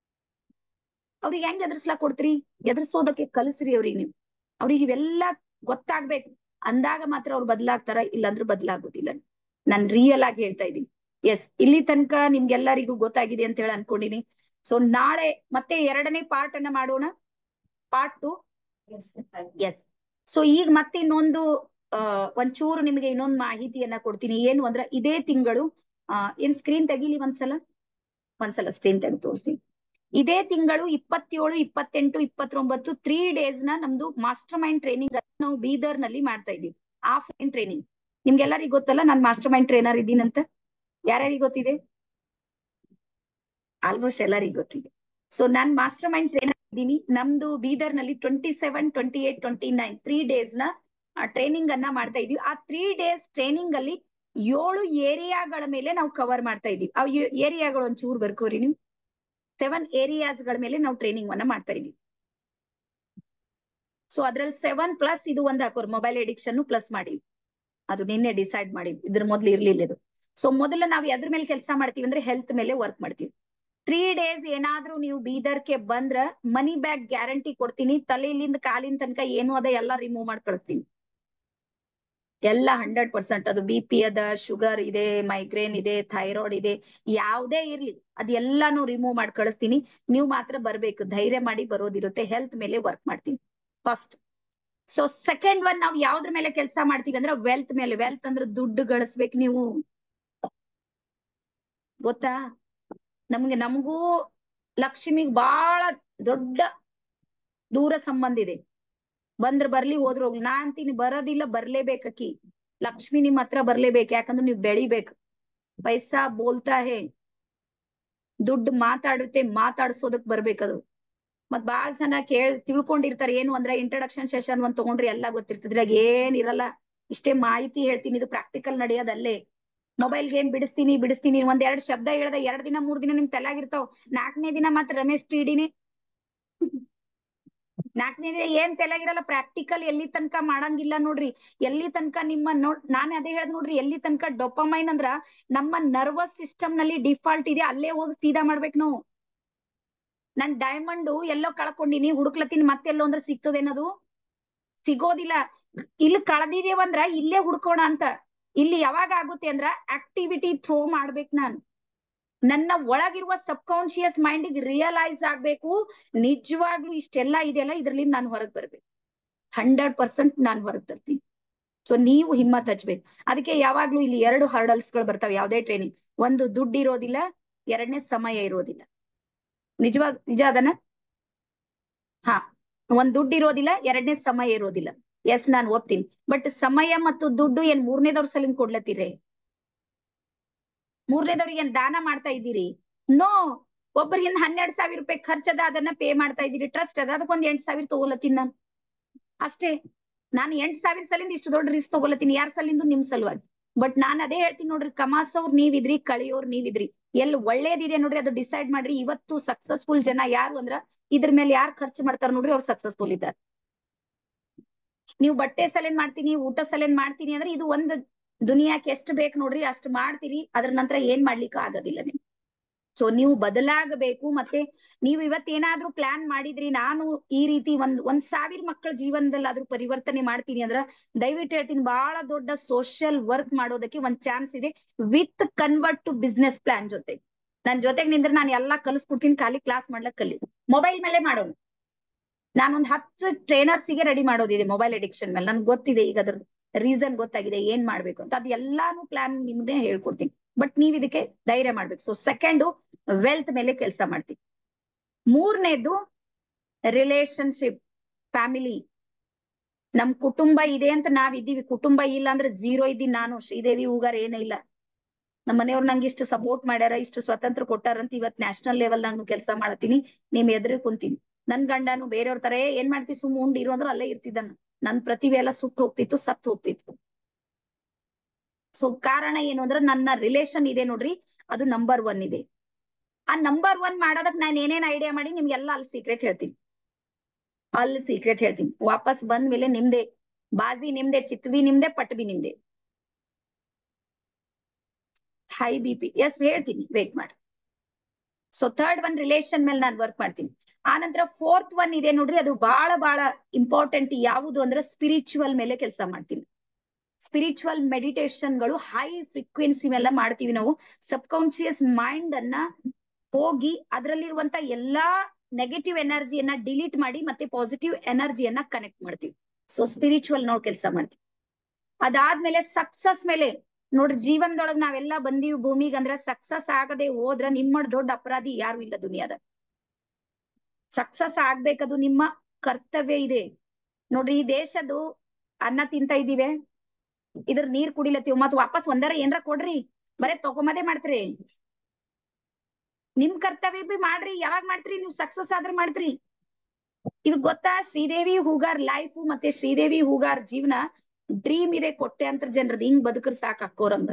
ಅವ್ರಿಗೆ ಹೆಂಗ್ ಎದುರಿಸ್ಲಾಕ್ ಕೊಡ್ತೀರಿ ಎದುರಿಸೋದಕ್ಕೆ ಕಲಿಸ್ರಿ ಅವ್ರಿಗೆ ನೀವು ಅವ್ರಿಗೆ ಇವೆಲ್ಲ ಗೊತ್ತಾಗ್ಬೇಕು ಅಂದಾಗ ಮಾತ್ರ ಅವ್ರು ಬದ್ಲಾಗ್ತಾರ ಇಲ್ಲಾಂದ್ರೆ ಬದ್ಲಾಗೋದಿಲ್ಲ ನಾನ್ ರಿಯಲ್ ಆಗಿ ಹೇಳ್ತಾ ಇದ್ದೀನಿ ಎಸ್ ಇಲ್ಲಿ ತನಕ ನಿಮ್ಗೆಲ್ಲರಿಗೂ ಗೊತ್ತಾಗಿದೆ ಅಂತ ಹೇಳಿ ಅನ್ಕೊಂಡಿನಿ ಸೊ ನಾಳೆ ಮತ್ತೆ ಎರಡನೇ ಪಾರ್ಟ್ ಅನ್ನ ಮಾಡೋಣ ಪಾರ್ಟ್ ಟು ಎಸ್ ಸೊ ಈಗ ಮತ್ತೆ ಇನ್ನೊಂದು ಆ ಒಂಚೂರು ನಿಮಗೆ ಇನ್ನೊಂದು ಮಾಹಿತಿಯನ್ನ ಕೊಡ್ತೀನಿ ಏನು ಅಂದ್ರೆ ಇದೇ ತಿಂಗಳು ಆ ಏನ್ ಸ್ಕ್ರೀನ್ ತೆಗಿಲಿ ಒಂದ್ಸಲ ಒಂದ್ಸಲ ಸ್ಕ್ರೀನ್ ತೆಗೆದು ತೋರಿಸ್ತೀನಿ ಇದೇ ತಿಂಗಳು ಇಪ್ಪತ್ತೇಳು ಇಪ್ಪತ್ತೆಂಟು ಇಪ್ಪತ್ತೊಂಬತ್ತು ತ್ರೀ ಡೇಸ್ ನ ನಮ್ದು ಮಾಸ್ಟರ್ ಮೈಂಡ್ ಟ್ರೈನಿಂಗ್ ನಾವು ಬೀದರ್ ನಲ್ಲಿ ಮಾಡ್ತಾ ಇದೀವಿ ಆಫ್ ಲೈನ್ ಟ್ರೈನಿಂಗ್ ನಿಮ್ಗೆಲ್ಲರಿಗೂ ಗೊತ್ತಲ್ಲ ನಾನ್ ಮಾಸ್ಟರ್ ಮೈಂಡ್ ಟ್ರೈನರ್ ಇದ್ದೀನಂತ ಯಾರ್ಯಾರಿಗೆ ಗೊತ್ತಿದೆ ಆಲ್ಮೋಸ್ಟ್ ಎಲ್ಲರಿಗೂ ಗೊತ್ತಿದೆ ಸೊ ನಾನ್ ಮಾಸ್ಟರ್ ಮೈಂಡ್ ಟ್ರೈನರ್ ಇದೀನಿ ನಮ್ದು ಬೀದರ್ ನಲ್ಲಿ twenty seven twenty eight twenty nine three days ನ ಟ್ರೈನಿಂಗ್ ಅನ್ನ ಮಾಡ್ತಾ ಇದೀವಿ ಆ ತ್ರೀ ಡೇಸ್ ಟ್ರೈನಿಂಗ್ ಅಲ್ಲಿ ಏಳು ಏರಿಯಾಗಳ ಮೇಲೆ ನಾವು ಕವರ್ ಮಾಡ್ತಾ ಇದೀವಿ ಆ ಏರಿಯಾಗಳು ಒಂಚೂರು ಬರ್ಕೋರಿ ನೀವು ಸೆವೆನ್ ಏರಿಯಾಸ್ ಗಳ ಮೇಲೆ ನಾವು ಟ್ರೈನಿಂಗ್ ಅನ್ನ ಮಾಡ್ತಾ ಇದೀವಿ ಸೊ ಅದ್ರಲ್ಲಿ ಸೆವೆನ್ ಪ್ಲಸ್ ಇದು ಒಂದ್ ಹಾಕೋರು ಮೊಬೈಲ್ ಎಡಿಕ್ಷನ್ ಪ್ಲಸ್ ಮಾಡಿ ಅದು ನಿನ್ನೆ ಡಿಸೈಡ್ ಮಾಡಿ ಇದ್ರ ಮೊದ್ಲು ಇರ್ಲಿಲ್ಲ ಇದು ಸೊ ಮೊದಲ ನಾವು ಎದ್ರ ಮೇಲೆ ಕೆಲಸ ಮಾಡ್ತೀವಿ ಅಂದ್ರೆ ಹೆಲ್ತ್ ಮೇಲೆ ವರ್ಕ್ ಮಾಡ್ತೀವಿ ತ್ರೀ ಡೇಸ್ ಏನಾದ್ರೂ ನೀವು ಬೀದರ್ಗೆ ಬಂದ್ರ ಮನಿ ಬ್ಯಾಗ್ ಗ್ಯಾರಂಟಿ ಕೊಡ್ತೀನಿ ತಲೆಯಿಂದ ಕಾಲಿನ ತನಕ ಏನು ಅದ ಎಲ್ಲ ರಿಮೂವ್ ಮಾಡಿ ಕಳಿಸ್ತೀನಿ ಎಲ್ಲ ಹಂಡ್ರೆಡ್ ಪರ್ಸೆಂಟ್ ಅದು ಬಿ ಪಿ ಅದ ಶುಗರ್ ಇದೆ ಮೈಗ್ರೇನ್ ಇದೆ ಥೈರಾಯ್ಡ್ ಇದೆ ಯಾವುದೇ ಇರ್ಲಿ ಅದ್ ಎಲ್ಲಾನು ರಿಮೂವ್ ಮಾಡಿ ಕಳಿಸ್ತೀನಿ ನೀವು ಮಾತ್ರ ಬರ್ಬೇಕು ಧೈರ್ಯ ಮಾಡಿ ಬರೋದಿರುತ್ತೆ ಹೆಲ್ತ್ ಮೇಲೆ ವರ್ಕ್ ಮಾಡ್ತೀನಿ ಫಸ್ಟ್ ಸೊ ಸೆಕೆಂಡ್ ಒನ್ ನಾವು ಯಾವ್ದ್ರ ಮೇಲೆ ಕೆಲಸ ಮಾಡ್ತೀವಿ ಅಂದ್ರೆ ವೆಲ್ತ್ ಮೇಲೆ ವೆಲ್ತ್ ಅಂದ್ರೆ ದುಡ್ಡು ಗಳಿಸ್ಬೇಕು ನೀವು ಗೊತ್ತಾ ನಮ್ಗೆ ನಮಗೂ ಲಕ್ಷ್ಮಿಗ್ ಬಹಳ ದೊಡ್ಡ ದೂರ ಸಂಬಂಧ ಇದೆ ಬಂದ್ರ ಬರ್ಲಿ ಹೋದ್ರ ಹೋಗ್ಲಿ ನಾ ಅಂತೀನಿ ಬರೋದಿಲ್ಲ ಬರ್ಲೇಬೇಕಿ ಲಕ್ಷ್ಮಿ ನಿಮ್ ಹತ್ರ ಬರ್ಲೇಬೇಕು ಯಾಕಂದ್ರೆ ನೀವು ಬೆಳಿಬೇಕು ಪೈಸಾ ಬೋಲ್ತಾ ಹೇ ದುಡ್ಡು ಮಾತಾಡುತ್ತೆ ಮಾತಾಡ್ಸೋದಕ್ ಬರ್ಬೇಕದು ಮತ್ ಬಾಳ್ ಜನ ಕೇಳ್ ತಿಳ್ಕೊಂಡಿರ್ತಾರೆ ಏನು ಅಂದ್ರೆ ಇಂಟ್ರಡಕ್ಷನ್ ಸೆಷನ್ ಒಂದ್ ತಗೊಂಡ್ರಿ ಎಲ್ಲಾ ಗೊತ್ತಿರ್ತದ್ರಿ ಆಗ ಏನ್ ಇರಲ್ಲ ಇಷ್ಟೇ ಮಾಹಿತಿ ಹೇಳ್ತೀನಿ ಇದು ಪ್ರಾಕ್ಟಿಕಲ್ ನಡೆಯೋದಲ್ಲೇ ಮೊಬೈಲ್ ಗೇಮ್ ಬಿಡಿಸ್ತೀನಿ ಬಿಡಿಸ್ತೀನಿ ಒಂದ್ ಎರಡ್ ಶಬ್ದ ಹೇಳ್ದ ಎರಡ್ ದಿನ ಮೂರ್ ದಿನ ನಿಮ್ ತಲೆಯಾಗಿರ್ತಾವ ನಾಲ್ಕನೇ ದಿನ ಮತ್ ರಮೇಶ್ ಟಿಡಿನಿ ನಾಲ್ಕನೇ ದಿನ ಏನ್ ತಲೆಯಾಗಿರಲ್ಲ ಪ್ರಾಕ್ಟಿಕಲ್ ಎಲ್ಲಿ ತನಕ ಮಾಡಂಗಿಲ್ಲ ನೋಡ್ರಿ ಎಲ್ಲಿ ತನಕ ನಿಮ್ಮ ನೋಡ್ ನಾನ್ ಅದೇ ಹೇಳ್ದ್ ನೋಡ್ರಿ ಎಲ್ಲಿ ತನಕ ಡೊಪಮೈನ್ ಅಂದ್ರ ನಮ್ಮ ನರ್ವಸ್ ಸಿಸ್ಟಮ್ ನಲ್ಲಿ ಡಿಫಾಲ್ಟ್ ಇದೆ ಅಲ್ಲೇ ಹೋಗಿ ಸೀದಾ ಮಾಡ್ಬೇಕು ನಾವು ನನ್ ಡೈಮಂಡ್ ಎಲ್ಲೋ ಕಳ್ಕೊಂಡಿನಿ ಹುಡುಕ್ಲತ್ತೀನಿ ಮತ್ತೆಲ್ಲೋ ಅಂದ್ರೆ ಸಿಗ್ತದೇನದು ಸಿಗೋದಿಲ್ಲ ಇಲ್ಲಿ ಕಳ್ದಿದೇವಂದ್ರ ಇಲ್ಲೇ ಹುಡ್ಕೋಣ ಅಂತ ಇಲ್ಲಿ ಯಾವಾಗ ಆಗುತ್ತೆ ಅಂದ್ರ ಆಕ್ಟಿವಿಟಿ ಥ್ರೋ ಮಾಡ್ಬೇಕು ನಾನು ನನ್ನ ಒಳಗಿರುವ ಸಬ್ ಕಾನ್ಶಿಯಸ್ ಮೈಂಡ್ ರಿಯಲೈಸ್ ಆಗ್ಬೇಕು ನಿಜವಾಗ್ಲೂ ಇಷ್ಟೆಲ್ಲ ಇದೆಯಲ್ಲ ಇದ್ರಲ್ಲಿಂದ ನಾನು ಹೊರಗ್ ಬರ್ಬೇಕು ಹಂಡ್ರೆಡ್ ಪರ್ಸೆಂಟ್ ನಾನು ಹೊರಗ್ ತರ್ತೀನಿ ಸೊ ನೀವು ಹಿಮ್ಮತ್ ಹಚ್ಬೇಕು ಅದಕ್ಕೆ ಯಾವಾಗ್ಲೂ ಇಲ್ಲಿ ಎರಡು ಹರ್ಡಲ್ಸ್ ಗಳು ಬರ್ತಾವೆ ಯಾವ್ದೇ ಟ್ರೈನಿಂಗ್ ಒಂದು ದುಡ್ಡು ಇರೋದಿಲ್ಲ ಎರಡನೇ ಸಮಯ ಇರೋದಿಲ್ಲ ನಿಜವಾಗ್ ನಿಜ ಅದನ್ನ ಹಾ ಒಂದ್ ದುಡ್ಡು ಇರೋದಿಲ್ಲ ಎರಡನೇ ಸಮಯ ಇರೋದಿಲ್ಲ ಎಸ್ ನಾನು ಒಪ್ತೀನಿ ಬಟ್ ಸಮಯ ಮತ್ತು ದುಡ್ಡು ಏನ್ ಮೂರನೇದವ್ರ ಸಲಿಂದ ಕೊಡ್ಲತ್ತೀರಿ ಮೂರನೇದವ್ರಿಗೆ ಏನ್ ದಾನ ಮಾಡ್ತಾ ಇದ್ದೀರಿ ನೋ ಒಬ್ಬರಿಂದ ಹನ್ನೆರಡ್ ಸಾವಿರ ರೂಪಾಯಿ ಖರ್ಚದ ಅದನ್ನ ಪೇ ಮಾಡ್ತಾ ಇದ್ದೀರಿ ಟ್ರಸ್ಟ್ ಅದ ಅದಕ್ಕೊಂದ್ ಎಂಟ್ ಸಾವಿರ ತಗೊಲತ್ತೀನಿ ನಾನು ಅಷ್ಟೇ ನಾನು ಎಂಟ್ ಸಾವಿರ ಸಲಿಂದ ಇಷ್ಟು ದೊಡ್ಡ ರಿಸ್ಕ್ ತಗೊಲತ್ತೀನಿ ಯಾರ ಸಲಿಂದು ನಿಮ್ ಸಲುವಾಗಿ ಬಟ್ ನಾನ್ ಅದೇ ಹೇಳ್ತೀನಿ ನೋಡ್ರಿ ಕಮಾಸೋರ್ ನೀವಿದ್ರಿ ಕಳಿಯೋರ್ ನೀವಿದ್ರಿ ಎಲ್ಲಿ ಒಳ್ಳೇದಿದೆ ನೋಡ್ರಿ ಅದು ಡಿಸೈಡ್ ಮಾಡ್ರಿ ಇವತ್ತು ಸಕ್ಸಸ್ಫುಲ್ ಜನ ಯಾರು ಅಂದ್ರ ಇದ್ರ ಮೇಲೆ ಯಾರು ಖರ್ಚು ಮಾಡ್ತಾರ ನೋಡ್ರಿ ಅವ್ರು ಸಕ್ಸಸ್ಫುಲ್ ಇದ್ದಾರೆ ನೀವು ಬಟ್ಟೆ ಸಲೇನ್ ಮಾಡ್ತೀನಿ ಊಟ ಸಲೇನ್ ಮಾಡ್ತೀನಿ ಅಂದ್ರೆ ಇದು ಒಂದ್ ದುನಿಯಾಕ್ ಎಷ್ಟ್ ಬೇಕ್ ನೋಡ್ರಿ ಅಷ್ಟ್ ಮಾಡ್ತೀರಿ ಅದ್ರ ನಂತರ ಏನ್ ಮಾಡ್ಲಿಕ್ಕೆ ಆಗೋದಿಲ್ಲ ನಿಮ್ ಸೊ ನೀವು ಬದಲಾಗಬೇಕು ಮತ್ತೆ ನೀವು ಇವತ್ತೇನಾದ್ರೂ ಪ್ಲಾನ್ ಮಾಡಿದ್ರಿ ನಾನು ಈ ರೀತಿ ಒಂದ್ ಒಂದ್ ಸಾವಿರ ಮಕ್ಕಳ ಜೀವನದಲ್ಲಿ ಆದ್ರೂ ಪರಿವರ್ತನೆ ಮಾಡ್ತೀನಿ ಅಂದ್ರ ದಯವಿಟ್ಟು ಹೇಳ್ತೀನಿ ಬಹಳ ದೊಡ್ಡ ಸೋಷಿಯಲ್ ವರ್ಕ್ ಮಾಡೋದಕ್ಕೆ ಒಂದ್ ಚಾನ್ಸ್ ಇದೆ with convert to business plan ಜೊತೆ ನನ್ ಜೊತೆಗ್ ನಿಂದ್ರೆ ನಾನು ಎಲ್ಲಾ ಕಲಿಸ್ಕೊಡ್ತೀನಿ ಖಾಲಿ ಕ್ಲಾಸ್ ಮಾಡ್ಲಕ್ ಕಲಿ ಮೊಬೈಲ್ ಮೇಲೆ ಮಾಡೋಣ ನಾನೊಂದ್ ಹತ್ತು ಟ್ರೈನರ್ಸ್ ಗೆ ರೆಡಿ ಮಾಡೋದಿದೆ ಮೊಬೈಲ್ ಅಡಿಕ್ಷನ್ ಮೇಲೆ ನನ್ಗೆ ಗೊತ್ತಿದೆ ಈಗ ಅದ್ರ ರೀಸನ್ ಗೊತ್ತಾಗಿದೆ ಏನ್ ಮಾಡ್ಬೇಕು ಅಂತ ಅದು ಎಲ್ಲಾನು ಪ್ಲಾನ್ ನಿಮ್ಗೆ ಹೇಳ್ಕೊಡ್ತೀನಿ ಬಟ್ ನೀವ್ ಇದಕ್ಕೆ ಧೈರ್ಯ ಮಾಡ್ಬೇಕು ಸೊ ಸೆಕೆಂಡ್ ವೆಲ್ತ್ ಮೇಲೆ ಕೆಲಸ ಮಾಡ್ತೀವಿ ಮೂರನೇದು ರಿಲೇಶನ್ಶಿಪ್ ಫ್ಯಾಮಿಲಿ ನಮ್ ಕುಟುಂಬ ಇದೆ ಅಂತ ನಾವ್ ಇದ್ದೀವಿ ಕುಟುಂಬ ಇಲ್ಲ ಅಂದ್ರೆ ಝೀರೋ ಇದ್ದೀನಿ ನಾನು ಶ್ರೀದೇವಿ ಹೂಗಾರ್ ಏನೇ ಇಲ್ಲ ನಮ್ಮ ಮನೆಯವ್ರು ನಂಗೆ ಇಷ್ಟು ಸಪೋರ್ಟ್ ಮಾಡ್ಯಾರ ಇಷ್ಟು ಸ್ವತಂತ್ರ ಕೊಟ್ಟಾರ ಅಂತ ಇವತ್ ನ್ಯಾಷನಲ್ ಲೆವೆಲ್ ನಾನು ಕೆಲಸ ಮಾಡತೀನಿ ನಿಮ್ ಎದುರು ಕುಂತೀನಿ ನನ್ ಗಂಡನು ಬೇರೆಯವ್ರ ತರ "ಏ, ಏನ್ ಮಾಡ್ತಿ ಸುಮ್ ಉಂಡ್ ಇರು ಅಂದ್ರೆ ಅಲ್ಲೇ ಇರ್ತಿದ್ದಾನ ನನ್ ಪ್ರತಿಭೆ ಎಲ್ಲ ಸುಟ್ಟು ಹೋಗ್ತಿತ್ತು ಸತ್ತು ಹೋಗ್ತಿತ್ತು ಸೊ ಕಾರಣ ಏನು ಅಂದ್ರೆ ನನ್ನ ರಿಲೇಶನ್ ಇದೆ ನೋಡ್ರಿ ಅದು ನಂಬರ್ ಒನ್ ಇದೆ ಆ ನಂಬರ್ ಒನ್ ಮಾಡೋದಕ್ ನಾನು ಏನೇನ್ ಐಡಿಯಾ ಮಾಡಿ ನಿಮ್ಗೆಲ್ಲ ಅಲ್ಲಿ ಸೀಕ್ರೆಟ್ ಹೇಳ್ತೀನಿ ಅಲ್ಲಿ ಸೀಕ್ರೆಟ್ ಹೇಳ್ತೀನಿ ವಾಪಸ್ ಬಂದ್ ಮೇಲೆ ನಿಮ್ದೆ ಬಾಜಿ ನಿಮ್ದೆ ಚಿತ್ವಿ ನಿಮ್ದೆ ಪಟ್ಬಿ ನಿಮ್ದೆ ಹೈ ಬಿ ಪಿ ಎಸ್ ಹೇಳ್ತೀನಿ ವೇಟ್ ಮಾಡಿ ಸೊ ಥರ್ಡ್ ಒನ್ ರಿಲೇಶನ್ ಮೇಲೆ ನಾನು ವರ್ಕ್ ಮಾಡ್ತೀನಿ ಆ ನಂತರ ಫೋರ್ತ್ ಒನ್ ಇದೆ ನೋಡ್ರಿ ಅದು ಬಹಳ ಬಹಳ ಇಂಪಾರ್ಟೆಂಟ್ ಯಾವುದು ಅಂದ್ರೆ ಸ್ಪಿರಿಚುವಲ್ ಮೇಲೆ ಕೆಲಸ ಮಾಡ್ತೀನಿ ಸ್ಪಿರಿಚುವಲ್ ಮೆಡಿಟೇಷನ್ಗಳು ಹೈ ಫ್ರೀಕ್ವೆನ್ಸಿ ಮೇಲೆ ಮಾಡ್ತೀವಿ ನಾವು ಸಬ್ ಕಾನ್ಶಿಯಸ್ ಮೈಂಡ್ ಅನ್ನ ಹೋಗಿ ಅದರಲ್ಲಿರುವಂತ ಎಲ್ಲಾ ನೆಗೆಟಿವ್ ಎನರ್ಜಿಯನ್ನ ಡಿಲೀಟ್ ಮಾಡಿ ಮತ್ತೆ ಪಾಸಿಟಿವ್ ಎನರ್ಜಿಯನ್ನ ಕನೆಕ್ಟ್ ಮಾಡ್ತೀವಿ ಸೊ ಸ್ಪಿರಿಚುವಲ್ ನಾವು ಕೆಲಸ ಮಾಡ್ತೀವಿ ಅದಾದ್ಮೇಲೆ ಸಕ್ಸಸ್ ಮೇಲೆ ನೋಡ್ರಿ ಜೀವನದೊಳಗ್ ನಾವೆಲ್ಲ ಬಂದೀವಿ ಭೂಮಿಗೆ ಅಂದ್ರೆ ಸಕ್ಸಸ್ ಆಗದೆ ಹೋದ್ರ ನಿಮ್ಮ ದೊಡ್ಡ ಅಪರಾಧಿ ಯಾರು ಇಲ್ಲ ದುನಿಯಾದ ಸಕ್ಸಸ್ ಆಗ್ಬೇಕದು ನಿಮ್ಮ ಕರ್ತವ್ಯ ಇದೆ ನೋಡ್ರಿ ಈ ದೇಶದ್ದು ಅನ್ನ ತಿಂತ ಇದೀವಿ ಇದ್ರ ನೀರ್ ಕುಡಿಲತ್ತೀವಿ ಮತ್ ವಾಪಸ್ ಒಂದರ ಏನ್ರ ಕೊಡ್ರಿ ಬರೇ ತಗೊಂಬದೇ ಮಾಡ್ತೀರಿ ನಿಮ್ ಕರ್ತವ್ಯ ಬಿ ಮಾಡ್ರಿ ಯಾವಾಗ ಮಾಡ್ತೀರಿ ನೀವು ಸಕ್ಸಸ್ ಆದ್ರೆ ಮಾಡ್ತೀರಿ ಇವಾಗ ಗೊತ್ತಾ ಶ್ರೀದೇವಿ ಹೂಗಾರ್ ಲೈಫ್ ಮತ್ತೆ ಶ್ರೀದೇವಿ ಹೂಗಾರ್ ಜೀವನ ಡ್ರೀಮ್ ಇದೆ ಕೊಟ್ಟೆ ಅಂತ ಜನರದ್ ಹಿಂಗ್ ಬದುಕ್ರ ಸಾಕ್ ಅಕ್ಕೋರಂಗ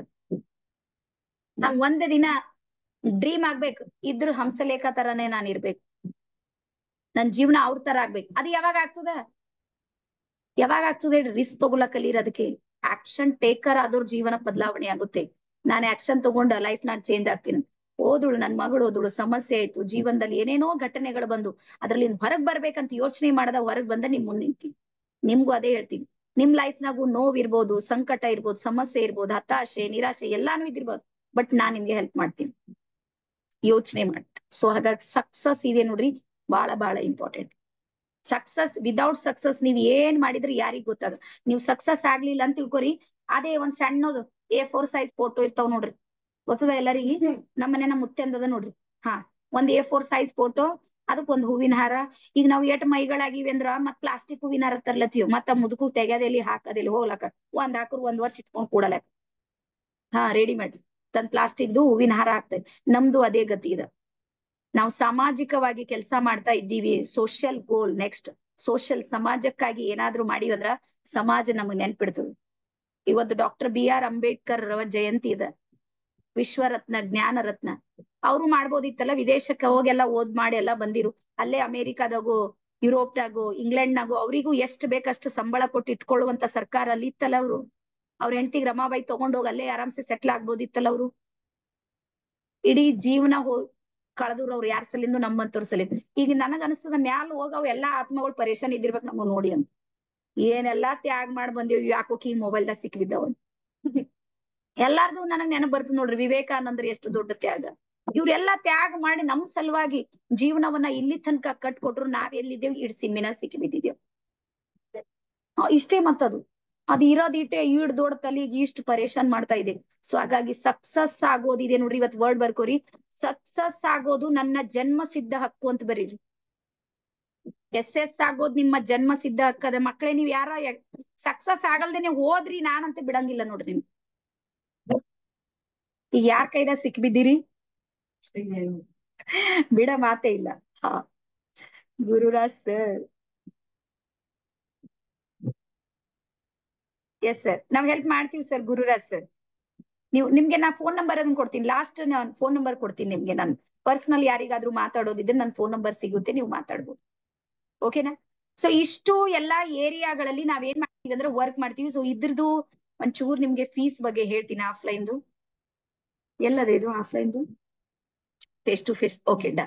ನಂಗ್ ಒಂದ್ ದಿನ ಡ್ರೀಮ್ ಆಗ್ಬೇಕು ಇದ್ರ ಹಂಸಲೇಖ ತರಾನೇ ನಾನ್ ಇರ್ಬೇಕು ನನ್ ಜೀವನ ಅವ್ರ ತರ ಆಗ್ಬೇಕು ಅದು ಯಾವಾಗ ಆಗ್ತದ ಯಾವಾಗ ಆಗ್ತದೆ ರಿಸ್ಕ್ ತಗೊಳಕ್ ಕಲೀರ್ ಅದಕ್ಕೆ ಆಕ್ಷನ್ ಟೇಕರ್ ಆದವ್ರ ಜೀವನ ಬದಲಾವಣೆ ಆಗುತ್ತೆ ನಾನ್ ಆಕ್ಷನ್ ತಗೊಂಡ ಲೈಫ್ ನಾನ್ ಚೇಂಜ್ ಆಗ್ತೀನಿ ಓದುಳು ನನ್ ಮಗಳು ಓದುಳು ಸಮಸ್ಯೆ ಆಯ್ತು ಜೀವನದಲ್ಲಿ ಏನೇನೋ ಘಟನೆಗಳು ಬಂದು ಅದ್ರಲ್ಲಿ ಹೊರಗ್ ಬರ್ಬೇಕಂತ ಯೋಚನೆ ಮಾಡದ ಹೊರಗ್ ಬಂದ ನಿಮ್ ಮುಂದ್ ನಿಂತೀನಿ ನಿಮ್ಗೂ ಅದೇ ಹೇಳ್ತೀನಿ ನಿಮ್ ಲೈಫ್ ನಾಗು ನೋವ್ ಇರ್ಬೋದು ಸಂಕಟ ಇರ್ಬೋದು ಸಮಸ್ಯೆ ಇರ್ಬೋದು ಹತಾಶೆ ನಿರಾಶೆ ಎಲ್ಲಾನು ಇದಿರ್ಬೋದು ಬಟ್ ನಾನ್ ನಿಮ್ಗೆ ಹೆಲ್ಪ್ ಮಾಡ್ತೀನಿ ಯೋಚನೆ ಮಾಡಿ ಸೊ ಹಾಗಾಗಿ ಸಕ್ಸಸ್ ಇದೆ ನೋಡ್ರಿ ಬಹಳ ಬಹಳ ಇಂಪಾರ್ಟೆಂಟ್ ಸಕ್ಸಸ್ ವಿದೌಟ್ ಸಕ್ಸಸ್ ನೀವ್ ಏನ್ ಮಾಡಿದ್ರೆ ಯಾರಿಗ್ ಗೊತ್ತಾಗ ನೀವ್ ಸಕ್ಸಸ್ ಆಗ್ಲಿಲ್ಲ ಅಂತ ತಿಳ್ಕೊರಿ ಅದೇ ಒಂದ್ ಸಣ್ಣದು ಎ ಫೋರ್ ಸೈಜ್ ಫೋಟೋ ಇರ್ತಾವ್ ನೋಡ್ರಿ ಗೊತ್ತದ ಎಲ್ಲರಿಗೆ ನಮ್ಮ ಮನೆ ನಮ್ಮ ಮುತ್ತೆ ಅಂದದ ನೋಡ್ರಿ ಹಾ ಒಂದ್ ಎ ಫೋರ್ ಸೈಜ್ ಫೋಟೋ ಅದಕ್ ಒಂದ್ ಹೂವಿನ ಹಾರ ಈಗ ನಾವ್ ಎಟ್ ಮೈಗಳಾಗಿವಿ ಅಂದ್ರ ಮತ್ ಪ್ಲಾಸ್ಟಿಕ್ ಹೂವಿನ ಹಾರ ತರ್ಲತ್ತೀವ್ ಮತ್ತ ಮುದುಕು ತೆಗ್ಯದೆಲ್ಲಿ ಹಾಕದೆಲ್ಲಿ ಹೋಗ್ಲಕ ಒಂದ್ ಹಾಕುರ್ ಒಂದ್ ವರ್ಷ ಇಟ್ಕೊಂಡ್ ಕೂಡಲಕ ಹಾ ರೆಡಿಮೇಡ್ ತಂದ್ ಪ್ಲಾಸ್ಟಿಕ್ದು ಹೂವಿನ ಹಾರ ಹಾಕ್ತೇವೆ ನಮ್ದು ಅದೇ ಗತಿ ಇದೆ ನಾವು ಸಾಮಾಜಿಕವಾಗಿ ಕೆಲಸ ಮಾಡ್ತಾ ಇದ್ದೀವಿ ಸೋಷಿಯಲ್ ಗೋಲ್ ನೆಕ್ಸ್ಟ್ ಸೋಷಿಯಲ್ ಸಮಾಜಕ್ಕಾಗಿ ಏನಾದ್ರೂ ಮಾಡಿವಿ ಅಂದ್ರ ಸಮಾಜ ನಮಗ್ ನೆನ್ಪಿಡ್ತದೆ ಇವತ್ತು ಡಾಕ್ಟರ್ ಬಿ ಆರ್ ಅಂಬೇಡ್ಕರ್ ರವರ ಜಯಂತಿ ಇದೆ ವಿಶ್ವರತ್ನ ಜ್ಞಾನ ರತ್ನ ಅವ್ರು ಮಾಡ್ಬೋದಿತ್ತಲ್ಲ ವಿದೇಶಕ್ಕೆ ಹೋಗಿ ಎಲ್ಲ ಓದ್ ಮಾಡಿ ಎಲ್ಲ ಬಂದಿರು ಅಲ್ಲೇ ಅಮೆರಿಕಾದಾಗೋ ಯುರೋಪ್ನಾಗೋ ಇಂಗ್ಲೆಂಡ್ನಾಗೋ ಅವರಿಗೂ ಎಷ್ಟ್ ಬೇಕಷ್ಟು ಸಂಬಳ ಕೊಟ್ಟು ಇಟ್ಕೊಳ್ಳುವಂತ ಸರ್ಕಾರ ಅಲ್ಲಿ ಇತ್ತಲ್ಲ ಅವ್ರು ಅವ್ರ ಹೆಂಡತಿಗೆ ರಮಾಬಾಯಿ ತಗೊಂಡ್ ಹೋಗಿ ಅಲ್ಲೇ ಆರಾಮ್ಸೆ ಸೆಟ್ಲ್ ಆಗ್ಬೋದಿತ್ತಲ್ಲ ಅವ್ರು ಇಡೀ ಜೀವನ ಹೋ ಕಳೆದ್ರು ಅವ್ರು ಯಾರ ಸಲಿಂದು ನಮ್ಮಂತವ್ರ ಸಲಿಂದ ಈಗ ನನಗ ಅನಿಸ್ತದ ಮ್ಯಾಲ ಹೋಗ ಅವ್ ಎಲ್ಲಾ ಆತ್ಮಗಳು ಪರೇಶಾನ್ ಇದ್ದಿರ್ಬೇಕು ನಮಗ್ ನೋಡಿ ಅಂತ ಏನೆಲ್ಲಾ ತ್ಯಾಗ ಮಾಡಿ ಬಂದೇವ್ ಯಾಕೋಕಿ ಮೊಬೈಲ್ದಾಗ ಸಿಕ್ಕಿಬಿದ್ದಾವ ಎಲ್ಲಾರ್ದು ನನಗ್ ನೆನಪ್ ಬರ್ತದ ನೋಡ್ರಿ ವಿವೇಕಾನಂದ್ರ ಎಷ್ಟು ದೊಡ್ಡ ತ್ಯಾಗ ಇವ್ರೆಲ್ಲಾ ತ್ಯಾಗ ಮಾಡಿ ನಮ್ ಸಲುವಾಗಿ ಜೀವನವನ್ನ ಇಲ್ಲಿ ತನಕ ಕಟ್ಕೊಟ್ರು ನಾವ್ ಎಲ್ಲಿದ್ದೇವ್ ಇಡ್ ಸಿಮ್ಮಿನ ಸಿಕ್ಕಿ ಬಿದ್ದಿದ್ದೇವ್ ಆ, ಇಷ್ಟೇ ಮತ್ತದು ಅದು ಇರೋದ್ ಇಟ್ಟೆ ಈಡ್ ದೊಡ್ಡ ತಲಿಗೆ ಇಷ್ಟು ಪರೇಶಾನ್ ಮಾಡ್ತಾ ಇದೆ ಸೊ ಹಾಗಾಗಿ ಸಕ್ಸಸ್ ಆಗೋದಿದೆ ನೋಡ್ರಿ ಇವತ್ ವರ್ಡ್ ಬರ್ಕೋರಿ ಸಕ್ಸಸ್ ಆಗೋದು ನನ್ನ ಜನ್ಮ ಸಿದ್ಧ ಹಕ್ಕು ಅಂತ ಬರೀರಿ ಎಸ್ ಎಸ್ ಆಗೋದು ನಿಮ್ಮ ಜನ್ಮ ಸಿದ್ಧ ಹಕ್ಕದ ಮಕ್ಕಳೇ ನೀವ್ ಯಾರ ಸಕ್ಸಸ್ ಆಗಲ್ದೇನೆ ಹೋದ್ರಿ ನಾನಂತ ಬಿಡಂಗಿಲ್ಲ ನೋಡ್ರಿ ನಿಮ್ ಈಗ ಯಾರ್ ಕೈದಾಗ ಸಿಕ್ ಬಿದ್ದೀರಿ ಬಿಡ ಮಾತೇ ಇಲ್ಲ ಹಾ ಗುರುರಾಜ್ ಸರ್ ಎಸ್ ಸರ್ ನಾವ್ ಹೆಲ್ಪ್ ಮಾಡ್ತೀವಿ ಸರ್ ಗುರುರಾಜ್ ಸರ್ ನೀವು ನಿಮ್ಗೆ ನಾ ಫೋನ್ ನಂಬರ್ ಅದನ್ನ ಕೊಡ್ತೀನಿ ಲಾಸ್ಟ್ ನಾನು ಫೋನ್ ನಂಬರ್ ಕೊಡ್ತೀನಿ ನಿಮ್ಗೆ ನಾನು ಪರ್ಸನಲ್ ಯಾರಿಗಾದ್ರೂ ಮಾತಾಡೋದಿದ್ರೆ ನನ್ನ ಫೋನ್ ನಂಬರ್ ಸಿಗುತ್ತೆ ನೀವು ಮಾತಾಡ್ಬೋದು ಓಕೆನಾ ಸೊ ಇಷ್ಟು ಎಲ್ಲಾ ಏರಿಯಾಗಳಲ್ಲಿ ನಾವೇನ್ ಮಾಡ್ತೀವಿ ಅಂದ್ರೆ ವರ್ಕ್ ಮಾಡ್ತೀವಿ ಸೊ ಇದ್ರದ್ದು ಒಂಚೂರ್ ನಿಮ್ಗೆ ಫೀಸ್ ಬಗ್ಗೆ ಹೇಳ್ತೀನಿ ಆಫ್ಲೈನ್ದು ಎಲ್ಲದ ಇದು ಆಫ್ಲೈನ್ದು face to face okay done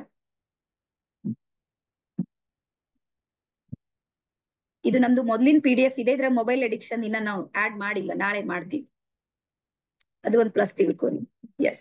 ಇದು ನಮ್ದು ಮೊದ್ಲಿನ ಪಿ ಡಿ ಎಫ್ ಇದೆ ಇದ್ರ ಮೊಬೈಲ್ ಎಡಿಕ್ಷನ್ ಇನ್ನ ನಾವು ಆಡ್ ಮಾಡಿಲ್ಲ ನಾಳೆ ಮಾಡ್ತೀವಿ ಅದು ಒಂದ್ ಪ್ಲಸ್ ತಿಳ್ಕೊರಿ ಎಸ್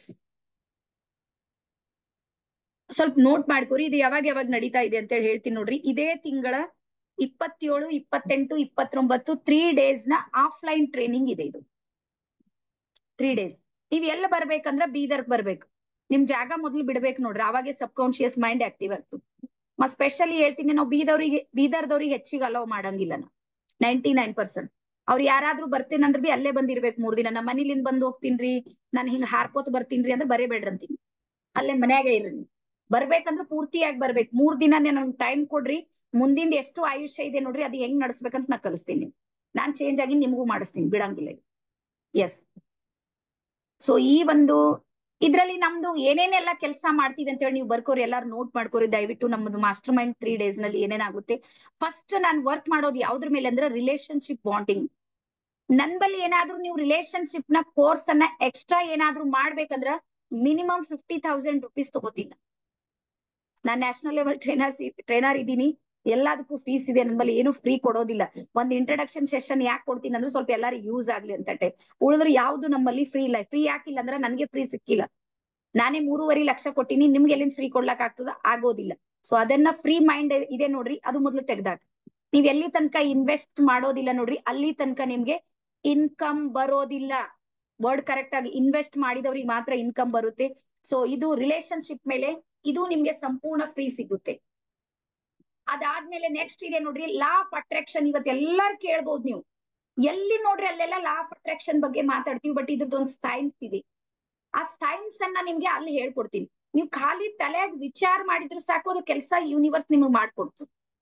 ಸ್ವಲ್ಪ ನೋಟ್ ಮಾಡ್ಕೊರಿ ಇದು ಯಾವಾಗ ಯಾವಾಗ ನಡೀತಾ ಇದೆ ಅಂತ ಹೇಳಿ ಹೇಳ್ತೀನಿ ನೋಡ್ರಿ ಇದೇ ತಿಂಗಳ ಇಪ್ಪತ್ತೇಳು ಇಪ್ಪತ್ತೆಂಟು ಇಪ್ಪತ್ತೊಂಬತ್ತು ತ್ರೀ ಡೇಸ್ ನ ಆಫ್ಲೈನ್ ಟ್ರೈನಿಂಗ್ ಇದೆ ಇದು ತ್ರೀ ಡೇಸ್ ನೀವ್ ಎಲ್ಲ ಬರ್ಬೇಕಂದ್ರ ಬೀದರ್ ಬರ್ಬೇಕು ನಿಮ್ ಜಾಗ ಮೊದ್ಲು ಬಿಡ್ಬೇಕು ನೋಡ್ರಿ ಅವಾಗೆ ಸಬ್ ಕಾನ್ಶಿಯಸ್ ಮೈಂಡ್ ಆಕ್ಟಿವ್ ಆಗ್ತದೆ ಮತ್ ಸ್ಪೆಷಲಿ ಹೇಳ್ತೀನಿ ನಾವು ಬೀದವ್ರಿಗೆ ಬೀದರ್ದವ್ರಿಗೆ ಹೆಚ್ಚಿಗೆ ಅಲೋ ಮಾಡಂಗಿಲ್ಲ ನಾ ನೈಂಟಿ ನೈನ್ ಪರ್ಸೆಂಟ್ ಅವ್ರು ಯಾರಾದ್ರೂ ಬರ್ತೇನಂದ್ರ ಬಿ ಅಲ್ಲೇ ಬಂದಿರ್ಬೇಕು ಮೂರ್ ದಿನ ನಮ್ಮ ಮನಿಲಿಂದ ಬಂದ್ ಹೋಗ್ತೀನ್ರಿ ನಾನ್ ಹಿಂಗ್ ಹಾರ್ಕೋತ್ ಬರ್ತೀನ್ರಿ ಅಂದ್ರೆ ಬರೇಬೇಡ್ರಿ ಅಂತೀನಿ ಅಲ್ಲೇ ಮನ್ಯಾಗ ಇರ್ರಿ ನೀವು. ಬರ್ಬೇಕಂದ್ರ ಪೂರ್ತಿಯಾಗಿ ಬರ್ಬೇಕು ಮೂರ್ ದಿನ ನನ್ ಟೈಮ್ ಕೊಡ್ರಿ ಮುಂದಿಂದ ಎಷ್ಟು ಆಯುಷ್ಯ ಇದೆ ನೋಡ್ರಿ ಅದು ಹೆಂಗ್ ನಡ್ಸ್ಬೇಕಂತ ನಾ ಕಲಿಸ್ತೀನಿ ನಾನ್ ಚೇಂಜ್ ಆಗಿ ನಿಮ್ಗೂ ಮಾಡಿಸ್ತೀನಿ ಬಿಡಂಗಿಲ್ಲ ಎಸ್ ಸೊ ಈ ಒಂದು ಇದ್ರಲ್ಲಿ ನಮ್ದು ಏನೇನೆಲ್ಲ ಕೆಲಸ ಮಾಡ್ತೀವಿ ಅಂತ ಹೇಳಿ ನೀವು ಬರ್ಕೋರಿ ಎಲ್ಲಾರು ನೋಟ್ ಮಾಡ್ಕೋರಿ ದಯವಿಟ್ಟು ನಮ್ಮದು ಮಾಸ್ಟರ್ ಮೈಂಡ್ ತ್ರೀ ಡೇಸ್ ನಲ್ಲಿ ಏನೇನಾಗುತ್ತೆ ಫಸ್ಟ್ ನಾನ್ ವರ್ಕ್ ಮಾಡೋದು ಯಾವ್ದ್ರ ಮೇಲೆ ಅಂದ್ರೆ ರಿಲೇಶನ್ಶಿಪ್ ಬಾಂಡಿಂಗ್ ನನ್ ಬಳಿ ಏನಾದ್ರೂ ನೀವು ರಿಲೇಶನ್ಶಿಪ್ ನ ಕೋರ್ಸ್ ಅನ್ನ ಎಕ್ಸ್ಟ್ರಾ ಏನಾದ್ರೂ ಮಾಡ್ಬೇಕಂದ್ರ ಮಿನಿಮಮ್ ಫಿಫ್ಟಿ ತೌಸಂಡ್ ರುಪೀಸ್ ತಗೋತೀನಿ ನಾನ್ ನ್ಯಾಷನಲ್ ಲೆವೆಲ್ ಟ್ರೈನರ್ ಟ್ರೈನರ್ ಇದ್ದೀನಿ ಎಲ್ಲದಕ್ಕೂ ಫೀಸ್ ಇದೆ ನನ್ ಬಳಿ ಏನು ಫ್ರೀ ಕೊಡೋದಿಲ್ಲ ಒಂದ್ ಇಂಟ್ರಡಕ್ಷನ್ ಸೆಷನ್ ಯಾಕೆ ಕೊಡ್ತೀನಿ ಅಂದ್ರೆ ಸ್ವಲ್ಪ ಎಲ್ಲಾರು ಯೂಸ್ ಆಗ್ಲಿ ಅಂತ ಟೈಪ್ ಉಳಿದ್ರೆ ಯಾವ್ದು ನಮ್ಮಲ್ಲಿ ಫ್ರೀ ಇಲ್ಲ ಫ್ರೀ ಯಾಕಿಲ್ಲ ಅಂದ್ರೆ ನನ್ಗೆ ಫ್ರೀ ಸಿಕ್ಕಿಲ್ಲ ನಾನೇ ಮೂರುವರೆ ಲಕ್ಷ ಕೊಟ್ಟಿನಿ ನಿಮ್ಗೆ ಎಲ್ಲಿಂದ ಫ್ರೀ ಕೊಡ್ಲಕ್ ಆಗ್ತದ ಆಗೋದಿಲ್ಲ ಸೊ ಅದನ್ನ ಫ್ರೀ ಮೈಂಡ್ ಇದೆ ನೋಡ್ರಿ ಅದು ಮೊದ್ಲು ತೆಗ್ದಾಕ ನೀವ್ ಎಲ್ಲಿ ತನಕ ಇನ್ವೆಸ್ಟ್ ಮಾಡೋದಿಲ್ಲ ನೋಡ್ರಿ ಅಲ್ಲಿ ತನಕ ನಿಮ್ಗೆ ಇನ್ಕಮ್ ಬರೋದಿಲ್ಲ ವರ್ಡ್ ಕರೆಕ್ಟ್ ಆಗಿ ಇನ್ವೆಸ್ಟ್ ಮಾಡಿದವ್ರಿಗೆ ಮಾತ್ರ ಇನ್ಕಮ್ ಬರುತ್ತೆ ಸೊ ಇದು ರಿಲೇಶನ್ಶಿಪ್ ಮೇಲೆ ಇದು ನಿಮ್ಗೆ ಸಂಪೂರ್ಣ ಫ್ರೀ ಸಿಗುತ್ತೆ ಅದಾದ್ಮೇಲೆ ನೆಕ್ಸ್ಟ್ ಇದೆ ನೋಡ್ರಿ ಲಾ ಆಫ್ ಅಟ್ರಾಕ್ಷನ್ ಇವತ್ತು ಎಲ್ಲಾರು ಕೇಳ್ಬೋದು ನೀವು ಎಲ್ಲಿ ನೋಡ್ರಿ ಅಲ್ಲೆಲ್ಲ ಲಾ ಆಫ್ ಅಟ್ರಾಕ್ಷನ್ ಬಗ್ಗೆ ಮಾತಾಡ್ತೀವಿ ಬಟ್ ಇದ್ರದ್ದೊಂದು ಸೈನ್ಸ್ ಇದೆ ಆ ಸೈನ್ಸ್ ಅನ್ನ ನಿಮ್ಗೆ ಅಲ್ಲಿ ಹೇಳ್ಕೊಡ್ತೀನಿ ನೀವು ಖಾಲಿ ತಲೆಯಾಗ ವಿಚಾರ ಮಾಡಿದ್ರು ಸಾಕು ಅದು ಕೆಲಸ ಯೂನಿವರ್ಸ್ ನಿಮಗ್ ಮಾಡ್ಕೊಡ್ತು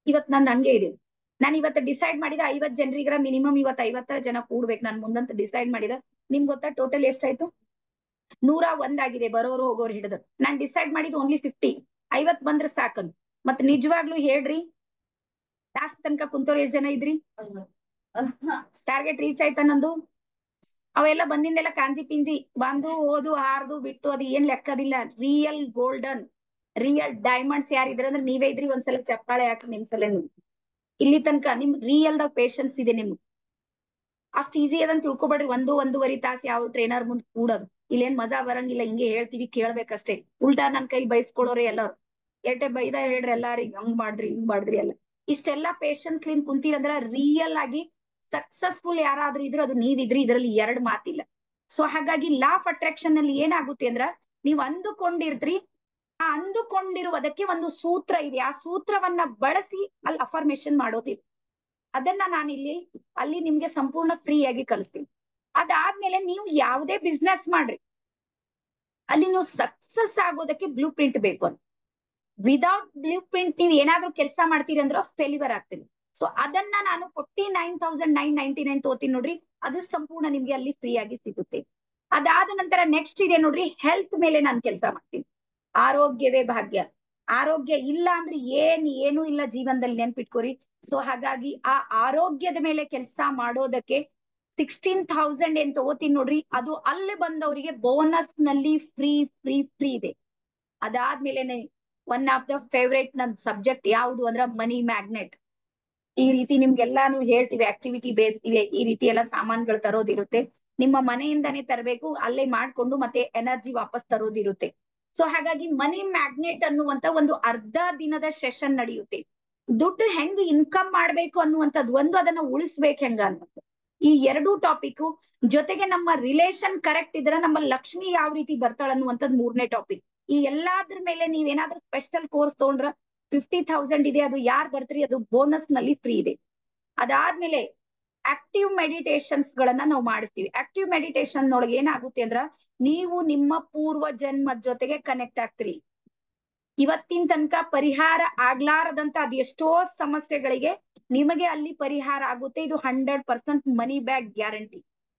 ಇವತ್ ನಂದ್ ಹಂಗೆ ಇದೆ ನಾನು ಇವತ್ತು ಡಿಸೈಡ್ ಮಾಡಿದ ಐವತ್ ಜನರಿಗರ ಮಿನಿಮಮ್ ಇವತ್ ಐವತ್ತರ ಜನ ಕೂಡ್ಬೇಕು ನಾನು ಮುಂದಂತ ಡಿಸೈಡ್ ಮಾಡಿದ ನಿಮ್ಗೆ ಗೊತ್ತಾ ಟೋಟಲ್ ಎಷ್ಟಾಯ್ತು ನೂರ ಒಂದಾಗಿದೆ ಬರೋರು ಹೋಗೋರು ಹಿಡಿದು ನಾನ್ ಡಿಸೈಡ್ ಮಾಡಿದ್ ಓನ್ಲಿ ಫಿಫ್ಟಿ ಐವತ್ ಬಂದ್ರೆ ಸಾಕನ್ ಮತ್ ನಿಜವಾಗ್ಲೂ ಹೇಳ್ರಿ ಲಾಸ್ಟ್ ತನಕ ಕುಂತವ್ರು ಎಷ್ಟ್ ಜನ ಇದ್ರಿ ಟಾರ್ಗೆಟ್ ರೀಚ್ ಆಯ್ತಾ ನಂದು ಅವೆಲ್ಲ ಬಂದಿಂದೆಲ್ಲ ಕಾಂಜಿ ಪಿಂಜಿ ಬಂದು ಓದು ಹಾರ್ದು ಬಿಟ್ಟು ಅದು ಏನ್ ಲೆಕ್ಕದಿಲ್ಲ ರಿಯಲ್ ಗೋಲ್ಡನ್ ರಿಯಲ್ ಡೈಮಂಡ್ಸ್ ಯಾರಿದ್ರ ಅಂದ್ರೆ ನೀವೇ ಇದ್ರಿ ಒಂದ್ಸಲ ಚಪ್ಪಾಳೆ ಹಾಕ್ರಿ ನಿಮ್ ಸಲ ನೀವು ಇಲ್ಲಿ ತನಕ ನಿಮ್ ರಿಯಲ್ ದಾಗ ಪೇಶನ್ಸ್ ಇದೆ ನಿಮ್ಗೆ ಅಷ್ಟ್ ಈಸಿ ಅದಂತ ತಿಳ್ಕೊಬೇಡ್ರಿ ಒಂದು ಒಂದೂವರೆ ತಾಸ್ ಯಾವ ಟ್ರೈನರ್ ಮುಂದ್ ಕೂಡೋದು ಇಲ್ಲೇನ್ ಮಜಾ ಬರಂಗಿಲ್ಲ ಹಿಂಗೆ ಹೇಳ್ತೀವಿ ಕೇಳ್ಬೇಕಷ್ಟೇ ಉಲ್ಟಾ ನನ್ ಕೈಲಿ ಬೈಸ್ಕೊಳೋರಿ ಎಲ್ಲಾರು ಎಟ್ಟೆ ಬೈದ ಹೇಳ್ರಿ ಎಲ್ಲಾರಿಗ್ ಹಂಗ್ ಮಾಡ್ರಿ ಹಿಂಗ್ ಮಾಡ್ರಿ ಎಲ್ಲ ಇಷ್ಟೆಲ್ಲಾ ಪೇಶನ್ಸ್ ಲಿಂದ ಕುಂತೀರಂದ್ರ ರಿಯಲ್ ಆಗಿ ಸಕ್ಸಸ್ಫುಲ್ ಯಾರಾದ್ರೂ ಇದ್ರು ಅದು ನೀವಿದ್ರಿ ಇದ್ರಲ್ಲಿ ಎರಡ್ ಮಾತಿಲ್ಲ ಸೊ ಹಾಗಾಗಿ ಲಾ ಆಫ್ ಅಟ್ರಾಕ್ಷನ್ ಅಲ್ಲಿ ಏನಾಗುತ್ತೆ ಅಂದ್ರ ನೀವ್ ಅಂದುಕೊಂಡಿರ್ತ್ರಿ ಆ ಅಂದುಕೊಂಡಿರುವುದಕ್ಕೆ ಒಂದು ಸೂತ್ರ ಇದೆ ಆ ಸೂತ್ರವನ್ನ ಬಳಸಿ ಅಲ್ಲಿ ಅಫರ್ಮೇಶನ್ ಮಾಡೋದಿದೆ ಅದನ್ನ ನಾನಿಲ್ಲಿ ಅಲ್ಲಿ ನಿಮ್ಗೆ ಸಂಪೂರ್ಣ ಫ್ರೀ ಆಗಿ ಕಲಿಸ್ತೀನಿ ಅದಾದ್ಮೇಲೆ ನೀವು ಯಾವುದೇ ಬಿಸ್ನೆಸ್ ಮಾಡ್ರಿ ಅಲ್ಲಿ ನೀವು ಸಕ್ಸಸ್ ಆಗೋದಕ್ಕೆ ಬ್ಲೂ ಪ್ರಿಂಟ್ ಬೇಕು ಅಂತ ವಿದೌಟ್ ಬ್ಲೂ ಪ್ರಿಂಟ್ ನೀವು ಏನಾದ್ರೂ ಕೆಲಸ ಮಾಡ್ತೀರಿ ಅಂದ್ರೆ ಫೇಲ್ಯೂರ್ ಆಗ್ತೀನಿ ಸೊ ಅದನ್ನ ನಾನು forty nine thousand nine ninety nine ತೋತೀನಿ ನೋಡ್ರಿ ಅದು ಸಂಪೂರ್ಣ ನಿಮ್ಗೆ ಅಲ್ಲಿ ಫ್ರೀ ಆಗಿ ಸಿಗುತ್ತೆ ಅದಾದ ನಂತರ ನೆಕ್ಸ್ಟ್ ಇದೆ ನೋಡ್ರಿ ಹೆಲ್ತ್ ಮೇಲೆ ನಾನು ಕೆಲಸ ಮಾಡ್ತೀನಿ ಆರೋಗ್ಯವೇ ಭಾಗ್ಯ ಆರೋಗ್ಯ ಇಲ್ಲ ಅಂದ್ರೆ ಏನ್ ಏನು ಇಲ್ಲ ಜೀವನದಲ್ಲಿ ನೆನ್ಪಿಟ್ಕೋರಿ ಸೊ ಹಾಗಾಗಿ ಆ ಆರೋಗ್ಯದ ಮೇಲೆ ಕೆಲಸ ಮಾಡೋದಕ್ಕೆ ಸಿಕ್ಸ್ಟೀನ್ ಥೌಸಂಡ್ ಏನ್ ತಗೋತೀನಿ ನೋಡ್ರಿ ಅದು ಅಲ್ಲಿ ಬಂದವರಿಗೆ ಬೋನಸ್ ನಲ್ಲಿ ಫ್ರೀ ಫ್ರೀ ಫ್ರೀ ಇದೆ ಅದಾದ್ಮೇಲೆ ಒನ್ ಆಫ್ ದ ಫೇವ್ರೇಟ್ ನನ್ ಸಬ್ಜೆಕ್ಟ್ ಯಾವುದು ಅಂದ್ರ ಮನಿ ಮ್ಯಾಗ್ನೆಟ್ ಈ ರೀತಿ ನಿಮ್ಗೆಲ್ಲಾನು ಹೇಳ್ತೀವಿ ಆಕ್ಟಿವಿಟಿ ಬೇಸ್ ಇವೆ ಈ ರೀತಿ ಎಲ್ಲ ಸಾಮಾನ್ಗಳು ತರೋದಿರುತ್ತೆ ನಿಮ್ಮ ಮನೆಯಿಂದಾನೇ ತರಬೇಕು ಅಲ್ಲೇ ಮಾಡ್ಕೊಂಡು ಮತ್ತೆ ಎನರ್ಜಿ ವಾಪಸ್ ತರೋದಿರುತ್ತೆ ಸೊ ಹಾಗಾಗಿ ಮನಿ ಮ್ಯಾಗ್ನೆಟ್ ಅನ್ನುವಂತ ಒಂದು ಅರ್ಧ ದಿನದ ಸೆಷನ್ ನಡೆಯುತ್ತೆ ದುಡ್ಡು ಹೆಂಗ್ ಇನ್ಕಮ್ ಮಾಡ್ಬೇಕು ಅನ್ನುವಂಥದ್ದು ಒಂದು ಅದನ್ನ ಉಳಿಸ್ಬೇಕು ಹೆಂಗ ಅನ್ನೋದು ಈ ಎರಡೂ ಟಾಪಿಕ್ ಜೊತೆಗೆ ನಮ್ಮ ರಿಲೇಶನ್ ಕರೆಕ್ಟ್ ಇದ್ರೆ ನಮ್ಮ ಲಕ್ಷ್ಮಿ ಯಾವ ರೀತಿ ಬರ್ತಾಳ ಅನ್ನುವಂಥದ್ದು ಮೂರನೇ ಟಾಪಿಕ್ ಈ ಎಲ್ಲಾದ್ರ ಮೇಲೆ ನೀವೇನಾದ್ರೂ ಸ್ಪೆಷಲ್ ಕೋರ್ಸ್ ತಗೊಂಡ್ರ ಫಿಫ್ಟಿ ಥೌಸಂಡ್ ಇದೆ ಅದು ಯಾರ್ ಬರ್ತೀರಿ ಅದು ಬೋನಸ್ ನಲ್ಲಿ ಫ್ರೀ ಇದೆ ಅದಾದ್ಮೇಲೆ ಆಕ್ಟಿವ್ ಮೆಡಿಟೇಷನ್ಸ್ ಗಳನ್ನ ನಾವು ಮಾಡಿಸ್ತೀವಿ ಆಕ್ಟಿವ್ ಮೆಡಿಟೇಷನ್ ಒಳಗೆ ಏನಾಗುತ್ತೆ ಅಂದ್ರ ನೀವು ನಿಮ್ಮ ಪೂರ್ವ ಜನ್ಮದ ಜೊತೆಗೆ ಕನೆಕ್ಟ್ ಆಗ್ತೀರಿ ಇವತ್ತಿನ ತನಕ ಪರಿಹಾರ ಆಗ್ಲಾರದಂತ ಅದೆಷ್ಟೋ ಸಮಸ್ಯೆಗಳಿಗೆ ನಿಮಗೆ ಅಲ್ಲಿ ಪರಿಹಾರ ಆಗುತ್ತೆ ಇದು hundred percent money back guarantee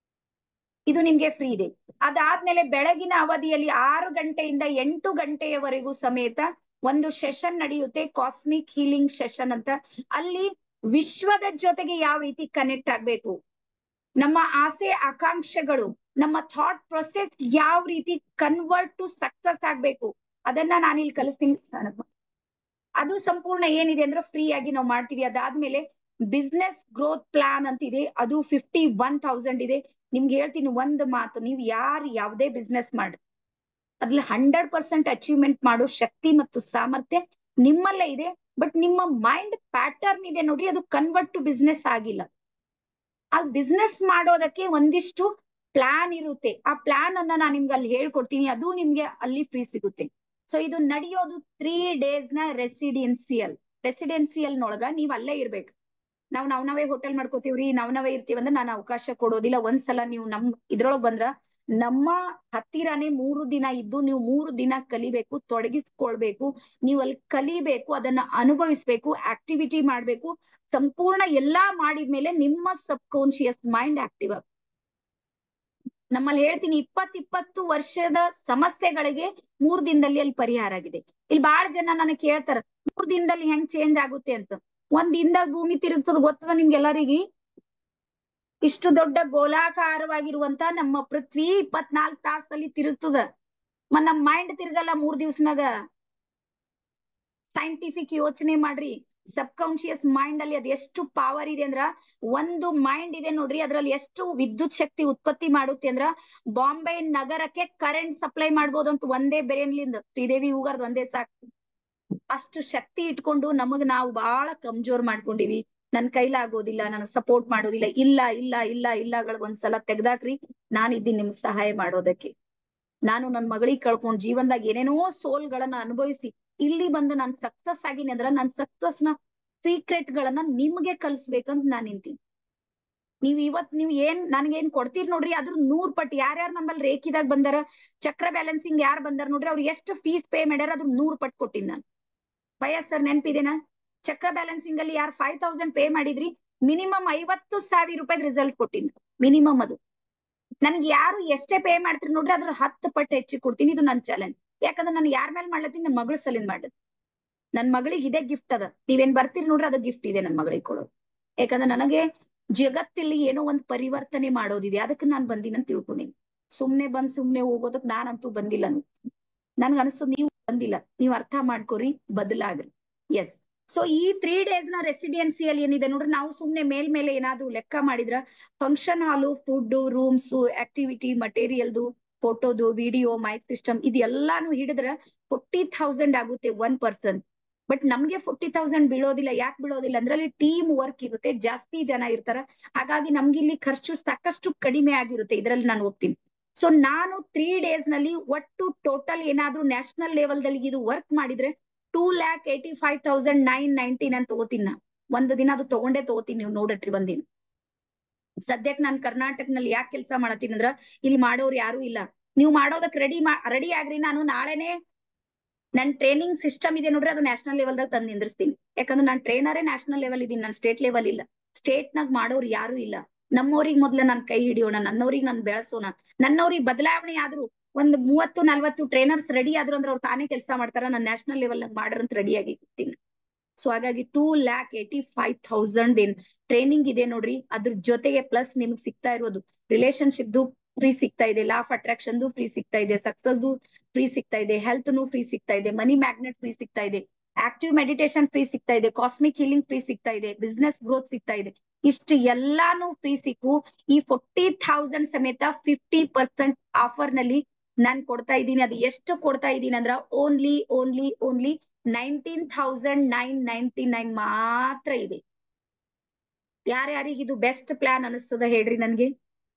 ಇದು ನಿಮ್ಗೆ ಫ್ರೀ ಇದೆ ಅದಾದ್ಮೇಲೆ ಬೆಳಗಿನ ಅವಧಿಯಲ್ಲಿ ಆರು ಗಂಟೆಯಿಂದ ಎಂಟು ಗಂಟೆಯವರೆಗೂ ಸಮೇತ ಒಂದು ಸೆಷನ್ ನಡೆಯುತ್ತೆ ಕಾಸ್ಮಿಕ್ ಹೀಲಿಂಗ್ ಸೆಷನ್ ಅಂತ ಅಲ್ಲಿ ವಿಶ್ವದ ಜೊತೆಗೆ ಯಾವ ರೀತಿ ಕನೆಕ್ಟ್ ಆಗ್ಬೇಕು ನಮ್ಮ ಆಸೆ ಆಕಾಂಕ್ಷೆಗಳು ನಮ್ಮ ಥಾಟ್ ಪ್ರೊಸೆಸ್ ಯಾವ ರೀತಿ ಕನ್ವರ್ಟ್ ಟು ಸಕ್ಸಸ್ ಆಗ್ಬೇಕು ಅದನ್ನ ನಾನಿಲ್ಲಿ ಕಲಿಸ್ತೀನಿ ಸಣ್ಣಪ್ಪ. ಅದು ಸಂಪೂರ್ಣ ಏನಿದೆ ಅಂದ್ರೆ ಫ್ರೀ ಆಗಿ ನಾವು ಮಾಡ್ತೀವಿ ಅದಾದ್ಮೇಲೆ ಬಿಸ್ನೆಸ್ ಗ್ರೋತ್ ಪ್ಲಾನ್ ಅಂತ ಇದೆ ಅದು ಫಿಫ್ಟಿ ಒನ್ ಥೌಸಂಡ್ ಇದೆ ನಿಮ್ಗೆ ಹೇಳ್ತೀನಿ ಒಂದ್ ಮಾತು ನೀವು ಯಾರು ಯಾವುದೇ ಬಿಸ್ನೆಸ್ ಮಾಡ್ರಿ ಅದ್ರಲ್ಲಿ ಹಂಡ್ರೆಡ್ ಪರ್ಸೆಂಟ್ ಅಚೀವ್ಮೆಂಟ್ ಮಾಡೋ ಶಕ್ತಿ ಮತ್ತು ಸಾಮರ್ಥ್ಯ ನಿಮ್ಮಲ್ಲೇ ಇದೆ ಬಟ್ ನಿಮ್ಮ ಮೈಂಡ್ ಪ್ಯಾಟರ್ನ್ ಇದೆ ನೋಡ್ರಿ ಅದು ಕನ್ವರ್ಟ್ ಟು ಬಿಸ್ನೆಸ್ ಆಗಿಲ್ಲ ಆ ಬಿಸ್ನೆಸ್ ಮಾಡೋದಕ್ಕೆ ಒಂದಿಷ್ಟು ಪ್ಲಾನ್ ಇರುತ್ತೆ ಆ ಪ್ಲಾನ್ ಅನ್ನ ನಾನು ನಿಮ್ಗೆ ಅಲ್ಲಿ ಹೇಳ್ಕೊಡ್ತೀನಿ ಅದು ನಿಮ್ಗೆ ಅಲ್ಲಿ ಫ್ರೀ ಸಿಗುತ್ತೆ ಸೊ ಇದು ನಡೆಯೋದು ತ್ರೀ ಡೇಸ್ ನ ರೆಸಿಡೆನ್ಸಿಯಲ್ ರೆಸಿಡೆನ್ಸಿಯಲ್ ನೊಳಗ ನೀವ್ ಅಲ್ಲೇ ಇರ್ಬೇಕು ನಾವ್ ನಾವ್ ನಾವೇ ಹೋಟೆಲ್ ಮಾಡ್ಕೋತೀವ್ರಿ ನಾವ್ ನಾವೇ ಇರ್ತೀವಂದ್ರೆ ನಾನು ಅವಕಾಶ ಕೊಡೋದಿಲ್ಲ ಒಂದ್ಸಲ ನೀವು ನಮ್ ಇದ್ರೊಳಗ್ ಬಂದ್ರ ನಮ್ಮ ಹತ್ತಿರನೇ ಮೂರು ದಿನ ಇದ್ದು ನೀವು ಮೂರು ದಿನ ಕಲಿಬೇಕು ತೊಡಗಿಸ್ಕೊಳ್ಬೇಕು ನೀವು ಅಲ್ಲಿ ಕಲಿಬೇಕು ಅದನ್ನ ಅನುಭವಿಸ್ಬೇಕು ಆಕ್ಟಿವಿಟಿ ಮಾಡ್ಬೇಕು ಸಂಪೂರ್ಣ ಎಲ್ಲಾ ಮಾಡಿದ್ಮೇಲೆ ನಿಮ್ಮ ಸಬ್ ಕಾನ್ಶಿಯಸ್ ಮೈಂಡ್ ಆಕ್ಟಿವ್ ಆಗ ನಮ್ಮಲ್ಲಿ ಹೇಳ್ತೀನಿ ಇಪ್ಪತ್ ಇಪ್ಪತ್ತು ವರ್ಷದ ಸಮಸ್ಯೆಗಳಿಗೆ ಮೂರ್ ದಿನದಲ್ಲಿ ಅಲ್ಲಿ ಪರಿಹಾರ ಆಗಿದೆ ಇಲ್ಲಿ ಬಾಳ ಜನ ನನಗೆ ಕೇಳ್ತಾರ ಮೂರ್ ದಿನದಲ್ಲಿ ಹೆಂಗ್ ಚೇಂಜ್ ಆಗುತ್ತೆ ಅಂತ ಒಂದ್ ದಿನದಾಗ ಭೂಮಿ ತಿರುಗ್ತದ ಗೊತ್ತದ ನಿಮ್ಗೆಲ್ಲರಿಗೆ ಇಷ್ಟು ದೊಡ್ಡ ಗೋಲಾಕಾರವಾಗಿರುವಂತ ನಮ್ಮ ಪೃಥ್ವಿ ಇಪ್ಪತ್ನಾಲ್ಕು ತಾಸಲ್ಲಿ ತಿರುಗ್ತದ ಮ ನಮ್ ಮೈಂಡ್ ತಿರ್ಗಲ್ಲ ಮೂರ್ ದಿವ್ಸನಾಗ ಸೈಂಟಿಫಿಕ್ ಯೋಚನೆ ಮಾಡ್ರಿ ಸಬ್ ಕಾನ್ಶಿಯಸ್ ಮೈಂಡ್ ಅಲ್ಲಿ ಅದ್ ಎಷ್ಟು ಪವರ್ ಇದೆ ಅಂದ್ರ ಒಂದು ಮೈಂಡ್ ಇದೆ ನೋಡ್ರಿ ಅದ್ರಲ್ಲಿ ಎಷ್ಟು ವಿದ್ಯುತ್ ಶಕ್ತಿ ಉತ್ಪತ್ತಿ ಮಾಡುತ್ತೆ ಅಂದ್ರ ಬಾಂಬೆ ನಗರಕ್ಕೆ ಕರೆಂಟ್ ಸಪ್ಲೈ ಮಾಡ್ಬೋದು ಅಂತ ಒಂದೇ ಬೆರೆನ್ಲಿಂದ ಶ್ರೀದೇವಿ ಹೂಗಾರ್ದು ಒಂದೇ ಸಾಕು ಅಷ್ಟು ಶಕ್ತಿ ಇಟ್ಕೊಂಡು ನಮಗ್ ನಾವು ಬಹಳ ಕಮ್ಜೋರ್ ಮಾಡ್ಕೊಂಡಿವಿ ನನ್ ಕೈಲಾಗೋದಿಲ್ಲ ನನಗ್ ಸಪೋರ್ಟ್ ಮಾಡೋದಿಲ್ಲ ಇಲ್ಲ ಇಲ್ಲ ಇಲ್ಲ ಇಲ್ಲಗಳು ಒಂದ್ಸಲ ತೆಗ್ದಾಕ್ರಿ ನಾನ್ ಇದ್ದೀನಿ ನಿಮ್ಗ್ ಸಹಾಯ ಮಾಡೋದಕ್ಕೆ ನಾನು ನನ್ ಮಗಳಿಗೆ ಕಳ್ಕೊಂಡ್ ಜೀವನದಾಗ ಏನೇನೋ ಸೋಲ್ಗಳನ್ನ ಅನುಭವಿಸಿ ಇಲ್ಲಿ ಬಂದು ನಾನ್ ಸಕ್ಸಸ್ ಆಗಿನಿ ಅಂದ್ರ ನನ್ ಸಕ್ಸಸ್ ನ ಸೀಕ್ರೆಟ್ ಗಳನ್ನ ನಿಮ್ಗೆ ಕಲಿಸ್ಬೇಕಂತ ನಾನ್ ನಿಂತೀನಿ ನೀವ್ ಇವತ್ ನೀವ್ ಏನ್ ನನ್ಗೇನ್ ಕೊಡ್ತೀರಿ ನೋಡ್ರಿ ಅದ್ರ ನೂರ್ ಪಟ್ಟು ಯಾರ್ಯಾರು ನಮ್ಮಲ್ಲಿ ರೇಖಿದಾಗ ಬಂದಾರ ಚಕ್ರ ಬ್ಯಾಲೆನ್ಸಿಂಗ್ ಯಾರು ಬಂದಾರ ನೋಡ್ರಿ ಅವ್ರು ಎಷ್ಟು ಫೀಸ್ ಪೇ ಮಾಡ್ಯಾರ ಅದ್ರ ನೂರ್ ಪಟ್ಟು ಕೊಟ್ಟಿನಿ ನಾನು ಭಯ ಸರ್ ನೆನ್ಪಿದೇನಾ ಚಕ್ರ ಬ್ಯಾಲೆನ್ಸಿಂಗ್ ಅಲ್ಲಿ ಯಾರು ಫೈವ್ ತೌಸಂಡ್ ಪೇ ಮಾಡಿದ್ರಿ ಮಿನಿಮಮ್ ಐವತ್ತು ಸಾವಿರ ರೂಪಾಯಿ ರಿಸಲ್ಟ್ ಕೊಟ್ಟಿನಿ ಮಿನಿಮಮ್ ಅದು ನನ್ಗೆ ಯಾರು ಎಷ್ಟೇ ಪೇ ಮಾಡ್ತೀರಿ ನೋಡ್ರಿ ಅದ್ರ ಹತ್ತು ಪಟ್ಟು ಹೆಚ್ಚಿಗೆ ಕೊಡ್ತೀನಿ ಇದು ನನ್ ಚಾಲೆಂಜ್ ಯಾಕಂದ್ರೆ ನಾನು ಯಾರ ಮೇಲೆ ಮಾಡ್ಲತ್ತೀನಿ ನನ್ನ ಮಗಳ ಸಲಿಂದ ಮಾಡದ್ ನನ್ ಮಗಳಿಗೆ ಇದೇ ಗಿಫ್ಟ್ ಅದ ನೀವೇನ್ ಬರ್ತೀರಿ ನೋಡ್ರಿ ಅದು ಗಿಫ್ಟ್ ಇದೆ ನನ್ ಮಗಳಿಗೆ ಕೊಡೋದು ಯಾಕಂದ್ರೆ ನನಗೆ ಜಗತ್ತಲ್ಲಿ ಏನೋ ಒಂದ್ ಪರಿವರ್ತನೆ ಮಾಡೋದಿದೆ ಅದಕ್ಕೆ ನಾನ್ ಬಂದಿನ ಅಂತ ತಿಳ್ಕೊಂಡೀನಿ ಸುಮ್ನೆ ಬಂದ್ ಸುಮ್ನೆ ಹೋಗೋದಕ್ ನಾನಂತೂ ಬಂದಿಲ್ಲ ನನ್ಗ ಅನಿಸ್ತದ ನೀವು ಬಂದಿಲ್ಲ ನೀವ್ ಅರ್ಥ ಮಾಡ್ಕೊರಿ ಬದಲಾಗ್ರಿ ಎಸ್ ಸೊ ಈ ತ್ರೀ ಡೇಸ್ ನ ರೆಸಿಡೆನ್ಸಿಯಲ್ಲಿ ಏನಿದೆ ನೋಡ್ರಿ ನಾವು ಸುಮ್ನೆ ಮೇಲ್ ಮೇಲೆ ಏನಾದ್ರು ಲೆಕ್ಕ ಮಾಡಿದ್ರ function hall food rooms activity ಮಟೀರಿಯಲ್ದು ಫೋಟೋದು ವಿಡಿಯೋ ಮೈಕ್ ಸಿಸ್ಟಮ್ ಇದೆಲ್ಲಾನು ಹಿಡಿದ್ರ ಫೋರ್ಟಿ ಥೌಸಂಡ್ ಆಗುತ್ತೆ ಒನ್ ಪರ್ಸನ್ ಬಟ್ ನಮ್ಗೆ ಫೋರ್ಟಿ ತೌಸಂಡ್ ಬೀಳೋದಿಲ್ಲ ಯಾಕೆ ಬೀಳೋದಿಲ್ಲ ಅಂದ್ರೆ ಅಲ್ಲಿ ಟೀಮ್ ವರ್ಕ್ ಇರುತ್ತೆ ಜಾಸ್ತಿ ಜನ ಇರ್ತಾರ ಹಾಗಾಗಿ ನಮ್ಗೆ ಇಲ್ಲಿ ಖರ್ಚು ಸಾಕಷ್ಟು ಕಡಿಮೆ ಆಗಿರುತ್ತೆ ಇದ್ರಲ್ಲಿ ನಾನು ಹೋಗ್ತೀನಿ ಸೊ ನಾನು ತ್ರೀ ಡೇಸ್ ನಲ್ಲಿ ಒಟ್ಟು ಟೋಟಲ್ ಏನಾದ್ರೂ ನ್ಯಾಷನಲ್ ಲೆವೆಲ್ ದಲ್ಲಿ ಇದು ವರ್ಕ್ ಮಾಡಿದ್ರೆ two lakh eighty five thousand nine nineteen ಅಂತ ತಗೋತೀನಿ ನಾ ಒಂದ್ ದಿನ ಅದು ತಗೊಂಡೇ ತಗೋತೀನಿ ನೀವು ನೋಡಟ್ರಿ ಒಂದಿನ ಸದ್ಯಕ್ ನಾನ್ ಕರ್ನಾಟಕನಲ್ಲಿ ಯಾಕೆ ಕೆಲಸ ಮಾಡತ್ತೀನಿ ಅಂದ್ರ ಇಲ್ಲಿ ಮಾಡೋರು ಯಾರು ಇಲ್ಲ ನೀವು ಮಾಡೋದಕ್ ರೆಡಿ ರೆಡಿ ಆಗ್ರಿ ನಾನು ನಾಳೆನೆ ನನ್ ಟ್ರೈನಿಂಗ್ ಸಿಸ್ಟಮ್ ಇದೆ ನೋಡ್ರಿ ಅದು ನ್ಯಾಷನಲ್ ಲೆವೆಲ್ದಾಗ ತಂದು ನಿಂದ್ರಿಸ್ತೀನಿ ಯಾಕಂದ್ರೆ ನಾನ್ ಟ್ರೈನರೇ ನ್ಯಾಷನಲ್ ಲೆವೆಲ್ ಇದೀನಿ ನಾನು ಸ್ಟೇಟ್ ಲೆವೆಲ್ ಇಲ್ಲ ಸ್ಟೇಟ್ ನಾಗ್ ಮಾಡೋರು ಯಾರು ಇಲ್ಲ ನಮ್ಮವ್ರಿಗೆ ಮೊದ್ಲ ನಾನ್ ಕೈ ಹಿಡಿಯೋಣ ನನ್ನವ್ರಿಗೆ ನಾನ್ ಬೆಳೆಸೋಣ ನನ್ನವ್ರಿಗೆ ಬದಲಾವಣೆ ಆದ್ರು ಒಂದ್ ಮೂವತ್ತು ನಲ್ವತ್ತು ಟ್ರೈನರ್ಸ್ ರೆಡಿ ಆದ್ರು ಅಂದ್ರೆ ಅವ್ರು ತಾನೇ ಕೆಲಸ ಮಾಡ್ತಾರ ನಾನ್ ನ್ಯಾಷನಲ್ ಲೆವೆಲ್ ನಾಗ ಮಾಡ್ರಂತ ರೆಡಿ ಆಗಿ ಇರ್ತೀನಿ ಸೊ ಹಾಗಾಗಿ two lakh eighty five thousand ಏನ್ ಟ್ರೈನಿಂಗ್ ಇದೆ ನೋಡ್ರಿ ಅದ್ರ ಜೊತೆಗೆ ಪ್ಲಸ್ ನಿಮ್ಗೆ ಸಿಗ್ತಾ ಇರೋದು ರಿಲೇಶನ್ಶಿಪ್ದು ಫ್ರೀ ಸಿಗ್ತಾ ಇದೆ ಲಾ ಆಫ್ ಅಟ್ರಾಕ್ಷನ್ ಫ್ರೀ ಸಿಗ್ತಾ ಇದೆ ಸಕ್ಸಸ್ ಫ್ರೀ ಸಿಗ್ತಾ ಇದೆ ಹೆಲ್ತ್ ನು ಫ್ರೀ ಸಿಗ್ತಾ ಇದೆ ಮನಿ ಮ್ಯಾಗ್ನೆಟ್ ಫ್ರೀ ಸಿಗ್ತಾ ಇದೆ ಆಕ್ಟಿವ್ ಮೆಡಿಟೇಷನ್ ಫ್ರೀ ಸಿಗ್ತಾ ಇದೆ ಕಾಸ್ಮಿಕ್ ಹೀಲಿಂಗ್ ಫ್ರೀ ಸಿಗ್ತಾ ಇದೆ ಬಿಸ್ನೆಸ್ ಗ್ರೋತ್ ಸಿಗ್ತಾ ಇದೆ ಇಷ್ಟು ಎಲ್ಲಾನು ಫ್ರೀ ಸಿಕ್ಕು ಈ ಫೋರ್ಟಿ ಥೌಸಂಡ್ ಸಮೇತ ಫಿಫ್ಟಿ ಪರ್ಸೆಂಟ್ ಆಫರ್ ನಲ್ಲಿ ನಾನ್ ಕೊಡ್ತಾ ಇದ್ದೀನಿ ಅದು ಎಷ್ಟು ಕೊಡ್ತಾ ಇದ್ದೀನಿ ಅಂದ್ರ only only only nineteen thousand nine ninety nine ಮಾತ್ರ ಇದೆ ಯಾರ್ಯಾರಿಗೆ ಇದು ಬೆಸ್ಟ್ ಪ್ಲಾನ್ ಅನಿಸ್ತದ ಹೇಳ್ರಿ ನನ್ಗೆ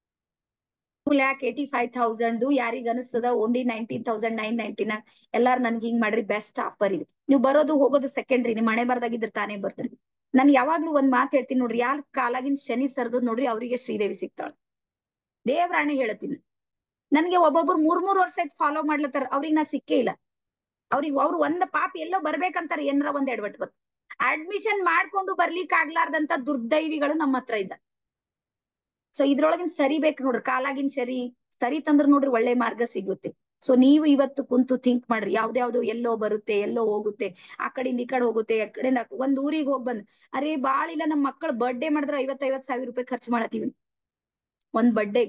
two lakh eighty five thousand ಯಾರಿಗ ಅನಿಸ್ತದ only nineteen thousand nine ninety nine ಎಲ್ಲಾರು ನನ್ಗೆ ಹಿಂಗ್ ಮಾಡ್ರಿ ಬೆಸ್ಟ್ ಆಫರ್ ಇದೆ ನೀವು ಬರೋದು ಹೋಗೋದು ಸೆಕೆಂಡ್ರಿ ನಿಮ್ ಮನೆ ಬರ್ದಾಗಿದ್ರ ತಾನೇ ಬರ್ತೀರಿ ನಾನು ಯಾವಾಗ್ಲೂ ಒಂದ್ ಮಾತು ಹೇಳ್ತೀನಿ ನೋಡ್ರಿ ಯಾರ್ ಕಾಲಾಗಿನ್ ಶನಿ ಸರ್ದದ್ ನೋಡ್ರಿ ಅವರಿಗೆ ಶ್ರೀದೇವಿ ಸಿಗ್ತಾಳ ದೇವ್ರಾಣಿ ಹೇಳ್ತೀನಿ ನನ್ಗೆ ಒಬ್ಬೊಬ್ರು ಮೂರ್ ಮೂರ್ ವರ್ಷ ಆಯ್ತು ಫಾಲೋ ಮಾಡ್ಲತ್ತಾರ ಅವ್ರಿಗೆ ನಾ ಸಿಕ್ಕೇ ಇಲ್ಲ ಅವ್ರಿಗೆ ಅವ್ರು ಒಂದ್ ಪಾಪ ಎಲ್ಲೋ ಬರ್ಬೇಕಂತಾರ ಏನಾರ ಒಂದ್ ಎಡವಟ್ ಬರ್ ಅಡ್ಮಿಷನ್ ಮಾಡ್ಕೊಂಡು ಬರ್ಲಿಕ್ ಆಗ್ಲಾರ್ದಂತ ದುರ್ದೈವಿಗಳು ನಮ್ಮ ಹತ್ರ ಇದ್ದ ಸೊ ಇದ್ರೊಳಗಿನ ಸರಿ ಬೇಕು ನೋಡ್ರಿ ಕಾಲಾಗಿನ್ ಸರಿ ಸರಿ ತಂದ್ರ ನೋಡ್ರಿ ಒಳ್ಳೆ ಮಾರ್ಗ ಸಿಗುತ್ತೆ ಸೊ ನೀವು ಇವತ್ತು ಕುಂತು ಥಿಂಕ್ ಮಾಡ್ರಿ ಯಾವ್ದ್ಯಾವ್ದು ಎಲ್ಲೋ ಬರುತ್ತೆ ಎಲ್ಲೋ ಹೋಗುತ್ತೆ ಆ ಕಡೆಯಿಂದ ಈ ಕಡೆ ಹೋಗುತ್ತೆ ಆ ಕಡೆಯಿಂದ ಒಂದ್ ಊರಿಗೆ ಹೋಗ್ ಬಂದ್ ಅರೆ ಬಾಳ ಇಲ್ಲ ನಮ್ ಮಕ್ಕಳು ಬರ್ಡೇ ಮಾಡಿದ್ರ ಐವತ್ ಐವತ್ ಸಾವಿರ ರೂಪಾಯಿ ಖರ್ಚು ಮಾಡತ್ತೀವಿ ಒಂದ್ ಬರ್ಡೇ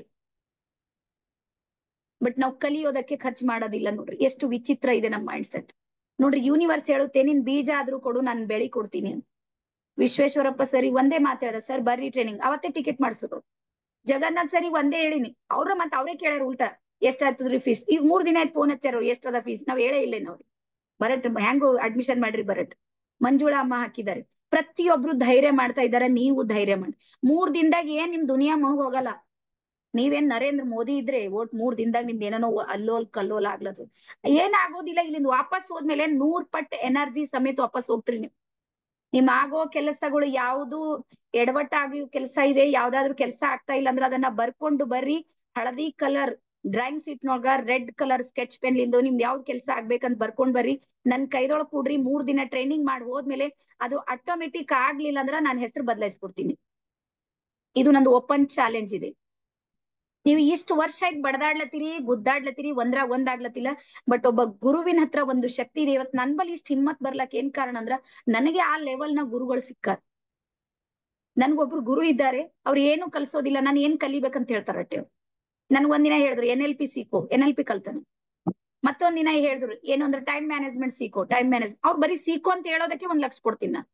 ಬಟ್ ನಾವ್ ಕಲಿಯೋದಕ್ಕೆ ಖರ್ಚು ಮಾಡೋದಿಲ್ಲ ನೋಡ್ರಿ ಎಷ್ಟು ವಿಚಿತ್ರ ಇದೆ ನಮ್ ಮೈಂಡ್ ಸೆಟ್ ನೋಡ್ರಿ ಯೂನಿವರ್ಸ್ ಹೇಳುತ್ತೆ ನಿನ್ ಬೀಜ ಆದ್ರೂ ಕೊಡು ನಾನ್ ಬೆಳಿ ಕೊಡ್ತೀನಿ ಅಂತ ವಿಶ್ವೇಶ್ವರಪ್ಪ ಸರಿ ಒಂದೇ ಮಾತು ಹೇಳ್ದ ಸರ್ ಬರ್ರಿ ಟ್ರೈನಿಂಗ್ ಅವತ್ತೇ ಟಿಕೆಟ್ ಮಾಡ್ಸಿದ್ರು ಜಗನ್ನಾಥ್ ಸರಿ ಒಂದೇ ಹೇಳಿನಿ ಅವ್ರ ಮತ್ ಅವ್ರೇ ಕೇಳ್ಯಾರ ಉಲ್ಟಾ ಎಷ್ಟ್ ಆಗ್ತದ್ರಿ ಫೀಸ್ ಈಗ ಮೂರ್ ದಿನ ಆಯ್ತು ಫೋನ್ ಹಚ್ಚಾರ ಎಷ್ಟ್ ಅದ ಫೀಸ್ ನಾವ್ ಹೇಳೇ ಇಲ್ಲ ನಾವ್ರಿ ಬರಟ್ ಹೆಂಗು ಅಡ್ಮಿಷನ್ ಮಾಡ್ರಿ ಬರಟ್ ಮಂಜುಳಾ ಅಮ್ಮ ಹಾಕಿದ್ದಾರೆ ಪ್ರತಿಯೊಬ್ರು ಧೈರ್ಯ ಮಾಡ್ತಾ ಇದಾರೆ ನೀವು ಧೈರ್ಯ ಮಾಡಿ ಮೂರ್ ದಿನದಾಗ ಏನ್ ನಿಮ್ ದುನಿಯಾ ಮುಳುಗ್ ಹೋಗಲ್ಲ ನೀವೇನ್ ನರೇಂದ್ರ ಮೋದಿ ಇದ್ರೆ ಓಟ್ ಮೂರ್ ದಿನದಾಗ ನಿಮ್ದು ಏನೇನೋ ಅಲ್ಲೋಲ್ ಕಲ್ಲೋಲ್ ಆಗ್ಲತ್ತದ ಏನ್ ಆಗೋದಿಲ್ಲ ಇಲ್ಲಿಂದ ವಾಪಸ್ ಹೋದ್ಮೇಲೆ ನೂರ್ ಪಟ್ ಎನರ್ಜಿ ಸಮೇತ ವಾಪಸ್ ಹೋಗ್ತೀರಿ ನೀವು ನಿಮ್ ಆಗೋ ಕೆಲಸಗಳು ಯಾವ್ದು ಎಡವಟ್ಟಾಗಿ ಕೆಲಸ ಇವೆ ಯಾವ್ದಾದ್ರು ಕೆಲಸ ಆಗ್ತಾ ಇಲ್ಲ ಅಂದ್ರೆ ಅದನ್ನ ಬರ್ಕೊಂಡು ಬರ್ರಿ ಹಳದಿ ಕಲರ್ ಡ್ರಾಯಿಂಗ್ ಸೀಟ್ ನೊಳಗ ರೆಡ್ ಕಲರ್ ಸ್ಕೆಚ್ ಪೆನ್ ಲಿಂದು ನಿಮ್ದು ಯಾವ್ದ್ ಕೆಲಸ ಆಗ್ಬೇಕಂತ ಬರ್ಕೊಂಡ್ ಬರ್ರಿ ನನ್ ಕೈದೊಳಗ್ ಕೂಡ್ರಿ ಮೂರ್ ದಿನ ಟ್ರೈನಿಂಗ್ ಮಾಡಿ ಹೋದ್ಮೇಲೆ ಅದು ಆಟೋಮೆಟಿಕ್ ಆಗ್ಲಿಲ್ಲ ಅಂದ್ರ ನಾನ್ ಹೆಸರು ಬದಲಾಯಿಸ್ಕೊಡ್ತೀನಿ ಇದು ನಂದು ಓಪನ್ ಚಾಲೆಂಜ್ ಇದೆ ನೀವು ಇಷ್ಟು ವರ್ಷ ಆಯ್ತು ಬಡದಾಡ್ಲತ್ತೀರಿ ಗುದ್ದಾಡ್ಲತ್ತೀರಿ ಒಂದ್ರ ಒಂದಾಗ್ಲತ್ತಿಲ್ಲ ಬಟ್ ಒಬ್ಬ ಗುರುವಿನ ಹತ್ರ ಒಂದು ಶಕ್ತಿ ಇದೆ ಇವತ್ ನನ್ ಬಳಿ ಇಷ್ಟು ಹಿಮ್ಮತ್ ಬರ್ಲಕ್ ಏನ್ ಕಾರಣ ಅಂದ್ರ ನನಗೆ ಆ ಲೆವೆಲ್ ನ ಗುರುಗಳು ಸಿಕ್ಕಾರ ನನ್ಗೊಬ್ರು ಗುರು ಇದ್ದಾರೆ ಅವ್ರು ಏನು ಕಲ್ಸೋದಿಲ್ಲ ನಾನು ಏನ್ ಕಲಿಬೇಕಂತ ಹೇಳ್ತಾರ ಅಟ್ಟೆ ನನ್ಗ ಒಂದಿನ ಹೇಳಿದ್ರು ಎನ್ ಎಲ್ ಪಿ ಸೀಕೋ ಎನ್ ಎಲ್ ಪಿ ಕಲ್ತಾನೆ ಮತ್ತೊಂದ್ ದಿನ ಹೇಳಿದ್ರು ಏನು ಅಂದ್ರೆ ಟೈಮ್ ಮ್ಯಾನೇಜ್ಮೆಂಟ್ ಸೀಕೋ ಟೈಮ್ ಮ್ಯಾನೇಜ್ ಅವ್ರು ಬರೀ ಸೀಕೋ ಅಂತ ಹೇಳೋದಕ್ಕೆ ಒಂದ್ ಲಕ್ಷ ಕೊಡ್ತೀನಿ ನಾನು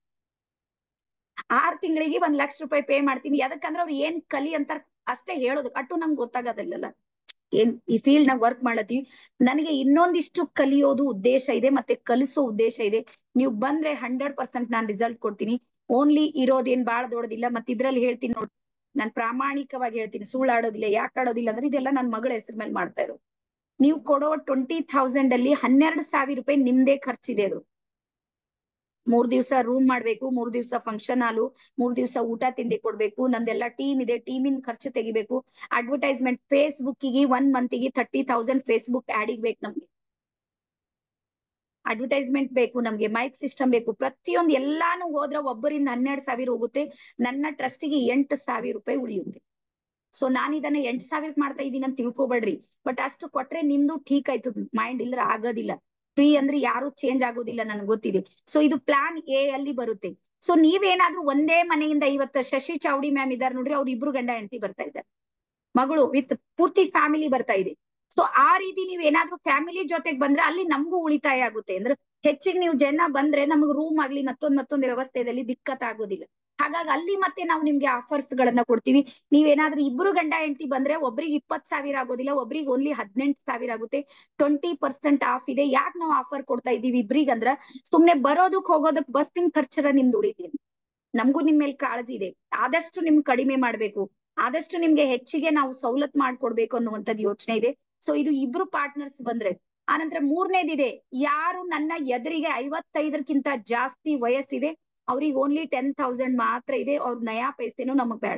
ಆರ್ ತಿಂಗಳಿಗೆ ಒಂದ್ ಲಕ್ಷ ರೂಪಾಯಿ ಪೇ ಮಾಡ್ತೀನಿ ಯಾಕಂದ್ರೆ ಅವ್ರು ಏನ್ ಕಲಿ ಅಂತ ಅಷ್ಟೇ ಹೇಳೋದು ಅಟ್ಟು ನಂಗೆ ಗೊತ್ತಾಗೋದಿಲ್ಲಲ್ಲ ಏನ್ ಈ ಫೀಲ್ಡ್ ನಾಗ ವರ್ಕ್ ಮಾಡತ್ತೀವಿ ನನಗೆ ಇನ್ನೊಂದಿಷ್ಟು ಕಲಿಯೋದು ಉದ್ದೇಶ ಇದೆ ಮತ್ತೆ ಕಲಿಸೋ ಉದ್ದೇಶ ಇದೆ ನೀವು ಬಂದ್ರೆ ಹಂಡ್ರೆಡ್ ಪರ್ಸೆಂಟ್ ನಾನ್ ರಿಸಲ್ಟ್ ಕೊಡ್ತೀನಿ ಓನ್ಲಿ ಇರೋದೇನ್ ಬಾಳ ದೊಡ್ಡದಿಲ್ಲ ಮತ್ತೆ ಇದ್ರಲ್ಲಿ ಹೇಳ್ತೀನಿ ನೋಡಿ ನಾನ್ ಪ್ರಾಮಾಣಿಕವಾಗಿ ಹೇಳ್ತೀನಿ ಸುಳ್ಳಾಡೋದಿಲ್ಲ ಯಾಕೆ ಆಡೋದಿಲ್ಲ ಅಂದ್ರೆ ಇದೆಲ್ಲ ನನ್ ಮಗಳ ಹೆಸರು ಮೇಲೆ ಮಾಡ್ತಾ ಇರೋ ನೀವು ಕೊಡೋ ಟ್ವೆಂಟಿ ಥೌಸಂಡ್ ಅಲ್ಲಿ ಹನ್ನೆರಡು ಸಾವಿರ ರೂಪಾಯಿ ನಿಮ್ದೇ ಖರ್ಚಿದೆ ಅದು ಮೂರ್ ದಿವ್ಸ ರೂಮ್ ಮಾಡ್ಬೇಕು ಮೂರ್ ದಿವ್ಸ ಫಂಕ್ಷನ್ ಹಾಲು ಮೂರ್ ದಿವ್ಸ ಊಟ ತಿಂಡಿ ಕೊಡ್ಬೇಕು ನಂದೆಲ್ಲ ಟೀಮ್ ಇದೆ ಟೀಮಿನ ಖರ್ಚು ತೆಗಿಬೇಕು ಅಡ್ವರ್ಟೈಸ್ಮೆಂಟ್ ಫೇಸ್ಬುಕ್ ಗೆ ಒನ್ ಮಂತ್ ಗೆ ಥರ್ಟಿ ತೌಸಂಡ್ ಫೇಸ್ಬುಕ್ ಆಡಿಗ್ ಬೇಕು ನಮ್ಗೆ ಅಡ್ವರ್ಟೈಸ್ಮೆಂಟ್ ಬೇಕು ನಮ್ಗೆ ಮೈಕ್ ಸಿಸ್ಟಮ್ ಬೇಕು ಪ್ರತಿಯೊಂದು ಎಲ್ಲಾನು ಹೋದ್ರೆ ಒಬ್ಬರಿಂದ ಹನ್ನೆರಡು ಸಾವಿರ ಹೋಗುತ್ತೆ ನನ್ನ ಟ್ರಸ್ಟಿಗೆ ಎಂಟು ಸಾವಿರ ರೂಪಾಯಿ ಉಳಿಯುತ್ತೆ ಸೊ ನಾನು ಇದನ್ನ ಎಂಟ್ ಸಾವಿರಕ್ಕೆ ಮಾಡ್ತಾ ಇದ್ದೀನಿ ಅಂತ ತಿಳ್ಕೊಬೇಡ್ರಿ ಬಟ್ ಅಷ್ಟು ಕೊಟ್ರೆ ನಿಮ್ದು ಠೀಕ್ ಆಯ್ತದ ಮೈಂಡ್ ಇಲ್ದ್ರ ಆಗೋದಿಲ್ಲ ಫ್ರೀ ಅಂದ್ರೆ ಯಾರು ಚೇಂಜ್ ಆಗೋದಿಲ್ಲ ನನ್ಗೆ ಗೊತ್ತಿದೆ ಸೊ ಇದು ಪ್ಲಾನ್ ಎ ಅಲ್ಲಿ ಬರುತ್ತೆ ಸೊ ನೀವೇನಾದ್ರೂ ಒಂದೇ ಮನೆಯಿಂದ ಇವತ್ತು ಶಶಿ ಚೌಡಿ ಮ್ಯಾಮ್ ಇದಾರೆ ನೋಡ್ರಿ ಅವ್ರ ಇಬ್ರು ಗಂಡ ಹೆಂಡತಿ ಬರ್ತಾ ಇದ್ದಾರೆ ಮಗಳು ವಿತ್ ಪೂರ್ತಿ ಫ್ಯಾಮಿಲಿ ಬರ್ತಾ ಇದೆ ಸೊ ಆ ರೀತಿ ನೀವ್ ಏನಾದ್ರೂ ಫ್ಯಾಮಿಲಿ ಜೊತೆಗೆ ಬಂದ್ರೆ ಅಲ್ಲಿ ನಮಗೂ ಉಳಿತಾಯ ಆಗುತ್ತೆ ಅಂದ್ರೆ ಹೆಚ್ಚಿಗೆ ನೀವು ಜನ ಬಂದ್ರೆ ನಮಗ್ ರೂಮ್ ಆಗ್ಲಿ ಮತ್ತೊಂದ್ ಮತ್ತೊಂದು ವ್ಯವಸ್ಥೆಯಲ್ಲಿ ದಿಕ್ಕತ್ ಆಗೋದಿಲ್ಲ ಹಾಗಾಗಿ ಅಲ್ಲಿ ಮತ್ತೆ ನಾವು ನಿಮ್ಗೆ ಆಫರ್ಸ್ ಗಳನ್ನ ಕೊಡ್ತೀವಿ ನೀವೇನಾದ್ರೂ ಇಬ್ರು ಗಂಡ ಹೆಂಡತಿ ಬಂದ್ರೆ ಒಬ್ರಿಗೆ ಇಪ್ಪತ್ ಸಾವಿರ ಆಗೋದಿಲ್ಲ ಒಬ್ರಿಗೆ ಓನ್ಲಿ ಹದಿನೆಂಟು ಸಾವಿರ ಆಗುತ್ತೆ ಟ್ವೆಂಟಿ ಪರ್ಸೆಂಟ್ ಆಫ್ ಇದೆ ಯಾಕೆ ನಾವು ಆಫರ್ ಕೊಡ್ತಾ ಇದೀವಿ ಇಬ್ರಿಗೆ ಅಂದ್ರ ಸುಮ್ನೆ ಬರೋದಕ್ ಹೋಗೋದಕ್ ಬಸ್ಸಿನ ಖರ್ಚರ ನಿಮ್ದು ಉಳಿದಿ ನಮಗೂ ನಿಮ್ ಮೇಲೆ ಕಾಳಜಿ ಇದೆ ಆದಷ್ಟು ನಿಮ್ ಕಡಿಮೆ ಮಾಡ್ಬೇಕು ಆದಷ್ಟು ನಿಮ್ಗೆ ಹೆಚ್ಚಿಗೆ ನಾವು ಸವಲತ್ ಮಾಡ್ಕೊಡ್ಬೇಕು ಅನ್ನುವಂಥದ್ದು ಯೋಚನೆ ಇದೆ ಸೊ ಇದು ಇಬ್ರು ಪಾರ್ಟ್ನರ್ಸ್ ಬಂದ್ರೆ ಆನಂತರ ಮೂರನೇದಿದೆ ಯಾರು ನನ್ನ ಎದುರಿಗೆ ಐವತ್ತೈದಕ್ಕಿಂತ ಜಾಸ್ತಿ ವಯಸ್ಸಿದೆ ಅವ್ರಿಗೆ ಓನ್ಲಿ ಟೆನ್ ತೌಸಂಡ್ ಮಾತ್ರ ಇದೆ ಅವ್ರ ನಯಾ ಪೈಸೆನೂ ನಮಗ್ ಬೇಡ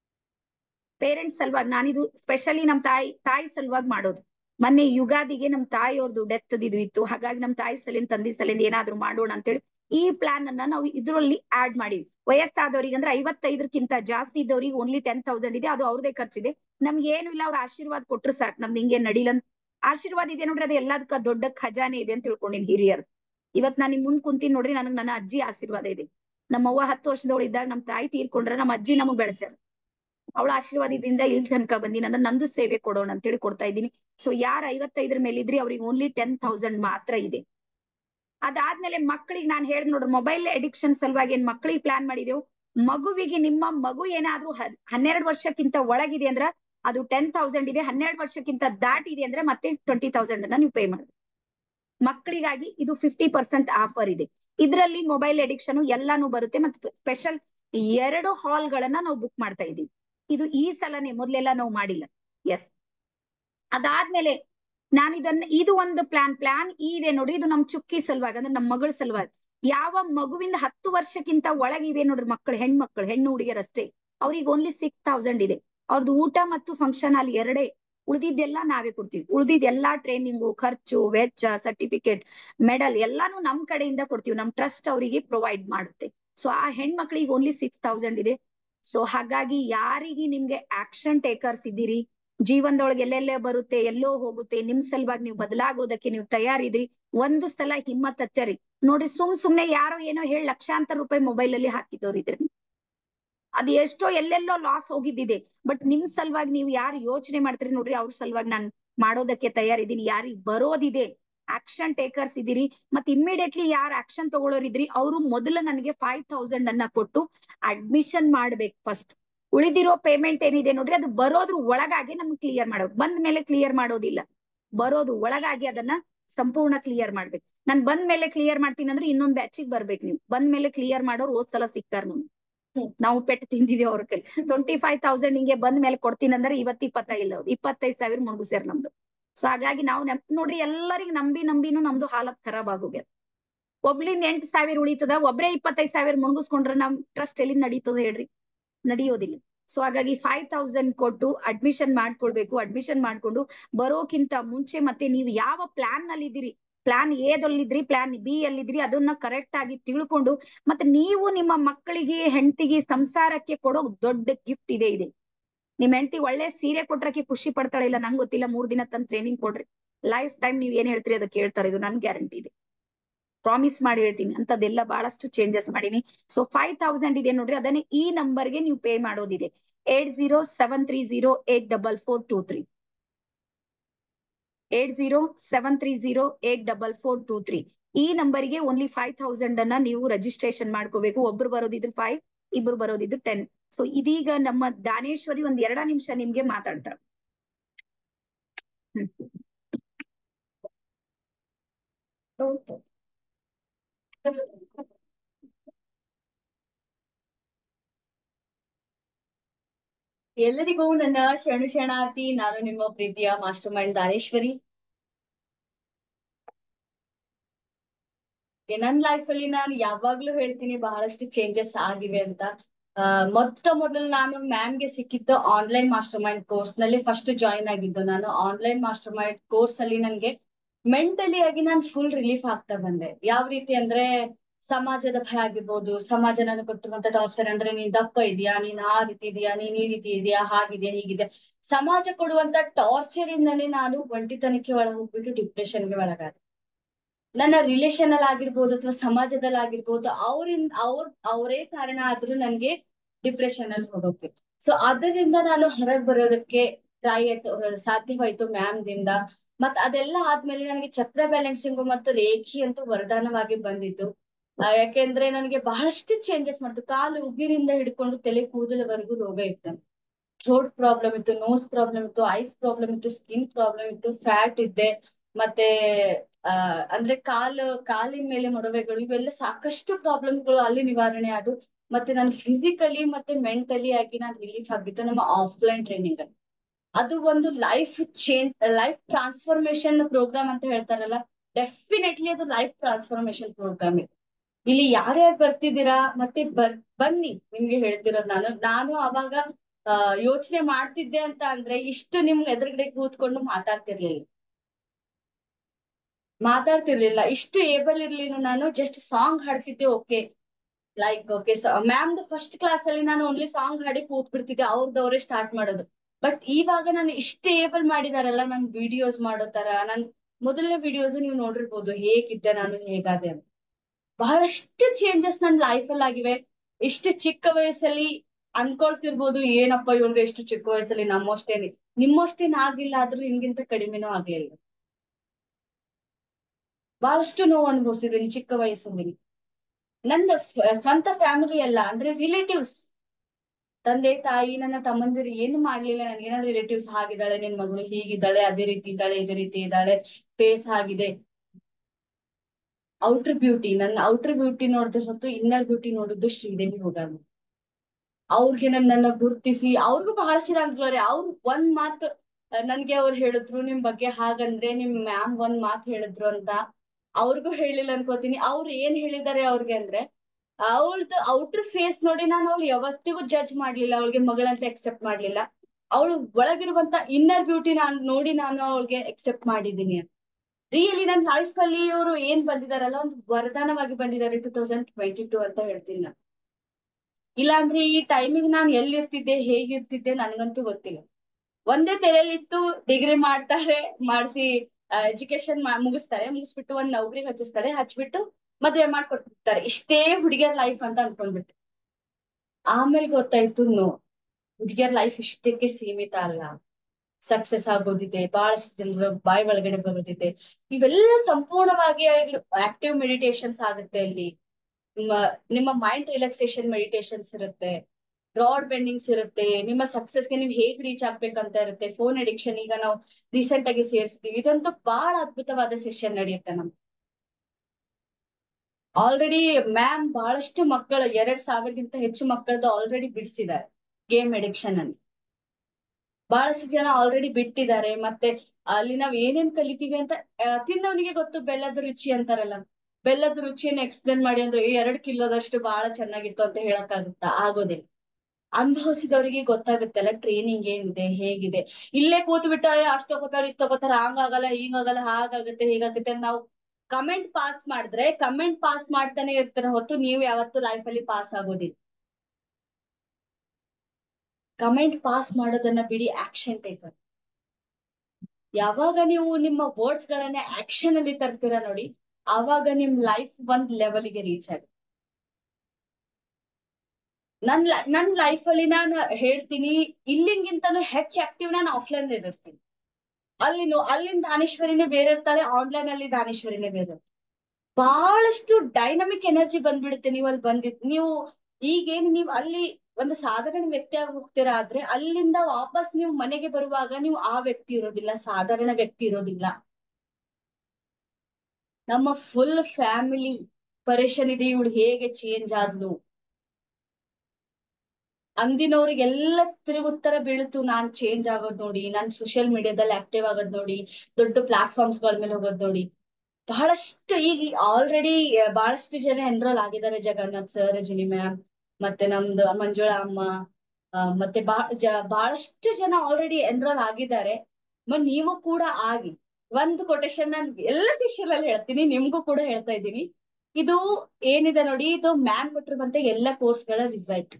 ಪೇರೆಂಟ್ಸ್ ಸಲುವಾಗಿ ನಾನಿದು ಸ್ಪೆಷಲಿ ನಮ್ ತಾಯಿ ತಾಯಿ ಸಲುವಾಗಿ ಮಾಡೋದು ಮೊನ್ನೆ ಯುಗಾದಿಗೆ ನಮ್ ತಾಯಿಯವ್ರದ್ದು ಡೆತ್ ಇದು ಇತ್ತು ಹಾಗಾಗಿ ನಮ್ ತಾಯಿ ಸಲಿಂದ ತಂದಿ ಸಲಿಂದ ಏನಾದ್ರು ಮಾಡೋಣ ಅಂತೇಳಿ ಈ ಪ್ಲಾನ್ ಅನ್ನ ನಾವು ಇದ್ರಲ್ಲಿ ಆಡ್ ಮಾಡಿವಿ ವಯಸ್ಸಾದವ್ರಿಗೆ ಅಂದ್ರೆ ಐವತ್ತೈದಕ್ಕಿಂತ ಜಾಸ್ತಿ ಇದ್ದವ್ರಿಗೆ ಓನ್ಲಿ ಟೆನ್ ತೌಸಂಡ್ ಇದೆ ಅದು ಅವ್ರದೇ ಖರ್ಚಿದೆ ನಮ್ಗೆ ಏನು ಇಲ್ಲ ಅವ್ರ ಆಶೀರ್ವಾದ ಕೊಟ್ರು ಸಾಕು ನಮ್ದು ಹಿಂಗೆ ನಡಿಲ್ಲ ಆಶೀರ್ವಾದ ಇದೆ ನೋಡ್ರಿ ಅದು ಎಲ್ಲದಕ್ಕ ದೊಡ್ಡ ಖಜಾನೆ ಇದೆ ಅಂತ ತಿಳ್ಕೊಂಡಿನಿ ಹಿರಿಯರು ಇವತ್ ನಾನು ನಿಮ್ ಮುಂದ್ ಕುಂತೀನಿ ನೋಡ್ರಿ ನನಗ್ ನನ್ನ ಅಜ್ಜಿ ಆಶೀರ್ವಾದ ಇದೆ ನಮ್ಮ ಅವ್ವ ಹತ್ತು ವರ್ಷದವಳು ಇದ್ದಾಗ ನಮ್ ತಾಯಿ ತೀರ್ಕೊಂಡ್ರೆ ನಮ್ಮ ಅಜ್ಜಿ ನಮಗ್ ಬೆಳೆಸ್ಯಾರ ಅವಳ ಆಶೀರ್ವಾದದಿಂದ ಇಲ್ಲಿ ತನಕ ಬಂದಿನಿ ಅಂದ್ರೆ ನಂದು ಸೇವೆ ಕೊಡೋಣ ಅಂತೇಳಿ ಕೊಡ್ತಾ ಇದ್ದೀನಿ ಸೊ ಯಾರ ಐವತ್ತೈದರ ಮೇಲೆ ಇದ್ರಿ ಅವ್ರಿಗೆ ಓನ್ಲಿ ಟೆನ್ ತೌಸಂಡ್ ಮಾತ್ರ ಇದೆ ಅದಾದ್ಮೇಲೆ ಮಕ್ಕಳಿಗೆ ನಾನ್ ಹೇಳ್ದ್ ನೋಡ್ರಿ ಮೊಬೈಲ್ ಅಡಿಕ್ಷನ್ ಸಲುವಾಗಿ ಏನ್ ಮಕ್ಕಳಿಗೆ ಪ್ಲಾನ್ ಮಾಡಿದೆವು ಮಗುವಿಗೆ ನಿಮ್ಮ ಮಗು ಏನಾದ್ರೂ ಹನ್ನೆರಡು ವರ್ಷಕ್ಕಿಂತ ಒಳಗಿದೆ ಅಂದ್ರ ಅದು ಟೆನ್ ತೌಸಂಡ್ ಇದೆ ಹನ್ನೆರಡು ವರ್ಷಕ್ಕಿಂತ ದಾಟಿದೆ ಅಂದ್ರೆ ಮತ್ತೆ ಟ್ವೆಂಟಿ ತೌಸಂಡ್ ಅನ್ನ ನೀವು ಪೇ ಮಾಡಿ ಮಕ್ಕಳಿಗಾಗಿ ಇದು ಫಿಫ್ಟಿ ಪರ್ಸೆಂಟ್ ಆಫರ್ ಇದೆ ಇದರಲ್ಲಿ ಮೊಬೈಲ್ ಅಡಿಕ್ಷನ್ ಎಲ್ಲಾನು ಬರುತ್ತೆ ಮತ್ತೆ ಸ್ಪೆಷಲ್ ಎರಡು ಹಾಲ್ ಗಳನ್ನ ನಾವು ಬುಕ್ ಮಾಡ್ತಾ ಇದೀವಿ ಇದು ಈ ಸಲನೇ ಮೊದ್ಲೆಲ್ಲ ನಾವು ಮಾಡಿಲ್ಲ ಎಸ್ ಅದಾದ್ಮೇಲೆ ನಾನು ಇದನ್ನ ಇದು ಒಂದು ಪ್ಲಾನ್ ಪ್ಲಾನ್ ಈ ಇದೆ ನೋಡ್ರಿ ಇದು ನಮ್ ಚುಕ್ಕಿ ಸಲುವಾಗಿ ಅಂದ್ರೆ ನಮ್ ಮಗಳ ಸಲುವಾಗಿ ಯಾವ ಮಗುವಿಂದ ಹತ್ತು ವರ್ಷಕ್ಕಿಂತ ಒಳಗಿವೆ ನೋಡ್ರಿ ಮಕ್ಕಳು ಹೆಣ್ಮಕ್ಳು ಹೆಣ್ಣು ಹುಡುಗಿಯರಷ್ಟೇ ಅವ್ರಿಗೆ ಓನ್ಲಿ ಸಿಕ್ಸ್ ತೌಸಂಡ್ ಇದೆ ಅವ್ರದ್ದು ಊಟ ಮತ್ತು ಫಂಕ್ಷನ್ ಅಲ್ಲಿ ಎರಡೇ ಉಳಿದಿದ್ದೆಲ್ಲ ನಾವೇ ಕೊಡ್ತೀವಿ ಉಳಿದಿದ್ದೆಲ್ಲಾ ಟ್ರೈನಿಂಗು ಖರ್ಚು ವೆಚ್ಚ ಸರ್ಟಿಫಿಕೇಟ್ ಮೆಡಲ್ ಎಲ್ಲಾನು ನಮ್ ಕಡೆಯಿಂದ ಕೊಡ್ತೀವಿ ನಮ್ ಟ್ರಸ್ಟ್ ಅವರಿಗೆ ಪ್ರೊವೈಡ್ ಮಾಡುತ್ತೆ ಸೊ ಆ ಹೆಣ್ಮಕ್ಳಿಗೆ ಓನ್ಲಿ ಸಿಕ್ಸ್ ತೌಸಂಡ್ ಇದೆ ಸೊ ಹಾಗಾಗಿ ಯಾರಿಗೆ ನಿಮ್ಗೆ ಆಕ್ಷನ್ ಟೇಕರ್ಸ್ ಇದ್ದೀರಿ ಜೀವನದೊಳಗೆ ಎಲ್ಲೆಲ್ಲೇ ಬರುತ್ತೆ ಎಲ್ಲೋ ಹೋಗುತ್ತೆ ನಿಮ್ ಸಲುವಾಗಿ ನೀವು ಬದಲಾಗೋದಕ್ಕೆ ನೀವು ತಯಾರಿದ್ರಿ ಒಂದು ಸಲ ಹಿಮ್ಮತ್ ಹಚ್ಚರಿ ನೋಡ್ರಿ ಸುಮ್ ಸುಮ್ನೆ ಯಾರೋ ಏನೋ ಹೇಳಿ ಲಕ್ಷಾಂತರ ರೂಪಾಯಿ ಮೊಬೈಲ್ ಅಲ್ಲಿ ಹಾಕಿದವ್ರು ಇದ್ರಿ ಅದು ಎಷ್ಟೋ ಎಲ್ಲೆಲ್ಲೋ ಲಾಸ್ ಹೋಗಿದ್ದಿದೆ ಬಟ್ ನಿಮ್ ಸಲುವಾಗಿ ನೀವು ಯಾರು ಯೋಚನೆ ಮಾಡ್ತೀರಿ ನೋಡ್ರಿ ಅವ್ರ ಸಲುವಾಗಿ ನಾನ್ ಮಾಡೋದಕ್ಕೆ ತಯಾರಿದ್ದೀನಿ ಯಾರಿಗ್ ಬರೋದಿದೆ ಆಕ್ಷನ್ ಟೇಕರ್ಸ್ ಇದ್ದೀರಿ ಮತ್ ಇಮ್ಮಿಡಿಯೇಟ್ಲಿ ಯಾರು ಆಕ್ಷನ್ ತಗೊಳ್ಳೋರಿದ್ರಿ ಅವರು ಮೊದಲು ನನಗೆ ಫೈವ್ ತೌಸಂಡ್ ಅನ್ನ ಕೊಟ್ಟು ಅಡ್ಮಿಷನ್ ಮಾಡ್ಬೇಕು ಫಸ್ಟ್ ಉಳಿದಿರೋ ಪೇಮೆಂಟ್ ಏನಿದೆ ನೋಡ್ರಿ ಅದು ಬರೋದ್ರ ಒಳಗಾಗಿ ನಮ್ಗೆ ಕ್ಲಿಯರ್ ಮಾಡೋದು ಬಂದ ಮೇಲೆ ಕ್ಲಿಯರ್ ಮಾಡೋದಿಲ್ಲ ಬರೋದು ಒಳಗಾಗಿ ಅದನ್ನ ಸಂಪೂರ್ಣ ಕ್ಲಿಯರ್ ಮಾಡ್ಬೇಕು ನಾನ್ ಬಂದ್ ಮೇಲೆ ಕ್ಲಿಯರ್ ಮಾಡ್ತೀನಿ ಅಂದ್ರೆ ಇನ್ನೊಂದ್ ಬ್ಯಾಚಿಗೆ ಬರ್ಬೇಕು ನೀವು ಬಂದ್ ಮೇಲೆ ಕ್ಲಿಯರ್ ಮಾಡೋರು ಹೋದ್ ಸಲ ಸಿಕ್ತಾರ ನಮ್ಗೆ ನಾವು ಪೆಟ್ಟು ತಿಂದಿದೀವಿ ಅವ್ರ ಕೈ ಟ್ವೆಂಟಿ ಫೈವ್ ತೌಸಂಡ್ ಹಿಂಗೆ ಬಂದ್ ಮೇಲೆ ಕೊಡ್ತೀನಿ ಅಂದ್ರೆ ಇವತ್ತು ಇಪ್ಪತ್ತೈದು ಅವ್ರು ಇಪ್ಪತ್ತೈದು ಸಾವಿರ ಮುಳುಗಿಸ್ಯಾರ ನಮ್ದು ಸೊ ಹಾಗಾಗಿ ನಾವು ನೋಡ್ರಿ ಎಲ್ಲರಿಗ್ ನಂಬಿ ನಂಬಿನೂ ನಮ್ದು ಹಾಲತ್ ಖರಾಬ್ ಆಗೋಗ್ಯದ ಒಬ್ಳಿಂದ ಎಂಟ್ ಸಾವಿರ ಉಳಿತದ ಒಬ್ರೇ ಇಪ್ಪತ್ತೈದು ಸಾವಿರ ಮುಳುಗಿಸ್ಕೊಂಡ್ರೆ ನಮ್ ಟ್ರಸ್ಟ್ ಎಲ್ಲಿ ನಡೀತದ ಹೇಳ್ರಿ ನಡೆಯೋದಿಲ್ಲ ಸೊ ಹಾಗಾಗಿ ಫೈವ್ ತೌಸಂಡ್ ಕೊಟ್ಟು ಅಡ್ಮಿಷನ್ ಮಾಡ್ಕೊಳ್ಬೇಕು ಅಡ್ಮಿಷನ್ ಮಾಡ್ಕೊಂಡು ಬರೋಕ್ಕಿಂತ ಮುಂಚೆ ಮತ್ತೆ ನೀವು ಯಾವ ಪ್ಲಾನ್ ನಲ್ಲಿ ಇದ್ದೀರಿ ಪ್ಲಾನ್ ಎದಲ್ಲಿದ್ರಿ ಪ್ಲಾನ್ ಬಿ ಅಲ್ಲಿದ್ರಿ ಅದನ್ನ ಕರೆಕ್ಟ್ ಆಗಿ ತಿಳ್ಕೊಂಡು ಮತ್ತೆ ನೀವು ನಿಮ್ಮ ಮಕ್ಕಳಿಗೆ ಹೆಂಡತಿಗೆ ಸಂಸಾರಕ್ಕೆ ಕೊಡೋ ದೊಡ್ಡ ಗಿಫ್ಟ್ ಇದೆ ಇದೆ ನಿಮ್ ಹೆಂಡತಿ ಒಳ್ಳೆ ಸೀರೆ ಕೊಟ್ರಕ್ಕೆ ಖುಷಿ ಪಡ್ತಾಳೆ ಇಲ್ಲ ನಂಗೆ ಗೊತ್ತಿಲ್ಲ ಮೂರ್ ದಿನ ತಂದ್ ಟ್ರೈನಿಂಗ್ ಕೊಡ್ರಿ ಲೈಫ್ ಟೈಮ್ ನೀವ್ ಏನ್ ಹೇಳ್ತೀರಿ ಅದಕ್ಕೆ ಕೇಳ್ತಾರೆ ಇದು ನನ್ ಗ್ಯಾರಂಟಿ ಇದೆ ಪ್ರಾಮಿಸ್ ಮಾಡಿ ಹೇಳ್ತೀನಿ ಅಂತದೆಲ್ಲ ಬಹಳಷ್ಟು ಚೇಂಜಸ್ ಮಾಡೀನಿ ಸೊ ಫೈವ್ ತೌಸಂಡ್ ಇದೆ ನೋಡ್ರಿ ಅದನ್ನೇ ಈ ನಂಬರ್ಗೆ ನೀವು ಪೇ ಮಾಡೋದಿದೆ eight zero seven three zero eight double four two three eight zero seven three zero eight double four two three ಈ ನಂಬರ್ಗೆ ಓನ್ಲಿ ಫೈವ್ ತೌಸಂಡ್ ಅನ್ನ ನೀವು ರಿಜಿಸ್ಟ್ರೇಷನ್ ಮಾಡ್ಕೋಬೇಕು ಒಬ್ರು ಬರೋದಿದ್ರು ಫೈವ್ ಇಬ್ರು ಬರೋದಿದ್ರು ಟೆನ್ ಸೊ ಇದೀಗ ನಮ್ಮ ದಾನೇಶ್ವರಿ ಒಂದ್ ಎರಡ ನಿಮಿಷ ನಿಮ್ಗೆ ಮಾತಾಡ್ತಾಳೆ ಹ್ಮ್ ಎಲ್ಲರಿಗೂ ನನ್ನ ಶರಣು ಶರಣಾರ್ಥಿ ನಾನು ನಿಮ್ಮ ಪ್ರೀತಿಯ ಮಾಸ್ಟರ್ ಮೈಂಡ್ ದಾನೇಶ್ವರಿ ನನ್ನ ಲೈಫ್ ಅಲ್ಲಿ ನಾನು ಯಾವಾಗ್ಲೂ ಹೇಳ್ತೀನಿ ಬಹಳಷ್ಟು ಚೇಂಜಸ್ ಆಗಿವೆ ಅಂತ ಆ ಮೊಟ್ಟ ಮೊದಲು ನಾನು ಮ್ಯಾಮ್ಗೆ ಸಿಕ್ಕಿದ್ದು ಆನ್ಲೈನ್ ಮಾಸ್ಟರ್ ಮೈಂಡ್ ಕೋರ್ಸ್ ನಲ್ಲಿ ಫಸ್ಟ್ ಜಾಯಿನ್ ಆಗಿದ್ದು ನಾನು ಆನ್ಲೈನ್ ಮಾಸ್ಟರ್ ಮೈಂಡ್ ಕೋರ್ಸ್ ಅಲ್ಲಿ ನನ್ಗೆ ಮೆಂಟಲಿ ಆಗಿ ನಾನು ಫುಲ್ ರಿಲೀಫ್ ಆಗ್ತಾ ಬಂದೆ ಯಾವ ರೀತಿ ಅಂದ್ರೆ ಸಮಾಜದ ಭಯ ಆಗಿರ್ಬೋದು ಸಮಾಜ ನನಗೆ ಕೊಟ್ಟಿರುವಂತ ಟಾರ್ಚರ್ ಅಂದ್ರೆ ನೀನ್ ದಪ್ಪ ಇದೆಯಾ ನೀನ್ ಆ ರೀತಿ ಇದೆಯಾ ನೀನ್ ಈ ರೀತಿ ಇದೆಯಾ ಹಾಗಿದೆಯಾ ಹೀಗಿದೆ ಸಮಾಜ ಕೊಡುವಂತ ಟಾರ್ಚರ್ ಇಂದಲೇ ನಾನು ಒಂಟಿತನಕ್ಕೆ ಒಳಗೆ ಹೋಗ್ಬಿಟ್ಟು ಡಿಪ್ರೆಷನ್ಗೆ ಒಳಗಾದೆ ನನ್ನ ರಿಲೇಶನ್ ಅಲ್ಲಿ ಆಗಿರ್ಬೋದು ಅಥವಾ ಸಮಾಜದಲ್ಲಿ ಆಗಿರ್ಬೋದು ಅವ್ರಿಂದ ಅವ್ರ ಅವರೇ ಕಾರಣ ಆದ್ರೂ ನನ್ಗೆ ಡಿಪ್ರೆಷನ್ ಅಲ್ಲಿ ಹೋಗೋಕೆ ಸೊ ಅದರಿಂದ ನಾನು ಹೊರಗೆ ಬರೋದಕ್ಕೆ ಟ್ರೈ ಆಯ್ತು ಸಾಧ್ಯವಾಯ್ತು ಮ್ಯಾಮ್ ದಿಂದ ಮತ್ ಅದೆಲ್ಲ ಆದ್ಮೇಲೆ ನನಗೆ ಚಕ್ರ ಬ್ಯಾಲೆನ್ಸಿಂಗು ಮತ್ತು ರೇಖಿ ಅಂತೂ ವರದಾನವಾಗಿ ಬಂದಿತ್ತು ಆ, ಯಾಕೆಂದ್ರೆ ನನಗೆ ಬಹಳಷ್ಟು ಚೇಂಜಸ್ ಮಾಡ್ತು ಕಾಲು ಉಗಿರಿಂದ ಹಿಡ್ಕೊಂಡು ತಲೆ ಕೂದಲವರೆಗೂ ರೋಗ ಇತ್ತು ಥ್ರೋಟ್ ಪ್ರಾಬ್ಲಮ್ ಇತ್ತು ನೋಸ್ ಪ್ರಾಬ್ಲಮ್ ಇತ್ತು ಐಸ್ ಪ್ರಾಬ್ಲಮ್ ಇತ್ತು ಸ್ಕಿನ್ ಪ್ರಾಬ್ಲಮ್ ಇತ್ತು ಫ್ಯಾಟ್ ಇದ್ದೆ ಮತ್ತೆ ಆ ಅಂದ್ರೆ ಕಾಲು ಕಾಲಿನ ಮೇಲೆ ಮೊಡವೆಗಳು ಇವೆಲ್ಲ ಸಾಕಷ್ಟು ಪ್ರಾಬ್ಲಮ್ಗಳು ಅಲ್ಲಿ ನಿವಾರಣೆ ಆದವು ಮತ್ತೆ ನಾನು ಫಿಸಿಕಲಿ ಮತ್ತೆ ಮೆಂಟಲಿ ಆಗಿ ನಾನು ರಿಲೀಫ್ ಆಗಿತ್ತು ನಮ್ಮ ಆಫ್ಲೈನ್ ಟ್ರೈನಿಂಗ್ ಅಲ್ಲಿ ಅದು ಒಂದು life change life transformation program ಅಂತ ಹೇಳ್ತಾರಲ್ಲ ಡೆಫಿನೆಟ್ಲಿ ಅದು ಲೈಫ್ ಟ್ರಾನ್ಸ್ಫಾರ್ಮೇಶನ್ ಪ್ರೋಗ್ರಾಮ್ ಇದೆ ಇಲ್ಲಿ ಯಾರ್ಯಾರು ಬರ್ತಿದ್ದೀರಾ ಮತ್ತೆ ಬರ್ ಬನ್ನಿ ನಿಮ್ಗೆ ಹೇಳ್ತಿರೋದು ನಾನು ನಾನು ಅವಾಗ ಆ ಯೋಚನೆ ಮಾಡ್ತಿದ್ದೆ ಅಂತ ಅಂದ್ರೆ ಇಷ್ಟು ನಿಮ್ ಎದುರುಗಡೆ ಕೂತ್ಕೊಂಡು ಮಾತಾಡ್ತಿರ್ಲಿಲ್ಲ ಮಾತಾಡ್ತಿರ್ಲಿಲ್ಲ ಇಷ್ಟು ಏಬಲ್ ಇರ್ಲಿಲ್ಲ ನಾನು ಜಸ್ಟ್ ಸಾಂಗ್ ಹಾಡ್ತಿದ್ದೆ okay like okay ma'am first class ಅಲ್ಲಿ ನಾನು ಓನ್ಲಿ ಸಾಂಗ್ ಹಾಡಿ ಕೂತ್ ಬಿಡ್ತಿದ್ದೆ ಅವ್ರದವ್ರೆ ಸ್ಟಾರ್ಟ್ ಮಾಡೋದು ಬಟ್ ಇವಾಗ ನಾನು ಇಷ್ಟು ಏಬಲ್ ಮಾಡಿದಾರಲ್ಲ ನನ್ ವಿಡಿಯೋಸ್ ಮಾಡೋ ತರ ನನ್ ಮೊದಲನೇ ವಿಡಿಯೋಸ್ ನೀವು ನೋಡಿರ್ಬೋದು ಹೇಗಿದ್ದೆ ನಾನು ಹೇಗಾದೆ ಅಂತ ಬಹಳಷ್ಟು ಚೇಂಜಸ್ ನನ್ನ ಲೈಫ್ ಅಲ್ಲಿ ಆಗಿವೆ ಇಷ್ಟು ಚಿಕ್ಕ ವಯಸ್ಸಲ್ಲಿ ಅನ್ಕೊಳ್ತಿರ್ಬೋದು ಏನಪ್ಪ ಇವ್ರಿಗೆ ಇಷ್ಟು ಚಿಕ್ಕ ವಯಸ್ಸಲ್ಲಿ ನಮ್ಮಷ್ಟೇನೆ ನಿಮ್ಮಷ್ಟೇನ್ ಆಗಿಲ್ಲ ಆದ್ರೂ ನಿಮ್ಗಿಂತ ಕಡಿಮೆನೂ ಆಗ್ಲಿಲ್ಲ ಬಹಳಷ್ಟು ನೋವು ಅನುಭವಿಸಿದ್ದೀನಿ ಚಿಕ್ಕ ವಯಸ್ಸಲ್ಲಿ ನನ್ನ ಫ- ಸ್ವಂತ ಫ್ಯಾಮಿಲಿ ಅಲ್ಲ ಅಂದ್ರೆ ರಿಲೇಟಿವ್ಸ್ ತಂದೆ ತಾಯಿ ನನ್ನ ತಮ್ಮಂದಿರು ಏನು ಮಾಡ್ಲಿಲ್ಲ ನನಗೆ ನನ್ನ ರಿಲೇಟಿವ್ಸ್ ಹಾಗಿದ್ದಾಳೆ ನಿನ್ ಮಗಳು ಹೀಗಿದ್ದಾಳೆ ಅದೇ ರೀತಿ ಇದ್ದಾಳೆ ಇದೇ ರೀತಿ ಇದ್ದಾಳೆ ಫೇಸ್ ಆಗಿದೆ ಔಟರ್ ಬ್ಯೂಟಿ ನನ್ನ ಔಟರ್ ಬ್ಯೂಟಿ ನೋಡಿದ್ರೆ ಹೊರತು ಇನ್ನರ್ ಬ್ಯೂಟಿ ನೋಡಿದ್ದು ಶ್ರೀದೇವಿ ಹೋಗಾಮ ಅವ್ರಿಗೆ ನನ್ನನ್ನ ಗುರ್ತಿಸಿ ಅವ್ರಿಗೂ ಬಹಳಷ್ಟು ಜನ ಅನ್ಕೊಳ್ಳೋರೆ ಅವ್ರು ಒಂದ್ ಮಾತು ಅಹ್, ನನ್ಗೆ ಅವ್ರು ಹೇಳಿದ್ರು ನಿಮ್ ಬಗ್ಗೆ ಹಾಗಂದ್ರೆ ನಿಮ್ ಮ್ಯಾಮ್ ಒಂದ್ ಮಾತು ಹೇಳಿದ್ರು ಅಂತ ಅವ್ರಿಗೂ ಹೇಳಿಲ್ಲ ಅನ್ಕೋತೀನಿ ಅವ್ರು ಏನ್ ಹೇಳಿದಾರೆ ಅವ್ರಿಗೆ ಅಂದ್ರೆ ಅವಳ್ದು ಔಟರ್ ಫೇಸ್ ನೋಡಿ ನಾನು ಅವಳು ಯಾವತ್ತಿಗೂ ಜಡ್ಜ್ ಮಾಡ್ಲಿಲ್ಲ ಅವಳಿಗೆ ಮಗಳಂತ ಎಕ್ಸೆಪ್ಟ್ ಮಾಡ್ಲಿಲ್ಲ ಅವಳು ಒಳಗಿರುವಂತ ಇನ್ನರ್ ಬ್ಯೂಟಿ ನಾನ್ ನೋಡಿ ನಾನು ಅವಳಿಗೆ ಎಕ್ಸೆಪ್ಟ್ ಮಾಡಿದ್ದೀನಿ ಅಂತ ರಿಯಲಿ ನನ್ನ ಲೈಫ್ ಅಲ್ಲಿ ಇವರು ಏನ್ ಬಂದಿದಾರಲ್ಲ ಒಂದು ವರದಾನವಾಗಿ ಬಂದಿದ್ದಾರೆ ಟೂ ತೌಸಂಡ್ ಟ್ವೆಂಟಿ ಟೂ ಅಂತ ಹೇಳ್ತೀನಿ ನಾನು ಇಲ್ಲಾಂದ್ರೆ ಈ ಟೈಮಿಗೆ ನಾನು ಎಲ್ಲಿರ್ತಿದ್ದೆ ಹೇಗಿರ್ತಿದ್ದೆ ನನ್ಗಂತೂ ಗೊತ್ತಿಲ್ಲ ಒಂದೇ ತಲೆಯಲ್ಲಿತ್ತು ಡಿಗ್ರಿ ಮಾಡ್ತಾರೆ ಮಾಡಿಸಿ ಎಜುಕೇಶನ್ ಮುಗಿಸ್ತಾರೆ ಮುಗಿಸ್ಬಿಟ್ಟು ಒಂದ್ ನೌಕರಿಗೆ ಹಚ್ಚಿಸ್ತಾರೆ ಹಚ್ಬಿಟ್ಟು ಮದ್ವೆ ಮಾಡ್ಕೊಡ್ತಿರ್ತಾರೆ ಇಷ್ಟೇ ಹುಡುಗಿಯರ್ ಲೈಫ್ ಅಂತ ಅನ್ಕೊಂಡ್ಬಿಟ್ಟು ಆಮೇಲೆ ಗೊತ್ತಾಯ್ತು ನೋ ಹುಡುಗಿಯರ್ ಲೈಫ್ ಇಷ್ಟಕ್ಕೆ ಸೀಮಿತ ಅಲ್ಲ ಸಕ್ಸಸ್ ಆಗೋದಿದೆ ಬಹಳಷ್ಟು ಜನರ ಬಾಯಿ ಒಳಗಡೆ ಬರೋದಿದೆ ಇವೆಲ್ಲ ಸಂಪೂರ್ಣವಾಗಿ ಆಕ್ಟಿವ್ ಮೆಡಿಟೇಷನ್ಸ್ ಆಗುತ್ತೆ ಅಲ್ಲಿ ನಿಮ್ಮ ನಿಮ್ಮ ಮೈಂಡ್ ರಿಲ್ಯಾಕ್ಸೇಷನ್ ಮೆಡಿಟೇಷನ್ಸ್ ಇರುತ್ತೆ ರಾಡ್ ಬೆಂಡಿಂಗ್ಸ್ ಇರುತ್ತೆ ನಿಮ್ಮ ಸಕ್ಸಸ್ಗೆ ನೀವು ಹೇಗ್ ರೀಚ್ ಆಗ್ಬೇಕಂತ ಇರುತ್ತೆ ಫೋನ್ ಅಡಿಕ್ಷನ್ ಈಗ ನಾವು ರೀಸೆಂಟ್ ಆಗಿ ಸೇರಿಸ್ತೀವಿ ಇದಂತೂ ಬಹಳ ಅದ್ಭುತವಾದ ಸೆಷನ್ ನಡೆಯುತ್ತೆ ನಮ್ಗೆ ಆಲ್ರೆಡಿ ಮ್ಯಾಮ್ ಬಹಳಷ್ಟು ಮಕ್ಕಳು ಎರಡ್ ಸಾವಿರಕ್ಕಿಂತ ಹೆಚ್ಚು ಮಕ್ಕಳದ್ದು ಆಲ್ರೆಡಿ ಬಿಡಿಸಿದ್ದಾರೆ ಗೇಮ್ ಅಡಿಕ್ಷನ್ ಅನ್ನು ಬಹಳಷ್ಟು ಜನ ಆಲ್ರೆಡಿ ಬಿಟ್ಟಿದ್ದಾರೆ ಮತ್ತೆ ಅಲ್ಲಿ ನಾವ್ ಏನೇನ್ ಕಲಿತೀವಿ ಅಂತ ಆ, ತಿಂದವನಿಗೆ ಗೊತ್ತು ಬೆಲ್ಲದ ರುಚಿ ಅಂತಾರಲ್ಲ ಬೆಲ್ಲದ ರುಚಿಯನ್ನು ಎಕ್ಸ್ಪ್ಲೇನ್ ಮಾಡಿ ಅಂದ್ರೆ "ಏ, ಎರಡ್ ಕಿಲೋದಷ್ಟು ಬಹಳ ಚೆನ್ನಾಗಿತ್ತು ಅಂತ ಹೇಳಕ್ಕಾಗುತ್ತಾ ಆಗೋದಿಲ್ಲ ಅನುಭವಿಸಿದವರಿಗೆ ಗೊತ್ತಾಗುತ್ತಲ್ಲ ಟ್ರೈನಿಂಗ್ ಏನಿದೆ ಹೇಗಿದೆ ಇಲ್ಲೇ ಕೂತ್ ಬಿಟ್ಟ ಅಷ್ಟು ತಗೋತಾಳೆ ಇಷ್ಟು ತಗೋತಾರ ಹಂಗಾಗಲ್ಲ ಹಿಂಗಾಗಲ್ಲ ಹಾಗಾಗುತ್ತೆ ಹೀಗಾಗುತ್ತೆ ಅಂತ ನಾವು ಕಮೆಂಟ್ ಪಾಸ್ ಮಾಡಿದ್ರೆ ಕಮೆಂಟ್ ಪಾಸ್ ಮಾಡ್ತಾನೆ ಇರ್ತಾರ ಹೊತ್ತು ನೀವು ಯಾವತ್ತೂ ಲೈಫ್ ಅಲ್ಲಿ ಪಾಸ್ ಆಗೋದಿಲ್ಲ ಕಮೆಂಟ್ ಪಾಸ್ ಮಾಡೋದನ್ನ ಬಿಡಿ ಆಕ್ಷನ್ ಟೇಕ್ ಯಾವಾಗ ನೀವು ನಿಮ್ಮ ವರ್ಡ್ಸ್ ಗಳನ್ನ ಆಕ್ಷನ್ ಅಲ್ಲಿ ತರ್ತೀರಾ ನೋಡಿ ಆವಾಗ ನಿಮ್ ಲೈಫ್ ಒಂದ್ ಲೆವೆಲ್ಗೆ ರೀಚ್ ಆಗುತ್ತೆ ನನ್ ಲೈ- ನನ್ ಲೈಫ್ ಅಲ್ಲಿ ನಾನು ಹೇಳ್ತೀನಿ ಇಲ್ಲಿಂಗಿಂತನೂ ಹೆಚ್ಚು ಆಕ್ಟಿವ್ ನಾನು ಆಫ್ಲೈನ್ ಇರ್ತೀನಿ ಅಲ್ಲಿ ಅಲ್ಲಿಂದ ದಾನೇಶ್ವರಿನೇ ಬೇರೆ ಇರ್ತಾಳೆ ಆನ್ಲೈನ್ ಅಲ್ಲಿ ದಾನೇಶ್ವರಿನೇ ಬೇರೆ ಇರ್ತಾಳೆ. ಬಹಳಷ್ಟು ಡೈನಮಿಕ್ ಎನರ್ಜಿ ಬಂದ್ಬಿಡುತ್ತೆ ನೀವು ಅಲ್ಲಿ ಬಂದಿದ್ ನೀವು ಈಗೇನ್ ನೀವು ಅಲ್ಲಿ ಒಂದು ಸಾಧಾರಣ ವ್ಯಕ್ತಿಯಾಗಿ ಹೋಗ್ತೀರಾ ಆದ್ರೆ ಅಲ್ಲಿಂದ ವಾಪಸ್ ನೀವು ಮನೆಗೆ ಬರುವಾಗ ನೀವು ಆ ವ್ಯಕ್ತಿ ಇರೋದಿಲ್ಲ ಸಾಧಾರಣ ವ್ಯಕ್ತಿ ಇರೋದಿಲ್ಲ ನಮ್ಮ ಫುಲ್ ಫ್ಯಾಮಿಲಿ ಪರೇಶನ್ ಇದೆ ಇವಳು ಹೇಗೆ ಚೇಂಜ್ ಆದ್ಲು ಅಂದಿನವ್ರಿಗೆಲ್ಲ ತಿರುಗುತ್ತರ ಬೀಳ್ತು ನಾನ್ ಚೇಂಜ್ ಆಗೋದ್ ನೋಡಿ ನಾನ್ ಸೋಷಿಯಲ್ ಮೀಡಿಯಾದಲ್ಲಿ ಆಕ್ಟಿವ್ ಆಗೋದ್ ನೋಡಿ ದೊಡ್ಡ ಪ್ಲಾಟ್ಫಾರ್ಮ್ಸ್ ಗಳ ಮೇಲೆ ಹೋಗೋದ್ ನೋಡಿ ಬಹಳಷ್ಟು ಈಗ ಆಲ್ರೆಡಿ ಬಹಳಷ್ಟು ಜನ ಎನ್ರೋಲ್ ಆಗಿದ್ದಾರೆ ಜಗನ್ನಾಥ್ ಸರ್ ರಜನಿ ಮ್ಯಾಮ್ ಮತ್ತೆ ನಮ್ದು ಮಂಜುಳಾ ಅಮ್ಮ ಆ, ಮತ್ತೆ ಬಾ ಜ ಬಹಳಷ್ಟು ಜನ ಆಲ್ರೆಡಿ ಎನ್ರೋಲ್ ಆಗಿದ್ದಾರೆ ಮ ನೀವು ಕೂಡ ಆಗಿ ಒಂದು ಕೊಟೇಶನ್ ನಾನು ಎಲ್ಲ ಸೆಷನ್ ಅಲ್ಲಿ ಹೇಳ್ತೀನಿ ನಿಮ್ಗೂ ಕೂಡ ಹೇಳ್ತಾ ಇದ್ದೀನಿ ಇದು ಏನಿದೆ ನೋಡಿ ಇದು ಮ್ಯಾಮ್ ಕೊಟ್ಟಿರುವಂತ ಎಲ್ಲ ಕೋರ್ಸ್ ಗಳ ರಿಸಲ್ಟ್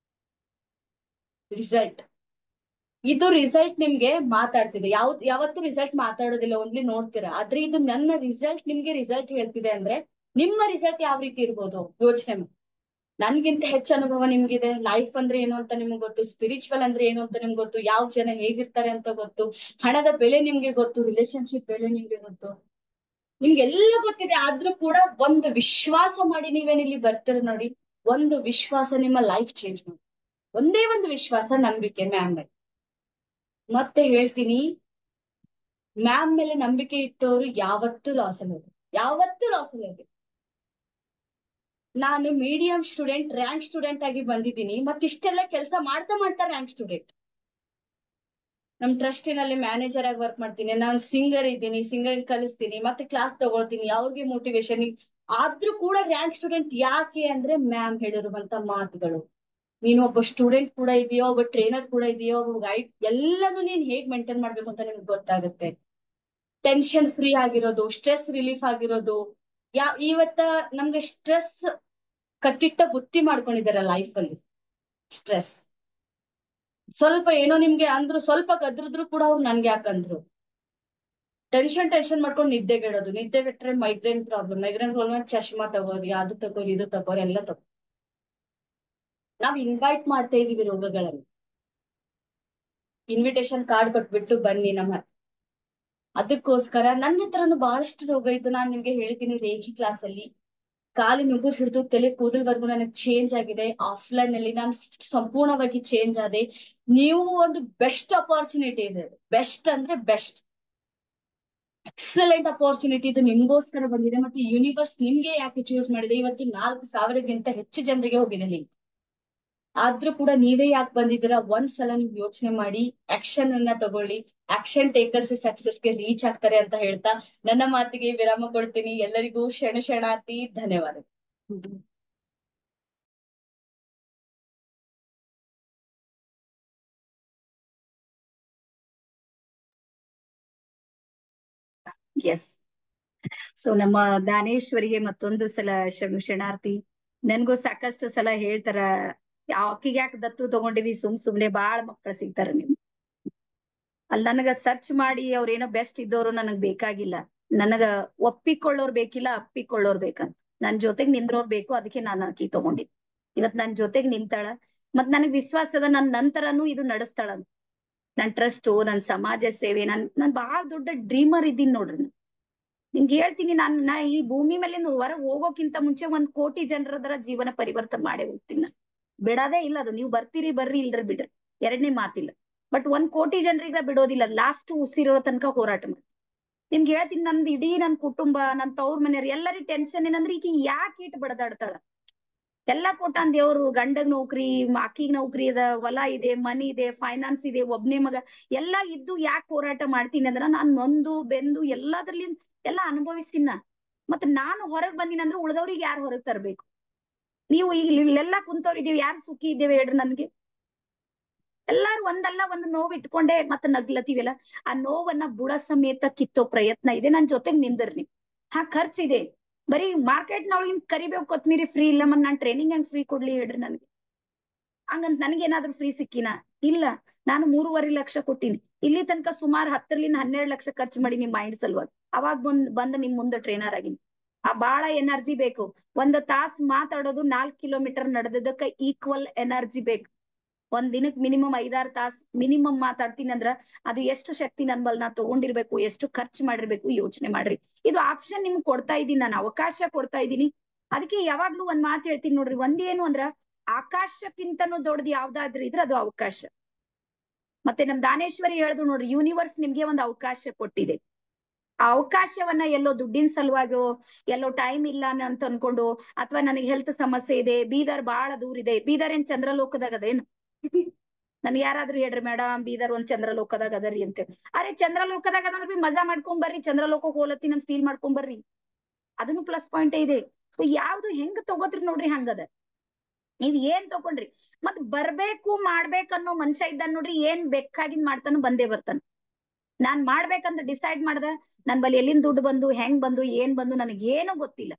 ರಿಸಲ್ಟ್ ಇದು ರಿಸಲ್ಟ್ ನಿಮ್ಗೆ ಮಾತಾಡ್ತಿದೆ ಯಾವ ಯಾವತ್ತು ರಿಸಲ್ಟ್ ಮಾತಾಡೋದಿಲ್ಲ ಓನ್ಲಿ ನೋಡ್ತೀರಾ ಆದ್ರೆ ಇದು ನನ್ನ ರಿಸಲ್ಟ್ ನಿಮ್ಗೆ ರಿಸಲ್ಟ್ ಹೇಳ್ತಿದೆ ಅಂದ್ರೆ ನಿಮ್ಮ ರಿಸಲ್ಟ್ ಯಾವ ರೀತಿ ಇರ್ಬೋದು ಯೋಚನೆ ಮಾಡಿ ನನ್ಗಿಂತ ಹೆಚ್ಚು ಅನುಭವ ನಿಮ್ಗಿದೆ ಲೈಫ್ ಅಂದ್ರೆ ಏನು ಅಂತ ನಿಮ್ಗೆ ಗೊತ್ತು ಸ್ಪಿರಿಚುವಲ್ ಅಂದ್ರೆ ಏನು ಅಂತ ನಿಮ್ಗೆ ಗೊತ್ತು ಯಾವ ಜನ ಹೇಗಿರ್ತಾರೆ ಅಂತ ಗೊತ್ತು ಹಣದ ಬೆಲೆ ನಿಮ್ಗೆ ಗೊತ್ತು ರಿಲೇಶನ್ಶಿಪ್ ಬೆಲೆ ನಿಮ್ಗೆ ಗೊತ್ತು ನಿಮ್ಗೆಲ್ಲ ಗೊತ್ತಿದೆ ಆದ್ರೂ ಕೂಡ ಒಂದು ವಿಶ್ವಾಸ ಮಾಡಿ ನೀವೇನ್ ಇಲ್ಲಿ ಬರ್ತೀರ ನೋಡಿ ಒಂದು ವಿಶ್ವಾಸ ನಿಮ್ಮ ಲೈಫ್ ಚೇಂಜ್ ಮಾಡಿ ಒಂದೇ ಒಂದು ವಿಶ್ವಾಸ ನಂಬಿಕೆ ಮ್ಯಾಮ್ ಮೇಲೆ ಮತ್ತೆ ಹೇಳ್ತೀನಿ ಮ್ಯಾಮ್ ಮೇಲೆ ನಂಬಿಕೆ ಇಟ್ಟವರು ಯಾವತ್ತೂ ಲಾಸ್ ಅಲ್ಲಿ ಹೋಗಿ ಯಾವತ್ತೂ ಲಾಸ್ ಅಲ್ಲಿ ಹೋಗಿ ನಾನು ಮೀಡಿಯಂ ಸ್ಟೂಡೆಂಟ್ ರ್ಯಾಂಕ್ ಸ್ಟೂಡೆಂಟ್ ಆಗಿ ಬಂದಿದ್ದೀನಿ ಮತ್ತೆ ಇಷ್ಟೆಲ್ಲ ಕೆಲಸ ಮಾಡ್ತಾ ಮಾಡ್ತಾ ರ್ಯಾಂಕ್ ಸ್ಟೂಡೆಂಟ್ ನಮ್ ಟ್ರಸ್ಟಿನಲ್ಲಿ ಮ್ಯಾನೇಜರ್ ಆಗಿ ವರ್ಕ್ ಮಾಡ್ತೀನಿ ನಾನು ಸಿಂಗರ್ ಇದ್ದೀನಿ ಸಿಂಗರ್ ಕಲಿಸ್ತೀನಿ ಮತ್ತೆ ಕ್ಲಾಸ್ ತಗೊಳ್ತೀನಿ ಅವ್ರಿಗೆ ಮೋಟಿವೇಶನ್ ಆದ್ರೂ ಕೂಡ ರ್ಯಾಂಕ್ ಸ್ಟೂಡೆಂಟ್ ಯಾಕೆ ಅಂದ್ರೆ ಮ್ಯಾಮ್ ಹೇಳಿರುವಂತ ಮಾತುಗಳು ನೀನು ಒಬ್ಬ ಸ್ಟೂಡೆಂಟ್ ಕೂಡ ಇದೆಯೋ ಒಬ್ಬ ಟ್ರೈನರ್ ಕೂಡ ಇದೆಯೋ ಒಬ್ಬ ಗೈಡ್ ಎಲ್ಲಾನು ನೀನ್ ಹೇಗ್ ಮೇಂಟೈನ್ ಮಾಡ್ಬೇಕು ಅಂತ ನಿಮ್ಗೆ ಗೊತ್ತಾಗುತ್ತೆ ಟೆನ್ಷನ್ ಫ್ರೀ ಆಗಿರೋದು ಸ್ಟ್ರೆಸ್ ರಿಲೀಫ್ ಆಗಿರೋದು ಯಾ ಇವತ್ತ ನಮ್ಗೆ ಸ್ಟ್ರೆಸ್ ಕಟ್ಟಿಟ್ಟ ಬುತ್ತಿ ಮಾಡ್ಕೊಂಡಿದ್ದಾರೆ ಲೈಫ್ ಅಲ್ಲಿ ಸ್ಟ್ರೆಸ್ ಸ್ವಲ್ಪ ಏನೋ ನಿಮ್ಗೆ ಅಂದ್ರು ಸ್ವಲ್ಪ ಗದ್ರಿದ್ರು ಕೂಡ ಅವ್ರು ನನ್ಗೆ ಯಾಕಂದ್ರು ಟೆನ್ಷನ್ ಟೆನ್ಷನ್ ಮಾಡ್ಕೊಂಡು ನಿದ್ದೆಗೆಡೋದು ನಿದ್ದೆಗೆಟ್ರೆ ಮೈಗ್ರೇನ್ ಪ್ರಾಬ್ಲಮ್ ಮೈಗ್ರೇನ್ ಪ್ರಾಬ್ಲಮ್ ಚಶ್ಮಾ ತಗೋರಿ ಅದು ತಗೋರಿ ಇದು ತಗೋರಿ ಎಲ್ಲ ತಗೋ ನಾವ್ ಇನ್ವೈಟ್ ಮಾಡ್ತಾ ಇದೀವಿ ರೋಗಗಳಲ್ಲಿ ಇನ್ವಿಟೇಷನ್ ಕಾರ್ಡ್ ಕೊಟ್ಬಿಟ್ಟು ಬನ್ನಿ ನಮ್ಮ ಅದಕ್ಕೋಸ್ಕರ ನನ್ನ ಹತ್ರನು ಬಹಳಷ್ಟು ರೋಗ ಇತ್ತು ನಾನ್ ನಿಮ್ಗೆ ಹೇಳ್ತೀನಿ ರೇಖಿ ಕ್ಲಾಸ್ ಅಲ್ಲಿ ಕಾಲಿನ ಉಗುರು ಹಿಡಿದು ತಲೆ ಕೂದಲ್ವರೆಗೂ ನನಗೆ ಚೇಂಜ್ ಆಗಿದೆ ಆಫ್ಲೈನ್ ಅಲ್ಲಿ ನಾನು ಸಂಪೂರ್ಣವಾಗಿ ಚೇಂಜ್ ಆದೆ ನೀವು ಒಂದು ಬೆಸ್ಟ್ ಅಪಾರ್ಚುನಿಟಿ ಇದೆ ಬೆಸ್ಟ್ ಅಂದ್ರೆ ಬೆಸ್ಟ್ ಎಕ್ಸಲೆಂಟ್ ಅಪಾರ್ಚುನಿಟಿ ಇದು ನಿಮ್ಗೋಸ್ಕರ ಬಂದಿದೆ ಮತ್ತೆ ಯೂನಿವರ್ಸ್ ನಿಮ್ಗೆ ಯಾಕೆ ಚೂಸ್ ಮಾಡಿದೆ ಇವತ್ತು ನಾಲ್ಕು ಸಾವಿರಕ್ಕಿಂತ ಹೆಚ್ಚು ಜನರಿಗೆ ಹೋಗಿದೆ ಲಿಂಕ್ ಆದ್ರೂ ಕೂಡ ನೀವೇ ಯಾಕೆ ಬಂದಿದ್ದೀರಾ ಒಂದ್ಸಲ ನೀವು ಯೋಚನೆ ಮಾಡಿ ಆಕ್ಷನ್ ಅನ್ನ ತಗೊಳ್ಳಿ ಆಕ್ಷನ್ ಟೇಕರ್ಸ್ ಸಕ್ಸಸ್ ಗೆ ರೀಚ್ ಆಗ್ತಾರೆ ಅಂತ ಹೇಳ್ತಾ ನನ್ನ ಮಾತಿಗೆ ವಿರಾಮ ಕೊಡ್ತೀನಿ ಎಲ್ಲರಿಗೂ ಕ್ಷಣ ಕ್ಷಣಾತಿ ಧನ್ಯವಾದ ಎಸ್ ಸೊ ನಮ್ಮ ದಾನೇಶ್ವರಿಗೆ ಮತ್ತೊಂದು ಸಲ ಕ್ಷಮ ಕ್ಷಣಾರ್ಥಿ ನನ್ಗೂ ಸಾಕಷ್ಟು ಸಲ ಹೇಳ್ತಾರ ಆಕಿಗೆ ಯಾಕೆ ದತ್ತು ತಗೊಂಡಿರಿ ಸುಮ್ ಸುಮ್ನೆ ಬಾಳ್ ಮಕ್ಳು ಸಿಗ್ತಾರ ನಿಮ್ ಅಲ್ಲಿ ನನಗ ಸರ್ಚ್ ಮಾಡಿ ಅವ್ರೇನೋ ಬೆಸ್ಟ್ ಇದ್ದವ್ರು ನನಗ್ ಬೇಕಾಗಿಲ್ಲ ನನಗ ಒಪ್ಪಿಕೊಳ್ಳೋರ್ ಬೇಕಿಲ್ಲ ಅಪ್ಪಿಕೊಳ್ಳೋರ್ ಬೇಕಂತ ನನ್ ಜೊತೆಗ್ ನಿಂದ್ರೋರ್ ಬೇಕು ಅದಕ್ಕೆ ನಾನು ಆಕಿ ತಗೊಂಡಿದ್ದೆ ಇವತ್ ನನ್ ಜೊತೆಗ್ ನಿಂತಾಳ ಮತ್ ನನಗ್ ವಿಶ್ವಾಸ ಅದ ನನ್ ನಂತರನು ಇದು ನಡೆಸ್ತಾಳ ಅಂತ ನನ್ ಟ್ರಸ್ಟ್ ನನ್ ಸಮಾಜ ಸೇವೆ ನನ್ ನಾನ್ ಬಾಳ್ ದೊಡ್ಡ ಡ್ರೀಮರ್ ಇದ್ದೀನಿ ನೋಡ್ರಿ ನಾನ್. ನಿಮ್ಗೆ ಹೇಳ್ತೀನಿ ನಾನ್ ನಾ ಈ ಭೂಮಿ ಮೇಲೆ ಹೊರಗ್ ಹೋಗೋಕ್ಕಿಂತ ಮುಂಚೆ ಒಂದ್ ಕೋಟಿ ಜನರದರ ಜೀವನ ಪರಿವರ್ತನೆ ಮಾಡೇ ಹೋಗ್ತೀನಿ ನಾನು ಬಿಡೋದೇ ಇಲ್ಲ ಅದು ನೀವು ಬರ್ತೀರಿ ಬರ್ರಿ ಇಲ್ದ್ರ ಬಿಡ್ರಿ ಎರಡನೇ ಮಾತಿಲ್ಲ ಬಟ್ ಒಂದ್ ಕೋಟಿ ಜನರಿಗೆ ಬಿಡೋದಿಲ್ಲ ಲಾಸ್ಟ್ ಉಸಿರೋ ತನಕ ಹೋರಾಟ ಮಾಡಿ ನಿಮ್ಗೆ ಹೇಳ್ತೀನಿ ನಂದು ಇಡೀ ನನ್ ಕುಟುಂಬ ನನ್ ತವ್ರ ಮನೆಯವ್ರು ಎಲ್ಲರಿ ಟೆನ್ಷನ್ ಏನಂದ್ರೆ ಈಗ ಯಾಕೆ ಇಟ್ ಬಡದಾಡ್ತಾಳ ಎಲ್ಲಾ ಕೊಟ್ಟಾನ್ ದೇವ್ರು ಗಂಡಗ್ ನೌಕರಿ ಅಕ್ಕಿಗ್ ನೌಕರಿ ಅದ ಹೊಲ ಇದೆ ಮನಿ ಇದೆ ಫೈನಾನ್ಸ್ ಇದೆ ಒಬ್ನೇ ಮಗ ಎಲ್ಲಾ ಇದ್ದು ಯಾಕೆ ಹೋರಾಟ ಮಾಡ್ತೀನಿ ಅಂದ್ರ ನಾನ್ ನೊಂದು ಬೆಂದು ಎಲ್ಲಾದ್ರಲ್ಲಿ ಎಲ್ಲಾ ಅನುಭವಿಸ್ತೀನಿ ನಾ ಮತ್ ನಾನು ಹೊರಗ್ ಬಂದಿನಿ ಅಂದ್ರೆ ಉಳ್ದವ್ರಿಗೆ ಯಾರು ಹೊರಗ್ ತರ್ಬೇಕು ನೀವು ಈಗ ಇಲ್ಲೆಲ್ಲಾ ಕುಂತವ್ರು ಇದೀವಿ ಯಾರು ಸುಖಿ ಇದ್ದೇವೆ ಹೇಳ್ರಿ ನನ್ಗೆ ಎಲ್ಲಾರು ಒಂದಲ್ಲ ಒಂದ್ ನೋವು ಇಟ್ಕೊಂಡೆ ಮತ್ತ ನಗ್ಲತ್ತೀವಲ್ಲ ಆ ನೋವನ್ನ ಬುಡ ಸಮೇತ ಕಿತ್ತೋ ಪ್ರಯತ್ನ ಇದೆ ನನ್ ಜೊತೆಗ್ ನಿಂದಿರ್ನಿ ಹಾ ಖರ್ಚಿದೆ ಬರೀ ಮಾರ್ಕೆಟ್ ನೊಳಗಿನ್ ಕರಿಬೇವು ಕೊತ್ಮೀರಿ ಫ್ರೀ ಇಲ್ಲ ಮತ್ ನಾನ್ ಟ್ರೈನಿಂಗ್ ಹೆಂಗ್ ಫ್ರೀ ಕೊಡ್ಲಿ ಹೇಳ್ರಿ ನನ್ಗೆ ಹಂಗಂತ ನನ್ಗೇನಾದ್ರೂ ಫ್ರೀ ಸಿಕ್ಕಿನ ಇಲ್ಲ ನಾನು ಮೂರುವರೆ ಲಕ್ಷ ಕೊಟ್ಟಿನಿ ಇಲ್ಲಿ ತನಕ ಸುಮಾರು ಹತ್ತರ್ಲಿಂದ ಹನ್ನೆರಡು ಲಕ್ಷ ಖರ್ಚು ಮಾಡಿ ನಿಮ್ ಮೈಂಡ್ ಸಲುವಾಗಿ ಅವಾಗ ಬಂದ್ ಬಂದ್ ನಿಮ್ ಮುಂದೆ ಟ್ರೈನರ್ ಆಗಿನಿ ಆ ಬಾಳ ಎನರ್ಜಿ ಬೇಕು ಒಂದ್ ತಾಸ್ ಮಾತಾಡೋದು ನಾಲ್ಕ್ ಕಿಲೋಮೀಟರ್ ನಡೆದಕ್ಕ ಈಕ್ವಲ್ ಎನರ್ಜಿ ಬೇಕು ಒಂದ್ ದಿನಕ್ ಮಿನಿಮಮ್ ಐದಾರು ತಾಸ್ ಮಿನಿಮಮ್ ಮಾತಾಡ್ತೀನಿ ಅಂದ್ರ ಅದು ಎಷ್ಟು ಶಕ್ತಿ ನನ್ ಬಲ್ ನಾ ತಗೊಂಡಿರ್ಬೇಕು ಎಷ್ಟು ಖರ್ಚು ಮಾಡಿರ್ಬೇಕು ಯೋಚನೆ ಮಾಡ್ರಿ ಇದು ಆಪ್ಷನ್ ನಿಮ್ಗೆ ಕೊಡ್ತಾ ಇದೀನಿ ನಾನು ಅವಕಾಶ ಕೊಡ್ತಾ ಇದೀನಿ ಅದಕ್ಕೆ ಯಾವಾಗ್ಲೂ ಒಂದ್ ಮಾತು ಹೇಳ್ತೀನಿ ನೋಡ್ರಿ ಒಂದೇನು ಅಂದ್ರ ಆಕಾಶಕ್ಕಿಂತನೂ ದೊಡ್ಡದು ಯಾವ್ದಾದ್ರೂ ಇದ್ರೆ ಅದು ಅವಕಾಶ ಮತ್ತೆ ನಮ್ ದಾನೇಶ್ವರಿ ಹೇಳ್ದು ನೋಡ್ರಿ ಯೂನಿವರ್ಸ್ ನಿಮ್ಗೆ ಒಂದು ಅವಕಾಶ ಕೊಟ್ಟಿದೆ ಆ ಅವಕಾಶವನ್ನ ಎಲ್ಲೋ ದುಡ್ಡಿನ ಸಲುವಾಗೋ ಎಲ್ಲೋ ಟೈಮ್ ಇಲ್ಲ ಅಂತ ಅನ್ಕೊಂಡು ಅಥವಾ ನನಗೆ ಹೆಲ್ತ್ ಸಮಸ್ಯೆ ಇದೆ ಬೀದರ್ ಬಹಳ ದೂರ ಇದೆ ಬೀದರ್ ಏನ್ ಚಂದ್ರಲೋಕದಾಗ ಅದೇನು ನನ್ಗೆ ಯಾರಾದ್ರೂ ಹೇಳ್ರಿ ಮೇಡಮ್ ಬೀದರ್ ಒಂದ್ ಚಂದ್ರಲೋಕದಾಗ ಅದರಿ ಅಂತ ಅರೆ ಚಂದ್ರಲೋಕದಾಗ ಅದಂದ್ರೆ ಬಿ ಮಜಾ ಮಾಡ್ಕೊಂಡ್ ಬರ್ರಿ ಚಂದ್ರಲೋಕಕ್ಕೆ ಹೋಲತ್ತೀನಿ ಅಂತ ಫೀಲ್ ಮಾಡ್ಕೊಂಡ್ ಬರ್ರಿ ಅದನ್ನು ಪ್ಲಸ್ ಪಾಯಿಂಟ್ ಇದೆ ಸೊ ಯಾವ್ದು ಹೆಂಗ್ ತಗೋತ್ರಿ ನೋಡ್ರಿ ಹಂಗದ ನೀವ್ ಏನ್ ತಗೊಂಡ್ರಿ ಮತ್ ಬರ್ಬೇಕು ಮಾಡ್ಬೇಕನ್ನೋ ಮನುಷ್ಯ ಇದ್ದಾನ ನೋಡ್ರಿ ಏನ್ ಬೇಕಾಗಿದ್ ಮಾಡ್ತಾನ ಬಂದೇ ಬರ್ತಾನ ನಾನ್ ಮಾಡ್ಬೇಕಂತ ಡಿಸೈಡ್ ಮಾಡ್ದ ನನ್ ಬಳಿ ಎಲ್ಲಿಂದ ದುಡ್ಡು ಬಂದು ಹೆಂಗ್ ಬಂದು ಏನ್ ಬಂದು ನನಗೆ ಏನು ಗೊತ್ತಿಲ್ಲ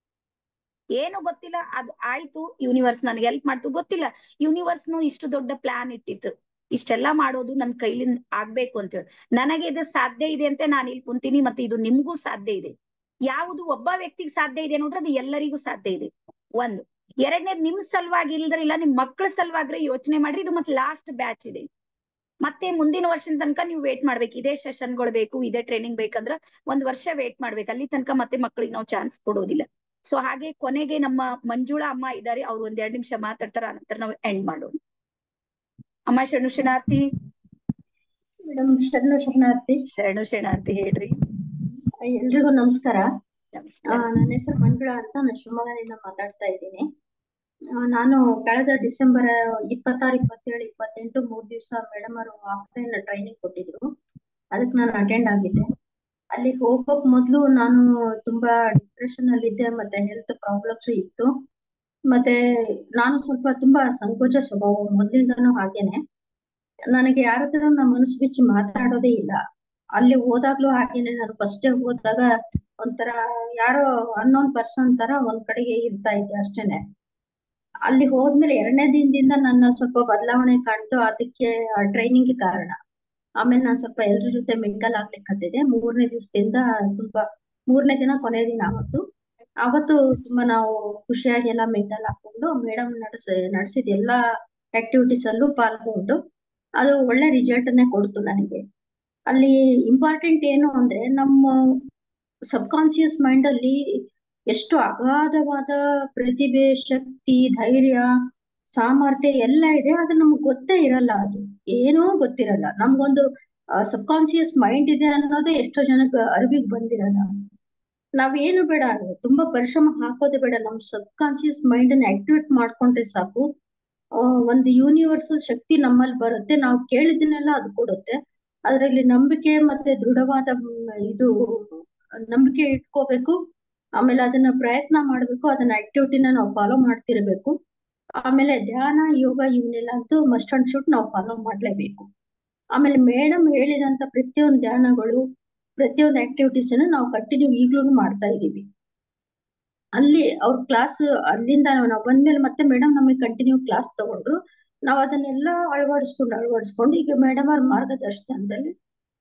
ಏನು ಗೊತ್ತಿಲ್ಲ ಅದು ಆಯ್ತು ಯೂನಿವರ್ಸ್ ನನಗೆ ಹೆಲ್ಪ್ ಮಾಡ್ತು ಗೊತ್ತಿಲ್ಲ ಯೂನಿವರ್ಸ್ನು ಇಷ್ಟು ದೊಡ್ಡ ಪ್ಲಾನ್ ಇಟ್ಟಿತ್ತು ಇಷ್ಟೆಲ್ಲಾ ಮಾಡೋದು ನನ್ ಕೈಲಿಂದ ಆಗ್ಬೇಕು ಅಂತ ಹೇಳಿ ನನಗೆ ಇದು ಸಾಧ್ಯ ಇದೆ ಅಂತ ನಾನು ಇಲ್ಲಿ ಕುಂತೀನಿ ಮತ್ತೆ ಇದು ನಿಮ್ಗೂ ಸಾಧ್ಯ ಇದೆ ಯಾವುದು ಒಬ್ಬ ವ್ಯಕ್ತಿಗೆ ಸಾಧ್ಯ ಇದೆ ನೋಡ್ರೆ ಅದು ಎಲ್ಲರಿಗೂ ಸಾಧ್ಯ ಇದೆ ಒಂದು ಎರಡನೇದು ನಿಮ್ ಸಲುವಾಗಿ ಇಲ್ದ್ರೆ ಇಲ್ಲ ನಿಮ್ ಮಕ್ಕಳ ಸಲುವಾಗ್ರೆ ಯೋಚನೆ ಮಾಡ್ರಿ ಇದು ಮತ್ತೆ ಲಾಸ್ಟ್ ಬ್ಯಾಚ್ ಇದೆ ಮತ್ತೆ ಮುಂದಿನ ವರ್ಷದ ತನಕ ನೀವು ವೇಟ್ ಮಾಡ್ಬೇಕು ಇದೇ ಸೆಷನ್ಗಳು ಬೇಕು ಇದೇ ಟ್ರೈನಿಂಗ್ ಬೇಕಂದ್ರ ಒಂದ್ ವರ್ಷ ವೇಟ್ ಮಾಡ್ಬೇಕು ಅಲ್ಲಿ ತನಕ ಮತ್ತೆ ಮಕ್ಕಳಿಗೆ ನಾವು ಚಾನ್ಸ್ ಕೊಡೋದಿಲ್ಲ ಸೊ ಹಾಗೆ ಕೊನೆಗೆ ನಮ್ಮ ಮಂಜುಳಾ ಅಮ್ಮ ಇದ್ದಾರೆ ಅವ್ರು ಒಂದ್ ಎರಡ್ ನಿಮಿಷ ಮಾತಾಡ್ತಾರ ಆನಂತರ ನಾವು ಎಂಡ್ ಮಾಡೋಣ ಅಮ್ಮ ಶರಣು ಶರಣಾರ್ಥಿ ಮೇಡಮ್ ಶರಣು ಶರಣಾರ್ಥಿ ಶರಣು ಶರಣಾರ್ಥಿ ಹೇಳ್ರಿ ಎಲ್ರಿಗೂ ನಮಸ್ಕಾರ ಆ, ನಮಸ್ಕಾರ ನನ್ನ ಹೆಸರು ಮಂಜುಳಾ ಅಂತ ನಾನು ಶಿವಮೊಗ್ಗದಿಂದ ಮಾತಾಡ್ತಾ ಇದ್ದೀನಿ ಆ, ನಾನು ಕಳೆದ ಡಿಸೆಂಬರ್ ಇಪ್ಪತ್ತಾರು ಇಪ್ಪತ್ತೇಳು ಇಪ್ಪತ್ತೆಂಟು ಮೂರ್ ದಿವಸ ಮೇಡಮ್ ಅವರು ಆಫ್ಲೈನ್ ಟ್ರೈನಿಂಗ್ ಕೊಟ್ಟಿದ್ರು ಅದಕ್ಕೆ ನಾನು ಅಟೆಂಡ್ ಆಗಿದ್ದೆ ಅಲ್ಲಿ ಹೋಗೋಕ್ ಮೊದ್ಲು ನಾನು ತುಂಬಾ ಡಿಪ್ರೆಷನ್ ಅಲ್ಲಿ ಇದ್ದೆ ಮತ್ತೆ ಹೆಲ್ತ್ ಪ್ರಾಬ್ಲಮ್ಸ್ ಇತ್ತು ಮತ್ತೆ ನಾನು ಸ್ವಲ್ಪ ತುಂಬಾ ಸಂಕೋಚ ಸ್ವಭಾವ ಮೊದ್ಲಿಂದಾನು ಹಾಗೇನೆ ನನಗೆ ಯಾರ ಹತ್ರ ನಾನು ಮನಸ್ಸು ಬಿಚ್ಚಿ ಮಾತಾಡೋದೇ ಇಲ್ಲ ಅಲ್ಲಿ ಹೋದಾಗ್ಲೂ ಹಾಗೇನೆ ನಾನು ಫಸ್ಟ್ ಹೋದಾಗ ಒಂಥರ ಯಾರೋ ಅನ್ನೋನ್ ಪರ್ಸನ್ ತರ ಒಂದ್ ಕಡೆಗೆ ಇರ್ತಾ ಇದ್ದೆ ಅಷ್ಟೇನೆ ಅಲ್ಲಿ ಹೋದ್ಮೇಲೆ ಎರಡನೇ ದಿನದಿಂದ ನನ್ನ ಸ್ವಲ್ಪ ಬದಲಾವಣೆ ಕಂಡು ಅದಕ್ಕೆ ಟ್ರೈನಿಂಗ್ ಕಾರಣ ಆಮೇಲೆ ನಾನು ಸ್ವಲ್ಪ ಎಲ್ರ ಜೊತೆ ಮಿಂಗಲ್ ಆಗ್ಲಿಕ್ಕೆ ಹತ್ತಿದೆ ಮೂರನೇ ದಿವಸದಿಂದ ತುಂಬಾ ಮೂರನೇ ದಿನ ಕೊನೆ ದಿನ ಅವತ್ತು ಅವತ್ತು ತುಂಬಾ ನಾವು ಖುಷಿಯಾಗಿ ಎಲ್ಲ ಮಿಂಗಲ್ ಹಾಕೊಂಡು ಮೇಡಮ್ ನಡೆಸ ನಡೆಸಿದ ಎಲ್ಲಾ ಆಕ್ಟಿವಿಟೀಸ್ ಅಲ್ಲೂ ಪಾಲ್ಗೊಂಡು ಅದು ಒಳ್ಳೆ ರಿಸಲ್ಟ್ ನೇ ಕೊಡ್ತು ನನಗೆ ಅಲ್ಲಿ ಇಂಪಾರ್ಟೆಂಟ್ ಏನು ಅಂದ್ರೆ ನಮ್ಮ ಸಬ್ ಕಾನ್ಸಿಯಸ್ ಮೈಂಡ್ ಅಲ್ಲಿ ಎಷ್ಟು ಅಗಾಧವಾದ ಪ್ರತಿಭೆ ಶಕ್ತಿ ಧೈರ್ಯ ಸಾಮರ್ಥ್ಯ ಎಲ್ಲ ಇದೆ ಅದು ನಮ್ಗೆ ಗೊತ್ತೇ ಇರಲ್ಲ ಅದು ಏನೂ ಗೊತ್ತಿರಲ್ಲ ನಮ್ಗೊಂದು ಸಬ್ ಕಾನ್ಸಿಯಸ್ ಮೈಂಡ್ ಇದೆ ಅನ್ನೋದೇ ಎಷ್ಟೋ ಜನಕ್ಕೆ ಅರಿವಿಗೆ ಬಂದಿರಲ್ಲ ನಾವೇನು ಬೇಡ ತುಂಬಾ ಪರಿಶ್ರಮ ಹಾಕೋದೇ ಬೇಡ ನಮ್ ಸಬ್ ಕಾನ್ಸಿಯಸ್ ಮೈಂಡ್ ಅನ್ನ ಆಕ್ಟಿವೇಟ್ ಮಾಡ್ಕೊಂಡ್ರೆ ಸಾಕು ಆ, ಒಂದು ಯೂನಿವರ್ಸಲ್ ಶಕ್ತಿ ನಮ್ಮಲ್ಲಿ ಬರುತ್ತೆ ನಾವು ಕೇಳಿದ್ದನ್ನೆಲ್ಲ ಅದು ಕೊಡುತ್ತೆ ಅದರಲ್ಲಿ ನಂಬಿಕೆ ಮತ್ತೆ ದೃಢವಾದ ಮ್, ಇದು ನಂಬಿಕೆ ಇಟ್ಕೋಬೇಕು ಆಮೇಲೆ ಅದನ್ನ ಪ್ರಯತ್ನ ಮಾಡ್ಬೇಕು ಅದನ್ನ ಆಕ್ಟಿವಿಟಿನ ನಾವು ಫಾಲೋ ಮಾಡ್ತಿರ್ಬೇಕು ಆಮೇಲೆ ಧ್ಯಾನ ಯೋಗ ಇವನ್ನೆಲ್ಲ ಅಂತೂ ಮಸ್ಟ್ ಅಂಡ್ ಶುಡ್ ನಾವು ಫಾಲೋ ಮಾಡ್ಲೇಬೇಕು ಆಮೇಲೆ ಮೇಡಮ್ ಹೇಳಿದಂತ ಪ್ರತಿಯೊಂದು ಧ್ಯಾನಗಳು ಪ್ರತಿಯೊಂದು ಆಕ್ಟಿವಿಟೀಸ್ ನಾವು ಕಂಟಿನ್ಯೂ ಈಗ್ಲೂ ಮಾಡ್ತಾ ಇದೀವಿ ಅಲ್ಲಿ ಅವ್ರ ಕ್ಲಾಸ್ ಅಲ್ಲಿಂದ ನಾವು ಬಂದ್ಮೇಲೆ ಮತ್ತೆ ಮೇಡಮ್ ನಮಗೆ ಕಂಟಿನ್ಯೂ ಕ್ಲಾಸ್ ತಗೊಂಡ್ರು ನಾವ್ ಅದನ್ನೆಲ್ಲ ಅಳವಡಿಸ್ಕೊಂಡು ಅಳವಡಿಸ್ಕೊಂಡು ಈಗ ಮೇಡಮ್ ಅವ್ರ ಮಾರ್ಗದರ್ಶನದಲ್ಲಿ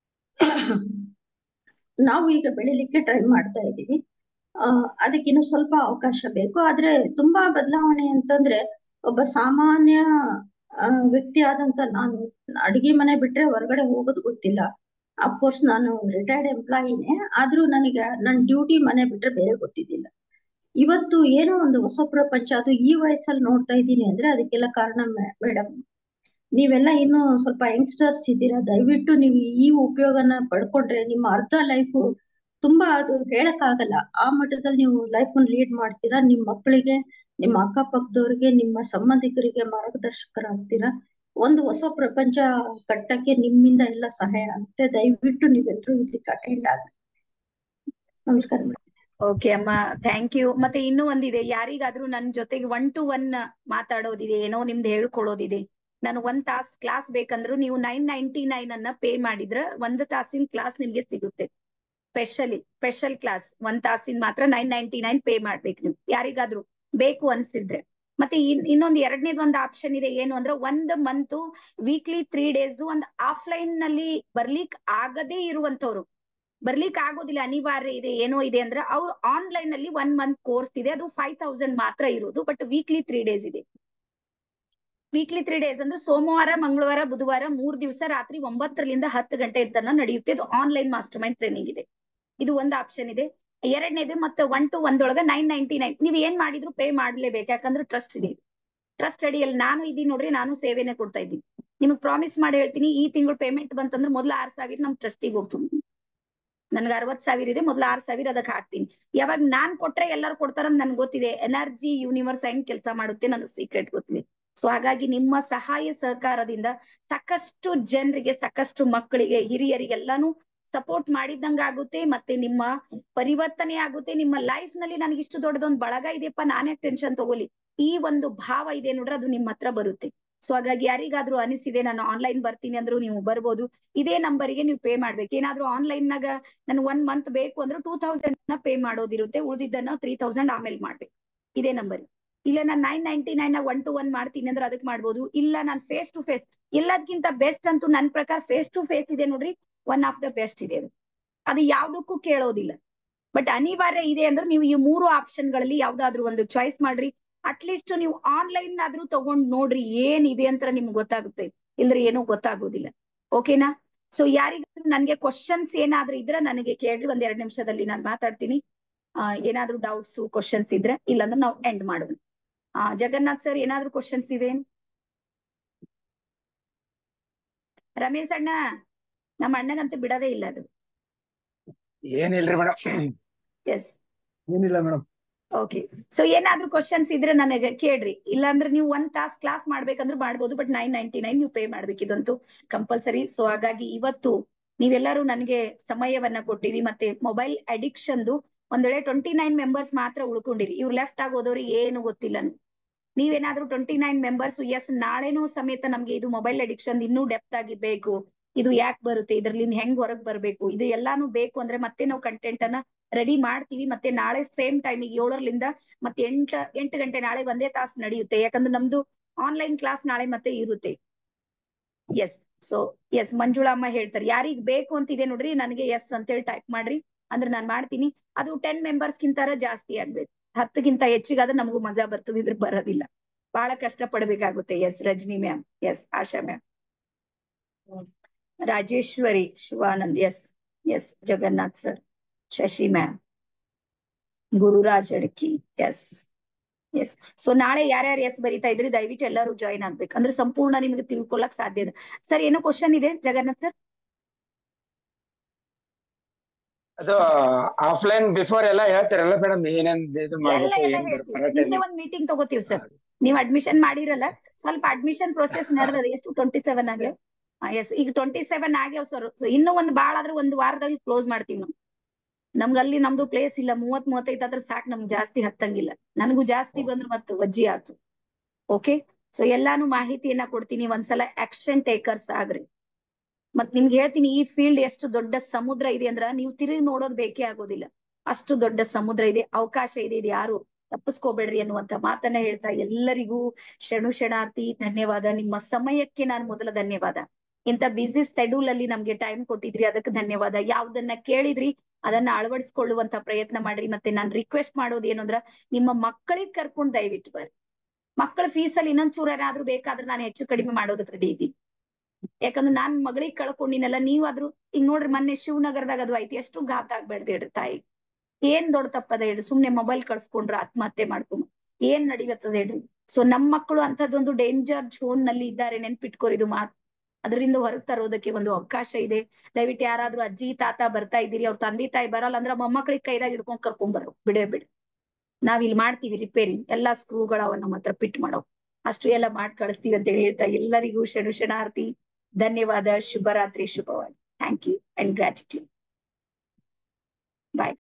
ನಾವು ಈಗ ಬೆಳಿಲಿಕ್ಕೆ ಟ್ರೈ ಮಾಡ್ತಾ ಇದ್ದೀವಿ ಆ ಅದಕ್ಕೆ ಇನ್ನು ಸ್ವಲ್ಪ ಅವಕಾಶ ಬೇಕು ಆದ್ರೆ ತುಂಬಾ ಬದಲಾವಣೆ ಅಂತಂದ್ರೆ ಒಬ್ಬ ಸಾಮಾನ್ಯ ಆ, ವ್ಯಕ್ತಿ ಆದಂತ ನಾನು ಅಡಿಗೆ ಮನೆ ಬಿಟ್ರೆ ಹೊರಗಡೆ ಹೋಗೋದು ಗೊತ್ತಿಲ್ಲ ಅಫ್ಕೋರ್ಸ್ ನಾನು ರಿಟೈರ್ಡ್ ಎಂಪ್ಲಾಯಿನೇ ಆದ್ರೂ ನನಗೆ ನನ್ನ ಡ್ಯೂಟಿ ಮನೆ ಬಿಟ್ರೆ ಬೇರೆ ಗೊತ್ತಿದ್ದಿಲ್ಲ ಇವತ್ತು ಏನೋ ಒಂದು ಹೊಸ ಪ್ರಪಂಚ ಅದು ಈ ವಯಸ್ಸಲ್ಲಿ ನೋಡ್ತಾ ಇದ್ದೀನಿ ಅಂದ್ರೆ ಅದಕ್ಕೆಲ್ಲ ಕಾರಣ ಮೇಡಮ್ ನೀವೆಲ್ಲ ಇನ್ನು ಸ್ವಲ್ಪ ಯಂಗ್ಸ್ಟರ್ಸ್ ಇದ್ದೀರಾ ದಯವಿಟ್ಟು ನೀವು ಈ ಉಪಯೋಗನ ಪಡ್ಕೊಂಡ್ರೆ ನಿಮ್ಮ ಅರ್ಧ ಲೈಫ್ ತುಂಬಾ ಅದು ಹೇಳಕ್ ಆಗಲ್ಲ ಆ ಮಟ್ಟದಲ್ಲಿ ನೀವು ಲೈಫ್ ಲೀಡ್ ಮಾಡ್ತೀರಾ ನಿಮ್ ಮಕ್ಕಳಿಗೆ ನಿಮ್ಮ ಅಕ್ಕಪಕ್ಕದವ್ರಿಗೆ ನಿಮ್ಮ ಸಂಬಂಧಿಕರಿಗೆ ಮಾರ್ಗದರ್ಶಕರಾಗ್ತೀರಾ ಒಂದು ಹೊಸ ಪ್ರಪಂಚ ಕಟ್ಟಕ್ಕೆ ನಿಮ್ಮಿಂದ ಎಲ್ಲ ಸಹಾಯ ಆಗುತ್ತೆ ದಯವಿಟ್ಟು ನೀವೆಲ್ಲರೂ ಇದಕ್ಕೆ ಅಟೆಂಡ್ ಆಗಿ ನಮಸ್ಕಾರ ಮೇಡಮ್ ಓಕೆ ಅಮ್ಮ ಥ್ಯಾಂಕ್ ಯು ಮತ್ತೆ ಇನ್ನೂ ಒಂದಿದೆ ಯಾರಿಗಾದ್ರೂ ನನ್ ಜೊತೆಗೆ ಒನ್ ಟು ಒನ್ ಮಾತಾಡೋದಿದೆ ಏನೋ ನಿಮ್ದು ಹೇಳ್ಕೊಳ್ಳೋದಿದೆ ನಾನು ಒಂದ್ ತಾಸ್ ಕ್ಲಾಸ್ ಬೇಕಂದ್ರು ನೀವು ನೈನ್ ನೈನ್ಟಿ ನೈನ್ ಅನ್ನ ಪೇ ಮಾಡಿದ್ರ ಒಂದ್ ತಾಸಿನ ಕ್ಲಾಸ್ ನಿಮ್ಗೆ ಸಿಗುತ್ತೆ ಸ್ಪೆಷಲಿ ಸ್ಪೆಷಲ್ ಕ್ಲಾಸ್ ಒಂದ್ ತಾಸಿನ ಮಾತ್ರ ನೈನ್ ನೈನ್ಟಿ ನೈನ್ ಪೇ ಮಾಡ್ಬೇಕು ನೀವು ಯಾರಿಗಾದ್ರೂ ಬೇಕು ಅನ್ಸಿದ್ರೆ ಮತ್ತೆ ಇನ್ ಇನ್ನೊಂದ್ ಎರಡನೇದು ಒಂದು ಆಪ್ಷನ್ ಇದೆ ಏನು ಅಂದ್ರೆ ಒಂದ್ ಮಂತ್ ವೀಕ್ಲಿ ತ್ರೀ ಡೇಸ್ ಒಂದ್ ಆಫ್ಲೈನ್ ನಲ್ಲಿ ಬರ್ಲಿಕ್ ಆಗದೇ ಇರುವಂತವ್ರು ಬರ್ಲಿಕ್ ಆಗೋದಿಲ್ಲ ಅನಿವಾರ್ಯ ಇದೆ ಏನೋ ಇದೆ ಅಂದ್ರೆ ಅವ್ರು ಆನ್ಲೈನ್ ಅಲ್ಲಿ ಒನ್ ಮಂತ್ ಕೋರ್ಸ್ ಇದೆ ಅದು ಫೈವ್ ತೌಸಂಡ್ ಮಾತ್ರ ಇರೋದು ಬಟ್ ವೀಕ್ಲಿ ತ್ರೀ ಡೇಸ್ ಇದೆ ವೀಕ್ಲಿ ತ್ರೀ ಡೇಸ್ ಅಂದ್ರೆ ಸೋಮವಾರ ಮಂಗಳವಾರ ಬುಧವಾರ ಮೂರ್ ದಿವಸ ರಾತ್ರಿ ಒಂಬತ್ತರಿಂದ ಹತ್ತು ಗಂಟೆ ತನಕ ನಡೆಯುತ್ತೆ ಇದು ಆನ್ಲೈನ್ ಮಾಸ್ಟರ್ ಮೈಂಡ್ ಟ್ರೈನಿಂಗ್ ಇದೆ ಇದು ಒಂದು ಆಪ್ಷನ್ ಇದೆ ಎರಡನೇದು ಮತ್ತೆ ಒನ್ ಟು ಒಂದೊಳಗ ನೈನ್ ನೈನ್ಟಿ ನೈನ್ ನೀವ್ ಏನ್ ಮಾಡಿದ್ರು ಪೇ ಮಾಡ್ಲೇಬೇಕು ಯಾಕಂದ್ರೆ ಟ್ರಸ್ಟ್ ಇದೆ ಟ್ರಸ್ಟ್ ಅಡಿಯಲ್ಲಿ ನಾನು ಇದೀನಿ ನೋಡ್ರಿ ನಾನು ಸೇವೆನೆ ಕೊಡ್ತಾ ಇದ್ದೀನಿ ನಿಮಗ್ ಪ್ರಾಮಿಸ್ ಮಾಡಿ ಹೇಳ್ತೀನಿ ಈ ತಿಂಗಳು ಪೇಮೆಂಟ್ ಬಂತಂದ್ರೆ ಮೊದ್ಲು ಆರ್ ಸಾವಿರ ನಮ್ ಟ್ರಸ್ಟಿಗೆ ಹೋಗ್ತೀನಿ ನನ್ಗೆ ಅರವತ್ ಸಾವಿರ ಇದೆ ಮೊದ್ಲು ಆರ್ ಸಾವಿರ ಅದಕ್ಕೆ ಹಾಕ್ತೀನಿ ಯಾವಾಗ ನಾನ್ ಕೊಟ್ರೆ ಎಲ್ಲರೂ ಕೊಡ್ತಾರಂತ ನನ್ಗೆ ಗೊತ್ತಿದೆ ಎನರ್ಜಿ ಯೂನಿವರ್ಸ್ ಹೆಂಗ್ ಕೆಲಸ ಮಾಡುತ್ತೆ ನನಗೆ ಸೀಕ್ರೆಟ್ ಗೊತ್ತಿದೆ ಸೊ ಹಾಗಾಗಿ ನಿಮ್ಮ ಸಹಾಯ ಸಹಕಾರದಿಂದ ಸಾಕಷ್ಟು ಜನರಿಗೆ ಸಾಕಷ್ಟು ಮಕ್ಕಳಿಗೆ ಹಿರಿಯರಿಗೆಲ್ಲಾನು ಸಪೋರ್ಟ್ ಮಾಡಿದಂಗ ಆಗುತ್ತೆ ಮತ್ತೆ ನಿಮ್ಮ ಪರಿವರ್ತನೆ ಆಗುತ್ತೆ ನಿಮ್ಮ ಲೈಫ್ ನಲ್ಲಿ ನನಗೆ ಇಷ್ಟು ದೊಡ್ಡದೊಂದು ಬಳಗ ಇದೆಯಪ್ಪ ನಾನೇ ಟೆನ್ಷನ್ ತಗೋಲಿ ಈ ಒಂದು ಭಾವ ಇದೆ ನೋಡ್ರೆ ಅದು ನಿಮ್ಮ ಹತ್ರ ಬರುತ್ತೆ ಸೊ ಹಾಗಾಗಿ ಯಾರಿಗಾದ್ರೂ ಅನಿಸಿದೆ ನಾನು ಆನ್ಲೈನ್ ಬರ್ತೀನಿ ಅಂದ್ರು ನೀವು ಬರ್ಬೋದು ಇದೇ ನಂಬರಿಗೆ ನೀವು ಪೇ ಮಾಡ್ಬೇಕು ಏನಾದ್ರೂ ಆನ್ಲೈನ್ ನಾಗ ನನ್ ಒನ್ ಮಂತ್ ಬೇಕು ಅಂದ್ರೆ ಟೂ ತೌಸಂಡ್ ನ ಪೇ ಮಾಡೋದಿರುತ್ತೆ ಉಳಿದಿದ್ದನ್ನ ತ್ರೀ ತೌಸಂಡ್ ಆಮೇಲೆ ಮಾಡ್ಬೇಕು ಇದೇ ನಂಬರ್ ಇಲ್ಲ ನಾನು nine ninety nine one two one ಮಾಡ್ತೀನಿ ಅಂದ್ರೆ ಅದಕ್ಕೆ ಮಾಡ್ಬೋದು ಇಲ್ಲ ನಾನು ಫೇಸ್ ಟು ಫೇಸ್ ಎಲ್ಲದಕ್ಕಿಂತ ಬೆಸ್ಟ್ ಅಂತೂ ನನ್ ಪ್ರಕಾರ ಫೇಸ್ ಟು ಫೇಸ್ ಇದೆ ನೋಡ್ರಿ ಒನ್ ಆಫ್ ದ ಬೆಸ್ಟ್ ಇದೆ ಅದು ಅದು ಯಾವ್ದಕ್ಕೂ ಕೇಳೋದಿಲ್ಲ ಬಟ್ ಅನಿವಾರ್ಯ ಇದೆ ಅಂದ್ರೆ ನೀವು ಈ ಮೂರು ಆಪ್ಷನ್ ಗಳಲ್ಲಿ ಯಾವ್ದಾದ್ರು ಒಂದು ಚಾಯ್ಸ್ ಮಾಡ್ರಿ ಅಟ್ಲೀಸ್ಟ್ ನೀವು ಆನ್ಲೈನ್ ಆದ್ರೂ ತಗೊಂಡ್ ನೋಡ್ರಿ ಏನ್ ಇದೆ ಅಂತ ನಿಮ್ಗೆ ಗೊತ್ತಾಗುತ್ತೆ ಇಲ್ದ್ರೆ ಏನೂ ಗೊತ್ತಾಗೋದಿಲ್ಲ ಓಕೆನಾ ಸೊ ಯಾರಿಗಾದ್ರೂ ನನ್ಗೆ ಕ್ವಶನ್ಸ್ ಏನಾದ್ರೂ ಇದ್ರೆ ನನಗೆ ಕೇಳ್ರಿ ಒಂದ್ ಎರಡ್ ನಿಮಿಷದಲ್ಲಿ ನಾನು ಮಾತಾಡ್ತೀನಿ ಆ ಏನಾದ್ರೂ ಡೌಟ್ಸ್ ಕ್ವಶನ್ಸ್ ಇದ್ರೆ ಇಲ್ಲಾಂದ್ರೆ ನಾವು ಎಂಡ್ ಮಾಡೋಣ ಆ ಜಗನ್ನಾಥ್ ಸರ್ ಏನಾದ್ರೂ ಕ್ವಶನ್ಸ್ ಇದೆ ರಮೇಶ್ ಅಣ್ಣ ನಮ್ಮ ಅಣ್ಣಗಂತೂ ಬಿಡೋದೇ ಇಲ್ಲ ಅದು ಏನಿಲ್ರಿ ಮೇಡಮ್ ಎಸ್ ಏನಿಲ್ಲ ಮೇಡಮ್ ಓಕೆ ಸೊ ಏನಾದ್ರೂ ಕ್ವಶನ್ಸ್ ಇದ್ರೆ ನನಗೆ ಕೇಳ್ರಿ ಇಲ್ಲಾಂದ್ರೆ ನೀವು ಒಂದ್ ತಾಸ್ ಕ್ಲಾಸ್ ಮಾಡ್ಬೇಕಂದ್ರೆ ಮಾಡ್ಬೋದು ಬಟ್ ನೈನ್ ನೈನ್ಟಿ ನೈನ್ ನೀವು ಪೇ ಮಾಡ್ಬೇಕು ಇದಂತೂ ಕಂಪಲ್ಸರಿ ಸೊ ಹಾಗಾಗಿ ಇವತ್ತು ನೀವೆಲ್ಲರೂ ನನಗೆ ಸಮಯವನ್ನ ಕೊಟ್ಟಿರಿ ಮತ್ತೆ ಮೊಬೈಲ್ ಅಡಿಕ್ಷನ್ದು ಒಂದ್ ವೇಳೆ ಟ್ವೆಂಟಿ ನೈನ್ ಮೆಂಬರ್ಸ್ ಮಾತ್ರ ಉಳ್ಕೊಂಡಿರಿ ಇವ್ರು ಲೆಫ್ಟ್ ಆಗೋದವ್ರಿಗೆ ಏನು ಗೊತ್ತಿಲ್ಲ ನೀವೇನಾದ್ರೂ ಟ್ವೆಂಟಿ ನೈನ್ ಮೆಂಬರ್ಸ್ ಎಸ್ ನಾಳೆನೂ ಸಮೇತ ನಮ್ಗೆ ಇದು ಮೊಬೈಲ್ ಅಡಿಕ್ಷನ್ ಇನ್ನೂ ಡೆಪ್ತ್ ಆಗಿ ಬೇಕು ಇದು ಯಾಕೆ ಬರುತ್ತೆ ಇದ್ರಲ್ಲಿ ಹೆಂಗ್ ಹೊರಗ್ ಬರ್ಬೇಕು ಇದು ಎಲ್ಲಾನು ಬೇಕು ಅಂದ್ರೆ ಮತ್ತೆ ನಾವು ಕಂಟೆಂಟ್ ಅನ್ನ ರೆಡಿ ಮಾಡ್ತೀವಿ ಮತ್ತೆ ನಾಳೆ ಸೇಮ್ ಟೈಮಿಗೆ ಏಳರಿಂದ ಮತ್ತೆ ಎಂಟ ಎಂಟು ಗಂಟೆ ನಾಳೆ ಒಂದೇ ತಾಸು ನಡೆಯುತ್ತೆ ಯಾಕಂದ್ರೆ ನಮ್ದು ಆನ್ಲೈನ್ ಕ್ಲಾಸ್ ನಾಳೆ ಮತ್ತೆ ಇರುತ್ತೆ ಎಸ್ ಸೊ ಎಸ್ ಮಂಜುಳಮ್ಮ ಹೇಳ್ತಾರೆ ಯಾರಿಗ್ ಬೇಕು ಅಂತಿದೆ ನೋಡ್ರಿ ನನಗೆ ಎಸ್ ಅಂತೇಳಿ ಟೈಪ್ ಮಾಡ್ರಿ ಅಂದ್ರೆ ನಾನ್ ಮಾಡ್ತೀನಿ ಅದು ಟೆನ್ ಮೆಂಬರ್ಸ್ ಕಿಂತಾರ ಜಾಸ್ತಿ ಆಗ್ಬೇಕು ಹತ್ತಕ್ಕಿಂತ ಹೆಚ್ಚಿಗಾದ್ರೆ ನಮಗೂ ಮಜಾ ಬರ್ತದೆ ಇದ್ರ ಬರೋದಿಲ್ಲ ಬಹಳ ಕಷ್ಟ ಪಡ್ಬೇಕಾಗುತ್ತೆ yes Rajani ma'am yes Asha ma'am Rajeshwari Shivanand yes yes Jagannath sir Shashi ma'am Gururaj Adki yes yes so ನಾಳೆ ಯಾರ್ಯಾರು ಎಸ್ ಬರೀತಾ ಇದ್ರಿ ದಯವಿಟ್ಟು ಎಲ್ಲರೂ ಜಾಯಿನ್ ಆಗ್ಬೇಕು ಅಂದ್ರೆ ಸಂಪೂರ್ಣ ನಿಮಗೆ ತಿಳ್ಕೊಳಕ್ ಸಾಧ್ಯ ಇದೆ ಸರ್ ಏನೋ ಕ್ವಶನ್ ಇದೆ ಜಗನ್ನಾಥ್ ಸರ್ ಅದು ಆಫ್ಲೈನ್ ಬಿಫೋರ್ ಎಲ್ಲ ಹೇಳ್ತಾರಲ್ಲ ಮೇಡಮ್ ಏನೇನ್ ಇದು ಎಲ್ಲ ಮಾಡ್ಬೇಕು ಎಲ್ಲ ಏನ್ ಹೇಳ್ತೀವಿ ಬರೋ ನಿನ್ನೆ ಒಂದ್ ಮೀಟಿಂಗ್ ತಗೋತೀವಿ ಸರ್ ನೀವು ಅಡ್ಮಿಷನ್ ಮಾಡಿರಲ್ಲ ಸ್ವಲ್ಪ ಅಡ್ಮಿಷನ್ ಪ್ರೊಸೆಸ್ ನಡೆದದ ಎಷ್ಟು ಟ್ವೆಂಟಿ ಸೆವೆನ್ ಆಗ್ಯಾವ ಎಸ್ ಈಗ ಟ್ವೆಂಟಿ ಸೆವೆನ್ ಆಗ್ಯಾವ ಸರ್ ಇನ್ನೂ ಒಂದ್ ಬಾಳ ಆದ್ರೆ ಒಂದ್ ವಾರದಲ್ಲಿ ಕ್ಲೋಸ್ ಮಾಡ್ತೀವಿ ನಾವು ನಮ್ಗೆ ಅಲ್ಲಿ ನಮ್ದು ಪ್ಲೇಸ್ ಇಲ್ಲ ಮೂವತ್ ಮೂವತ್ತೈದು ಆದ್ರೆ ಸಾಕು ನಮ್ಗೆ ಜಾಸ್ತಿ ಹತ್ತಂಗಿಲ್ಲ ನನಗೂ ಜಾಸ್ತಿ ಬಂದ್ರೆ ಮತ್ತೆ ವಜ್ಜಿ ಆಯ್ತು ಓಕೆ ಸೊ ಎಲ್ಲಾನು ಮಾಹಿತಿಯನ್ನ ಕೊಡ್ತೀನಿ ಒಂದ್ಸಲ ಆಕ್ಷನ್ ಟೇಕರ್ಸ್ ಆಗ್ರಿ ಮತ್ ನಿಮ್ಗೆ ಹೇಳ್ತೀನಿ ಈ ಫೀಲ್ಡ್ ಎಷ್ಟು ದೊಡ್ಡ ಸಮುದ್ರ ಇದೆ ಅಂದ್ರ ನೀವು ತಿರುಗಿ ನೋಡೋದ್ ಬೇಕೇ ಆಗೋದಿಲ್ಲ ಅಷ್ಟು ದೊಡ್ಡ ಸಮುದ್ರ ಇದೆ ಅವಕಾಶ ಇದೆ ಇದು ಯಾರು ತಪ್ಪಿಸ್ಕೋಬೇಡ್ರಿ ಅನ್ನುವಂತ ಮಾತನ್ನ ಹೇಳ್ತಾ ಎಲ್ಲರಿಗೂ ಶರಣು ಶರಣಾರ್ಥಿ ಧನ್ಯವಾದ ನಿಮ್ಮ ಸಮಯಕ್ಕೆ ನಾನು ಮೊದಲ ಧನ್ಯವಾದ ಇಂತ ಬಿಸಿ ಶೆಡ್ಯೂಲ್ ಅಲ್ಲಿ ನಮ್ಗೆ ಟೈಮ್ ಕೊಟ್ಟಿದ್ರಿ ಅದಕ್ಕೆ ಧನ್ಯವಾದ ಯಾವ್ದನ್ನ ಕೇಳಿದ್ರಿ ಅದನ್ನ ಅಳವಡಿಸ್ಕೊಳ್ಳುವಂತ ಪ್ರಯತ್ನ ಮಾಡ್ರಿ ಮತ್ತೆ ನಾನ್ ರಿಕ್ವೆಸ್ಟ್ ಮಾಡೋದು ಏನು ಅಂದ್ರ ನಿಮ್ಮ ಮಕ್ಕಳಿಗೆ ಕರ್ಕೊಂಡ್ ದಯವಿಟ್ಟು ಬರ್ರಿ ಮಕ್ಕಳ ಫೀಸ್ ಅಲ್ಲಿ ಇನ್ನೊಂದ್ ಚೂರ ಏನಾದ್ರೂ ಬೇಕಾದ್ರೆ ನಾನು ಹೆಚ್ಚು ಕಡಿಮೆ ಮಾಡೋದಕ್ಕೆ ರೆಡಿ ಇದ್ದೀನಿ ಯಾಕಂದ್ರೆ ನಾನ್ ಮಗಳಿಗೆ ಕಳ್ಕೊಂಡಿನಲ್ಲ ನೀವಾದ್ರೂ ಈಗ ನೋಡ್ರಿ ಮೊನ್ನೆ ಶಿವನಗರದಾಗ ಅದು ಐತಿ ಎಷ್ಟು ಘಾತ ಆಗ್ಬೇಡ್ದು ಹೇಳ್ರಿ ತಾಯಿ ಏನ್ ದೊಡ್ಡ ತಪ್ಪದ ಹೇಳ್ರಿ ಸುಮ್ನೆ ಮೊಬೈಲ್ ಕಳ್ಸ್ಕೊಂಡ್ರ ಆತ್ಮಹತ್ಯೆ ಮಾಡ್ಕೊಂಡ್ ಏನ್ ನಡಿಲತ್ತದ ಹೇಳ್ರಿ ಸೊ ನಮ್ ಮಕ್ಕಳು ಅಂತದೊಂದು ಡೇಂಜರ್ ಝೋನ್ ನಲ್ಲಿ ಇದ್ದಾರೆ ನೆನ್ಪಿಟ್ಕೋರಿ ಇದು ಮಾತ್ ಅದರಿಂದ ಹೊರಗ್ ತರೋದಕ್ಕೆ ಒಂದು ಅವಕಾಶ ಇದೆ ದಯವಿಟ್ಟು ಯಾರಾದ್ರೂ ಅಜ್ಜಿ ತಾತ ಬರ್ತಾ ಇದ್ದೀರಿ ಅವ್ರ ತಂದೆ ತಾಯಿ ಬರಲ್ಲ ಅಂದ್ರೆ ಮೊಮ್ಮಕ್ಕಳಿಗೆ ಕೈದಾಗ ಹಿಡ್ಕೊಂಡ್ ಕರ್ಕೊಂಡ್ ಬರೋ ಬಿಡೇ ಬಿಡ್ ನಾವ್ ಇಲ್ಲಿ ಮಾಡ್ತೀವಿ ರಿಪೇರಿ ಎಲ್ಲಾ ಸ್ಕ್ರೂಗಳವ ನಮ್ಮ ಹತ್ರ ಫಿಟ್ ಮಾಡೋ ಅಷ್ಟು ಎಲ್ಲ ಮಾಡಿ ಕಳಿಸ್ತೀವಿ ಅಂತ ಹೇಳಿ ಹೇಳ್ತಾ ಎಲ್ಲರಿಗೂ ಶರಣು ಶರಣಾರ್ಥಿ ಧನ್ಯವಾದ ಶುಭರಾತ್ರಿ ಶುಭವಾದ ಥ್ಯಾಂಕ್ ಯು ಅಂಡ್ ಗ್ರಾಟಿಟ್ಯೂಡ್